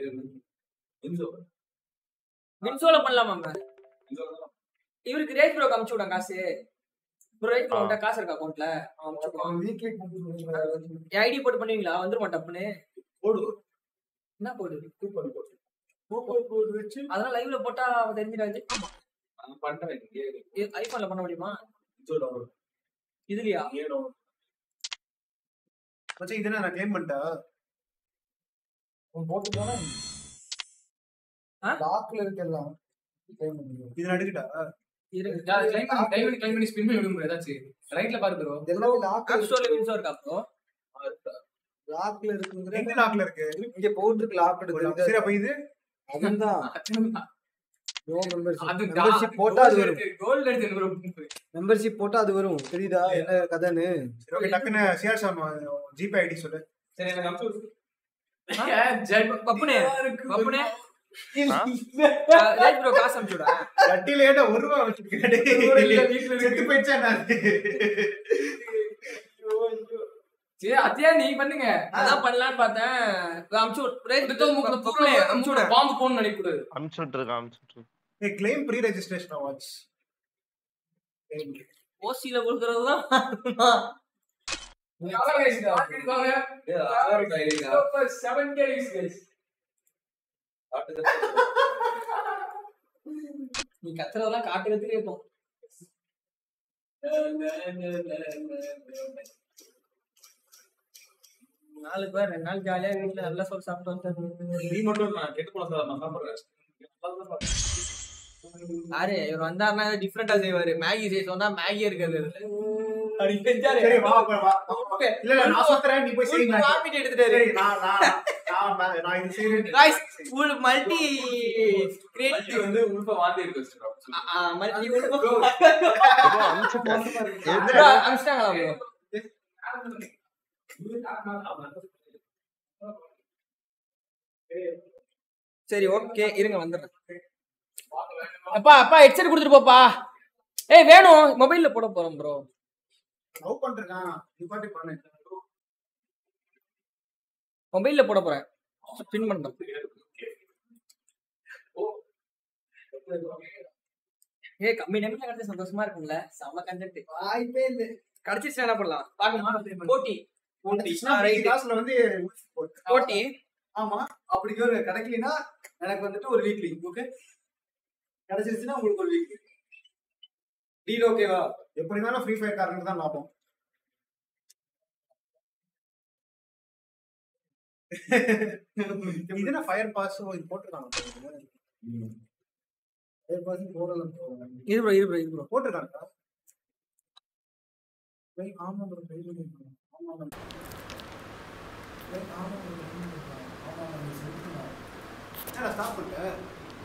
மின்சோல பண்ணலாமா நம்ம இவருக்கு ரேட் ப்ரோ அமுச்சு விட காசு ப்ரோ ரேட் ப்ரோ ஆ. காசு இருக்கா அக்கௌண்ட்ல அமுச்சு விடுவோம் வீக்லி என் ஐடி போட்டு பண்ணுவீங்களா வந்துருமா டப்புன்னு போடு என்ன போடு கூப்பன் போடு கூப்பன் போடு வச்சு அதெல்லாம் லைவ்ல போட்டா தெரிஞ்சிடாது நான் பண்றேன் ஐபோன்ல பண்ண முடியுமா download. இதுலயா நீயே download. மச்சான் இது என்ன நான் கிளைம் பண்ணிட்டேன் போட்டு போனா ஆ? லாக்ல இருக்கெல்லாம் இது நான் எடுக்கிட்டா இருங்க கிளைம் பண்ணி கிளைம் பண்ணி கிளைம் பண்ணி ஸ்பின் பண்ணி விடுங்க ஏதாச்சும் ரைட்ல பாரு ப்ரோ எல்லாமே லாக் ஆப் ஸ்டோர்ல மின்சோ இருக்கா ப்ரோ லாக்ல இருக்குங்கிற எங்க லாக்ல இருக்கு இங்க போட்டுருக்கு லாக் எடுத்து சரி அப்ப இது அதுதான் நோ மெம்பர்ஷிப் அது மெம்பர்ஷிப் போட்டா அது வரும் கோல்ட் எடுத்து ப்ரோ மெம்பர்ஷிப் போட்டா அது வரும் தெரியுதா என்ன கதைன்னு சரி ஓகே டக்குன்னு சிஆர் சாம் ஜிபே ஐடி சொல்லு சரி எனக்கு அனுப்பிச்சு விடு. பப்புனே பப்புனே ஆ? ரேட் ப்ரோ காசு அமுச்சு விட வட்டியில ஒரு ரூபா வச்சிருக்கேன் செத்து போயிடுச்சா நான் சரி அதையா நீ பண்ணுங்க அதான் பண்ணலாம்னு பார்த்தேன் அமுச்சு ரேட் பப்புனே அமுச்சு விட பாம்பு போன் நினைக்க கூடாது அனுப்பிச்சு விட்டுருக்கேன் அனுப்பிச்சு விட்டுருக்கேன் கிளைம் ப்ரீ ரெஜிஸ்ட்ரேஷன் வாட்ச் ஓசில கொடுக்கறது தான் ஏய், ஆதார் ID க்கா? காட்டுது. நீ கத்துறதெல்லாம் காட்டுறதுக்கு இருக்கும் நாலு பேர் ரெண்டு நாள் ஜாலியா வீட்டுல நல்லா சொல்லி சாப்பிட்டு வந்து நீ மட்டும் நான் கெட்டு போன சார் நான் சாப்பிடுறேன் யாரு இவர் வந்தாருன்னா டிஃப்ரெண்டா செய்வாரு மேகி செய்ய சொன்னா மேகி இருக்காது அதுல. அப்படி செஞ்சாரு சரி வா வா, வா வா. இல்ல இல்ல நான் சொல்றேன் நீ போய் செய்யுங்க வாமிட் எடுத்துட்டாரு சரி நான் நான் நான் நான் நான் இது செய்றேன் Guys, full multi வண்டி வந்து உள்ப வாந்தி எடுக்க வச்சிருக்கோம் மல்டி ப்ரோ அனுப்பிச்சுட்டேன் அமிச்சிட்டாங்களா bro? சரி ஓகே இருங்க வந்துடுறேன் அப்பா அப்பா ஹெட்செட் கொடுத்துட்டு போப்பா ஏய் வேணும் மொபைல்ல போட போறோம் ப்ரோ லவ் பண்றேன் நீ பாட்டு பண்ணு மொபைல்ல போட போறேன் பின் பண்றேன் ஏய் கம்மி டைம்ல கிடைச்ச சந்தோஷமா இருக்கும்ல செம்ம கண்டென்ட் வாய்ப்பே இல்லை கிடைச்சிருச்சுன்னா என்ன பண்ணலாம் பாக்கமா போட்டி போட்டுச்சுன்னா ஆ, right. காசுல வந்து போட்டு. போட்டி ஆமா அப்படி ஒரு கிடைக்கலனா எனக்கு வந்துட்டு ஒரு வீக்லி ஓகே கிடைச்சிருச்சுன்னா உங்களுக்கு ஒரு வீக்லி டீல் ஓகேவா எப்படி இருந்தாலும் ஃப்ரீ ஃபயர் காரனுக்கு தான் லாபம் இதுனா ஃபயர் பாஸ் இது போட்டுருக்காங்க ஃபயர் பாஸ் போடல இது ப்ரோ இது ப்ரோ இது ப்ரோ போட்டுருக்காங்க ஆமா bro ட்ரை பண்ணி ஆமா ஆமா ஆமா ஆமா ஆமா என்னடா ஸ்டாப் பண்ணிட்டேன்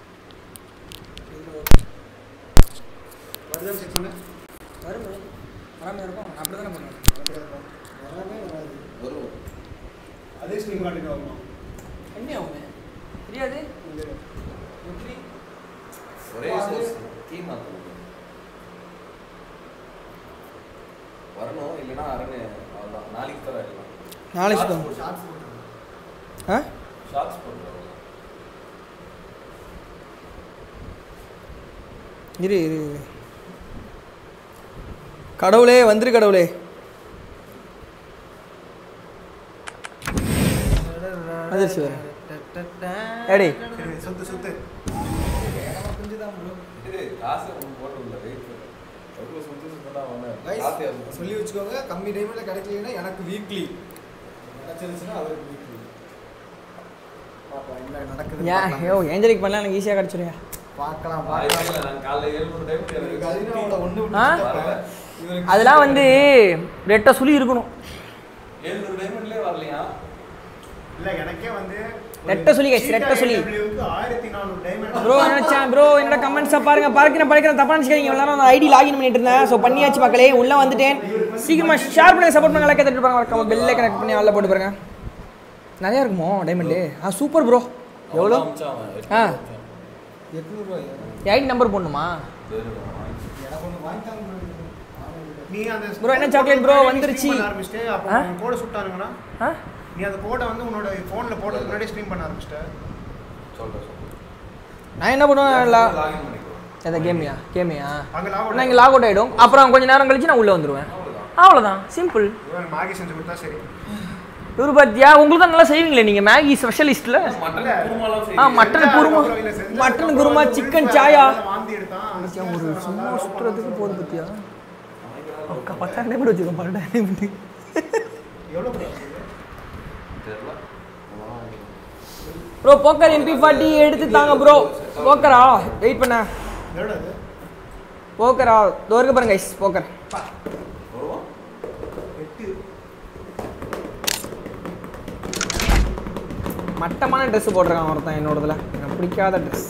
வருதம் செக் பண்ணு வரும் bro. வராம இருக்கும் அப்படி தானே பண்ணுவேன் வரவே வராது வரும் அதே ஸ்ட்ரீம் காட்டுக்கு வருமா என்ன ஆகும் தெரியாது எப்படி ஒரே சோர்ஸ் கீ மாத்தணும் வரணும் இல்லைன்னா அரண் அவ்வளோதான் நாளைக்கு தர எல்லாம் நாளைக்கு Shots தான். போட்டு- ஷார்ட்ஸ் போட்டுருங்க ஆ ஷார்ட்ஸ் போட்டுருவாங்க இரு இரு இரு. கடவுளே வந்துரு கடவுளே வந்துருச்சு வேற ஏடி சரி சுத்து சுத்து கொஞ்சம் ப்ரோ இது காசு ஒன்று போட்டு உள்ள வெயிட் எவ்வளோ சுற்றி சுத்தா வந்து Guys, காசு எவ்வளோ சொல்லி வச்சுக்கோங்க கம்மி டைம்ல கிடைக்கலன்னா எனக்கு வீக்லி கிடைச்சிருச்சுன்னா அவருக்கு வீக்லி பாப்போம் என்ன நடக்குது ஏன் ஐயோ ஏஞ்சலிக் பண்ணலாம் எனக்கு ஈஸியாக கிடச்சிருயா பார்க்கலாம் வாய்ப்பே பார்க்கலாம் இல்லை நான் காலைல ஏழு டைம் இவருக்கு அரினாவோட ஒண்ணு ஆ? வரல இவருக்கு அதெல்லாம் வந்து ரெட்டை சுழி இருக்கணும் ஏழு டைமண்ட்லேயே வரலையா இல்ல எனக்கே வந்து ரெட்டை சுழி guys, ரெட்டை சுழி. ஆயிரத்தி நானூறு டைமண்ட் ப்ரோ நினைச்சேன் ப்ரோ என்னோட கமெண்ட்ஸை பாருங்க பார்க்கிறேன் படிக்கிறேன் தப்பா நினைச்சுக்காதீங்க எல்லாரும் அந்த ஐடி லாகின் பண்ணிட்டு இருந்தேன் ஸோ பண்ணியாச்சு மக்களே உள்ள வந்துட்டேன் சீக்கிரமா ஷேர் பண்ணி சப்போர்ட் பண்ணி லைக் தட்டு பாருங்க பெல்லே கனெக்ட் பண்ணி ஆல்ல போட்டு பாருங்க நிறையா இருக்குமோ டைமண்டு ஆ சூப்பர் ப்ரோ எவ்வளோ ஆ எட்நூறுவாயா ஐடி நம்பர் போடணுமா எனக்கு ஒன்று வாங்கிட்டாங்க bro. நீ அந்த Bro, என்ன chocolate bro? வந்துருச்சு. ஆரம்பிச்சிட்டு அப்போ ஆ? கோடை சுட்டானுங்கன்னா ஆ நீ அந்த கோடை வந்து உன்னோட போன்ல போடுறதுக்கு முன்னாடி ஸ்ட்ரீம் பண்ண ஆரம்பிச்சிட்ட சொல்கிறேன் சொல்கிறேன் நான் என்ன பண்ணுவேன் லா லாகின் பண்ணிக்கோ எதை கேமியா கேமியா அங்க நான் லாபம் இங்கே லாக் அவுட் ஆகிடும் அப்புறம் கொஞ்ச நேரம் கழிச்சு நான் உள்ளே வந்துடுவேன் அவ்வளோதான் சிம்பிள் மேகி செஞ்சு கொடுத்தா சரி இவரு பார்த்தியா உங்களுக்கு தான் நல்லா செய்வீங்களே நீங்கள் மேகி ஸ்பெஷலிஸ்ட்டில் மட்டன் குருமாலாம் ஆ செய்யுங்க. மட்டன் குருமா அப்புறம் இல்ல, செஞ்சா மட்டன் அப்புறம் குருமா வந்து சிக்கன் வீட்டுல சாயா வாந்தி எடுத்தான் ஒரு சும்மா சுற்றுறதுக்கு போகுது பத்தியா அக்கா பத்தாயிரம் டைம் வச்சுக்கோங்க பன்னெண்டாயிரம் டைம் எவ்வளவு bro? தெரியல ப்ரோ போக்கர் எம்பி ஃபார்ட்டி எடுத்து தாங்க ப்ரோ போக்கரா வெயிட் பண்ண எவ்வளவு அது? போக்கரா தோர்க்க பாருங்க guys போக்கர் எவ்வளோ மட்டமான ட்ரெஸ் போட்டிருக்கான் ஒருத்தன் என்னோடதுல எனக்கு பிடிக்காத ட்ரெஸ்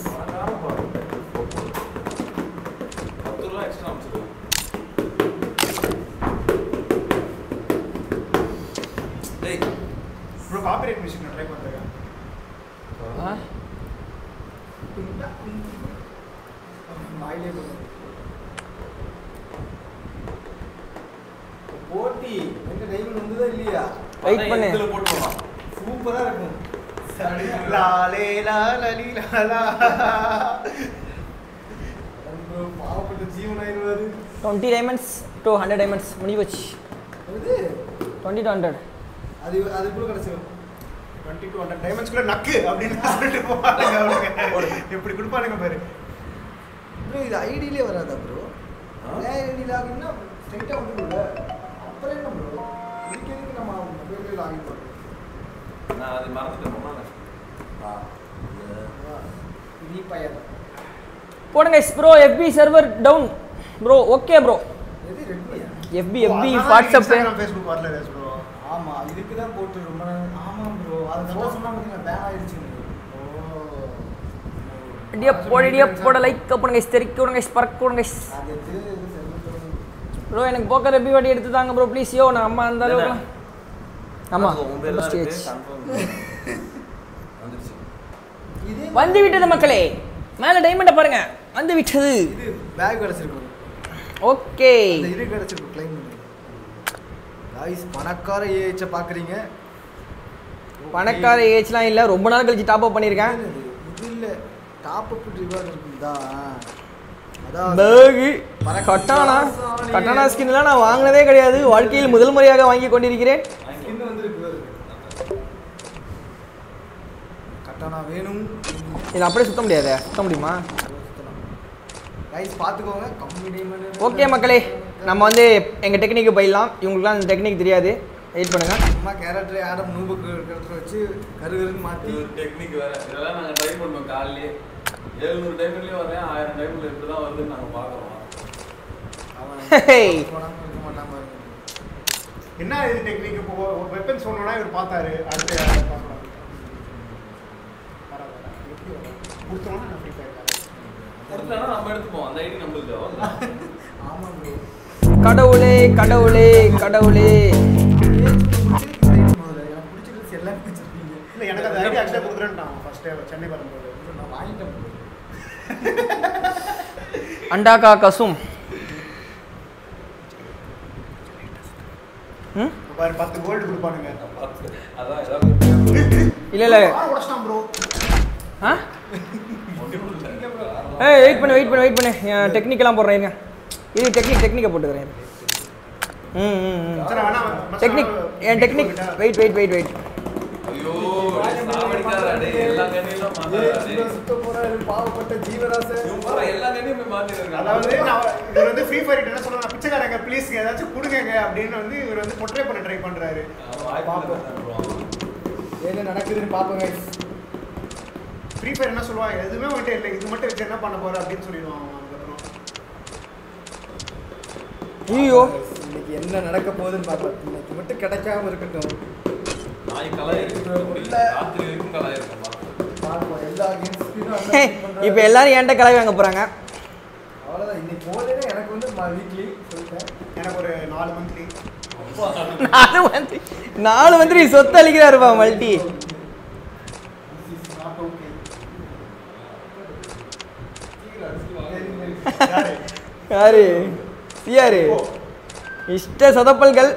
பத்து ரூபா எக்ஸ்ட்ரா அமைச்சிருக்கேன் டேய் bro காப்பிரைட் மியூசிக் நான் ட்ரை பண்றேன் வாயிலே போடுங்க. போட்டி எங்க டைமண்ட் வந்ததா இல்லையா வெயிட் பண்ணு இதுல போட்டுருவான் சூப்பரா இருக்கும் லாலே லாலலி லாலா bro, பாவப்பட்ட ஜீவனாயிருவாரு twenty diamonds two hundred diamonds முடிவு வச்சு அது டுவெண்ட்டி டூ ஹண்ட்ரட் அது அது கூட கிடைச்சிடும் டுவெண்ட்டி டூ ஹண்ட்ரட் டைமண்ட்ஸ்குள்ள நக்கு அப்படின்னு சொல்லிட்டு போவானுங்க அவனுங்க எப்படி கொடுப்பானுங்க பாரு ப்ரோ இது ஐடியிலே வராதா ப்ரோ ஐடி லாகின்னா ஸ்ட்ரைட்டாக வந்துடும்ல அப்புறம் என்ன ப்ரோ இதுக்கு எதுக்கு நம்ம மொபைல்லே லாகின் பண்ணுறோம் நான் அது மறந்துட்டேன் முன்னாடி. ஆ நீ பையன் போடுங்க ப்ரோ எஃபி server down bro okay bro எது ரெட்மியா எஃபி எஃபி வாட்ஸ்அப்பு ஃபேஸ்புக் வரல ப்ரோ ஆமா இதுக்கு தான் போட்டு ரொம்ப நாள் ஆமாம் ப்ரோ அது போட சொன்னா பார்த்தீங்கன்னா பேன் ஆயிடுச்சு ஓ அடியா போடியா போட லைக் பண்ணுங்க தெரிக்க விடுங்க பறக்க விடுங்க அது எடுத்து இது செல்லுங்க ப்ரோ எனக்கு போக்கர் எஃபி வாட்டி எடுத்து தாங்க ப்ரோ ப்ளீஸ் யோ நான் அம்மா அந்த அளவுக்கு ஆமாம் உன் பேர் தான் இருக்கு, ஸ்டேஜ் confirm. வந்துருச்சு இதே வந்து விட்டது மக்களே மேலே டைமண்டை பாருங்க வந்து விட்டது இது பேக் கிடச்சிருக்கும் ஓகே இந்த இது கிடச்சிருக்கும் கிளைம் பண்ணி காய்ஸ் பணக்கார ஏஹெச்சை பார்க்குறீங்க பணக்கார ஏஜ்லாம் இல்லை ரொம்ப நாள் கழிச்சு டாப் அப் பண்ணியிருக்கேன் இது இல்லை டாப் அப் ரிவார்டு இருக்குதா அதான் பேகு கட்டானா கட்டானா ஸ்கின்லாம் நான் வாங்கினதே கிடையாது வாழ்க்கையில் முதல் முறையாக வாங்கி கொண்டிருக்கிறேன் ஸ்கின் வந்துருக்கு பாரு. கட்டானா வேணும் இதை அப்படியே சுத்த முடியாதே சுத்த முடியுமா கைஸ் பார்த்துக்கோங்க கம்மி டைமண்ட் ஓகே மக்களே நம்ம வந்து எங்கள் டெக்னிக்கு போயிடலாம் இவங்களுக்குலாம் இந்த டெக்னிக் தெரியாது வெயிட் பண்ணுங்க சும்மா கேரக்டர் ஆடம் நூபுக்கு இருக்கிறத வச்சு கருகருன்னு மாற்றி இது ஒரு டெக்னிக் வேற இதெல்லாம் நாங்க ட்ரை பண்ணோம் காலையிலே எழுநூறு டைம்லயும் வரேன் ஆயிரம் டைம்ல இப்படிதான் வருதுன்னு நாங்க பாக்குறோம் ஹேய். போடாமல் இருக்க மாட்டாங்க என்ன இது டெக்னிக் இப்போ ஒரு வெப்பன் சொன்னோன்னா இவர் பார்த்தாரு அடுத்து யாரை பார்க்கலாம் பரவாயில்ல. எப்படி வரும்? கொடுத்தோன்னா நான் ஃப்ரீ ஃபயர் கொடுத்தா நம்ம எடுத்துப்போம் அந்த ஐடி நம்மளுக்கு அவ்வளவுதான். ஆமாம் ப்ரோ கடவுளே கடவுளே கடவுளே எனக்கு பிடிச்சிருக்கு எல்லாமே வச்சிருக்கீங்க இல்லை எனக்கு அந்த ஐடி ஆக்சுவலாக கொடுக்குறேன்ட்டான் ஃபர்ஸ்ட் சென்னை வரும்போது நான் வாங்கிட்டேன் bro. அண்டாக்கா கசும் ம் பாரு பத்து கோல்டு கொடுப்பானுங்க அதான் ஏதாவது இல்லை இல்லை உடச்சிட்டான் ப்ரோ ஆ ஏய் வெயிட் பண்ணு வெயிட் பண்ணு வெயிட் பண்ணு என் டெக்னிக்கெல்லாம் போடுறேன் இருங்க இது டெக்னிக் டெக்னிக்கை போட்டுக்கிறேன் இரு. ம் ம் ம் சரி வேணா மச்சான், டெக்னிக் என் technique wait wait wait wait ஐயோ சாவடிக்காதடா டேய் எல்லா கண்ணையும் ஏய், மாத்தாதடா சுத்த சுத்த போறாரு பாவப்பட்ட ஜீவராசை இவன் பாரு எல்லா கண்ணையும் போய் மாத்திருக்கான் அதாவது நான் இவர் வந்து ஃப்ரீ ஃபயர் என்ன சொல்லுவாங்க பிச்சைக்காரங்க ப்ளீஸ் ஏதாச்சும் கொடுங்க அப்படின்னு வந்து இவர் வந்து பொட்ரே பண்ண ட்ரை பண்றாரு என்ன நடக்குதுன்னு பார்ப்போம் guys. ஃப்ரீ ஃபயர் என்ன சொல்லுவாங்க எதுவுமே வந்துட்டு இல்லை இது மட்டும் வச்சு என்ன பண்ண போற அப்படின்னு சொல்லிடுவான் அவன் அதுக்கப்புறம் ஐயோ இன்னைக்கு என்ன நடக்க போகுதுன்னு பார்ப்போம் இன்னைக்கு மட்டும் கிடைக்காம இருக்கட்டும் நாய் கலாயிருக்கு ராத்திரி வரைக்கும் கலாயிருக்கும் பார்ப்போம் எல்லா கேம்ஸ்க்கும் இப்போ எல்லாரும் என்கிட்ட கலவை வாங்க போகிறாங்க அவ்வளோதான் இன்னைக்கு போதேன்னா எனக்கு வந்து வீக்லி சொல்லிட்டேன் எனக்கு ஒரு நாலு மந்த்லி நாலு மந்திரி நாலு மந்திரி சொத்து அளிக்கிறாருப்பா மல்டி யாரு யாரு இஷ்ட சொதப்பல்கள்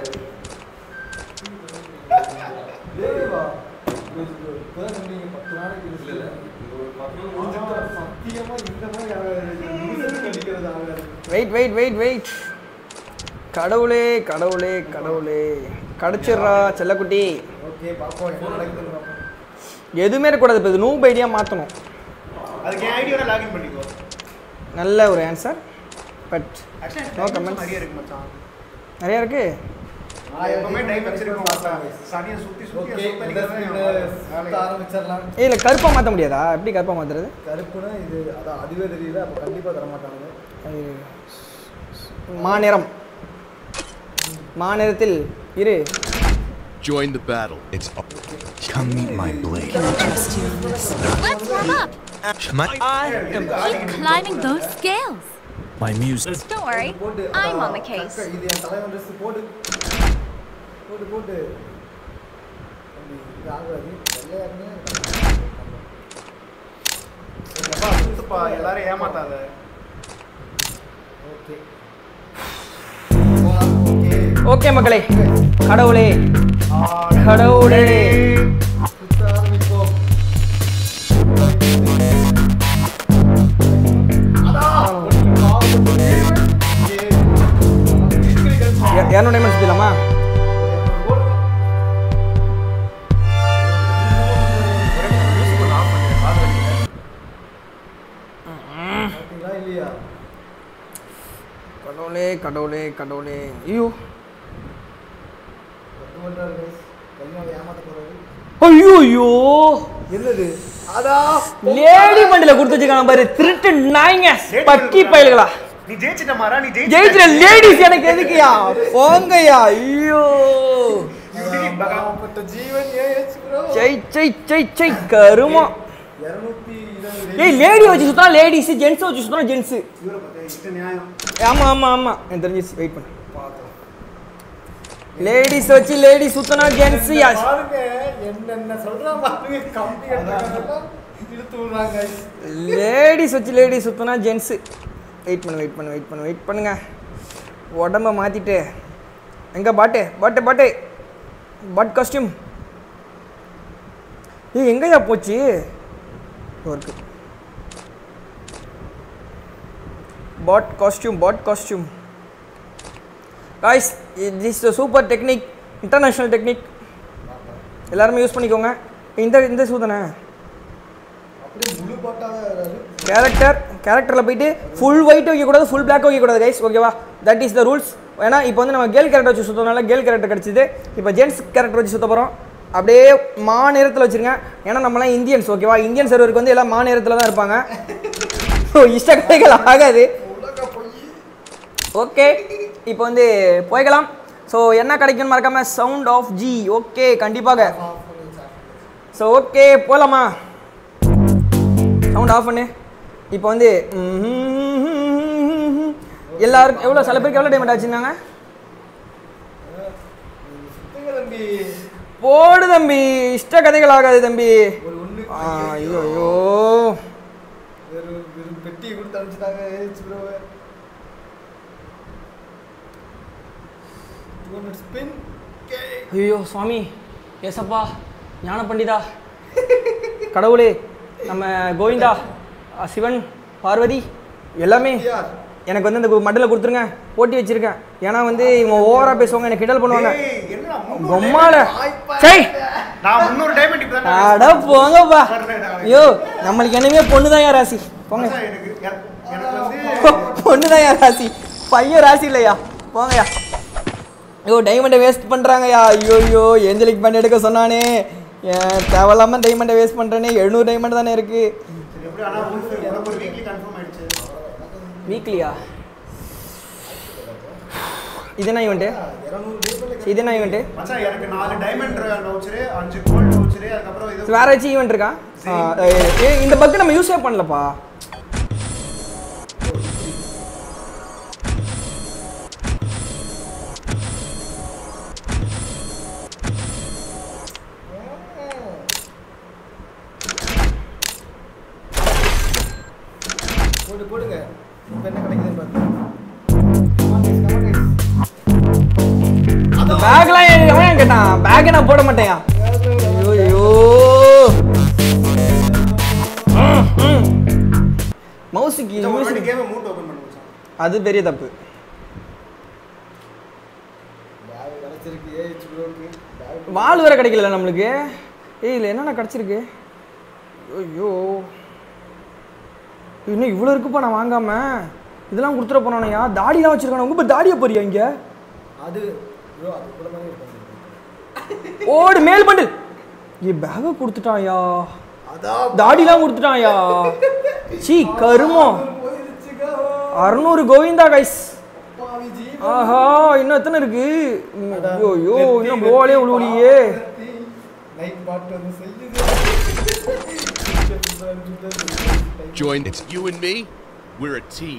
பத்து நாளைக்கு சத்தியமா இந்த மாதிரி கடிக்கிறது ஆகாது வெயிட் வெயிட் வெயிட் வெயிட் கடவுளே கடவுளே கடவுளே கடிச்சிடுறா செல்லக்குட்டி ஓகே பார்ப்போம் என்ன நடக்குதுன்னு பார்ப்போம் எதுவுமே இருக்கக்கூடாது இப்போ இது நூப் ஐடியா மாற்றணும் அதுக்கு என் ஐடியோட லாகின் பண்ணிக்கோ நல்ல ஒரு answer but actually No comments. நிறைய இருக்கு மச்சான் நிறையா இருக்கு நான் எப்பவுமே டைம் வச்சிருக்கேன் பார்த்தா சனியை சுத்தி சுத்தி ஓகே சுத்த ஆரம்பிச்சிடலாம் இல்லை கருப்பாக மாற்ற முடியாதா எப்படி கருப்பாக மாற்றுறது கருப்புனா இது அதான் அதுவே தெரியல அப்போ கண்டிப்பாக தர மாட்டாங்க மாநிறம் மாநிறத்தில் இரு Join the battle. It's come meet my blade. Let's warm up. My, Keep climbing those scales. my music. Don't worry, போட்டு I'm on the அதான், case. கக்க, இது என் தலைவன் ட்ரெஸ் போட்டு போட்டு போட்டு அப்படி இது ஆகாது வெள்ளையா இருந்தா எப்பா சுத்துப்பா எல்லாரும் ஏமாத்தாத ஓகே போலாம் ஓகே ஓகே மக்களே கடவுளே கடவுளே சுத்த ஆரம்பிப்போம் அதான் ஒன்று பாவப்பட்ட ஜீவன். ஏ. இரநூறு டைமண்ட் சுற்றிடலாமா பார்த்தீங்களா இல்லையா கடவுளே கடவுளே கடவுளே ஐயோ பத்து பண்றாரு guys. கையால ஏமாத்த போறாரு ஐயோ ஐயோ என்னது அதான் லேடி மண்டில கொடுத்து வச்சுக்கான பாரு திருட்டு நாய்ங்க பக்கி பயல்களா நீ ஜெயிச்சிட்ட மாறா நீ ஜெயிச்சிட லேடிஸ் எனக்கு எதுக்குயா போங்கய்யா ஐயோ பாவப்பட்ட ஜீவன் ஏஎச் ப்ரோ செய் செய் செய் செய் கருமா இருநூத்தி இருபது ஏய் லேடி வச்சு சுத்தா லேடிஸ் ஜென்ஸ் வச்சு சுத்தா ஜென்ஸ் இவரை பார்த்தா இஷ்ட நியாயம் ஆமா ஆமா ஆமா எனக்கு தெரிஞ்சிச்சு வெயிட் பண்ணு லேடிஸ் வச்சு லேடிஸ் சுத்தனா ஜென்ஸ் பாருங்க என்னென்ன சொல்றான் பாருங்க கம்பி கட்டுறாங்க இழுத்து விடுறாங்க guys. லேடிஸ் வச்சு லேடிஸ் சுத்தனா ஜென்ஸ் வெயிட் பண்ணு வெயிட் பண்ணு வெயிட் பண்ணு வெயிட் பண்ணுங்க உடம்ப மாத்திட்டு எங்க பாட்டு பாட்டு பாட்டு பாட் காஸ்டியூம் ஏய் எங்கயா போச்சு இருக்கு bad costume bad costume guys this super technique international technique எல்லாருமே யூஸ் பண்ணிக்கோங்க இந்த இந்த ஷூ தானே அப்படியே முழு பாட்டாவே வராது கேரக்டர் கேரக்டரில் போயிட்டு ஃபுல் ஒயிட் வைக்கக்கூடாது ஃபுல் பிளாக் வைக்கக்கூடாது கைஸ் ஓகேவா தட் இஸ் த ரூல்ஸ் ஏன்னா இப்போ வந்து நம்ம கேர்ள் கேரக்டர் வச்சு சுற்றனால கேர்ள் கேரக்டர் கிடச்சிது இப்போ ஜென்ஸ் கேரக்டர் வச்சு சுற்ற போகிறோம் அப்படியே மா நேரத்தில் வச்சுருங்க ஏன்னா நம்மலாம் இந்தியன்ஸ் ஓகேவா இந்தியன் சர்வருக்கு வந்து எல்லாம் மா நேரத்தில் தான் இருப்பாங்க ஸோ இஷ்ட கதைகள் ஆகாது ஓகே இப்போ வந்து போய்க்கலாம் ஸோ என்ன கிடைக்கும்னு மறக்காம சவுண்ட் ஆஃப் ஜி ஓகே கண்டிப்பாக ஸோ ஓகே போகலாமா சவுண்ட் ஆஃப் பண்ணு இப்போ வந்து எல்லாருக்கும் எவ்வளோ சில பேருக்கு எவ்வளோ டைமெண்ட் ஆச்சுன்னாங்க சுத்துங்க தம்பி போடு தம்பி இஷ்ட கதைகள் ஆகாது தம்பி ஒரு ஒண்ணு ஆ, ஐயோ ஐயோ வெறும் வெறும் பெட்டி கொடுத்து அனுப்பிச்சிட்டாங்க ஏச்சு ப்ரோ டூ ஹண்ட்ரட் ஸ்பின் ஐயோ சுவாமி ஏசப்பா ஞான பண்டிதா கடவுளே நம்ம கோவிந்தா அ, சிவன் பார்வதி எல்லாமே யார் எனக்கு வந்து அந்த மண்டல கொடுத்துருங்க போட்டி வச்சிருக்கேன் ஏன்னா வந்து இவங்க ஓவரா பேசுவாங்க எனக்கு கிண்டல் பண்ணுவாங்க என்ன பொம்மால சரி நான் முந்நூறு டைமண்ட் இப்போ தான் அட போங்கப்பா ஐயோ நம்மளுக்கு என்னமே பொண்ணு தான் ராசி போங்க எனக்கு எனக்கு எனக்கு வந்து பொண்ணு தான் ராசி பையன் ராசி இல்லையா போங்கய்யா ஐயோ டைமண்டை வேஸ்ட் பண்ணுறாங்கய்யா ஐயோ ஐயோ ஏஞ்சலிக் பண்ணி எடுக்க சொன்னானே ஏன் தேவையில்லாம டைமண்டை வேஸ்ட் பண்ணுறேனே எழுநூறு டைமண்ட் தானே இருக்குது சரி, எப்படி ஆனா உனக்கு உனக்கு ஒரு வீக்லி கன்ஃபார்ம் ஆயிடுச்சு வீக்லியா இது என்ன ஈவெண்ட்டு இது என்ன ஈவெண்ட்டு மச்சான் எனக்கு நாலு டைமண்ட் வவுச்சரு அஞ்சு கோல்டு வவுச்சரு அதுக்கப்புறம் இது வேற ஏதாச்சும் ஈவெண்ட் இருக்கா ஆ, ஏ, இந்த பக்கு நம்ம யூஸே பண்ணலப்பா போட்டு போடுங்க இப்போ என்ன கிடைக்குதுன்னு பார்த்து Come on guys, come on guys. அந்த பேக்லாம் எவன் ஏன் கேட்டான் பேக்கை நான் போட மாட்டேயா ஐயோ ஐயோ மவுஸுக்கு இந்த ஒரு வாட்டி மியூசிக் கேமை மூட் ஓபன் பண்ண மச்சான் அது பெரிய தப்பு Bag கிடைச்சிருக்கு ஏஹெச் ப்ரோக்கு பேக் வால் வேற கிடைக்கல நம்மளுக்கு ஏய் இல்லை என்னென்ன கிடச்சிருக்கு ஐயோ இன்னும் இவ்வளோ இருக்குப்பா நான் வாங்காம இதெல்லாம் கொடுத்துட போனானையா தாடிலாம் வச்சிருக்கானு உங்க தாடியை போறியா இங்க அது ப்ரோ அது கூட மாதிரி இருக்காது ஓடு மேல் பண்டில் ஏ பேகை கொடுத்துட்டான்யா அதான் தாடிலாம் கொடுத்துட்டான்யா சீ கருமம் போயிருச்சுக்கா அறுநூறு கோவிந்தா கைஸ் பாவி ஜி ஆஹா இன்னும் எத்தனை இருக்கு ம், ஐயோ ஐயோ இன்னும் போலே உழுவுலியே நைட் பாட்டு வந்து செய்யுது Join. It's you and me. We're a team.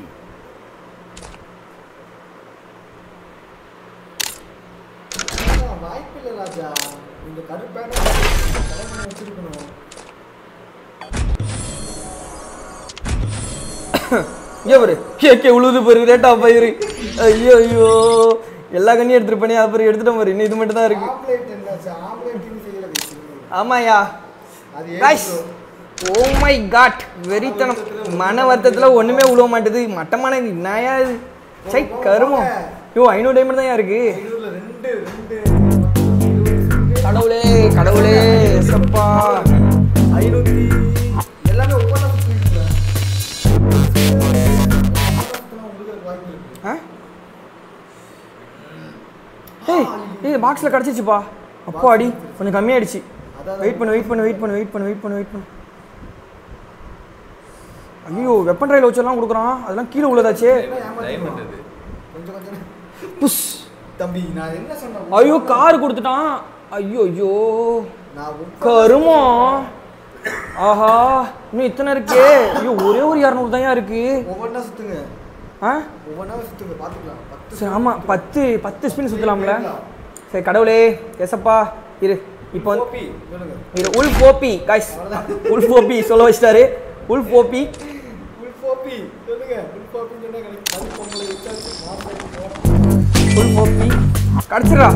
வாய்ப்பு இல்லை ராஜா இந்த கருப்பேன தலைமை வச்சிருக்கணும் இங்கே பாரு கேக்கே உழுது பாரு ரேட்டா பயிரு ஐயோ ஐயோ எல்லா கண்ணியும் எடுத்துட்டு பண்ணி அப்புறம் எடுத்துட்டோம் பாரு இன்னும் இது மட்டும் தான் இருக்கு ஆம்லேட் என்னாச்சு ஆம்லேட்னு செய்யல வச்சிருக்கணும் ஆமாயா அது கைஸ் ஓ மை காட் வெறித்தனம் மன வருத்தத்தில் ஒன்றுமே உழுவ மாட்டுது மட்டமான நாயா இது சை கருமம் ஐயோ ஐநூறு டைமண்ட் தான் இருக்கு ஐநூறுல ரெண்டு ரெண்டு கடவுளே கடவுளே சப்பா ஐநூத்தி எல்லாமே ஒவ்வொன்றா சுற்றிருக்கேன் உங்களுக்கு வாய்ப்பு இருக்கு ஆ ஏய் ஏய் பாக்ஸில் கிடச்சிச்சுப்பா அப்பா அடி கொஞ்சம் கம்மியாயிடுச்சு வெயிட் பண்ணு வெயிட் பண்ணு வெயிட் பண்ணு வெயிட் பண்ணு வெயிட் பண்ணு வெயிட் பண்ணு ஐயோ வெப்பன் ரயில் வச்செல்லாம் கொடுக்குறான் அதெல்லாம் கீழே உள்ளதாச்சே டைமண்ட் அது கொஞ்சம் கொஞ்சம் புஷ் தம்பி நான் என்ன சொன்னேன் ஐயோ கார் கொடுத்துட்டான் ஐயோ ஐயோ நான் உட்கார்ந்து- கருமம் ஆஹா இன்னும் இத்தனை இருக்கே ஐயோ ஒரே ஒரு இரநூறு தான் இருக்கு ஒவ்வொன்றா சுத்துங்க ஆ ஒவ்வொன்றா சுத்துங்க பார்த்துக்கலாம் பத்து சரி ஆமாம் பத்து பத்து ஸ்பின் சுற்றலாம்ல சரி கடவுளே எசப்பா இரு இப்போ வந்து கோபி சொல்லுங்க இரு wolf OP guys wolf OP சொல்ல வச்சிட்டாரு உல்ஃப் ஓபி உள் கோபி சொல்லுங்க உள் கோபின்னு சொன்னா எனக்கு கல் பொங்கலை வச்சாச்சு மாப்பிள்ளை போறோம் உல்ஃப் ஓபி கிடச்சிடா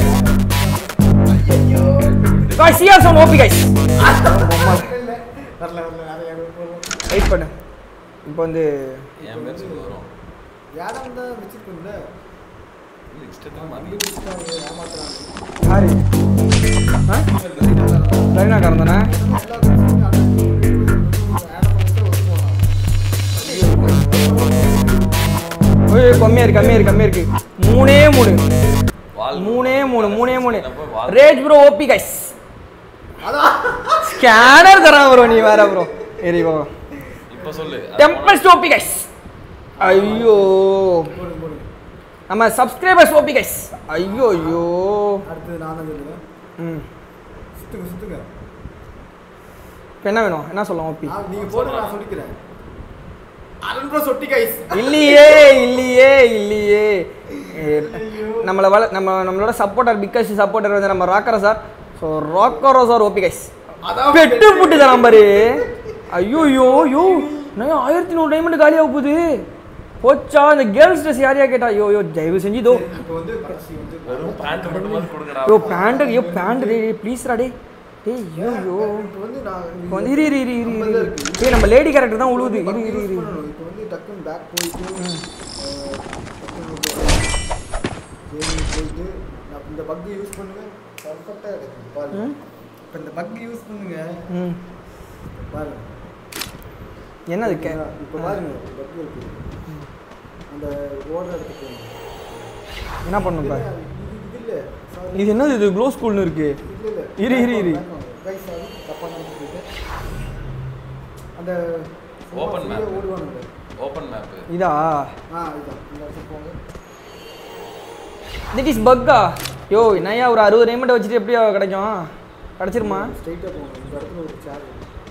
guys CR sound OP guys வரல வரல வரல வேற யாரும் போவோம் வெயிட் பண்ணு இப்போ வந்து என் பேர் சொல்லி வரும் யாடம் தான் வச்சிருக்கோம்ல இல்ல, இஷ்டத்துக்கு மாத்தி. யாரு ரவீனாக்காரன் தானே ஓய் கம்மியா இருக்கு கம்மியா இருக்கு கம்மியா இருக்கு மூணே மூணு வால் மூணே மூணு மூணே மூணு நம்ம வால் ரேஜ் ப்ரோ ஓபி கைஸ் ஸ்கேனர் தரான் ப்ரோ நீ வேற ப்ரோ சரி ப்ரோ இப்ப சொல்லு டெம்பஸ்ட் ஓபி கைஸ் ஐயோ நம்ம சப்ஸ்கிரைபர்ஸ் ஓபி கைஸ் ஐயோ ஐயோ அடுத்தது நான் தான் சொல்லுவேன் ம் சுத்துங்க சுத்துங்க இப்போ என்ன வேணும் என்ன சொல்லலாம் ஓபி நான் நீங்க போடுங்க நான் சொல்லிக்கிறேன் அருண் ப்ரோ சொட்டி கைஸ் இல்லையே இல்லையே இல்லையே ஏ, நம்மளை வள நம்ம நம்மளோட சப்போர்ட்டர் பிக்கஸ்ட் சப்போர்ட்டர் வந்து நம்ம Rockero sir so Rockero sir OP guys அதான் பெட்டு புட்டு தான் நம்பரு ஐயோ ஐயோ ஐயோ நான் ஆயிரத்தி நூறு டைமண்ட் காலியாக போகுது போச்சா இந்த கேர்ள்ஸ் ட்ரெஸ் யாரையா கேட்டா ஐயோ ஐயோ தயவு செஞ்சு இதோ இப்போ வந்து கடைசி வந்து வெறும் பேண்ட் மட்டும் மாதிரி கொடுங்கடா ஐயோ பேண்ட் ஐயோ பேண்ட் டே ப்ளீஸ்ரா டே டேய் ஐயோ ஐயோ இப்போ வந்து நான் இப்போ வந்து இரு இரு இரு இரு இரு ஏய் நம்ம லேடி கேரக்டர் தான் உழுவுது இரு இரு இரு இப்போ வந்து டக்குன்னு பேக் போயிட்டு அஹ், டக்குன்னு gaming போயிட்டு நான் இந்த பக் யூஸ் பண்ணுவேன் பர்ஃபெக்டாக கிடைக்கும் பாருங்க இப்போ இந்த பக் யூஸ் பண்ணுங்க ம் பாருங்க என்னது கே இப்போ பாருங்க பக் இருக்கு அந்த ஓடுற இடத்துக்கு போங்க. என்ன பண்ணும் பாரு இது இது இல்லை சாரி இது என்னது இது க்ளோ ஸ்கூல்னு இருக்கு இல்லை இல்லை இரு, இரு, இரு. கைஸ் சாரி தப்பாக நினைச்சிட்டு அந்த Open map. ஓடுவானுங்க ஓப்பன் மேப் இதா ஆ இதான் இந்த இடத்துக்கு போங்க திட் இஸ் பக்கா யோ நையா ஒரு அறுபது டைமண்ட் வச்சுட்டு எப்படியா கிடைக்கும் கிடைச்சிருமா ஸ்ட்ரைட்டாக போங்க இந்த இடத்துல ஒரு சேர்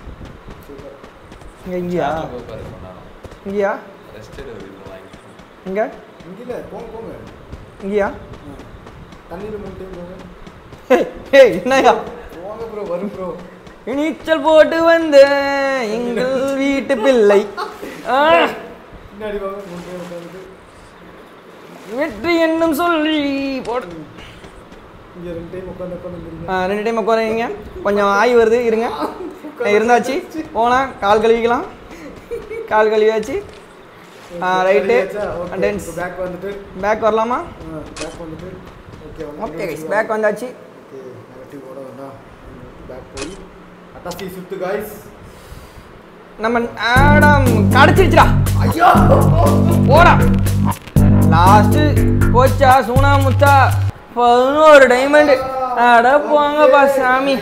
இங்கே இங்கேயா போய் பாருங்க நானும் இங்கேயா ரெஸ்ட் எடு வீட்டில் வாங்கிக்கிறேன் இங்கே இங்கே இல்லை போங்க போங்க இங்கேயா தண்ணியில் மூணு டைம் போங்க ஹே ஹே என்னையா போங்க ப்ரோ வரும் ப்ரோ நீச்சல் போட்டு வந்த எங்கள் வீட்டு பிள்ளை ஆ, பின்னாடி வாங்க மூணு டைம் உட்காந்துட்டு வெற்றி என்னும் சொல்லி போடு இங்கே ரெண்டு டைம் உட்காந்து உட்காந்து ஆ, ரெண்டு டைம் உட்காருங்க கொஞ்சம் ஆய் வருது இருங்க ஆ, இருந்தாச்சு போகலாம் கால் கழுவிக்கலாம் கால் கழுவியாச்சு ரைட்டு டென்ஸ் பேக் வந்துட்டு பேக் வரலாமா பேக் வந்துட்டு ஓகே ஓகே கைஸ் பேக் வந்தாச்சு ஓகே நெகட்டிவ் ஓட வேண்டாம் பேக் போய் அட்டாசி சுத்து காய்ஸ் நம்ம ஆடம் கடைச்சிருச்சுடா ஐயோ போடா லாஸ்ட்டு போச்சா சூனா முத்தா பதினோரு டைமண்ட் அட போங்கப்பா சாமி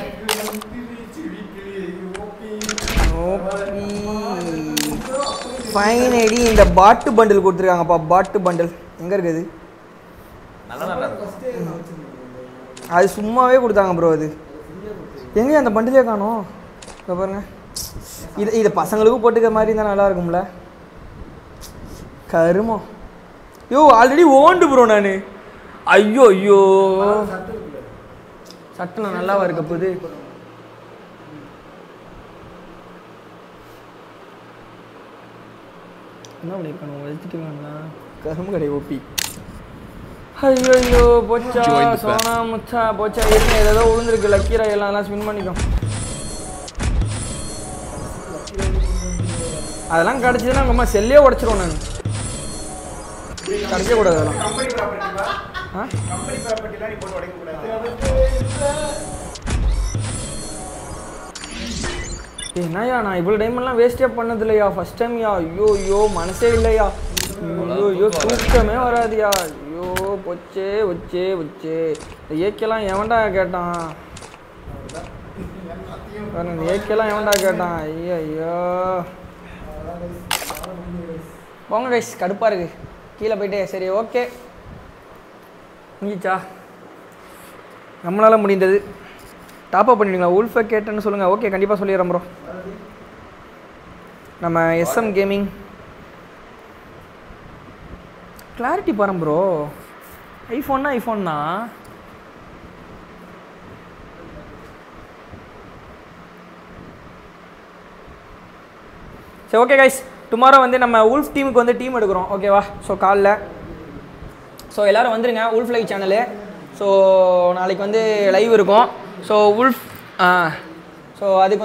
ஃபைன் ஐடி இந்த பாட்டு பண்டில் கொடுத்துருக்காங்கப்பா பாட்டு பண்டில் எங்கே இருக்குது நல்லா நல்லா இருக்கும் அது சும்மாவே கொடுத்தாங்க ப்ரோ அது எங்கே அந்த பண்டிலே காணோம் இதை பாருங்க இது இது பசங்களுக்கும் போட்டுக்கிற மாதிரி இருந்தால் நல்லா இருக்கும்ல கருமம் யோ ஆல்ரெடி ஓண்டு ப்ரோ நான் ஐயோ ஐயோ சட்டை நல்லாவா இருக்க போகுது என்ன பண்ணியிருக்கானு எழுத்துட்டுருக்காங்களா கரும்பு கடை ஓப்பி ஐயோ ஐயோ போச்சா Join the சோனா முச்சா போச்சா இருங்க ஏதோ விழுந்திருக்கு லக்கீரா எல்லாம் எல்லாம் ஸ்பின் பண்ணிக்கும் அதெல்லாம் கிடச்சிதுன்னா நம்ம செல்லே உடச்சிருவோம் நான் கிடைக்க கூடாது அதெல்லாம் கம்பெனி ப்ராப்பர்ட்டிவா ஆ கம்பெனி ப்ராப்பர்ட்டிலாம் நீ போட்டு உடைக்க கூடாது ஏய், என்னய்யா நான் இவ்வளோ டைமெல்லாம் வேஸ்டே பண்ணது இல்லையா ஃபர்ஸ்ட் டைம்யா ஐயோ ஐயோ மனசே இல்லையா ஐயோ ஐயோ தூக்கமே வராதுயா ஐயோ பொச்சே வச்சே வச்சே இந்த ஏக்கெல்லாம் எவன்டா கேட்டான் பாருங்க, இந்த ஏக்கெல்லாம் எவன்டா கேட்டான் ஐயோ ஐயோ போங்க கைஸ் கடுப்பாக இருக்கு கீழே போயிட்டே சரி ஓகே முடிஞ்சிச்சா நம்மளால் முடிந்தது டாப் அப் பண்ணிடுங்களா உல்ஃபை கேட்டேன்னு சொல்லுங்கள் ஓகே கண்டிப்பாக சொல்லிடுறேன் ப்ரோ நம்ம எஸ்எம் கேமிங் கிளாரிட்டி பாருங்க ப்ரோ ஐஃபோன்னா ஐஃபோன் தான் சரி ஓகே கைஸ் டுமாரோ வந்து நம்ம உல்ஃப் டீமுக்கு வந்து டீம் எடுக்கிறோம் ஓகேவா ஸோ காலைல ஸோ எல்லோரும் வந்துருங்க உல்ஃப் லைவ் சேனலு ஸோ நாளைக்கு வந்து லைவ் இருக்கும் ஸோ உல்ஃப் ஸோ அதுக்கு